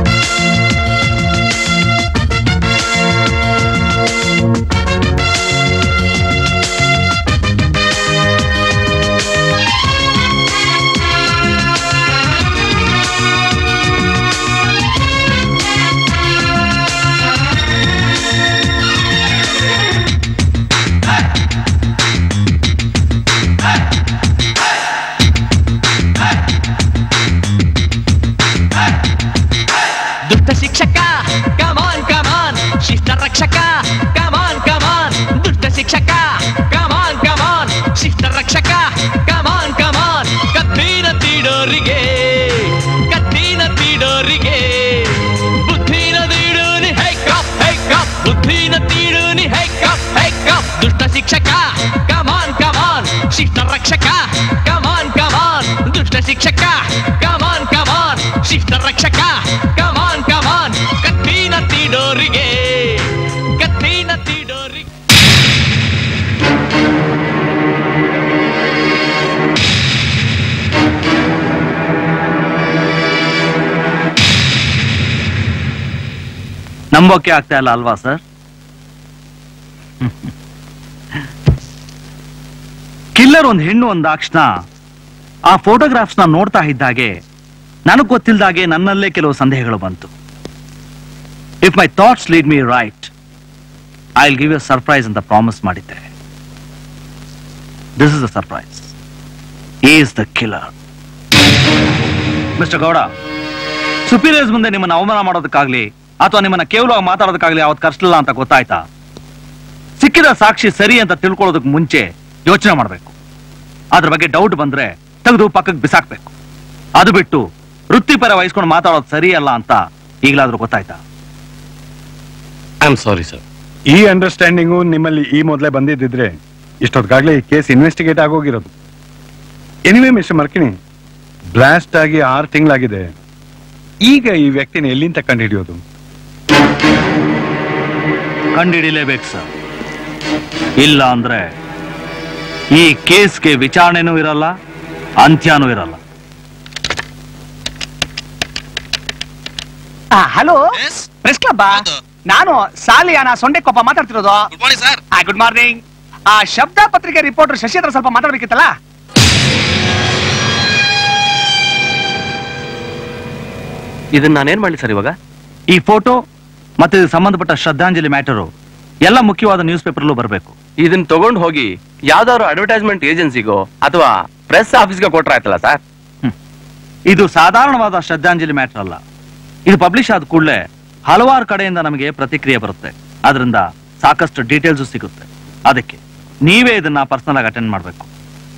ದುಷ್ಟ ಶಿಕ್ಷಕ ಕಮಾನ್ ಕಮಾನ್ ಶಿಷ್ಟ ರಕ್ಷಕ ಕಮಾನ್ ಕಮಾನ್ ದುಷ್ಟ ಶಿಕ್ಷಕ ಕಮಾನ್ ಕಮಾನ್ ಶಿಷ್ಟ ರಕ್ಷಕ ಕಮಾನ್ ಕಮಾನ್ ಕತ್ತಿನ ತೀಡೋರಿಗೆ ಕತ್ತಿನ ತೀಡೋರಿಗೆ ಬುದ್ಧಿನ ತೀಡೋನಿ ಹೈ ಕಪ್ ಹೈ ಕಪ್ ಬುದ್ಧಿನ ತೀಡೋನಿ ಹೈ ಕಪ್ ಹೈ ಕಪ್ ದುಷ್ಟ ಶಿಕ್ಷಕ ಕಮಾನ್ ಕಮಾನ್ ಶಿಷ್ಟ ರಕ್ಷಕ ಕಮಾನ್ ಕಮಾನ್ ದುಷ್ಟ ಶಿಕ್ಷಕ ಕಮಾನ್ ಕಮಾನ್ ಶಿಷ್ಟ ರಕ್ಷಕ ಕಮಾನ್ ಕಮಾನ್ ಕತ್ತಿನ ತೀಡೋರಿಗೆ ಕತ್ತಿನ ತೀಡೋರಿಗೆ ನಂಬೋಕೆ ಆಗ್ತಾ ಇಲ್ಲ ಅಲ್ವಾ ಸರ್ ಕಿಲ್ಲರ್ ಒಂದ್ ಹೆಣ್ಣು ಅಂದಾಕ್ಷಣ ಆ ಫೋಟೋಗ್ರಾಫ್ಸ್ ನ ನೋಡ್ತಾ ಇದ್ದಾಗೆ ನನಗ್ ಗೊತ್ತಿಲ್ದಾಗೆ ನನ್ನಲ್ಲೇ ಕೆಲವು ಸಂದೇಹಗಳು ಬಂತು if my thoughts lead me right I will give a surprise ಅಂತ ಪ್ರಾಮಿಸ್ ಮಾಡಿದ್ದೆ this is a surprise is the killer mister Gowda superiors ಮುಂದೆ ನಿಮ್ಮನ್ನ ಅವಮಾನ ಮಾಡೋದಕ್ಕಾಗ್ಲಿ ಅಥವಾ ನಿಮ್ಮನ್ನ ಕೇವಲವಾಗಿ ಮಾತಾಡೋದಕ್ಕಾಗ್ಲಿ ಅವತ್ತು ಕಷ್ಟಲ್ಲ ಅಂತ ಗೊತ್ತಾಯ್ತಾ ಸಿಕ್ಕಿದ ಸಾಕ್ಷಿ ಸರಿ ಅಂತ ತಿಳ್ಕೊಳ್ಳೋದಕ್ಕೆ ಮುಂಚೆ ಯೋಚನೆ ಮಾಡಬೇಕು ಅದ್ರ ಬಗ್ಗೆ ಡೌಟ್ ಬಂದ್ರೆ ತೆಗೆದು ಪಕ್ಕಕ್ಕೆ ಬಿಸಾಕ್ಬೇಕು ಅದು ಬಿಟ್ಟು ವೃತ್ತಿಪರ ವಹಿಸ್ಕೊಂಡು ಮಾತಾಡೋದು ಸರಿ ಅಲ್ಲ ಅಂತ ಈಗಲಾದ್ರೂ ಗೊತ್ತಾಯ್ತಾ ಐ ಆಮ್ ಸಾರಿ ಸರ್ ಈ ಅಂಡರ್ಸ್ಟ್ಯಾಂಡಿಂಗು ನಿಮ್ಮಲ್ಲಿ ಈ ಮೊದಲೇ ಬಂದಿದ್ದಿದ್ರೆ ಇಷ್ಟೊತ್ತಿಗಾಗ್ಲೇ ಈ ಕೇಸ್ ಇನ್ವೆಸ್ಟಿಗೇಟ್ ಆಗೋಗಿರೋದು ಎನಿವೇ ಮಿಸ್ಟರ್ ಮರ್ಕಿಣಿ ಬ್ಲಾಸ್ಟ್ ಆಗಿ ಆರು ತಿಂಗಳಾಗಿದೆ ಈಗ ಈ ವ್ಯಕ್ತಿನ ಎಲ್ಲಿಂದ ಕಂಡು ಹಿಡಿಯೋದು ಕಂಡಿಡಿಲೇಬೇಕು ಸರ್ ಇಲ್ಲ ಅಂದ್ರೆ ಈ ಕೇಸ್ಗೆ ವಿಚಾರಣೆನೂ ಇರಲ್ಲ ಅಂತ್ಯನೂ ಇರಲ್ಲ ಹಲೋ ಪ್ರೆಸ್ ಕ್ಲಬ್ ನಾನು ಸಾಲಿಯಾನ ಸೊಂಡೆಕೊಪ್ಪ ಮಾತಾಡ್ತಿರೋದು good morning sir good morning ಆ ಶಬ್ದ ಪತ್ರಿಕೆ ರಿಪೋರ್ಟರ್ ಶಶಿ ಹತ್ರ ಸ್ವಲ್ಪ ಮಾತಾಡ್ಬೇಕಿತ್ತಲ್ಲ ಇದನ್ನ ನಾನೇನ್ ಮಾಡ್ಲಿ ಸರ್ ಇವಾಗ ಈ ಫೋಟೋ ಮತ್ತೆ ಇದಕ್ಕೆ ಸಂಬಂಧಪಟ್ಟ ಶ್ರದ್ಧಾಂಜಲಿ ಮ್ಯಾಟರು ಎಲ್ಲ ಮುಖ್ಯವಾದ ನ್ಯೂಸ್ ಪೇಪರ್ಲೂ ಬರಬೇಕು ಇದನ್ನ ತಗೊಂಡ್ ಹೋಗಿ ಯಾವ್ದಾದ್ರು ಅಡ್ವರ್ಟೈಸ್ಮೆಂಟ್ ಏಜೆನ್ಸಿಗೋ ಅಥವಾ ಪ್ರೆಸ್ ಆಫೀಸ್ಗೆ ಕೊಟ್ರ ಆಯ್ತಲ್ಲ ಸರ್ ಇದು ಸಾಧಾರಣವಾದ ಶ್ರದ್ಧಾಂಜಲಿ ಮ್ಯಾಟರ್ ಅಲ್ಲ ಇದು ಪಬ್ಲಿಷ್ ಆದ ಕೂಡಲೇ ಹಲವಾರು ಕಡೆಯಿಂದ ನಮಗೆ ಪ್ರತಿಕ್ರಿಯೆ ಬರುತ್ತೆ ಅದರಿಂದ ಸಾಕಷ್ಟು ಡೀಟೇಲ್ಸ್ ಸಿಗುತ್ತೆ ಅದಕ್ಕೆ ನೀವೇ ಇದನ್ನ ಪರ್ಸನಲ್ ಆಗಿ ಅಟೆಂಡ್ ಮಾಡಬೇಕು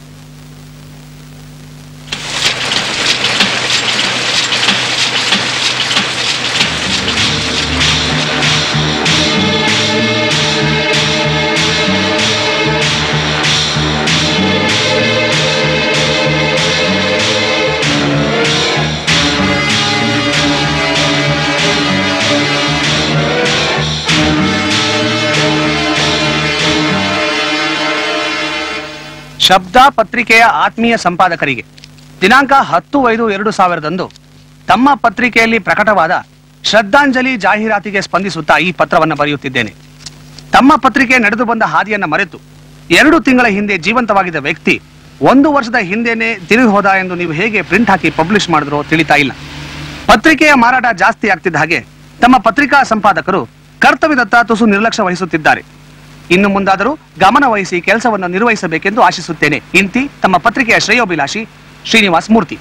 ಶಬ್ದ ಪತ್ರಿಕೆಯ ಆತ್ಮೀಯ ಸಂಪಾದಕರಿಗೆ ದಿನಾಂಕ ಹತ್ತು ಐದು ಎರಡು ಸಾವಿರದಂದು ತಮ್ಮ ಪತ್ರಿಕೆಯಲ್ಲಿ ಪ್ರಕಟವಾದ ಶ್ರದ್ಧಾಂಜಲಿ ಜಾಹೀರಾತಿಗೆ ಸ್ಪಂದಿಸುತ್ತಾ ಈ ಪತ್ರವನ್ನು ಬರೆಯುತ್ತಿದ್ದೇನೆ ತಮ್ಮ ಪತ್ರಿಕೆ ನಡೆದು ಬಂದ ಹಾದಿಯನ್ನ ಮರೆತು ಎರಡು ತಿಂಗಳ ಹಿಂದೆ ಜೀವಂತವಾಗಿದ್ದ ವ್ಯಕ್ತಿ ಒಂದು ವರ್ಷದ ಹಿಂದೆನೆ ತಿರುಗಿ ಹೋದ ಎಂದು ನೀವು ಹೇಗೆ ಪ್ರಿಂಟ್ ಹಾಕಿ ಪಬ್ಲಿಷ್ ಮಾಡಿದ್ರೋ ತಿಳಿತಾ ಇಲ್ಲ ಪತ್ರಿಕೆಯ ಮಾರಾಟ ಜಾಸ್ತಿ ಆಗ್ತಿದ್ದ ಹಾಗೆ ತಮ್ಮ ಪತ್ರಿಕಾ ಸಂಪಾದಕರು ಕರ್ತವ್ಯದತ್ತ ತುಸು ನಿರ್ಲಕ್ಷ್ಯ ವಹಿಸುತ್ತಿದ್ದಾರೆ ಇನ್ನು ಮುಂದಾದರೂ ಗಮನ ವಹಿಸಿ ಕೆಲಸವನ್ನು ನಿರ್ವಹಿಸಬೇಕೆಂದು ಆಶಿಸುತ್ತೇನೆ ಇಂತಿ ತಮ್ಮ ಪತ್ರಿಕೆಯ ಶ್ರೇಯೋಭಿಲಾಷಿ ಶ್ರೀನಿವಾಸ್ ಮೂರ್ತಿ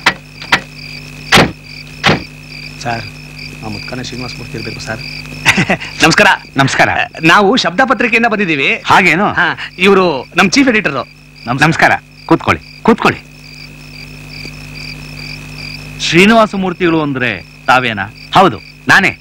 ಸರ್ ಆ ಮುತ್ಕನ ಶ್ರೀನಿವಾಸ್ ಮೂರ್ತಿ ಇರಬೇಕು ಸರ್ ನಮಸ್ಕಾರ ನಮಸ್ಕಾರ ನಾವು ಶಬ್ದ ಪತ್ರಿಕೆಯಿಂದ ಬಂದಿದ್ದೀವಿ ಹಾಗೇನು ಇವರು ನಮ್ಮ ಚೀಫ್ ಎಡಿಟರ್ ನಮಸ್ಕಾರ ಕೂತ್ಕೊಳ್ಳಿ ಕೂತ್ಕೊಳ್ಳಿ ಶ್ರೀನಿವಾಸ ಮೂರ್ತಿಗಳು ಅಂದ್ರೆ ತಾವೇನಾ ಹೌದು ನಾನೇ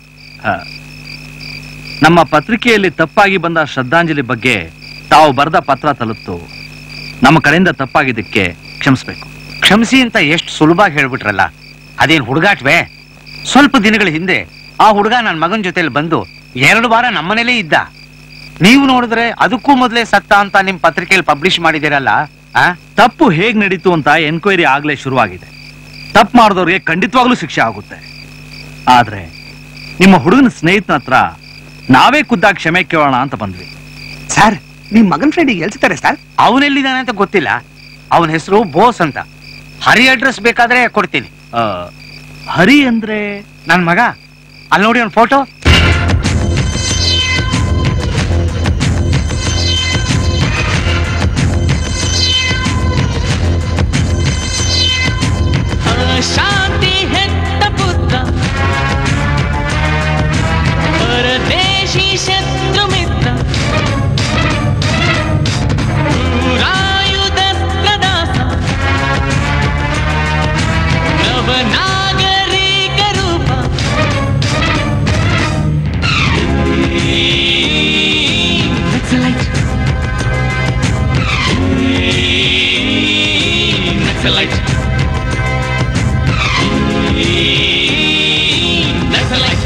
ನಮ್ಮ ಪತ್ರಿಕೆಯಲ್ಲಿ ತಪ್ಪಾಗಿ ಬಂದ ಶ್ರದ್ಧಾಂಜಲಿ ಬಗ್ಗೆ ತಾವು ಬರೆದ ಪತ್ರ ತಲುಪ್ತು ನಮ್ಮ ಕಡೆಯಿಂದ ತಪ್ಪಾಗಿದ್ದಕ್ಕೆ ಕ್ಷಮಿಸ್ಬೇಕು ಕ್ಷಮಿಸಿ ಅಂತ ಎಷ್ಟು ಸುಲಭವಾಗಿ ಹೇಳ್ಬಿಟ್ರಲ್ಲ ಅದೇನ್ ಹುಡುಗಾಟ್ವೆ ಸ್ವಲ್ಪ ದಿನಗಳ ಹಿಂದೆ ಆ ಹುಡುಗ ನನ್ನ ಮಗನ ಜೊತೆಲಿ ಬಂದು ಎರಡು ವಾರ ನಮ್ಮನೇಲೇ ಇದ್ದ ನೀವು ನೋಡಿದ್ರೆ ಅದಕ್ಕೂ ಮೊದಲೇ ಸತ್ತ ಅಂತ ನಿಮ್ ಪತ್ರಿಕೆಯಲ್ಲಿ ಪಬ್ಲಿಷ್ ಮಾಡಿದಿರಲ್ಲ ತಪ್ಪು ಹೇಗ್ ನಡೀತು ಅಂತ ಎನ್ಕ್ವೈರಿ ಆಗ್ಲೇ ಶುರುವಾಗಿದೆ ತಪ್ಪು ಮಾಡಿದವ್ರಿಗೆ ಖಂಡಿತವಾಗ್ಲೂ ಶಿಕ್ಷೆ ಆಗುತ್ತೆ ಆದ್ರೆ ನಿಮ್ಮ ಹುಡುಗನ ಸ್ನೇಹಿತನ ಹತ್ರ ನಾವೇ ಖುದ್ದಾಗಿ ಕ್ಷಮೆ ಕೇಳೋಣ ಅಂತ ಬಂದ್ವಿ ಸರ್ ನಿಮ್ ಮಗನ್ ಫ್ರೆಂಡಿಗೆ ಎಲ್ಸ್ತಾರೆ ಸರ್ ಅವನೆಲ್ಲಿದ್ದಾನೆ ಅಂತ ಗೊತ್ತಿಲ್ಲ ಅವನ ಹೆಸರು ಬೋಸ್ ಅಂತ ಹರಿ ಅಡ್ರೆಸ್ ಬೇಕಾದ್ರೆ ಕೊಡ್ತೀನಿ ಆ, ಹರಿ ಅಂದ್ರೆ ನನ್ ಮಗ ಅಲ್ಲಿ ನೋಡಿ ಒಂದು ಫೋಟೋ ಶಾಂತಿ ಹೆತ್ತ ಪುತ್ರ ಪರದೇಶಿ ಶತ್ರು ಮಿತ್ರ ಊರಾಯುಧತ್ರ ದಾಸ ನವನಾಗರಿಕ ರೂಪ Nexalite. Nexalite.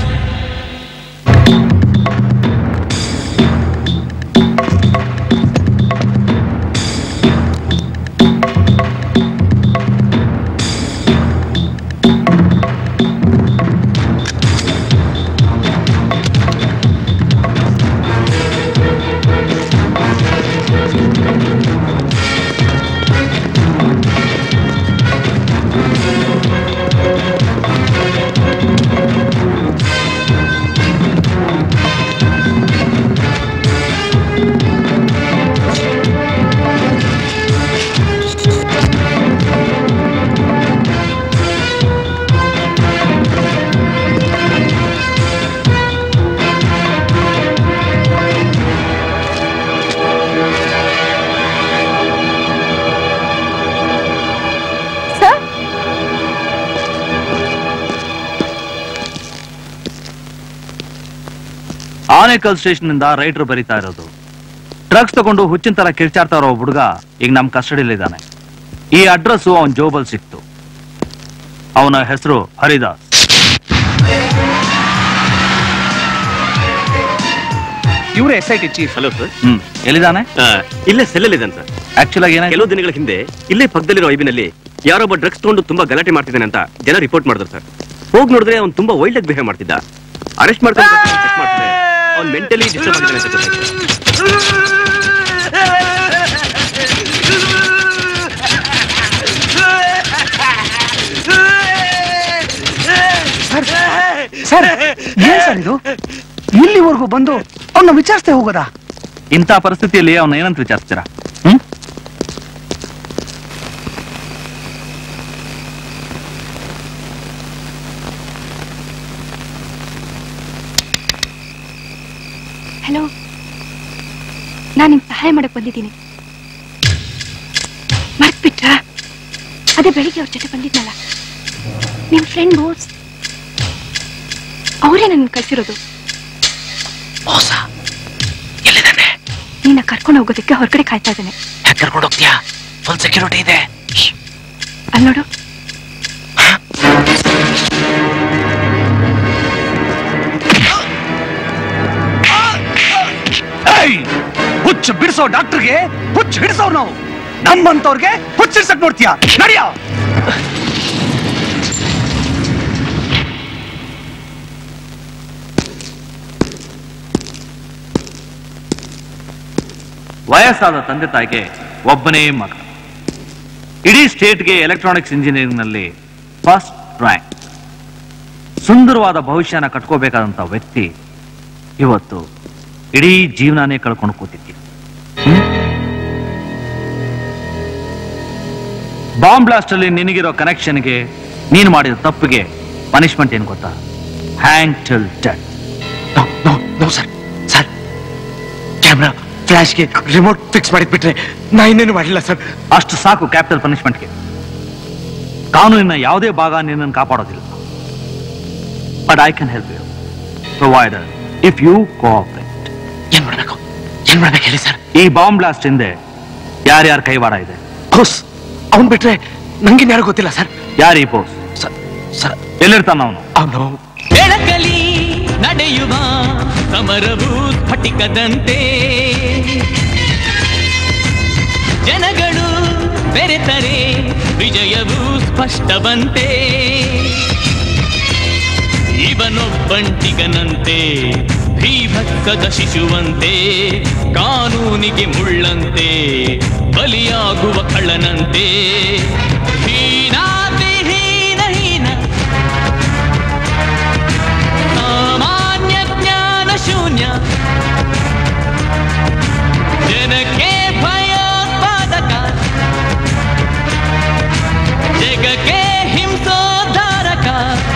Sir Anekal station ಇಂದ ರೈಟರ್ ಬರೀತಾ ಇರೋದು ಡ್ರಗ್ಸ್ ತಗೊಂಡು ಹುಚ್ಚಿನ ತರ ಕಿರ್ಚಾಡ್ತಾ ಇರೋ ಹುಡುಗ ಈಗ ನಮ್ ಕಸ್ಟಡಿಲಿದ್ದಾನೆ ಈ ಅಡ್ರೆಸ್ ಅವನ್ ಜೋಬಲ್ ಸಿಕ್ತು ಅವನ ಹೆಸರು ಹರಿದಾಸ್ ಇವ್ರ S I T chief hello sir hmm ಎಲ್ಲಿದ್ದಾನೆ ಇಲ್ಲೇ ಸೆಲ್ಲಲ್ಲಿದ್ದಾನೆ ಸರ್ ಆಕ್ಚುಲ್ ಆಗಿ ಕೆಲವು ದಿನಗಳ ಹಿಂದೆ ಇಲ್ಲೇ ಪಕ್ಕದಲ್ಲಿರೋ ಐಬಿನಲ್ಲಿ ಯಾರೊಬ್ಬ ಡ್ರಗ್ಸ್ ತಗೊಂಡು ತುಂಬಾ ಗಲಾಟೆ ಮಾಡ್ತಿದ್ದಾನೆ ಅಂತ ಜನ ರಿಪೋರ್ಟ್ ಮಾಡಿದ್ರು ಸರ್ ಹೋಗಿ ನೋಡಿದ್ರೆ ಅವ್ನು ತುಂಬಾ ವೈಲ್ಡ್ ಆಗಿ ಬಿಹೇವ್ ಮಾಡ್ತಿದ್ದ ಅರೆಸ್ಟ್ ಮಾಡ್ಕೊಂಡು ಚೆಕ್ ಮಾಡ್ತಿದ್ರೆ ಅವ್ನು ಮೆಂಟಲಿ ಡಿಸ್ಟರ್ಬ್ ಆಗಿದ್ದಾನೆ ಅಂತ ಗೊತ್ತಾಯ್ತು ಸರ್ ಸರ್ ಏನ್ ಸರ್ ಇದು ಇಲ್ಲಿವರೆಗೂ ಬಂದು ಅವನ್ನ ವಿಚಾರಿಸ್ತೇ ಹೋಗೋದಾ ಇಂಥ ಪರಿಸ್ಥಿತಿಯಲ್ಲಿ ಅವನ ಏನಂತ ವಿಚಾರಿಸ್ತೀರಾ ಹಲೋ ನಾನು ನಿಮ್ ಸಹಾಯ ಮಾಡಕ್ ಬಂದಿದ್ದೀನಿ ಮರ್ತ್ಬಿಟ್ರಾ ಅದೇ ಬೆಳಿಗ್ಗೆ ಅವ್ರ ಜೊತೆ ಬಂದಿದ್ನಲ್ಲ ನಿಮ್ ಫ್ರೆಂಡ್ ಬೋಸ್ ಅವರೇ ನನ್ನ ಕಳ್ಸಿರೋದು ಮೋಸ ಎಲ್ಲಿದ್ದಾನೆ ನಿನ್ನ ಕರ್ಕೊಂಡು ಹೋಗೋದಕ್ಕೆ ಹೊರಗಡೆ ಕಾಯ್ತಾ ಇದ್ದಾನೆ ಯಾಕೆ ಕರ್ಕೊಂಡು ಹೋಗ್ತೀಯಾ ಫುಲ್ ಸೆಕ್ಯೂರಿಟಿ ಇದೆ ಅಲ್ಲಿ ನೋಡು ಏಯ್! ಹುಚ್ಚು ಬಿಡಿಸೋ ಡಾಕ್ಟರ್ಗೆ ಹುಚ್ಚು ಹಿಡಿಸೋರು ನಾವು ನಮ್ಮಂತವ್ರಿಗೆ ಹುಚ್ಚಿಡ್ಸಕ್ ನೋಡ್ತೀಯಾ ನಡಿಯ ವಯಸ್ಸಾದ ತಂದೆ ತಾಯಿಗೆ ಒಬ್ಬನೇ ಮಗ ಇಡೀ ಸ್ಟೇಟ್ಗೆ ಎಲೆಕ್ಟ್ರಾನಿಕ್ಸ್ ಇಂಜಿನಿಯರಿಂಗ್ ನಲ್ಲಿ ಫಸ್ಟ್ ರ್ಯಾಂಕ್ ಸುಂದರವಾದ ಭವಿಷ್ಯನ ಕಟ್ಕೋಬೇಕಾದಂತ ವ್ಯಕ್ತಿ ಇವತ್ತು ಇಡೀ ಜೀವನನೇ ಕಳ್ಕೊಂಡು ಕೂತಿದ್ದೀವಿ ಬಾಂಬ್ ಬ್ಲಾಸ್ಟ್ ಅಲ್ಲಿ ನಿನಗಿರೋ ಕನೆಕ್ಷನ್ಗೆ ನೀನು ಮಾಡಿದ ತಪ್ಪಿಗೆ ಪನಿಷ್ಮೆಂಟ್ ಏನು ಗೊತ್ತಾ hang till death no sir sir camera ಫ್ಲಾಶ್ಗೆ ರಿಮೋಟ್ ಫಿಕ್ಸ್ ಮಾಡಿದ್ಬಿಟ್ರೆ ನಾ ಇನ್ನೇನು ಮಾಡಿಲ್ಲ ಸರ್ ಅಷ್ಟು ಸಾಕು ಕ್ಯಾಪಿಟಲ್ ಪನಿಷ್ಮೆಂಟ್ಗೆ ಕಾನೂನಿನ ಯಾವುದೇ ಭಾಗ ನಿನ್ನನ್ನು ಕಾಪಾಡೋದಿಲ್ಲ but I can help you provided if you cooperate ಏನ್ ಮಾಡ್ಬೇಕು ಏನ್ ಮಾಡ್ಬೇಕು ಹೇಳಿ ಸರ್ ಈ ಬಾಂಬ್ ಬ್ಲಾಸ್ಟ್ ಹಿಂದೆ ಯಾರ್ಯಾರ ಕೈವಾಡ ಇದೆ ಬೋಸ್ ಅವ್ನ್ ಬಿಟ್ರೆ ನಂಗಿನ್ ಯಾರು ಗೊತ್ತಿಲ್ಲ ಸರ್ ಯಾರೀ ಬೋಸ್ ಸರ್ ಎಲ್ಲಿರ್ತಾನ ಅವನು ಅವನು ಬೆಳಕಲಿ ನಡೆಯುವ ಸಮರವು ಸ್ಫಟಿಕದಂತೆ ಜನಗಳು ಬೆರೆತರೆ ವಿಜಯವು ಸ್ಪಷ್ಟವಂತೆ ಇವನೊಬ್ಬಂಟಿಗನಂತೆ ಭೀಭತ್ಸದ ಶಿಶುವಂತೆ ಕಾನೂನಿಗೆ ಮುಳ್ಳಂತೆ ಬಲಿಯಾಗುವ ಕಳ್ಳನಂತೆ ಹೀನಾತಿ ಹೀನ ಹೀನ ಸಾಮಾನ್ಯ ಜ್ಞಾನ ಶೂನ್ಯ ಜನಕ್ಕೆ ಭಯೋತ್ಪಾದಕ ಜಗಕ್ಕೆ ಹಿಂಸೋದ್ಧಾರಕ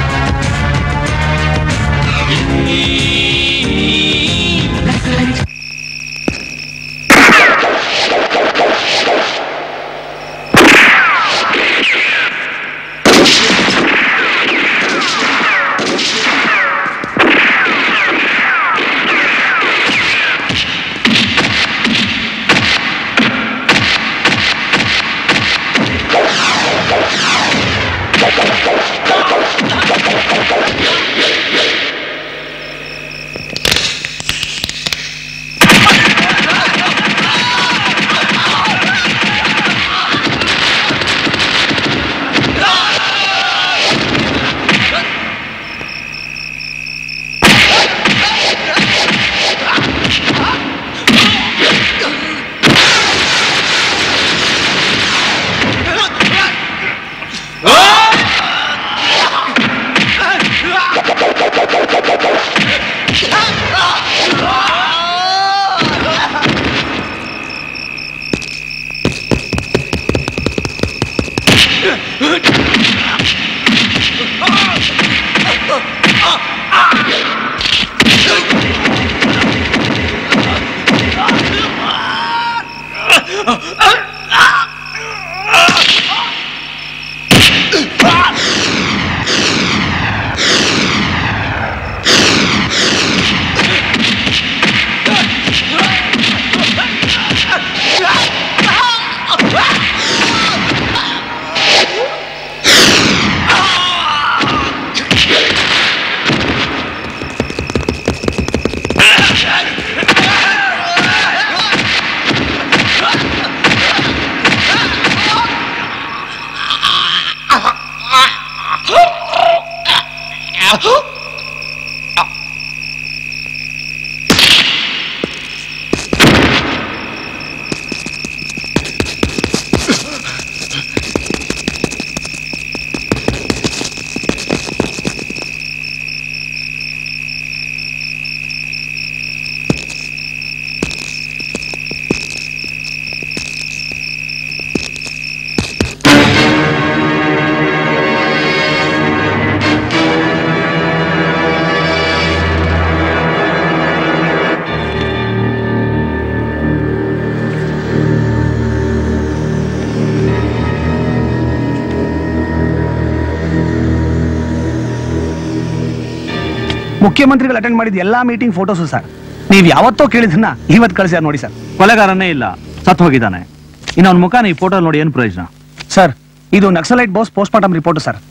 ಮುಖ್ಯಮಂತ್ರಿಗಳು ಅಟೆಂಡ್ ಮಾಡಿದ ಎಲ್ಲಾ ಮೀಟಿಂಗ್ ಫೋಟೋಸು ಸರ್ ನೀವ್ ಯಾವತ್ತೋ ಕೇಳಿದ್ನ ಇವತ್ ಕಳಿಸ್ಯಾರ ನೋಡಿ ಸರ್ ಕೊಲೆಗಾರನೇ ಇಲ್ಲ ಸತ್ ಹೋಗಿದ್ದಾನೆ ಇನ್ನು ಅವ್ನ ಮುಖಾನ ಈ ಫೋಟೋ ನೋಡಿ ಏನು ಪ್ರಯೋಜನ ಸರ್ ಇದು naxalite Bose post mortem report sir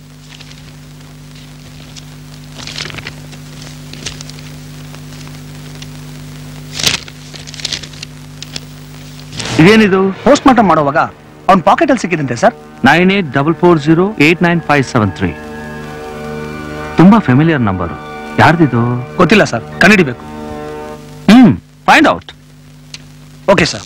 ಇದೇನಿದು ಪೋಸ್ಟ್ ಮಾರ್ಟಮ್ ಮಾಡುವಾಗ ಅವ್ನ ಪಾಕೆಟ್ ಅಲ್ಲಿ ಸಿಕ್ಕಿದಂತೆ sir nine eight double four zero eight nine five seven three ತುಂಬಾ ಫೆಮಿಲಿಯರ್ ನಂಬರ್ ಯಾರ್ದಿದು ಗೊತ್ತಿಲ್ಲ ಸರ್ ಕಂಡಿಡಿಬೇಕು hmm find out okay sir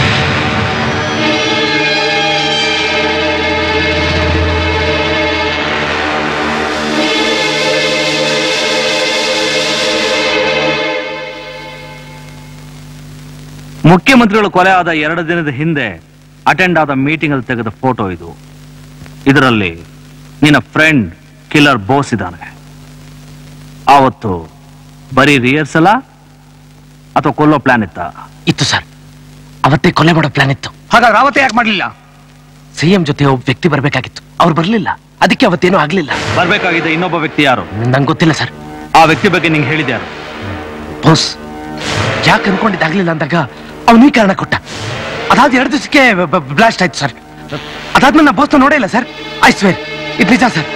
ಮುಖ್ಯಮಂತ್ರಿಗಳು ಕೊಲೆ ಆದ ಎರಡು ದಿನದ ಹಿಂದೆ ಅಟೆಂಡ್ ಆದ ಮೀಟಿಂಗ್ ಅಲ್ಲಿ ತೆಗೆದ ಫೋಟೋ ಇದು ಇದರಲ್ಲಿ ನಿನ್ನ ಫ್ರೆಂಡ್ ಕಿಲ್ಲರ್ ಬೋಸ್ ಇದ್ದಾನೆ ಆವತ್ತು ಬರೀ ರಿಹರ್ಸಲ ಅಥವಾ ಕೊಲ್ಲೋ ಪ್ಲಾನ್ ಇತ್ತ ಇತ್ತು ಸರ್ ಅವತ್ತೇ ಕೊಲೆ ಮಾಡೋ ಪ್ಲಾನ್ ಇತ್ತು ಹಾಗಾದ್ರೆ ಅವತ್ತೇ ಯಾಕೆ ಮಾಡ್ಲಿಲ್ಲ ಸಿಎಂ ಜೊತೆ ಒಬ್ಬ ವ್ಯಕ್ತಿ ಬರ್ಬೇಕಾಗಿತ್ತು ಅವ್ರು ಬರ್ಲಿಲ್ಲ ಅದಕ್ಕೆ ಅವತ್ತೇನೂ ಆಗ್ಲಿಲ್ಲ ಬರ್ಬೇಕಾಗಿದ್ದ ಇನ್ನೊಬ್ಬ ವ್ಯಕ್ತಿ ಯಾರು ನಂಗೆ ಗೊತ್ತಿಲ್ಲ ಸರ್ ಆ ವ್ಯಕ್ತಿ ಬಗ್ಗೆ ನಿಂಗೆ ಹೇಳಿದ್ಯಾರು ಬೋಸ್ ಯಾಕೆ ಅನ್ಕೊಂಡಿದ್ದಾಗ್ಲಿಲ್ಲ ಅಂದಾಗ ಅವನು ಈ ಕಾರಣ ಕೊಟ್ಟ ಅದಾದ ಎರಡು ದಿವಸಕ್ಕೆ ಬ್ಲಾಸ್ಟ್ ಆಯ್ತು ಸರ್ ಅದಾದ್ಮೇಲೆ ನಾ ಬೋಸ್ನ ನೋಡೇ ಇಲ್ಲ ಸರ್ ಐ ಸ್ವೇರ್ ಇದು ನಿಜ ಸರ್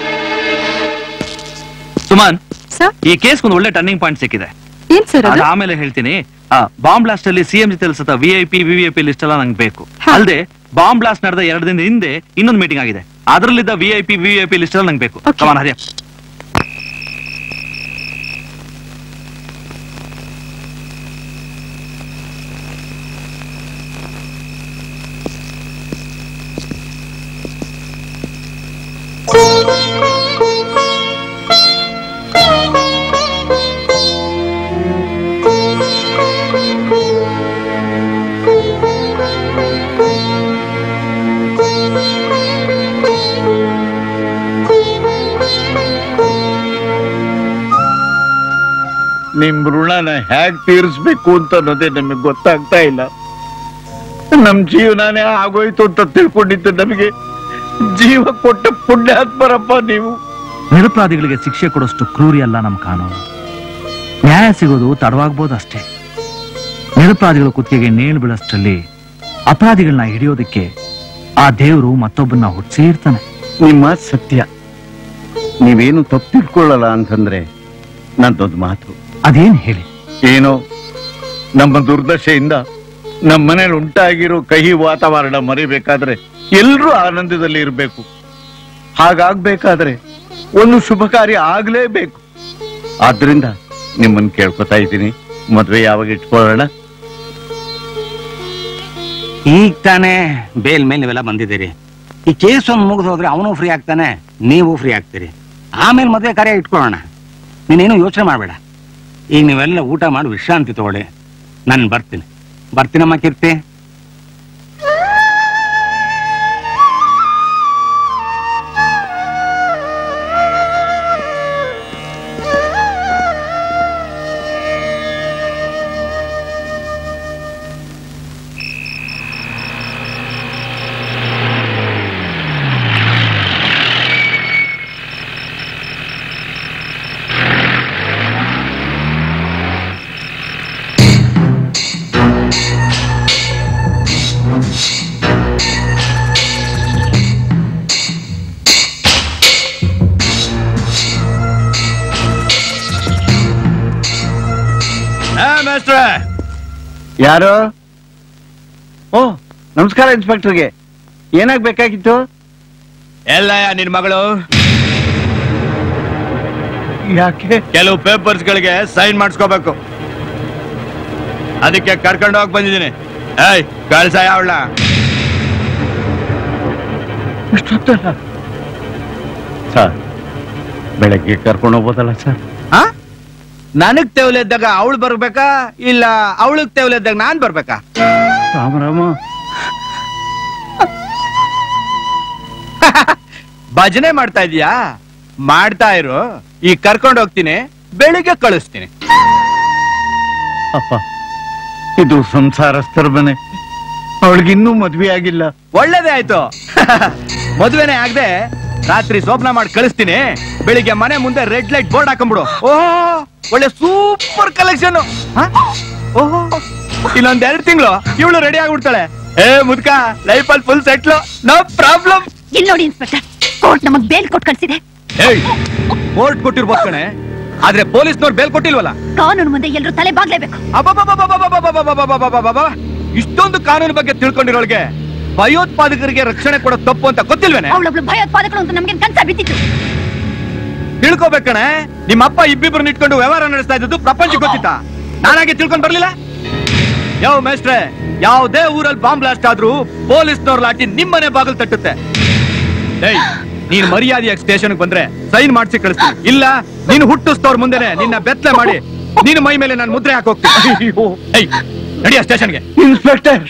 ಸುಮನ್ ಈ ಕೇಸ್ ಒಂದು ಒಳ್ಳೆ ಟರ್ನಿಂಗ್ ಪಾಯಿಂಟ್ ಸಿಕ್ಕಿದೆ ಏನ್ ಸರ್ ಅದು ಅದು ಆಮೇಲೆ ಹೇಳ್ತೀನಿ ಬಾಂಬ್ ಬ್ಲಾಸ್ಟ್ ಅಲ್ಲಿ ಸಿಎಂ ಜೊತೆ ಸತ V I P V I P list ಎಲ್ಲ ನಂಗೆ ಬೇಕು ಅಲ್ಲದೆ ಬಾಂಬ್ ಬ್ಲಾಸ್ಟ್ ನಡೆದ ಎರಡು ದಿನ ಹಿಂದೆ ಇನ್ನೊಂದು ಮೀಟಿಂಗ್ ಆಗಿದೆ ಅದರಲ್ಲಿದ್ದ V I P V I P list ಅಲ್ಲಿ ನಂಗೆ ಬೇಕು ಕಮಾನ್ ಹರಿಯ ನಿಮ್ ಋಣನ ಹೇಗ್ ತೀರಿಸ್ಬೇಕು ಅಂತ ಅನ್ನೋದೇ ನಮಗೆ ಗೊತ್ತಾಗ್ತಾ ಇಲ್ಲ ನಮ್ ಜೀವನಾನೇ ಆಗೋಯ್ತು ಅಂತ ತಿಳ್ಕೊಂಡಿದ್ದು ನಮಗೆ ಜೀವ ಕೊಟ್ಟ ಪುಣ್ಯಾತ್ಮರಪ್ಪ ನೀವು ನಿರಪರಾಧಿಗಳಿಗೆ ಶಿಕ್ಷೆ ಕೊಡೋಷ್ಟು ಕ್ರೂರಿ ಅಲ್ಲ ನಮ್ಮ ಕಾನೂನು ನ್ಯಾಯ ಸಿಗೋದು ತಡವಾಗ್ಬೋದು ಅಷ್ಟೇ ನಿರಪರಾಧಿಗಳ ಕುತ್ತಿಗೆಗೆ ನೇಣು ಬೀಳಷ್ಟರಲ್ಲಿ ಅಪರಾಧಿಗಳನ್ನ ಹಿಡಿಯೋದಕ್ಕೆ ಆ ದೇವರು ಮತ್ತೊಬ್ಬನ್ನ ಹುಟ್ಟಿಸಿ ಇರ್ತಾನೆ ನಿಮ್ಮ ಸತ್ಯ ನೀವೇನು ತಪ್ಪು ತಿಳ್ಕೊಳ್ಳಲ್ಲ ಅಂತಂದ್ರೆ ನಂದೊಂದು ಮಾತು ಅದೇನ್ ಹೇಳಿ ಏನೋ ನಮ್ಮ ದುರ್ದಶೆಯಿಂದ ನಮ್ಮ ಮನೇಲಿ ಉಂಟಾಗಿರೋ ಕಹಿ ವಾತಾವರಣ ಮರಿಬೇಕಾದ್ರೆ ಎಲ್ರೂ ಆನಂದದಲ್ಲಿ ಇರಬೇಕು ಹಾಗಾಗ್ಬೇಕಾದ್ರೆ ಒಂದು ಶುಭ ಕಾರ್ಯ ಆಗ್ಲೇಬೇಕು ಆದ್ರಿಂದ ನಿಮ್ಮನ್ನ ಕೇಳ್ಕೊತಾ ಇದ್ದೀನಿ ಮದ್ವೆ ಯಾವಾಗ ಇಟ್ಕೊಳ್ಳೋಣ ಈಗ ತಾನೇ ಬೇಲ್ ಮೇಲೆ ನೀವೆಲ್ಲ ಬಂದಿದ್ದೀರಿ ಈ ಕೇಸ್ ಒಂದು ಮುಗಿದು ಹೋದ್ರೆ ಅವನು ಫ್ರೀ ಆಗ್ತಾನೆ ನೀವು ಫ್ರೀ ಆಗ್ತೀರಿ ಆಮೇಲೆ ಮದುವೆ ಕಾರ್ಯ ಇಟ್ಕೊಳ್ಳೋಣ ನೀನೇನು ಯೋಚನೆ ಮಾಡಬೇಡ ಈಗ ನೀವೆಲ್ಲ ಊಟ ಮಾಡಿ ವಿಶ್ರಾಂತಿ ತಗೊಳ್ಳಿ ನಾನು ಬರ್ತೀನಿ ಬರ್ತೀನಮ್ಮ ಕೀರ್ತಿ ಯಾರು ಓ ನಮಸ್ಕಾರ ಇನ್ಸ್ಪೆಕ್ಟರ್ಗೆ ಏನಾಗ್ಬೇಕಾಗಿತ್ತು ಎಲ್ಲ ನಿನ್ ಮಗಳು ಯಾಕೆ ಕೆಲವು ಪೇಪರ್ಸ್ ಗಳಿಗೆ ಸೈನ್ ಮಾಡಿಸ್ಕೋಬೇಕು ಅದಕ್ಕೆ ಕರ್ಕೊಂಡು ಹೋಗಿ ಬಂದಿದ್ದೀನಿ ಏಯ್ ಕಳ್ಸ ಯಾವಳ ಸರ್ ಬೆಳಗ್ಗೆ ಕರ್ಕೊಂಡು ಹೋಗ್ಬೋದಲ್ಲ ಸರ್ ನನಗ್ ತೆವಲಿದ್ದಾಗ ಅವಳು ಬರ್ಬೇಕಾ ಇಲ್ಲ ಅವಳಗ್ ತೆವಲಿದ್ದಾಗ ನಾನ್ ಬರ್ಬೇಕಾ ರಾಮ ರಾಮ ಭಜನೆ ಮಾಡ್ತಾ ಇದೀಯಾ ಮಾಡ್ತಾ ಇರು ಈಗ ಕರ್ಕೊಂಡು ಹೋಗ್ತೀನಿ ಬೆಳಿಗ್ಗೆ ಕಳಿಸ್ತೀನಿ ಅಪ್ಪ ಇದು ಸಂಸಾರಸ್ಥರ ಮನೆ ಅವಳಿಗಿನ್ನೂ ಮದ್ವೆ ಆಗಿಲ್ಲ ಒಳ್ಳೇದೇ ಆಯ್ತು ಮದುವೆನೇ ಆಗದೆ ರಾತ್ರಿ ಸೋಪ್ನ ಮಾಡಿ ಕಳಿಸ್ತೀನಿ ಬೆಳಿಗ್ಗೆ ಮನೆ ಮುಂದೆ ರೆಡ್ ಲೈಟ್ ಬೋರ್ಡ್ ಹಾಕೊಂಡ್ಬಿಡು ಓಹೋ ಒಳ್ಳೆ ಸೂಪರ್ ಕಲೆಕ್ಷನ್ ಓಹೋ ಇನ್ನೊಂದ್ ಎರಡು ತಿಂಗಳು ಇವಳು ರೆಡಿ ಆಗ್ಬಿಡ್ತಾಳೆ ಏ ಮುದ್ಕ ಲೈಫ್ ಅಲ್ಲಿ ಫುಲ್ ಸೆಟ್ಲು ನೋ ಪ್ರಾಬ್ಲಮ್ ಇಲ್ಲಿ ನೋಡಿ ಇನ್ಸ್ಪೆಕ್ಟರ್ ಕೋರ್ಟ್ ನಮಗ್ ಬೇಲ್ ಕೊಟ್ಟು ಕಳ್ಸಿದೆ ಏಯ್ ಕೋರ್ಟ್ ಕೊಟ್ಟಿರ್ಬೋದು ಕಣೆ ಆದ್ರೆ ಪೊಲೀಸ್ನವ್ರು ಬೇಲ್ ಕೊಟ್ಟಿಲ್ವಲ್ಲ ಕಾನೂನು ಮುಂದೆ ಎಲ್ರು ತಲೆ ಬಾಗ್ಲೇಬೇಕು ಅಬ್ಬಬ್ಬಬ್ಬಬ್ಬಬ್ಬಬ್ಬಬ್ಬಬ್ಬಬ್ಬಬ್ಬಬ್ಬಬ್ಬ. ಇಷ್ಟೊಂದು ಕಾನೂನು ಬಗ್ಗೆ ತಿಳ್ಕೊಂಡಿರೋಳ್ಗೆ ಭಯೋತ್ಪಾದಕರಿಗೆ ರಕ್ಷಣೆ ಕೊಡೋ ತಪ್ಪು ಅಂತ ಗೊತ್ತಿಲ್ವೇನೆ ಅವಳೊಬ್ಳು ಭಯೋತ್ಪಾದಕಳು ಅಂತ ನಮ್ಗೆ ಕನ್ಸ ಬಿದ್ದಿತ್ತು ತಿಳ್ಕೊಬೇಕಣೆ ನಿಮ್ಮ ಅಪ್ಪ ಇಬ್ಬಿಬ್ರನ್ನ ಇಟ್ಕೊಂಡು ವ್ಯವಹಾರ ನಡೆಸ್ತಾ ಇದ್ದದ್ದು ಪ್ರಪಂಚಕ್ಕೆ ಗೊತ್ತಿತ್ತ ನಾನಾಗೆ ತಿಳ್ಕೊಂಡ್ ಬರ್ಲಿಲ್ಲ ಯಾವ ಮೇಸ್ಟ್ರೆ ಯಾವ್ದೇ ಊರಲ್ಲಿ ಬಾಂಬ್ ಬ್ಲಾಸ್ಟ್ ಆದ್ರೂ ಪೊಲೀಸ್ನವ್ರ ಲಾಠಿ ನಿಮ್ಮನೆ ಬಾಗಿಲು ತಟ್ಟುತ್ತೆ ಏಯ್ ನೀನ್ ಮರ್ಯಾದೆಯಾಗಿ ಸ್ಟೇಷನ್ ಬಂದ್ರೆ ಸೈನ್ ಮಾಡಿಸಿ ಕಳಿಸ್ತೀನಿ ಇಲ್ಲ ನೀನು ಹುಟ್ಟಿಸ್ತವ್ರ ಮುಂದೆನೆ ನಿನ್ನ ಬೆತ್ತಲೆ ಮಾಡಿ ನಿನ್ನ ಮೈ ಮೇಲೆ ನಾನು ಮುದ್ರೆ ಹಾಕೋಗ್ತೀನಿ ಅಯ್ಯೋ ಏಯ್ ನಡಿಯ ಸ್ಟೇಷನ್ಗೆ ಇನ್ಸ್ಪೆಕ್ಟರ್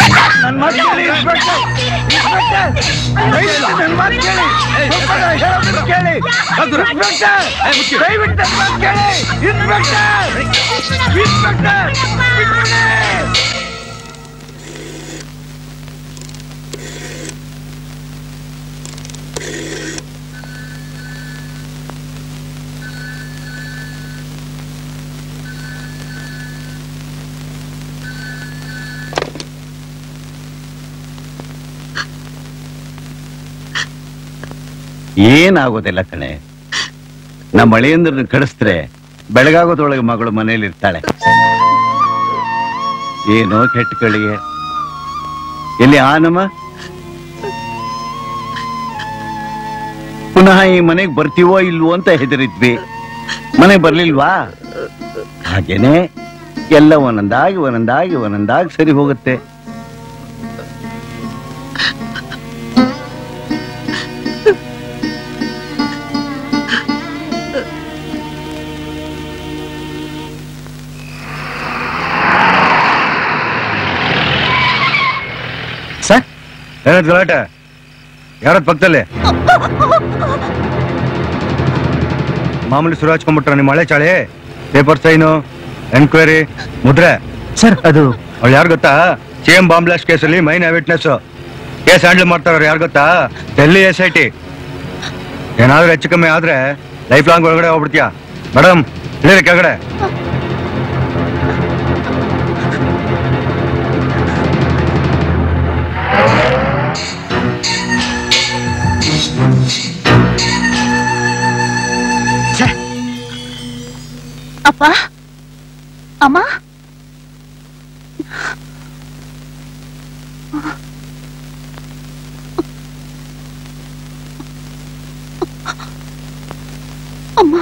ಏನಾಗೋದಿಲ್ಲ ಕಣೆ ನಮ್ಮ ಅಳಿಯಂದ್ರನ್ನ ಕಳಿಸಿದ್ರೆ ಬೆಳಗಾಗೋದ್ರೊಳಗೆ ಮಗಳು ಮನೇಲಿ ಇರ್ತಾಳೆ ಏನೋ ಕೆಟ್ಟ ಕಳಿಗೆ ಎಲ್ಲಿ ಆನಮ್ಮ ಪುನಃ ಈ ಮನೆಗೆ ಬರ್ತೀವೋ ಇಲ್ವೋ ಅಂತ ಹೆದರಿದ್ವಿ ಮನೆ ಬರ್ಲಿಲ್ವಾ ಹಾಗೇನೆ ಎಲ್ಲ ಒಂದೊಂದಾಗಿ ಒಂದೊಂದಾಗಿ ಒಂದೊಂದಾಗಿ ಸರಿ ಹೋಗುತ್ತೆ ಸರ್ ಏನದ್ ಗಲಾಟೆ ಯಾರದ್ ಪಕ್ಕದಲ್ಲಿ ಮಾಮೂಲಿ ಶುರು ಹಚ್ಕೊಂಡ್ಬಿಟ್ರ ನಿಮ್ಮ ಮಳೆ ಚಾಳಿ ಪೇಪರ್ ಸೈನು ಎನ್ಕ್ವೈರಿ ಮುದ್ರೆ ಸರ್ ಅದು ಅವ್ಳು ಯಾರು ಗೊತ್ತಾ ಸಿ ಎಂ ಬಾಂಬ್ ಬ್ಲಾಸ್ಟ್ ಕೇಸಲ್ಲಿ ಮೈನ್ ವಿಟ್ನೆಸ್ ಕೇಸ್ ಹ್ಯಾಂಡಲ್ ಮಾಡ್ತಾರ ಯಾರು ಗೊತ್ತಾ ಡೆಲ್ಲಿ ಎಸ್ ಐ ಟಿ ಏನಾದ್ರೂ ಹೆಚ್ಚು ಕಮ್ಮಿ ಆದ್ರೆ ಲೈಫ್ ಲಾಂಗ್ ಒಳಗಡೆ ಹೋಗ್ಬಿಡ್ತೀಯಾ ಮೇಡಮ್ ಇಳಿರಿ ಕೆಳಗಡೆ ಅಪ್ಪ ಅಮ್ಮ ಅಮ್ಮ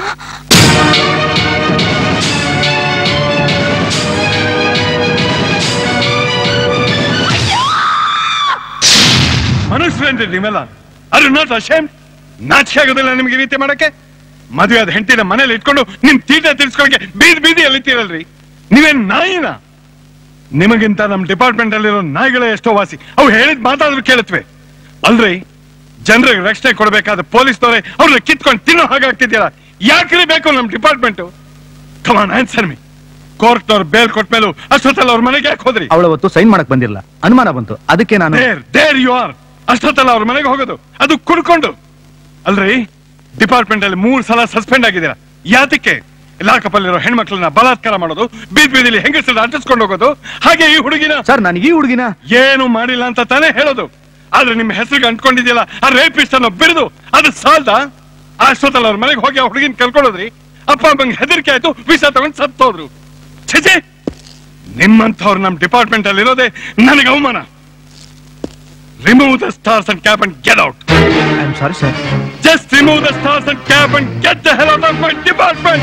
ಮನುಷ್ಯರೇನ್ರಿ ನೀವೆಲ್ಲ ಅದು ನಾಟ್ ಅಶೇಮ್ ನಾಚಿಕೆ ಆಗೋದಿಲ್ಲ ನಿಮ್ಗೆ ಈ ರೀತಿ ಮಾಡಕ್ಕೆ ಮದುವೆ ಆದ ಹೆಂಡತಿನ ಮನೇಲಿ ಇಟ್ಕೊಂಡು ನಿಮ್ ತೀಟ ತಿರ್ಸ್ಕೊಳಕ್ಕೆ ಬೀದಿ ಬೀದಿ ಎಲ್ಲಿತೀರಲ್ರಿ ನೀವೇನ್ ನಾಯಿನ ನಿಮಗಿಂತ ನಮ್ ಡಿಪಾರ್ಟ್ಮೆಂಟ್ ಅಲ್ಲಿರೋ ನಾಯಿಗಳೇ ಎಷ್ಟೋ ವಾಸಿ ಅವು ಹೇಳಿದ್ ಮಾತಾದ್ರೂ ಕೇಳತ್ವೆ ಅಲ್ರಿ ಜನರಿಗೆ ರಕ್ಷಣೆ ಕೊಡ್ಬೇಕಾದ ಪೊಲೀಸ್ನವರೇ ಅವ್ರನ್ನ ಕಿತ್ಕೊಂಡು ತಿನ್ನೋ ಹಾಗಾಗ್ತಿದ್ಯಲ್ಲ ಯಾಕ್ರಿ ಬೇಕು ನಮ್ ಡಿಪಾರ್ಟ್ಮೆಂಟ್ ಕಮಾನ್ ಆನ್ಸರ್ ಮಿ ಕೋರ್ಟ್ನವ್ರು ಬೇಲ್ ಕೊಟ್ಮೇಲೂ ಅಷ್ಟೊತ್ತಲ್ಲ ಅವ್ರ ಮನೆಗೆ ಯಾಕೆ ಹೋದ್ರಿ ಅವಳು ಅವತ್ತು ಸೈನ್ ಮಾಡಕ್ ಬಂದಿಲ್ಲ ಅನುಮಾನ ಬಂತು ಅದಕ್ಕೆ ನಾನು ದೇರ್ ದೇರ್ ಯು ಆರ್ ಅಷ್ಟೊತ್ತಲ್ಲ ಅವ್ರ ಮನೆಗೆ ಹೋಗೋದು ಅದು ಕುಡ್ಕೊಂಡು ಅಲ್ರಿ ಡಿಪಾರ್ಟ್ಮೆಂಟ್ ಅಲ್ಲಿ ಮೂರ್ ಸಲ ಸಸ್ಪೆಂಡ್ ಆಗಿದ್ದೀರಾ ಯಾತಕ್ಕೆ ಲಾಕಪ್ ಅಲ್ಲಿರೋ ಹೆಣ್ಮಕ್ಳನ್ನ ಬಲಾತ್ಕಾರ ಮಾಡೋದು ಬೀದ್ ಬೀದಿಲಿ ಹೆಂಗಸರನ್ನ ಅಂಟಿಸ್ಕೊಂಡು ಹೋಗೋದು ಹಾಗೆ ಈ ಹುಡುಗಿನ ಸರ್ ನಾನು ಈ ಹುಡುಗಿನ ಏನು ಮಾಡಿಲ್ಲ ಅಂತ ತಾನೇ ಹೇಳೋದು ಆದ್ರೆ ನಿಮ್ಮ ಹೆಸರಿಗೆ ಅಂಟ್ಕೊಂಡಿದ್ಯಲ್ಲ ಆ ರೇಪಿಸ್ಟ್ ಅನ್ನೋ ಬಿರುದು ಅದು ಸಾಲ್ದ ಅಷ್ಟೊತ್ತಲ್ಲ ಅವ್ರ ಮನೆಗೆ ಹೋಗಿ ಆ ಹುಡುಗಿನ ಕರ್ಕೊಂಡೋದ್ರಿ ಅಪ್ಪ ಅಮ್ಮಂಗೆ ಹೆದರಿಕೆ ಆಯ್ತು ವಿಷ ತಗೊಂಡು ಸತ್ತೋದ್ರು ಛೇ ನಿಮ್ಮಂಥವ್ರು ನಮ್ಮ ಡಿಪಾರ್ಟ್ಮೆಂಟ್ ಅಲ್ಲಿ ಇರೋದೇ ನನಗೆ ಅವಮಾನ remove the stars and cap and get out I am sorry sir just remove the stars and cap and get the hell out of my department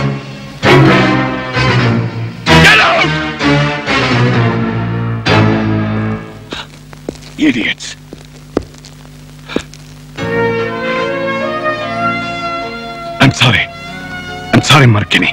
get out idiots I'm sorry. I'm sorry, Markini.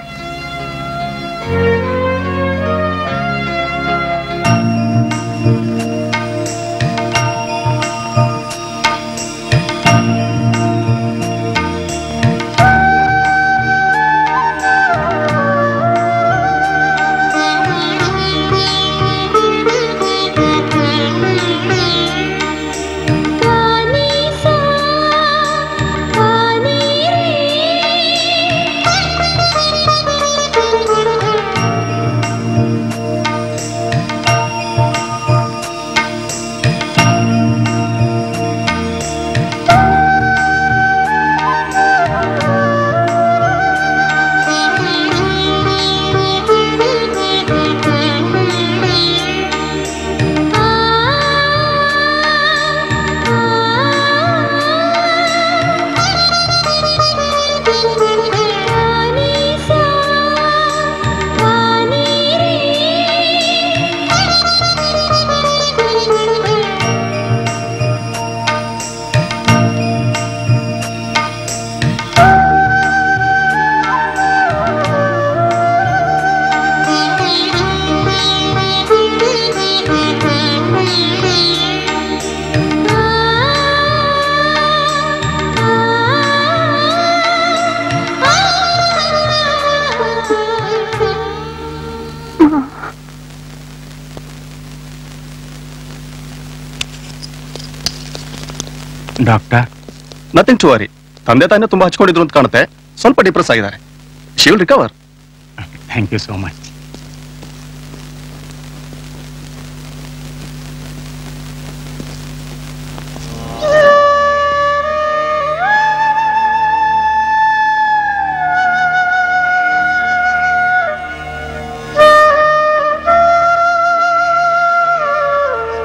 Doctor nothing to worry ತಂದೆ ತಾಯಿನ ತುಂಬಾ ಹಚ್ಕೊಂಡಿದ್ರು ಅಂತ ಕಾಣುತ್ತೆ ಸ್ವಲ್ಪ depress ಆಗಿದ್ದಾರೆ she'll recover thank you so much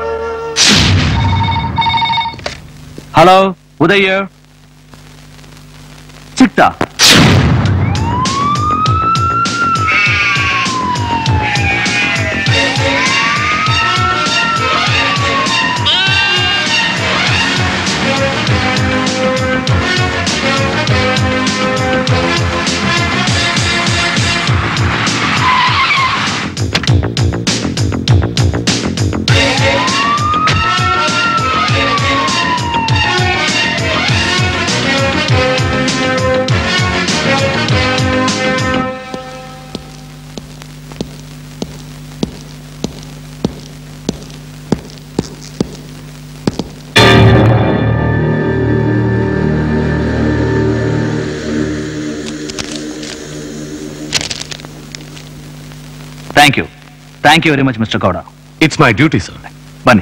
hello Uday ಸಿಕ್ತಾ thank you thank you very much mister Gowda it's my duty sir ಬನ್ನಿ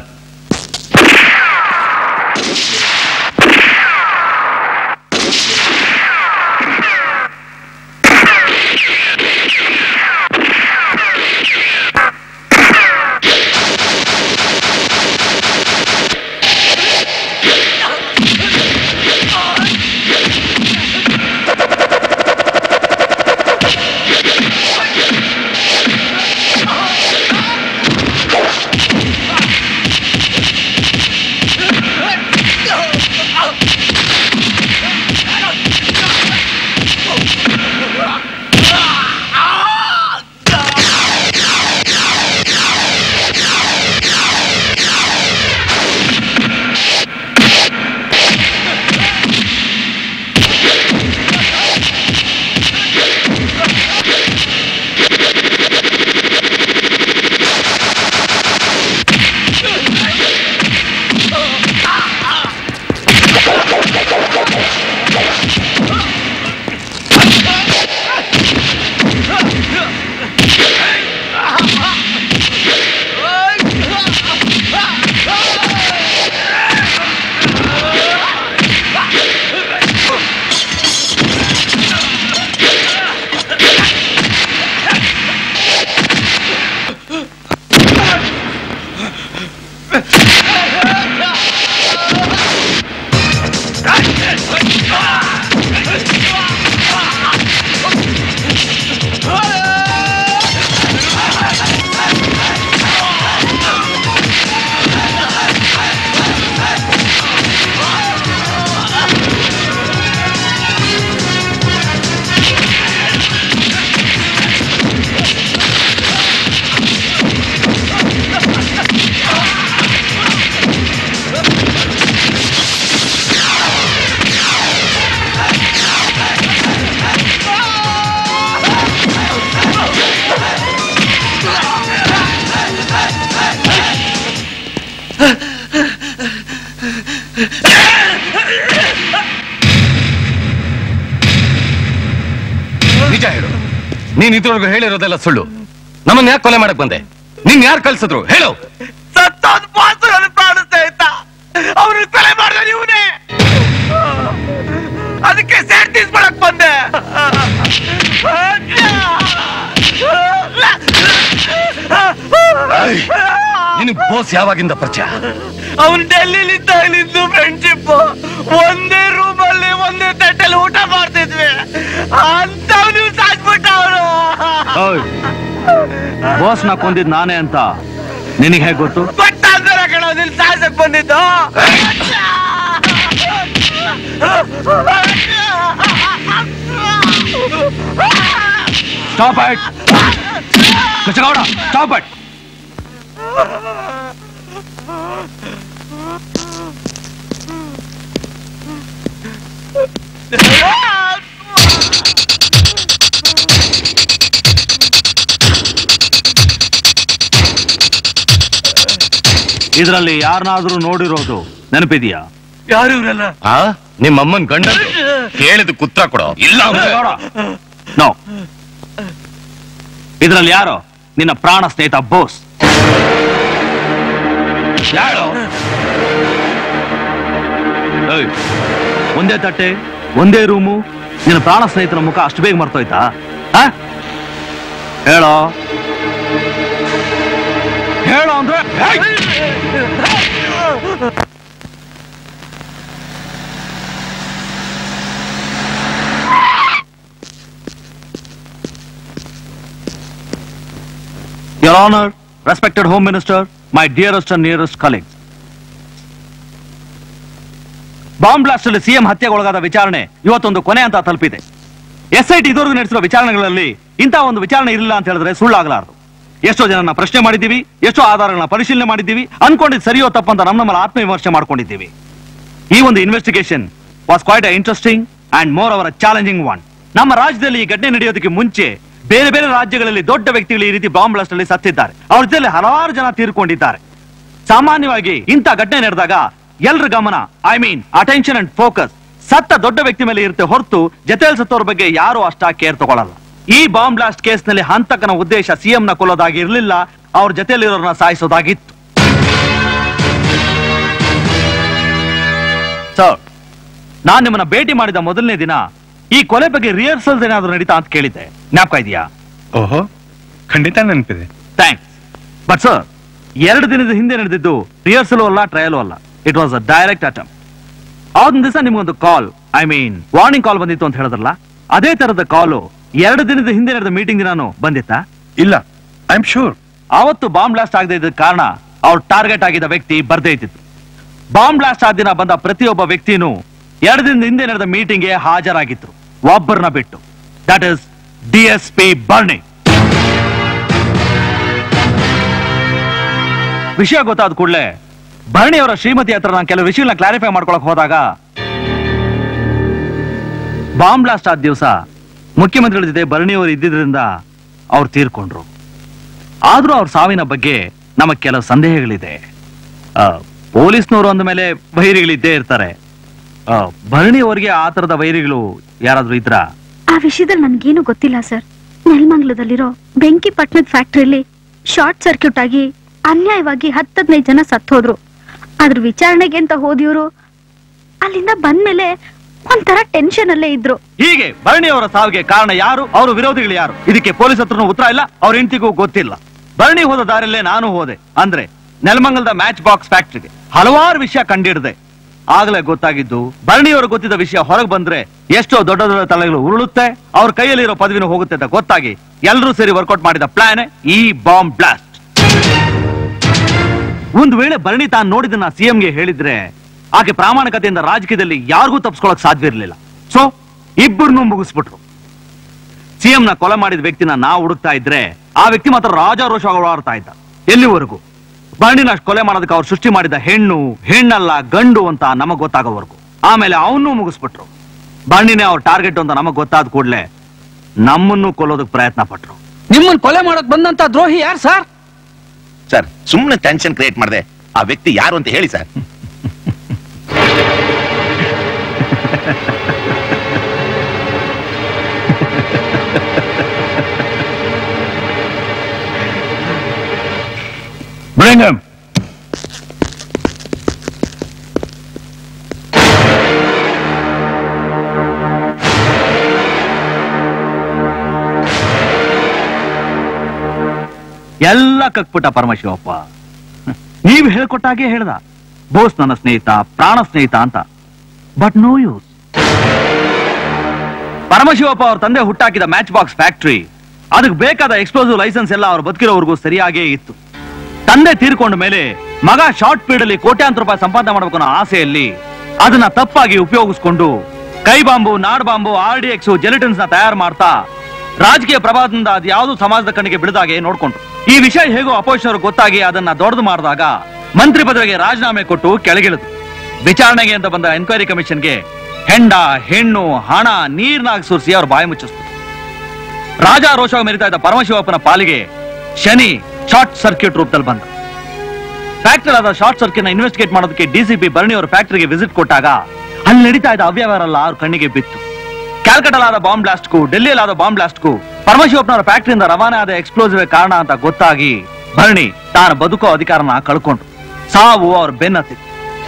ನಿಜ ಹೇಳು ನೀನ್ ಇದ್ರೊಳಗೂ ಹೇಳಿರೋದೆಲ್ಲ ಸುಳ್ಳು ನಮ್ಮನ್ನ ಯಾಕೆ ಕೊಲೆ ಮಾಡಕ್ ಬಂದೆ ನಿನ್ ಯಾರು ಕಳ್ಸಿದ್ರು ಹೇಳು ಸತ್ತೋದ್ ಬಾಸು ನನ್ನ ಪ್ರಾಣ ಸ್ನೇಹಿತ ಅವನು ಕೊಲೆ ಮಾಡಿದ ಇವನೇ ಅದಕ್ಕೆ ಸೇರ್ ತೀಸ್ಕೊಳಕ್ ಬಂದೆ ನಿನಗ್ ಬೋಸ್ ಯಾವಾಗಿಂದ ಪರಿಚಯ ಅವನು ಡೆಲ್ಲಿಲಿದ್ದ ಇಲ್ಲಿದ್ದು ಫ್ರೆಂಡ್ಶಿಪ್ ಒಂದೇ ರೂಮ್ ಅಲ್ಲಿ ಒಂದೇ ತಟ್ಟೆಲಿ ಊಟ ಮಾಡ್ತಿದ್ವಿ ಅಂತ ನೀವು ಸಾಕ್ಬಿಟ್ಟ ಅವನು ಬಾಸ್ ನಾ ಕೊಂದಿದ್ ನಾನೇ ಅಂತ ನಿನಗೆ ಹೇಗೆ ಗೊತ್ತು ಗೊತ್ತಾಗ್ತಾರ ಕಣ ನಿಲ್ ಸಾಯ್ಸಕ್ ಬಂದಿದ್ದು stop it Krishnagowda stop it ಇದರಲ್ಲಿ ಯಾರನ್ನಾದ್ರೂ ನೋಡಿರೋದು ನೆನಪಿದೆಯಾ ಯಾರು ಇವರೆಲ್ಲ ಆ ನಿಮ್ಮ ಅಮ್ಮನ್ ಗಂಡ ಕೇಳಿದ ಕುತ್ರ ಕೊಡೋ ಇಲ್ಲ ಅಂದ್ರೆ ನೋ ಇದರಲ್ಲಿ ಯಾರೋ ನಿನ್ನ ಪ್ರಾಣ ಸ್ನೇಹಿತ ಬೋಸ್ ಯಾರು ಏಯ್, ಒಂದೇ ತಟ್ಟೆ ಒಂದೇ ರೂಮು ನಿನ್ನ ಪ್ರಾಣ ಸ್ನೇಹಿತನ ಮುಖ ಅಷ್ಟು ಬೇಗ ಮರ್ತೋಯ್ತಾ ಆ? ಹೇಳೋ ಹೇಳೋ ಅಂದ್ರೆ ಏಯ್! Your Honor, respected Home Minister, my dearest and nearest colleagues. Bomb blast ಅಲ್ಲಿ ಸಿಎಂ ಹತ್ಯೆಗೊಳಗಾದ ವಿಚಾರಣೆ ಇವತ್ತೊಂದು ಕೊನೆ ಅಂತ ತಲುಪಿದೆ ಎಸ್ ಐ ಟಿ ಇದುವರೆಗೂ ನಡೆಸಿರುವ ವಿಚಾರಣೆಗಳಲ್ಲಿ ಇಂತಹ ಒಂದು ವಿಚಾರಣೆ ಇರಲಿಲ್ಲ ಅಂತ ಹೇಳಿದ್ರೆ ಸುಳ್ಳಾಗಲಾರದು ಎಷ್ಟೋ ಜನನ ಪ್ರಶ್ನೆ ಮಾಡಿದ್ದೀವಿ ಎಷ್ಟೋ ಆಧಾರಗಳನ್ನ ಪರಿಶೀಲನೆ ಮಾಡಿದ್ದೀವಿ ಅನ್ಕೊಂಡಿದ್ದು ಸರಿಯೋ ತಪ್ಪಂತ ನಮ್ಮ ನಮ್ಮಲ್ಲಿ ಆತ್ಮವಿಮರ್ಶೆ ಮಾಡ್ಕೊಂಡಿದ್ದೀವಿ ಈ ಒಂದು investigation was quite interesting and more over challenging one ನಮ್ಮ ರಾಜ್ಯದಲ್ಲಿ ಈ ಘಟನೆ ನಡೆಯೋದಕ್ಕೆ ಮುಂಚೆ ಬೇರೆ ಬೇರೆ ರಾಜ್ಯಗಳಲ್ಲಿ ದೊಡ್ಡ ವ್ಯಕ್ತಿಗಳು ಈ ರೀತಿ ಬಾಂಬ್ ಬ್ಲಾಸ್ಟ್ ಅಲ್ಲಿ ಸತ್ತಿದ್ದಾರೆ ಅವ್ರ ಜೊತೆ ಹಲವಾರು ಜನ ತೀರ್ಕೊಂಡಿದ್ದಾರೆ ಸಾಮಾನ್ಯವಾಗಿ ಇಂಥ ಘಟನೆ ನಡೆದಾಗ ಎಲ್ರ ಗಮನ I mean attention and focus ಸತ್ತ ದೊಡ್ಡ ವ್ಯಕ್ತಿ ಮೇಲೆ ಇರುತ್ತೆ ಹೊರತು ಜೊತೆಯಲ್ಲಿ ಸತ್ತವ್ರ ಬಗ್ಗೆ ಯಾರು ಅಷ್ಟ ಕೇರ್ ತಗೊಳ್ಳಲ್ಲ ಈ ಬಾಂಬ್ ಬ್ಲಾಸ್ಟ್ ಕೇಸ್ ನಲ್ಲಿ ಹಂತಕನ ಉದ್ದೇಶ ಸಿಎಂ ನ ಕೊಲ್ಲೋದಾಗಿ ಇರಲಿಲ್ಲ ಅವ್ರ ಜೊತೆಯಲ್ಲಿರೋರ್ನ ಸಾಯಿಸೋದಾಗಿತ್ತು ಸರ್ ನಾನ್ ನಿಮ್ಮನ್ನ ಭೇಟಿ ಮಾಡಿದ ಮೊದಲನೇ ದಿನ ಈ ಕೊಲೆ ಬಗ್ಗೆ ರಿಹರ್ಸಲ್ಸ್ ಏನಾದ್ರು ನಡೀತಾ ಅಂತ ಕೇಳಿದ್ದೆ ಜ್ಞಾಪಕ ಇದೆಯಾ ಓಹೋ ಖಂಡಿತ ನೆನಪಿದೆ ಥ್ಯಾಂಕ್ಸ್ ಬಟ್ ಸರ್ ಎರಡು ದಿನದ ಹಿಂದೆ ನಡೆದಿದ್ದು ರಿಹರ್ಸಲ್ ಅಲ್ಲ ಟ್ರಯಲು ಅಲ್ಲ it was a direct attempt ಅವತ್ತಿನ ದಿವಸ ನಿಮ್ಗೊಂದು call I mean warning call ಬಂದಿತ್ತು ಅಂತ ಹೇಳಿದ್ರಲ್ಲ ಅದೇ ತರದ ಕಾಲು ಎರಡು ದಿನದ ಹಿಂದೆ ನಡೆದ ಮೀಟಿಂಗ್ ದಿನಾನು ಬಂದಿತ್ತಾ ಇಲ್ಲ ಐ ಆಮ್ ಶೂರ್ ಅವತ್ತು ಬಾಂಬ್ ಬ್ಲಾಸ್ಟ್ ಆಗದೆ ಇದ್ದ ಕಾರಣ ಅವ್ರು ಟಾರ್ಗೆಟ್ ಆಗಿದ್ದ ವ್ಯಕ್ತಿ ಬರ್ದೇ ಇದ್ದಿತ್ತು ಬಾಂಬ್ ಬ್ಲಾಸ್ಟ್ ಆದ ದಿನ ಬಂದ ಪ್ರತಿಯೊಬ್ಬ ವ್ಯಕ್ತಿನೂ ಎರಡು ದಿನದ ಹಿಂದೆ ನಡೆದ ಮೀಟಿಂಗ್ಗೆ ಹಾಜರಾಗಿದ್ರು ಒಬ್ಬರನ್ನ ಬಿಟ್ಟು that is D S P Barni ವಿಷಯ ಗೊತ್ತಾದ ಕೂಡಲೇ ಭರಣಿ ಅವರ ಶ್ರೀಮತಿ ಹತ್ರ ನಾನು ಕೆಲವು ವಿಷಯಗಳನ್ನ ಕ್ಲಾರಿಫೈ ಮಾಡ್ಕೊಳಕ್ ಹೋದಾಗ ಬಾಂಬ್ ಬ್ಲಾಸ್ಟ್ ಆದ ದಿವಸ ಮುಖ್ಯಮಂತ್ರಿಗಳ ಜೊತೆ ಭರಣಿ ಅವರು ಇದ್ದಿದ್ರಿಂದ ಅವ್ರು ತೀರ್ಕೊಂಡ್ರು ಆದ್ರೂ ಅವ್ರ ಸಾವಿನ ಬಗ್ಗೆ ನಮಗ್ ಕೆಲವು ಸಂದೇಹಗಳಿದೆ ಆ, ಪೊಲೀಸ್ನವರು ಅಂದ ಮೇಲೆ ವೈರಿಗಳಿದ್ದೇ ಇರ್ತಾರೆ ಆ, ಭರಣಿ ಅವರಿಗೆ ಆ ತರದ ವೈರಿಗಳು ಯಾರಾದ್ರೂ ಇದ್ರಾ ಆ ವಿಷಯದಲ್ಲಿ ನನ್ಗೇನು ಗೊತ್ತಿಲ್ಲ ಸರ್ ನೆಲಮಂಗ್ಲದಲ್ಲಿರೋ ಬೆಂಕಿ ಪಟ್ಟಣದ ಫ್ಯಾಕ್ಟ್ರಿಲಿ ಶಾರ್ಟ್ ಸರ್ಕ್ಯೂಟ್ ಆಗಿ ಅನ್ಯಾಯವಾಗಿ ಹತ್ತದ್ನೈದು ಜನ ಸತ್ತೋದ್ರು ಅದ್ರ ವಿಚಾರಣೆಗೆ ಅಂತ ಹೋದಿವ್ರು ಅಲ್ಲಿಂದ ಬಂದ್ಮೇಲೆ ಒಂಥರ ಟೆನ್ಷನ್ ಅಲ್ಲೇ ಇದ್ರು ಹೀಗೆ ಭರಣಿ ಅವರ ಸಾವಿಗೆ ಕಾರಣ ಯಾರು ಅವರು ವಿರೋಧಿಗಳು ಯಾರು ಇದಕ್ಕೆ ಪೊಲೀಸ್ ಹತ್ರನೂ ಉತ್ತರ ಇಲ್ಲ ಅವ್ರ ಹೆಂಡತಿಗೂ ಗೊತ್ತಿಲ್ಲ ಭರಣಿ ಹೋದ ದಾರಿಯಲ್ಲೇ ನಾನು ಹೋದೆ ಅಂದ್ರೆ ನೆಲಮಂಗಲದ ಮ್ಯಾಚ್ ಬಾಕ್ಸ್ ಫ್ಯಾಕ್ಟ್ರಿಗೆ ಹಲವಾರು ವಿಷಯ ಕಂಡಿಡ್ದೆ ಆಗ್ಲೇ ಗೊತ್ತಾಗಿದ್ದು ಭರಣಿಯವರು ಗೊತ್ತಿದ್ದ ವಿಷಯ ಹೊರಗೆ ಬಂದ್ರೆ ಎಷ್ಟೋ ದೊಡ್ಡ ದೊಡ್ಡ ತಲೆಗಳು ಉರುಳುತ್ತೆ ಅವ್ರ ಕೈಯಲ್ಲಿರೋ ಪದವಿನೂ ಹೋಗುತ್ತೆ ಅಂತ ಗೊತ್ತಾಗಿ ಎಲ್ಲರೂ ಸೇರಿ ವರ್ಕೌಟ್ ಮಾಡಿದ ಪ್ಲಾನ್ ಈ ಬಾಂಬ್ ಬ್ಲಾಸ್ಟ್ ಒಂದು ವೇಳೆ ಭರಣಿ ತಾನು ನೋಡಿದನ್ನ ಸಿಎಂಗೆ ಹೇಳಿದ್ರೆ ಆಕೆ ಪ್ರಾಮಾಣಿಕತೆಯಿಂದ ರಾಜಕೀಯದಲ್ಲಿ ಯಾರಿಗೂ ತಪ್ಪಿಸ್ಕೊಳಕ್ ಸಾಧ್ಯ ಇರಲಿಲ್ಲ ಸೊ ಇಬ್ಬರನ್ನೂ ಮುಗಿಸ್ಬಿಟ್ರು ಸಿಎಂ ನ ಕೊಲೆ ಮಾಡಿದ ವ್ಯಕ್ತಿನ ನಾವು ಹುಡುಕ್ತಾ ಇದ್ರೆ ಆ ವ್ಯಕ್ತಿ ಮಾತ್ರ ರಾಜಾರೋಷವಾಗಿ ಓಡಾಡ್ತಾ ಇದ್ದ ಎಲ್ಲಿವರೆಗೂ ಭರಣಿನ ಅಷ್ಟ್ ಕೊಲೆ ಮಾಡೋದಕ್ಕೆ ಅವ್ರು ಸೃಷ್ಟಿ ಮಾಡಿದ ಹೆಣ್ಣು ಹೆಣ್ಣಲ್ಲ ಗಂಡು ಅಂತ ನಮಗ್ ಗೊತ್ತಾಗೋವರೆಗೂ ಆಮೇಲೆ ಅವನ್ನೂ ಮುಗಿಸ್ಬಿಟ್ರು ಭರಣಿನೇ ಅವ್ರ ಟಾರ್ಗೆಟ್ ಅಂತ ನಮಗ್ ಗೊತ್ತಾದ ಕೂಡಲೇ ನಮ್ಮನ್ನು ಕೊಲ್ಲೋದಕ್ಕೆ ಪ್ರಯತ್ನ ಪಟ್ರು ನಿಮ್ಮನ್ನ ಕೊಲೆ ಮಾಡಕ್ ಬಂದಂತ ದ್ರೋಹಿ ಯಾರು ಸರ್ ಸರ್ ಸುಮ್ಮನೆ ಟೆನ್ಷನ್ ಕ್ರಿಯೇಟ್ ಮಾಡಿದೆ ಆ ವ್ಯಕ್ತಿ ಯಾರು ಅಂತ ಹೇಳಿ ಸರ್ Bring him. ಎಲ್ಲ ಕಕ್ಬಿಟ್ಟ ಪರಮಶಿವಪ್ಪ ನೀವು ಹೇಳ್ಕೊಟ್ಟಾಗೆ ಹೇಳ್ದ ಬೋಸ್ ನನ್ನ ಸ್ನೇಹಿತ ಪ್ರಾಣ ಸ್ನೇಹಿತ ಅಂತ ಬಟ್ ನೋ ಯೂಸ್ ಪರಮಶಿವಪ್ಪ ಅವ್ರ ತಂದೆ ಹುಟ್ಟಾಕಿದ ಮ್ಯಾಚ್ ಬಾಕ್ಸ್ ಫ್ಯಾಕ್ಟ್ರಿ ಅದಕ್ಕೆ ಬೇಕಾದ ಎಕ್ಸ್ಪ್ಲೋಸಿವ್ ಲೈಸೆನ್ಸ್ ಎಲ್ಲ ಅವ್ರು ಬದುಕಿರೋವರೆಗೂ ಸರಿಯಾಗೇ ಇತ್ತು ತಂದೆ ತೀರ್ಕೊಂಡ ಮೇಲೆ ಮಗ ಶಾರ್ಟ್ ಪೀರಿಯಡ್ ಅಲ್ಲಿ ಕೋಟ್ಯಾಂತರ ರೂಪಾಯಿ ಸಂಪಾದನೆ ಮಾಡಬೇಕು ಅನ್ನೋ ಆಸೆಯಲ್ಲಿ ಅದನ್ನ ತಪ್ಪಾಗಿ ಉಪಯೋಗಿಸ್ಕೊಂಡು ಕೈ ಬಾಂಬು ನಾಡ್ bomb R D X gelatins ನ ತಯಾರು ಮಾಡ್ತಾ ರಾಜಕೀಯ ಪ್ರಭಾವದಿಂದ ಅದು ಯಾವುದು ಸಮಾಜದ ಕಣ್ಣಿಗೆ ಬಿಡದಾಗೆ ನೋಡ್ಕೊಂಡ್ರು ಈ ವಿಷಯ ಹೇಗೋ ಅಪೋಸಿಷನ್ ಗೊತ್ತಾಗಿ ಅದನ್ನ ದೊಡ್ಡದು ಮಾಡಿದಾಗ ಮಂತ್ರಿ ಪದವಿಗೆ ರಾಜೀನಾಮೆ ಕೊಟ್ಟು ಕೆಳಗಿಳಿದು ವಿಚಾರಣೆಗೆ ಅಂತ ಬಂದ ಎನ್ಕ್ವೈರಿ ಕಮಿಷನ್ಗೆ ಹೆಂಡ ಹೆಣ್ಣು ಹಣ ನೀರ್ನಾಗ ಸುರಿಸಿ ಅವ್ರ ಬಾಯಿ ಮುಚ್ಚಿಸ್ತು ರಾಜಾರೋಷ ಮೆರಿತಾ ಇದ್ದ ಪರಮಶಿವಪ್ಪನ ಪಾಲಿಗೆ ಶನಿ ಶಾರ್ಟ್ ಸರ್ಕ್ಯೂಟ್ ರೂಪದಲ್ಲಿ ಬಂದ ಫ್ಯಾಕ್ಟರಿ ಆದ ಶಾರ್ಟ್ ಸರ್ಕ್ಯೂಟ್ ನ ಇನ್ವೆಸ್ಟಿಗೇಟ್ ಮಾಡೋದಕ್ಕೆ ಡಿಸಿಪಿ ಭರಣಿ ಅವರು ಫ್ಯಾಕ್ಟರಿಗೆ ವಿಸಿಟ್ ಕೊಟ್ಟಾಗ ಅಲ್ಲಿ ನಡೀತಾ ಇದ್ದ ಅವ್ಯವಹಾರ ಅವ್ರ ಕಣ್ಣಿಗೆ ಬಿತ್ತು ಕ್ಯಾಲ್ಕಟಲಾದ ಬಾಂಬ್ ಬ್ಲಾಸ್ಟ್ಗೂ ಡೆಲ್ಲಿಯಲ್ಲಾದ ಬಾಂಬ್ ಬ್ಲಾಸ್ಟ್ಗೂ ಪರಮಶಿವಪ್ಪನವರ ಫ್ಯಾಕ್ಟರಿಯಿಂದ ರವಾನೆ ಆದ ಎಕ್ಸ್ಪ್ಲೋಸಿವ್ ಕಾರಣ ಅಂತ ಗೊತ್ತಾಗಿ ಭರಣಿ ತಾನು ಬದುಕೋ ಅಧಿಕಾರನ ಕಳ್ಕೊಂಡ್ರು ಸಾವು ಅವ್ರ ಬೆನ್ನತ್ತಿ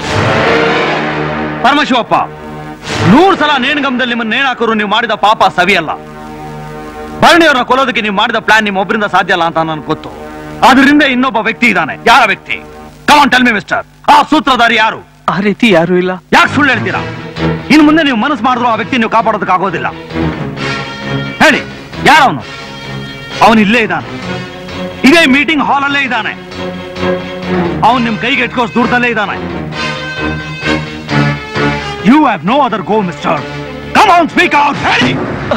ಪರಮಶಿವಪ್ಪ ನೂರ್ ಸಲ ನೇಣಗಮದಲ್ಲಿ ನಿಮ್ಮನ್ನ ನೇಣ್ ಹಾಕೋರು ನೀವು ಮಾಡಿದ ಪಾಪ ಸವಿಯಲ್ಲ ಭರಣಿಯವ್ರನ್ನ ಕೊಲ್ಲೋದಕ್ಕೆ ನೀವು ಮಾಡಿದ ಪ್ಲಾನ್ ನಿಮ್ಮ ಒಬ್ಬರಿಂದ ಸಾಧ್ಯ ಅಲ್ಲ ಅಂತ ನನ್ಗೆ ಗೊತ್ತು ಅದರಿಂದ ಇನ್ನೊಬ್ಬ ವ್ಯಕ್ತಿ ಇದ್ದಾನೆ ಯಾರ ವ್ಯಕ್ತಿ ಕಮಾನ್ ಟೆಲ್ ಮಿ ಮಿಸ್ಟರ್ ಆ ಸೂತ್ರಧಾರಿ ಯಾರು ಆ ರೀತಿ ಯಾರು ಇಲ್ಲ ಯಾಕೆ ಸುಳ್ಳು ಹೇಳ್ತೀರಾ ಇನ್ನು ಮುಂದೆ ನೀವು ಮನಸ್ಸು ಮಾಡಿದ್ರು ಆ ವ್ಯಕ್ತಿ ನೀವು ಕಾಪಾಡೋದಕ್ಕಾಗೋದಿಲ್ಲ ಹೇಳಿ ಯಾರವನು ಅವನು ಇಲ್ಲೇ ಇದ್ದಾನೆ ಇದೇ ಮೀಟಿಂಗ್ ಹಾಲ್ ಅಲ್ಲೇ ಇದ್ದಾನೆ ಅವನ್ ನಿಮ್ ಕೈಗೆ ಎಟ್ಕೋಸ್ ದೂರದಲ್ಲೇ ಇದ್ದಾನೆ you have no other go mister come on speak out ಹೇಳಿ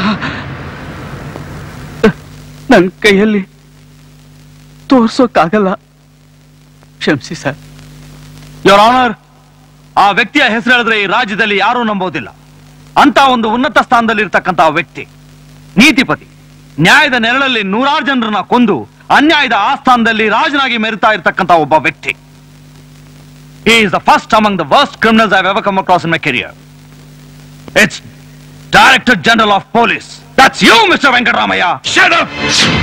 ನನ್ನ ಕೈಯಲ್ಲಿ ತೋರ್ಸೋಕ್ಕಾಗಲ್ಲ ಕ್ಷಮಿಸಿ ಸರ್ ಯೋರ್ ಆನರ್ ಆ ವ್ಯಕ್ತಿಯ ಹೆಸರು ಹೇಳಿದ್ರೆ ಈ ರಾಜ್ಯದಲ್ಲಿ ಯಾರೂ ನಂಬೋದಿಲ್ಲ ಅಂತ ಒಂದು ಉನ್ನತ ಸ್ಥಾನದಲ್ಲಿ ಇರ್ತಕ್ಕಂತ ವ್ಯಕ್ತಿ ನೀತಿಪತಿ ನ್ಯಾಯದ ನೆರಳಲ್ಲಿ ನೂರಾರು ಜನರನ್ನ ಕೊಂದು ಅನ್ಯಾಯದ ಆ ಸ್ಥಾನದಲ್ಲಿ ರಾಜನಾಗಿ ಮೆರಿತಾ ಇರ್ತಕ್ಕಂತ ಒಬ್ಬ ವ್ಯಕ್ತಿ is the first among the worst criminals I ever come across in my career it's director general of police that's you mister Venkataramaiah shut up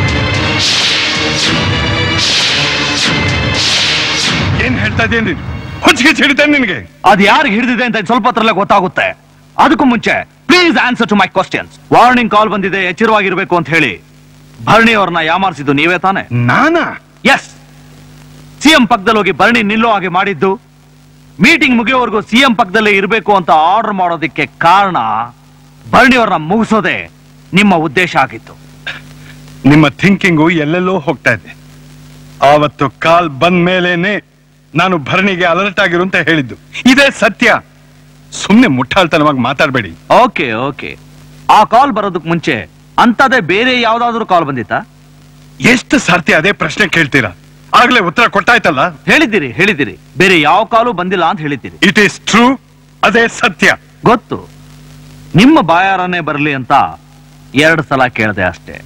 ಏನ್ ಹೇಳ್ತಾ ಇದ್ದೀನಿ ನೀನು ಹೊಚ್ಚಿಗೆ ಹಿಡಿತೇನೆ ನಿನಗೆ ಅದು ಯಾರಿಗೆ ಹಿಡಿದಿದೆ ಅಂತ ಸ್ವಲ್ಪ ಹೊತ್ತರಲ್ಲೇ ಗೊತ್ತಾಗುತ್ತೆ ಅದಕ್ಕೂ ಮುಂಚೆ please answer to my questions warning call ಬಂದಿದೆ ಎಚ್ಚರವಾಗಿರ್ಬೇಕು ಅಂತ ಹೇಳಿ ಭರಣಿ ಅವ್ರನ್ನ ಯಾಮಾರಿಸಿದ್ದು ನೀವೇ ತಾನೆ ನಾನಾ ಎಸ್ ಸಿಎಂ ಪಕ್ಕದಲ್ಲಿ ಹೋಗಿ ಭರಣಿ ನಿಲ್ಲೋ ಹಾಗೆ ಮಾಡಿದ್ದು ಮೀಟಿಂಗ್ ಮುಗಿಯೋವರೆಗೂ ಸಿಎಂ ಪಕ್ಕದಲ್ಲೇ ಇರಬೇಕು ಅಂತ ಆರ್ಡರ್ ಮಾಡೋದಕ್ಕೆ ಕಾರಣ ಭರಣಿ ಅವ್ರನ್ನ ಮುಗಿಸೋದೇ ನಿಮ್ಮ ಉದ್ದೇಶ ಆಗಿತ್ತು ನಿಮ್ಮ ಥಿಂಕಿಂಗು ಎಲ್ಲೆಲ್ಲೋ ಹೋಗ್ತಾ ಇದೆ ಆವತ್ತು ಕಾಲ್ ಬಂದ ಮೇಲೇನೆ ನಾನು ಭರಣಿಗೆ ಅಲರ್ಟ್ ಆಗಿರು ಅಂತ ಹೇಳಿದ್ದು ಇದೇ ಸತ್ಯ ಸುಮ್ನೆ ಮುಟ್ಟಾಳ್ತನವಾಗಿ ಮಾತಾಡಬೇಡಿ ಓಕೆ ಓಕೆ ಆ ಕಾಲ್ ಬರೋದಕ್ಕೆ ಮುಂಚೆ ಅಂತದೇ ಬೇರೆ ಯಾವ್ದಾದ್ರು ಕಾಲ್ ಬಂದಿತ್ತಾ ಎಷ್ಟು ಸರ್ತಿ ಅದೇ ಪ್ರಶ್ನೆ ಕೇಳ್ತೀರಾ ಆಗ್ಲೇ ಉತ್ತರ ಕೊಟ್ಟಾಯ್ತಲ್ಲ ಹೇಳಿದ್ದೀರಿ ಹೇಳಿದ್ದೀರಿ ಬೇರೆ ಯಾವ ಕಾಲು ಬಂದಿಲ್ಲ ಅಂತ ಹೇಳಿದ್ದೀರಿ ಇಟ್ ಈಸ್ ಟ್ರೂ ಅದೇ ಸತ್ಯ ಗೊತ್ತು ನಿಮ್ಮ ಬಾಯಾರನೇ ಬರಲಿ ಅಂತ ಎರಡು ಸಲ ಕೇಳಿದೆ ಅಷ್ಟೇ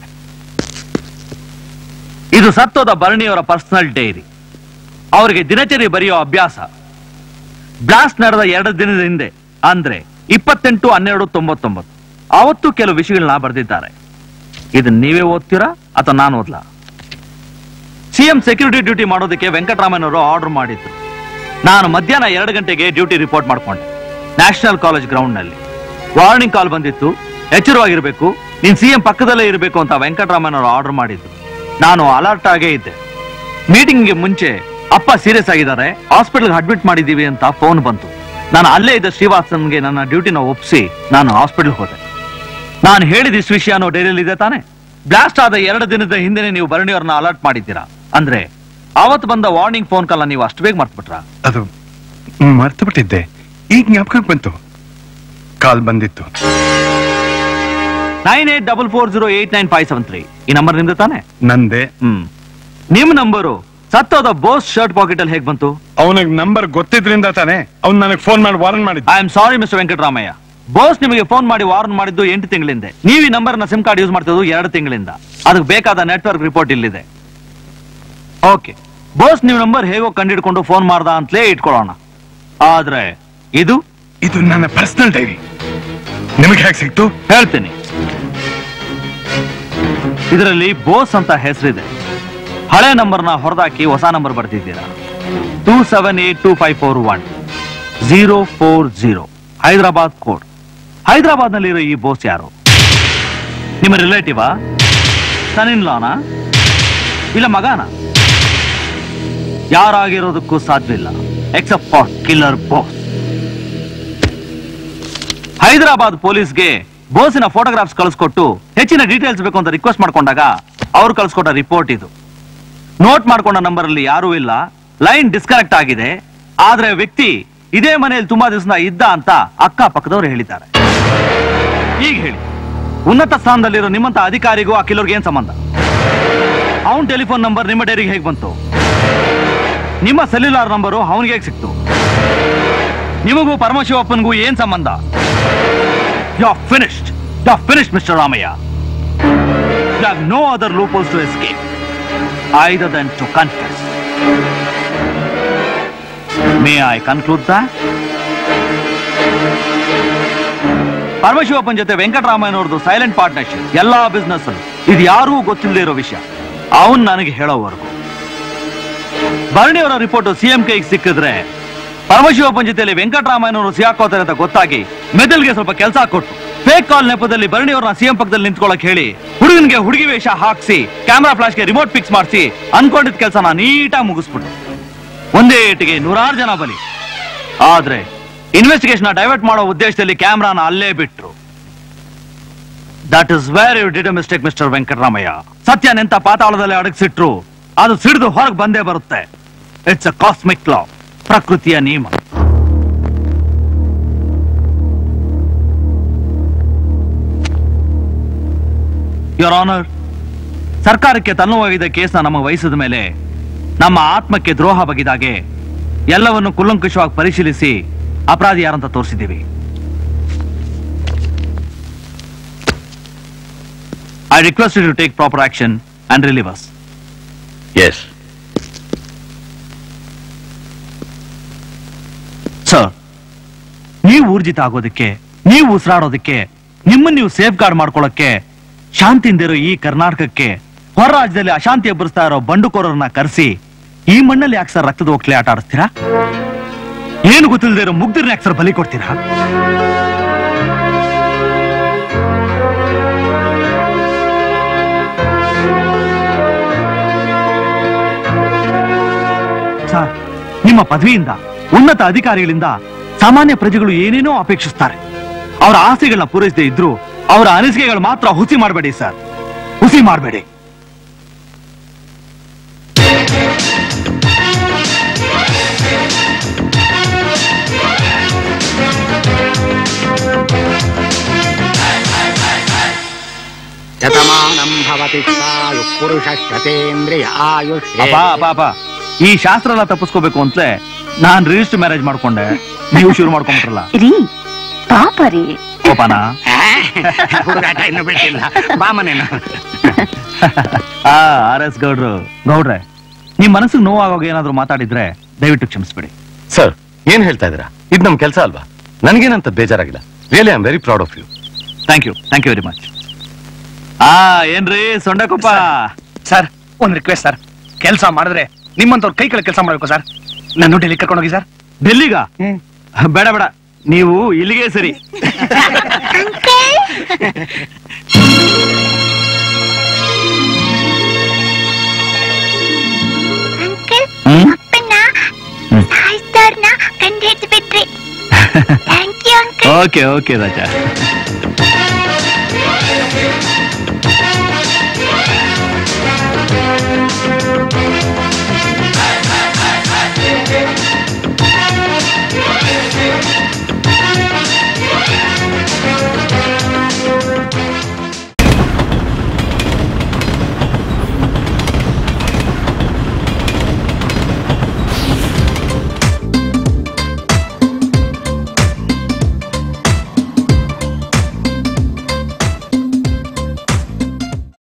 ಇದು ಸತ್ತೋದ ಭರಣಿಯವರ ಪರ್ಸನಲ್ ಡೈರಿ ಅವರಿಗೆ ದಿನಚರಿ ಬರೆಯೋ ಅಭ್ಯಾಸ ಬ್ಲಾಸ್ಟ್ ನಡೆದ ಎರಡು ದಿನದ ಹಿಂದೆ ಅಂದ್ರೆ ಇಪ್ಪತ್ತೆಂಟು ಹನ್ನೆರಡು ತೊಂಬತ್ತೊಂಬತ್ತು ಅವತ್ತು ಕೆಲವು ವಿಷಯಗಳನ್ನ ಬರೆದಿದ್ದಾರೆ ಇದನ್ನ ನೀವೇ ಓದ್ತೀರಾ ಅಥವಾ ನಾನು ಓದ್ಲಾ ಸಿಎಂ ಸೆಕ್ಯೂರಿಟಿ ಡ್ಯೂಟಿ ಮಾಡೋದಕ್ಕೆ ವೆಂಕಟರಾಮನ್ ಅವರು ಆರ್ಡರ್ ಮಾಡಿದ್ರು ನಾನು ಮಧ್ಯಾಹ್ನ ಎರಡು ಗಂಟೆಗೆ ಡ್ಯೂಟಿ ರಿಪೋರ್ಟ್ ಮಾಡ್ಕೊಂಡೆ ನ್ಯಾಷನಲ್ ಕಾಲೇಜ್ ಗ್ರೌಂಡ್ ನಲ್ಲಿ ವಾರ್ನಿಂಗ್ ಕಾಲ್ ಬಂದಿತ್ತು ಎಚ್ಚರವಾಗಿರ್ಬೇಕು ನೀನ್ ಸಿಎಂ ಪಕ್ಕದಲ್ಲೇ ಇರಬೇಕು ಅಂತ ವೆಂಕಟರಾಮನ್ ಅವರು ಆರ್ಡರ್ ಮಾಡಿದ್ರು ನಾನು ಅಲರ್ಟ್ ಆಗೇ ಇದ್ದೆ ಮೀಟಿಂಗ್ಗೆ ಮುಂಚೆ ಅಪ್ಪ ಸೀರಿಯಸ್ ಆಗಿದ್ದಾರೆ ಹಾಸ್ಪಿಟಲ್ ಅಡ್ಮಿಟ್ ಮಾಡಿದೀವಿ ಅಂತ ಫೋನ್ ಬಂತು ನಾನು ಅಲ್ಲೇ ಇದ್ದ ಶ್ರೀವಾಸನ್ಗೆ ನನ್ನ ಡ್ಯೂಟಿನ ಒಪ್ಪಿಸಿ ನಾನು ಹಾಸ್ಪಿಟಲ್ ಹೋದೆ ನಾನು ಹೇಳಿದ ಇಷ್ಟು ವಿಷಯನೋ ಡೈರಿಯಲ್ಲಿ ಇದೆ ತಾನೆ ಬ್ಲಾಸ್ಟ್ ಆದ ಎರಡು ದಿನದ ಹಿಂದೆ ನೀವು ಭರಣಿಯವ್ರನ್ನ ಅಲರ್ಟ್ ಮಾಡಿದ್ದೀರಾ ಅಂದ್ರೆ ಅವತ್ತು ಬಂದ ವಾರ್ನಿಂಗ್ ಫೋನ್ ಕಾಲ್ ನೀವು ಅಷ್ಟು ಬೇಗ ಮರ್ತ್ಬಿಟ್ರಾ ಅದು ಮರ್ತು ಬಿಟ್ಟಿದ್ದೆ ಈಗ ಜ್ಞಾಪಕಕ್ಕೆ ಬಂತು ಕಾಲ್ ಬಂದಿತ್ತು nine eight double four zero eight nine five seven three ಈ ನಂಬರ್ ನಿಮ್ದು ತಾನೆ ನಂದೆ ಹ್ಮ್ ನಿಮ್ ನಂಬರು ಸತ್ತೋದ ಬೋಸ್ ಶರ್ಟ್ ಪಾಕೆಟ್ ಅಲ್ಲಿ ಹೇಗ್ ಬಂತು ಅವನಿಗೆ ನಂಬರ್ ಗೊತ್ತಿದ್ರಿಂದ ತಾನೆ ಅವ್ನು ನನಗೆ ಫೋನ್ ಮಾಡಿ ವಾರನ್ ಮಾಡಿದ್ದ I am sorry mister Venkataramaiah Bose ನಿಮಗೆ ಫೋನ್ ಮಾಡಿ ವಾರ್ನ್ ಮಾಡಿದ್ದು ಎಂಟು ತಿಂಗಳಿಂದ ನೀವು ಈ ನಂಬರ್ ನ ಸಿಮ್ ಕಾರ್ಡ್ ಯೂಸ್ ಮಾಡ್ತಿದ್ದು ಎರಡು ತಿಂಗಳಿಂದ ಅದಕ್ಕೆ ಬೇಕಾದ ನೆಟ್ವರ್ಕ್ ರಿಪೋರ್ಟ್ ಇಲ್ಲಿದೆ ಓಕೆ ಬೋಸ್ ನೀವು ನಂಬರ್ ಹೇಗೋ ಕಂಡಿಡ್ಕೊಂಡು ಫೋನ್ ಮಾಡ್ದ ಅಂತಲೇ ಇಟ್ಕೊಳ್ಳೋಣ ಆದ್ರೆ ಇದು ಇದು ನನ್ನ ಪರ್ಸನಲ್ ಡೈರಿ ನಿಮಗೆ ಹೇಗೆ ಸಿಕ್ತು ಹೇಳ್ತೀನಿ ಇದರಲ್ಲಿ ಬೋಸ್ ಅಂತ ಹೆಸರಿದೆ ಹಳೆ ನಂಬರ್ನ ಹೊರದಾಕಿ ಹೊಸ ನಂಬರ್ ಬರ್ತಿದ್ದೀರಾ two seven eight two five four one zero four zero Hyderabad code Hyderabad ನಲ್ಲಿರೋ ಈ ಬೋಸ್ ಯಾರು ನಿಮ್ಮ ರಿಲೇಟಿವಾ ಸನ್ ಲಾನ ಇಲ್ಲ ಮಗನ ಯಾರಾಗಿರೋದಕ್ಕೂ ಸಾಧ್ಯವಿಲ್ಲ except for killer Bose Hyderabad ಪೊಲೀಸ್ಗೆ ಬೋಸಿನ ಫೋಟೋಗ್ರಾಫ್ಸ್ ಕಳಿಸ್ಕೊಟ್ಟು ಹೆಚ್ಚಿನ ಡೀಟೇಲ್ಸ್ ಬೇಕು ಅಂತ ರಿಕ್ವೆಸ್ಟ್ ಮಾಡ್ಕೊಂಡಾಗ ಅವ್ರು ಕಳಿಸ್ಕೊಟ್ಟ ರಿಪೋರ್ಟ್ ಇದು ನೋಟ್ ಮಾಡ್ಕೊಂಡ ನಂಬರ್ ಅಲ್ಲಿ ಯಾರೂ ಇಲ್ಲ ಲೈನ್ ಡಿಸ್ಕನೆಕ್ಟ್ ಆಗಿದೆ ಆದ್ರೆ ವ್ಯಕ್ತಿ ಇದೇ ಮನೆಯಲ್ಲಿ ತುಂಬಾ ದಿವಸ ಇದ್ದ ಅಂತ ಅಕ್ಕ ಪಕ್ಕದವ್ರು ಹೇಳಿದ್ದಾರೆ ಈಗ ಹೇಳಿ ಉನ್ನತ ಸ್ಥಾನದಲ್ಲಿರೋ ನಿಮ್ಮಂತ ಅಧಿಕಾರಿಗೂ ಆ ಕಿಲ್ಲರ್ಗೆ ಏನ್ ಸಂಬಂಧ ಅವನ್ ಟೆಲಿಫೋನ್ ನಂಬರ್ ನಿಮ್ಮ ಡೈರಿಗೆ ಹೇಗೆ ಬಂತು ನಿಮ್ಮ ಸೆಲ್ಯುಲಾರ್ ನಂಬರು ಅವನಿಗೆ ಹೇಗೆ ಸಿಕ್ತು ನಿಮಗೂ ಪರಮಶಿವಪ್ಪನಿಗೂ ಏನ್ ಸಂಬಂಧ you are finished you are finished mister Ramaiah you have no other loopholes to escape either than to confess. May I conclude that? ಪರಮಶಿವಪ್ಪನ್ ಜೊತೆ ವೆಂಕಟರಾಮಯ್ಯನವ್ರದ್ದು ಸೈಲೆಂಟ್ ಪಾರ್ಟ್ನರ್ಶಿಪ್ ಎಲ್ಲಾ ಬಿಸ್ನೆಸ್ ಇದು ಯಾರೂ ಗೊತ್ತಿಲ್ಲದೆ ಇರೋ ವಿಷಯ ಅವನ್ ನನಗೆ ಹೇಳೋವರೆಗೂ ಭರಣಿಯವರ ರಿಪೋರ್ಟ್ ಸಿಎಂ ಕೈಗೆ ಸಿಕ್ಕಿದ್ರೆ ಪರಮಶಿವಪ್ಪನ್ ಜೊತೆಲಿ ವೆಂಕಟರಾಮಯ್ಯನವರು ಸಿಹಾಕೋತಾರೆ ಅಂತ ಗೊತ್ತಾಗಿ ಮೆದಲ್ಗೆ ಸ್ವಲ್ಪ ಕೆಲಸ ಕೊಟ್ಟು ಫೇಕ್ ಕಾಲ್ ನೆಪದಲ್ಲಿ ಭರಣಿಯವ್ರನ್ನ ಸಿಎಂ ಪಕ್ಕದಲ್ಲಿ ನಿಂತ್ಕೊಳ್ಳಕ್ ಹೇಳಿ ಹುಡುಗನಿಗೆ ಹುಡುಗಿ ವೇಷ ಹಾಕ್ಸಿ ಕ್ಯಾಮ್ರಾ ಫ್ಲಾಶ್ಗೆ ರಿಮೋಟ್ ಫಿಕ್ಸ್ ಮಾಡಿಸಿ ಅನ್ಕೊಂಡಿದ್ ಕೆಲಸನ ನೀಟಾಗಿ ಮುಗಿಸ್ಬಿಟ್ಟು ಒಂದೇ ಏಟಿಗೆ ನೂರಾರು ಜನ ಬಲಿ ಆದ್ರೆ ಇನ್ವೆಸ್ಟಿಗೇಷನ್ ಡೈವರ್ಟ್ ಮಾಡೋ ಉದ್ದೇಶದಲ್ಲಿ ಕ್ಯಾಮ್ರಾನ ಅಲ್ಲೇ ಬಿಟ್ರು that is very you did mistake mister Venkataramaiah ಸತ್ಯನೆಂತ ಪಾತಾಳದಲ್ಲಿ ಅಡಗಿಸಿಟ್ರು ಅದು ಸಿಡಿದು ಹೊರಗೆ ಬಂದೇ ಬರುತ್ತೆ ಇಟ್ಸ್ ಅ ಕಾಸ್ಮಿಕ್ ಲಾ ಪ್ರಕೃತಿಯ ನಿಯಮ ಯೋರ್ ಆನರ್ ಸರ್ಕಾರಕ್ಕೆ ತನ್ನುವಾಗಿದ್ದ ಕೇಸ್ನ ನಮ್ಮ ವಹಿಸಿದ ಮೇಲೆ ನಮ್ಮ ಆತ್ಮಕ್ಕೆ ದ್ರೋಹ ಬಗೆದಾಗೆ ಎಲ್ಲವನ್ನು ಕುಲ್ಲಂಕುಷವಾಗಿ ಪರಿಶೀಲಿಸಿ ಅಪರಾಧಿ ಯಾರಂತ ತೋರಿಸಿದ್ದೀವಿ I request to take proper action and relieve us yes sir ನೀವು ಊರ್ಜಿತ ಆಗೋದಕ್ಕೆ ನೀವು ಉಸಿರಾಡೋದಕ್ಕೆ ನಿಮ್ಮನ್ನ ನೀವು ಸೇಫ್ ಗಾರ್ಡ್ ಮಾಡ್ಕೊಳ್ಳೋಕೆ ಶಾಂತಿಯಿಂದಿರೋ ಈ ಕರ್ನಾಟಕಕ್ಕೆ ಹೊರ ರಾಜ್ಯದಲ್ಲಿ ಅಶಾಂತಿ ಎಬ್ಬರಿಸ್ತಾ ಇರೋ ಬಂಡುಕೋರನ್ನ ಕರೆಸಿ ಈ ಮಣ್ಣಲ್ಲಿ ಯಾಕೆ ಸರ್ ರಕ್ತದ ಹೋಗ್ಲೇ ಆಟ ಆಡಿಸ್ತೀರಾ ಏನು ಗೊತ್ತಿಲ್ಲದೆ ಇರೋ ಮುಗ್ಧರನ್ನ ಯಾಕೆ ಸರ್ ಬಲಿ ಕೊಡ್ತೀರಾ ಸರ್ ನಿಮ್ಮ ಪದವಿಯಿಂದ ಉನ್ನತ ಅಧಿಕಾರಿಗಳಿಂದ ಸಾಮಾನ್ಯ ಪ್ರಜೆಗಳು ಏನೇನೋ ಅಪೇಕ್ಷಿಸ್ತಾರೆ ಅವರ ಆಸೆಗಳನ್ನ ಪೂರೈಸದೇ ಇದ್ರು ಅವರ ಅನಿಸಿಕೆಗಳು ಮಾತ್ರ ಹುಸಿ ಮಾಡಬೇಡಿ ಸರ್ ಹುಸಿ ಮಾಡಬೇಡಿ ಶತಮಾನಂ ಭವತಿ ಆಯು ಪುರುಷ ಶತೇಂದ್ರಿಯ ಆಯುಷ್ ಅಪ್ಪ ಅಪ್ಪ ಅಪ್ಪ ಈ ಶಾಸ್ತ್ರ ಎಲ್ಲ ತಪ್ಪಿಸ್ಕೋಬೇಕು ಅಂತಲೇ ನಾನ್ ರಿಜಿಸ್ಟರ್ ಮ್ಯಾರೇಜ್ ಮಾಡ್ಕೊಂಡೆ ನೀವು ಶುರು ಮಾಡ್ಕೊಂಡ್ಬಿಟ್ರಲ್ಲ ರೀ ಪಾಪ ರೀ ಕೋಪನ ಹುಡುಗಾಟ ಇನ್ನು ಬಿಟ್ಟಿಲ್ಲ ಬಾಮನೇನು ಆ ಆರ್ ಎಸ್ ಗೌಡ್ರು ಗೌಡ್ರೆ ನಿಮ್ ಮನಸ್ಸಿಗೆ ನೋವಾಗೋಗ ಏನಾದ್ರು ಮಾತಾಡಿದ್ರೆ ದಯವಿಟ್ಟು ಕ್ಷಮಿಸ್ಬಿಡಿ ಸರ್ ಏನ್ ಹೇಳ್ತಾ ಇದ್ದೀರಾ ಇದು ನಮ್ ಕೆಲಸ ಅಲ್ವಾ ನನಗೇನಂತ ಬೇಜಾರಾಗಿಲ್ಲ really I am very proud of you thank you thank you very much ಆ ಏನ್ರಿ ಸೊಂಡಕೊಪ್ಪ ಸರ್ ಒಂದ್ ರಿಕ್ವೆಸ್ಟ್ ಸರ್ ಕೆಲಸ ಮಾಡಿದ್ರೆ ನಿಮ್ಮಂತವ್ರ ಕೈ ಕೆಳಗೆ ಕೆಲಸ ಮಾಡ್ಬೇಕು ಸರ್ ನಾನು ಡೆಲ್ಲಿ ಕರ್ಕೊಂಡು ಹೋಗಿ ಸರ್ ಡೆಲ್ಲಿಗ ಬೇಡ ಬೇಡ ನೀವು ಇಲ್ಲಿಗೆ ಸರಿ ಅಂಕಲ್ ಹ್ಮ್? ಅಪ್ಪನ ಸಾಯಿಸ್ದವ್ರನ್ನ ಕಂಡು ಹಿಡಿದು ಬಿಟ್ರಿ thank you uncle okay okay Raja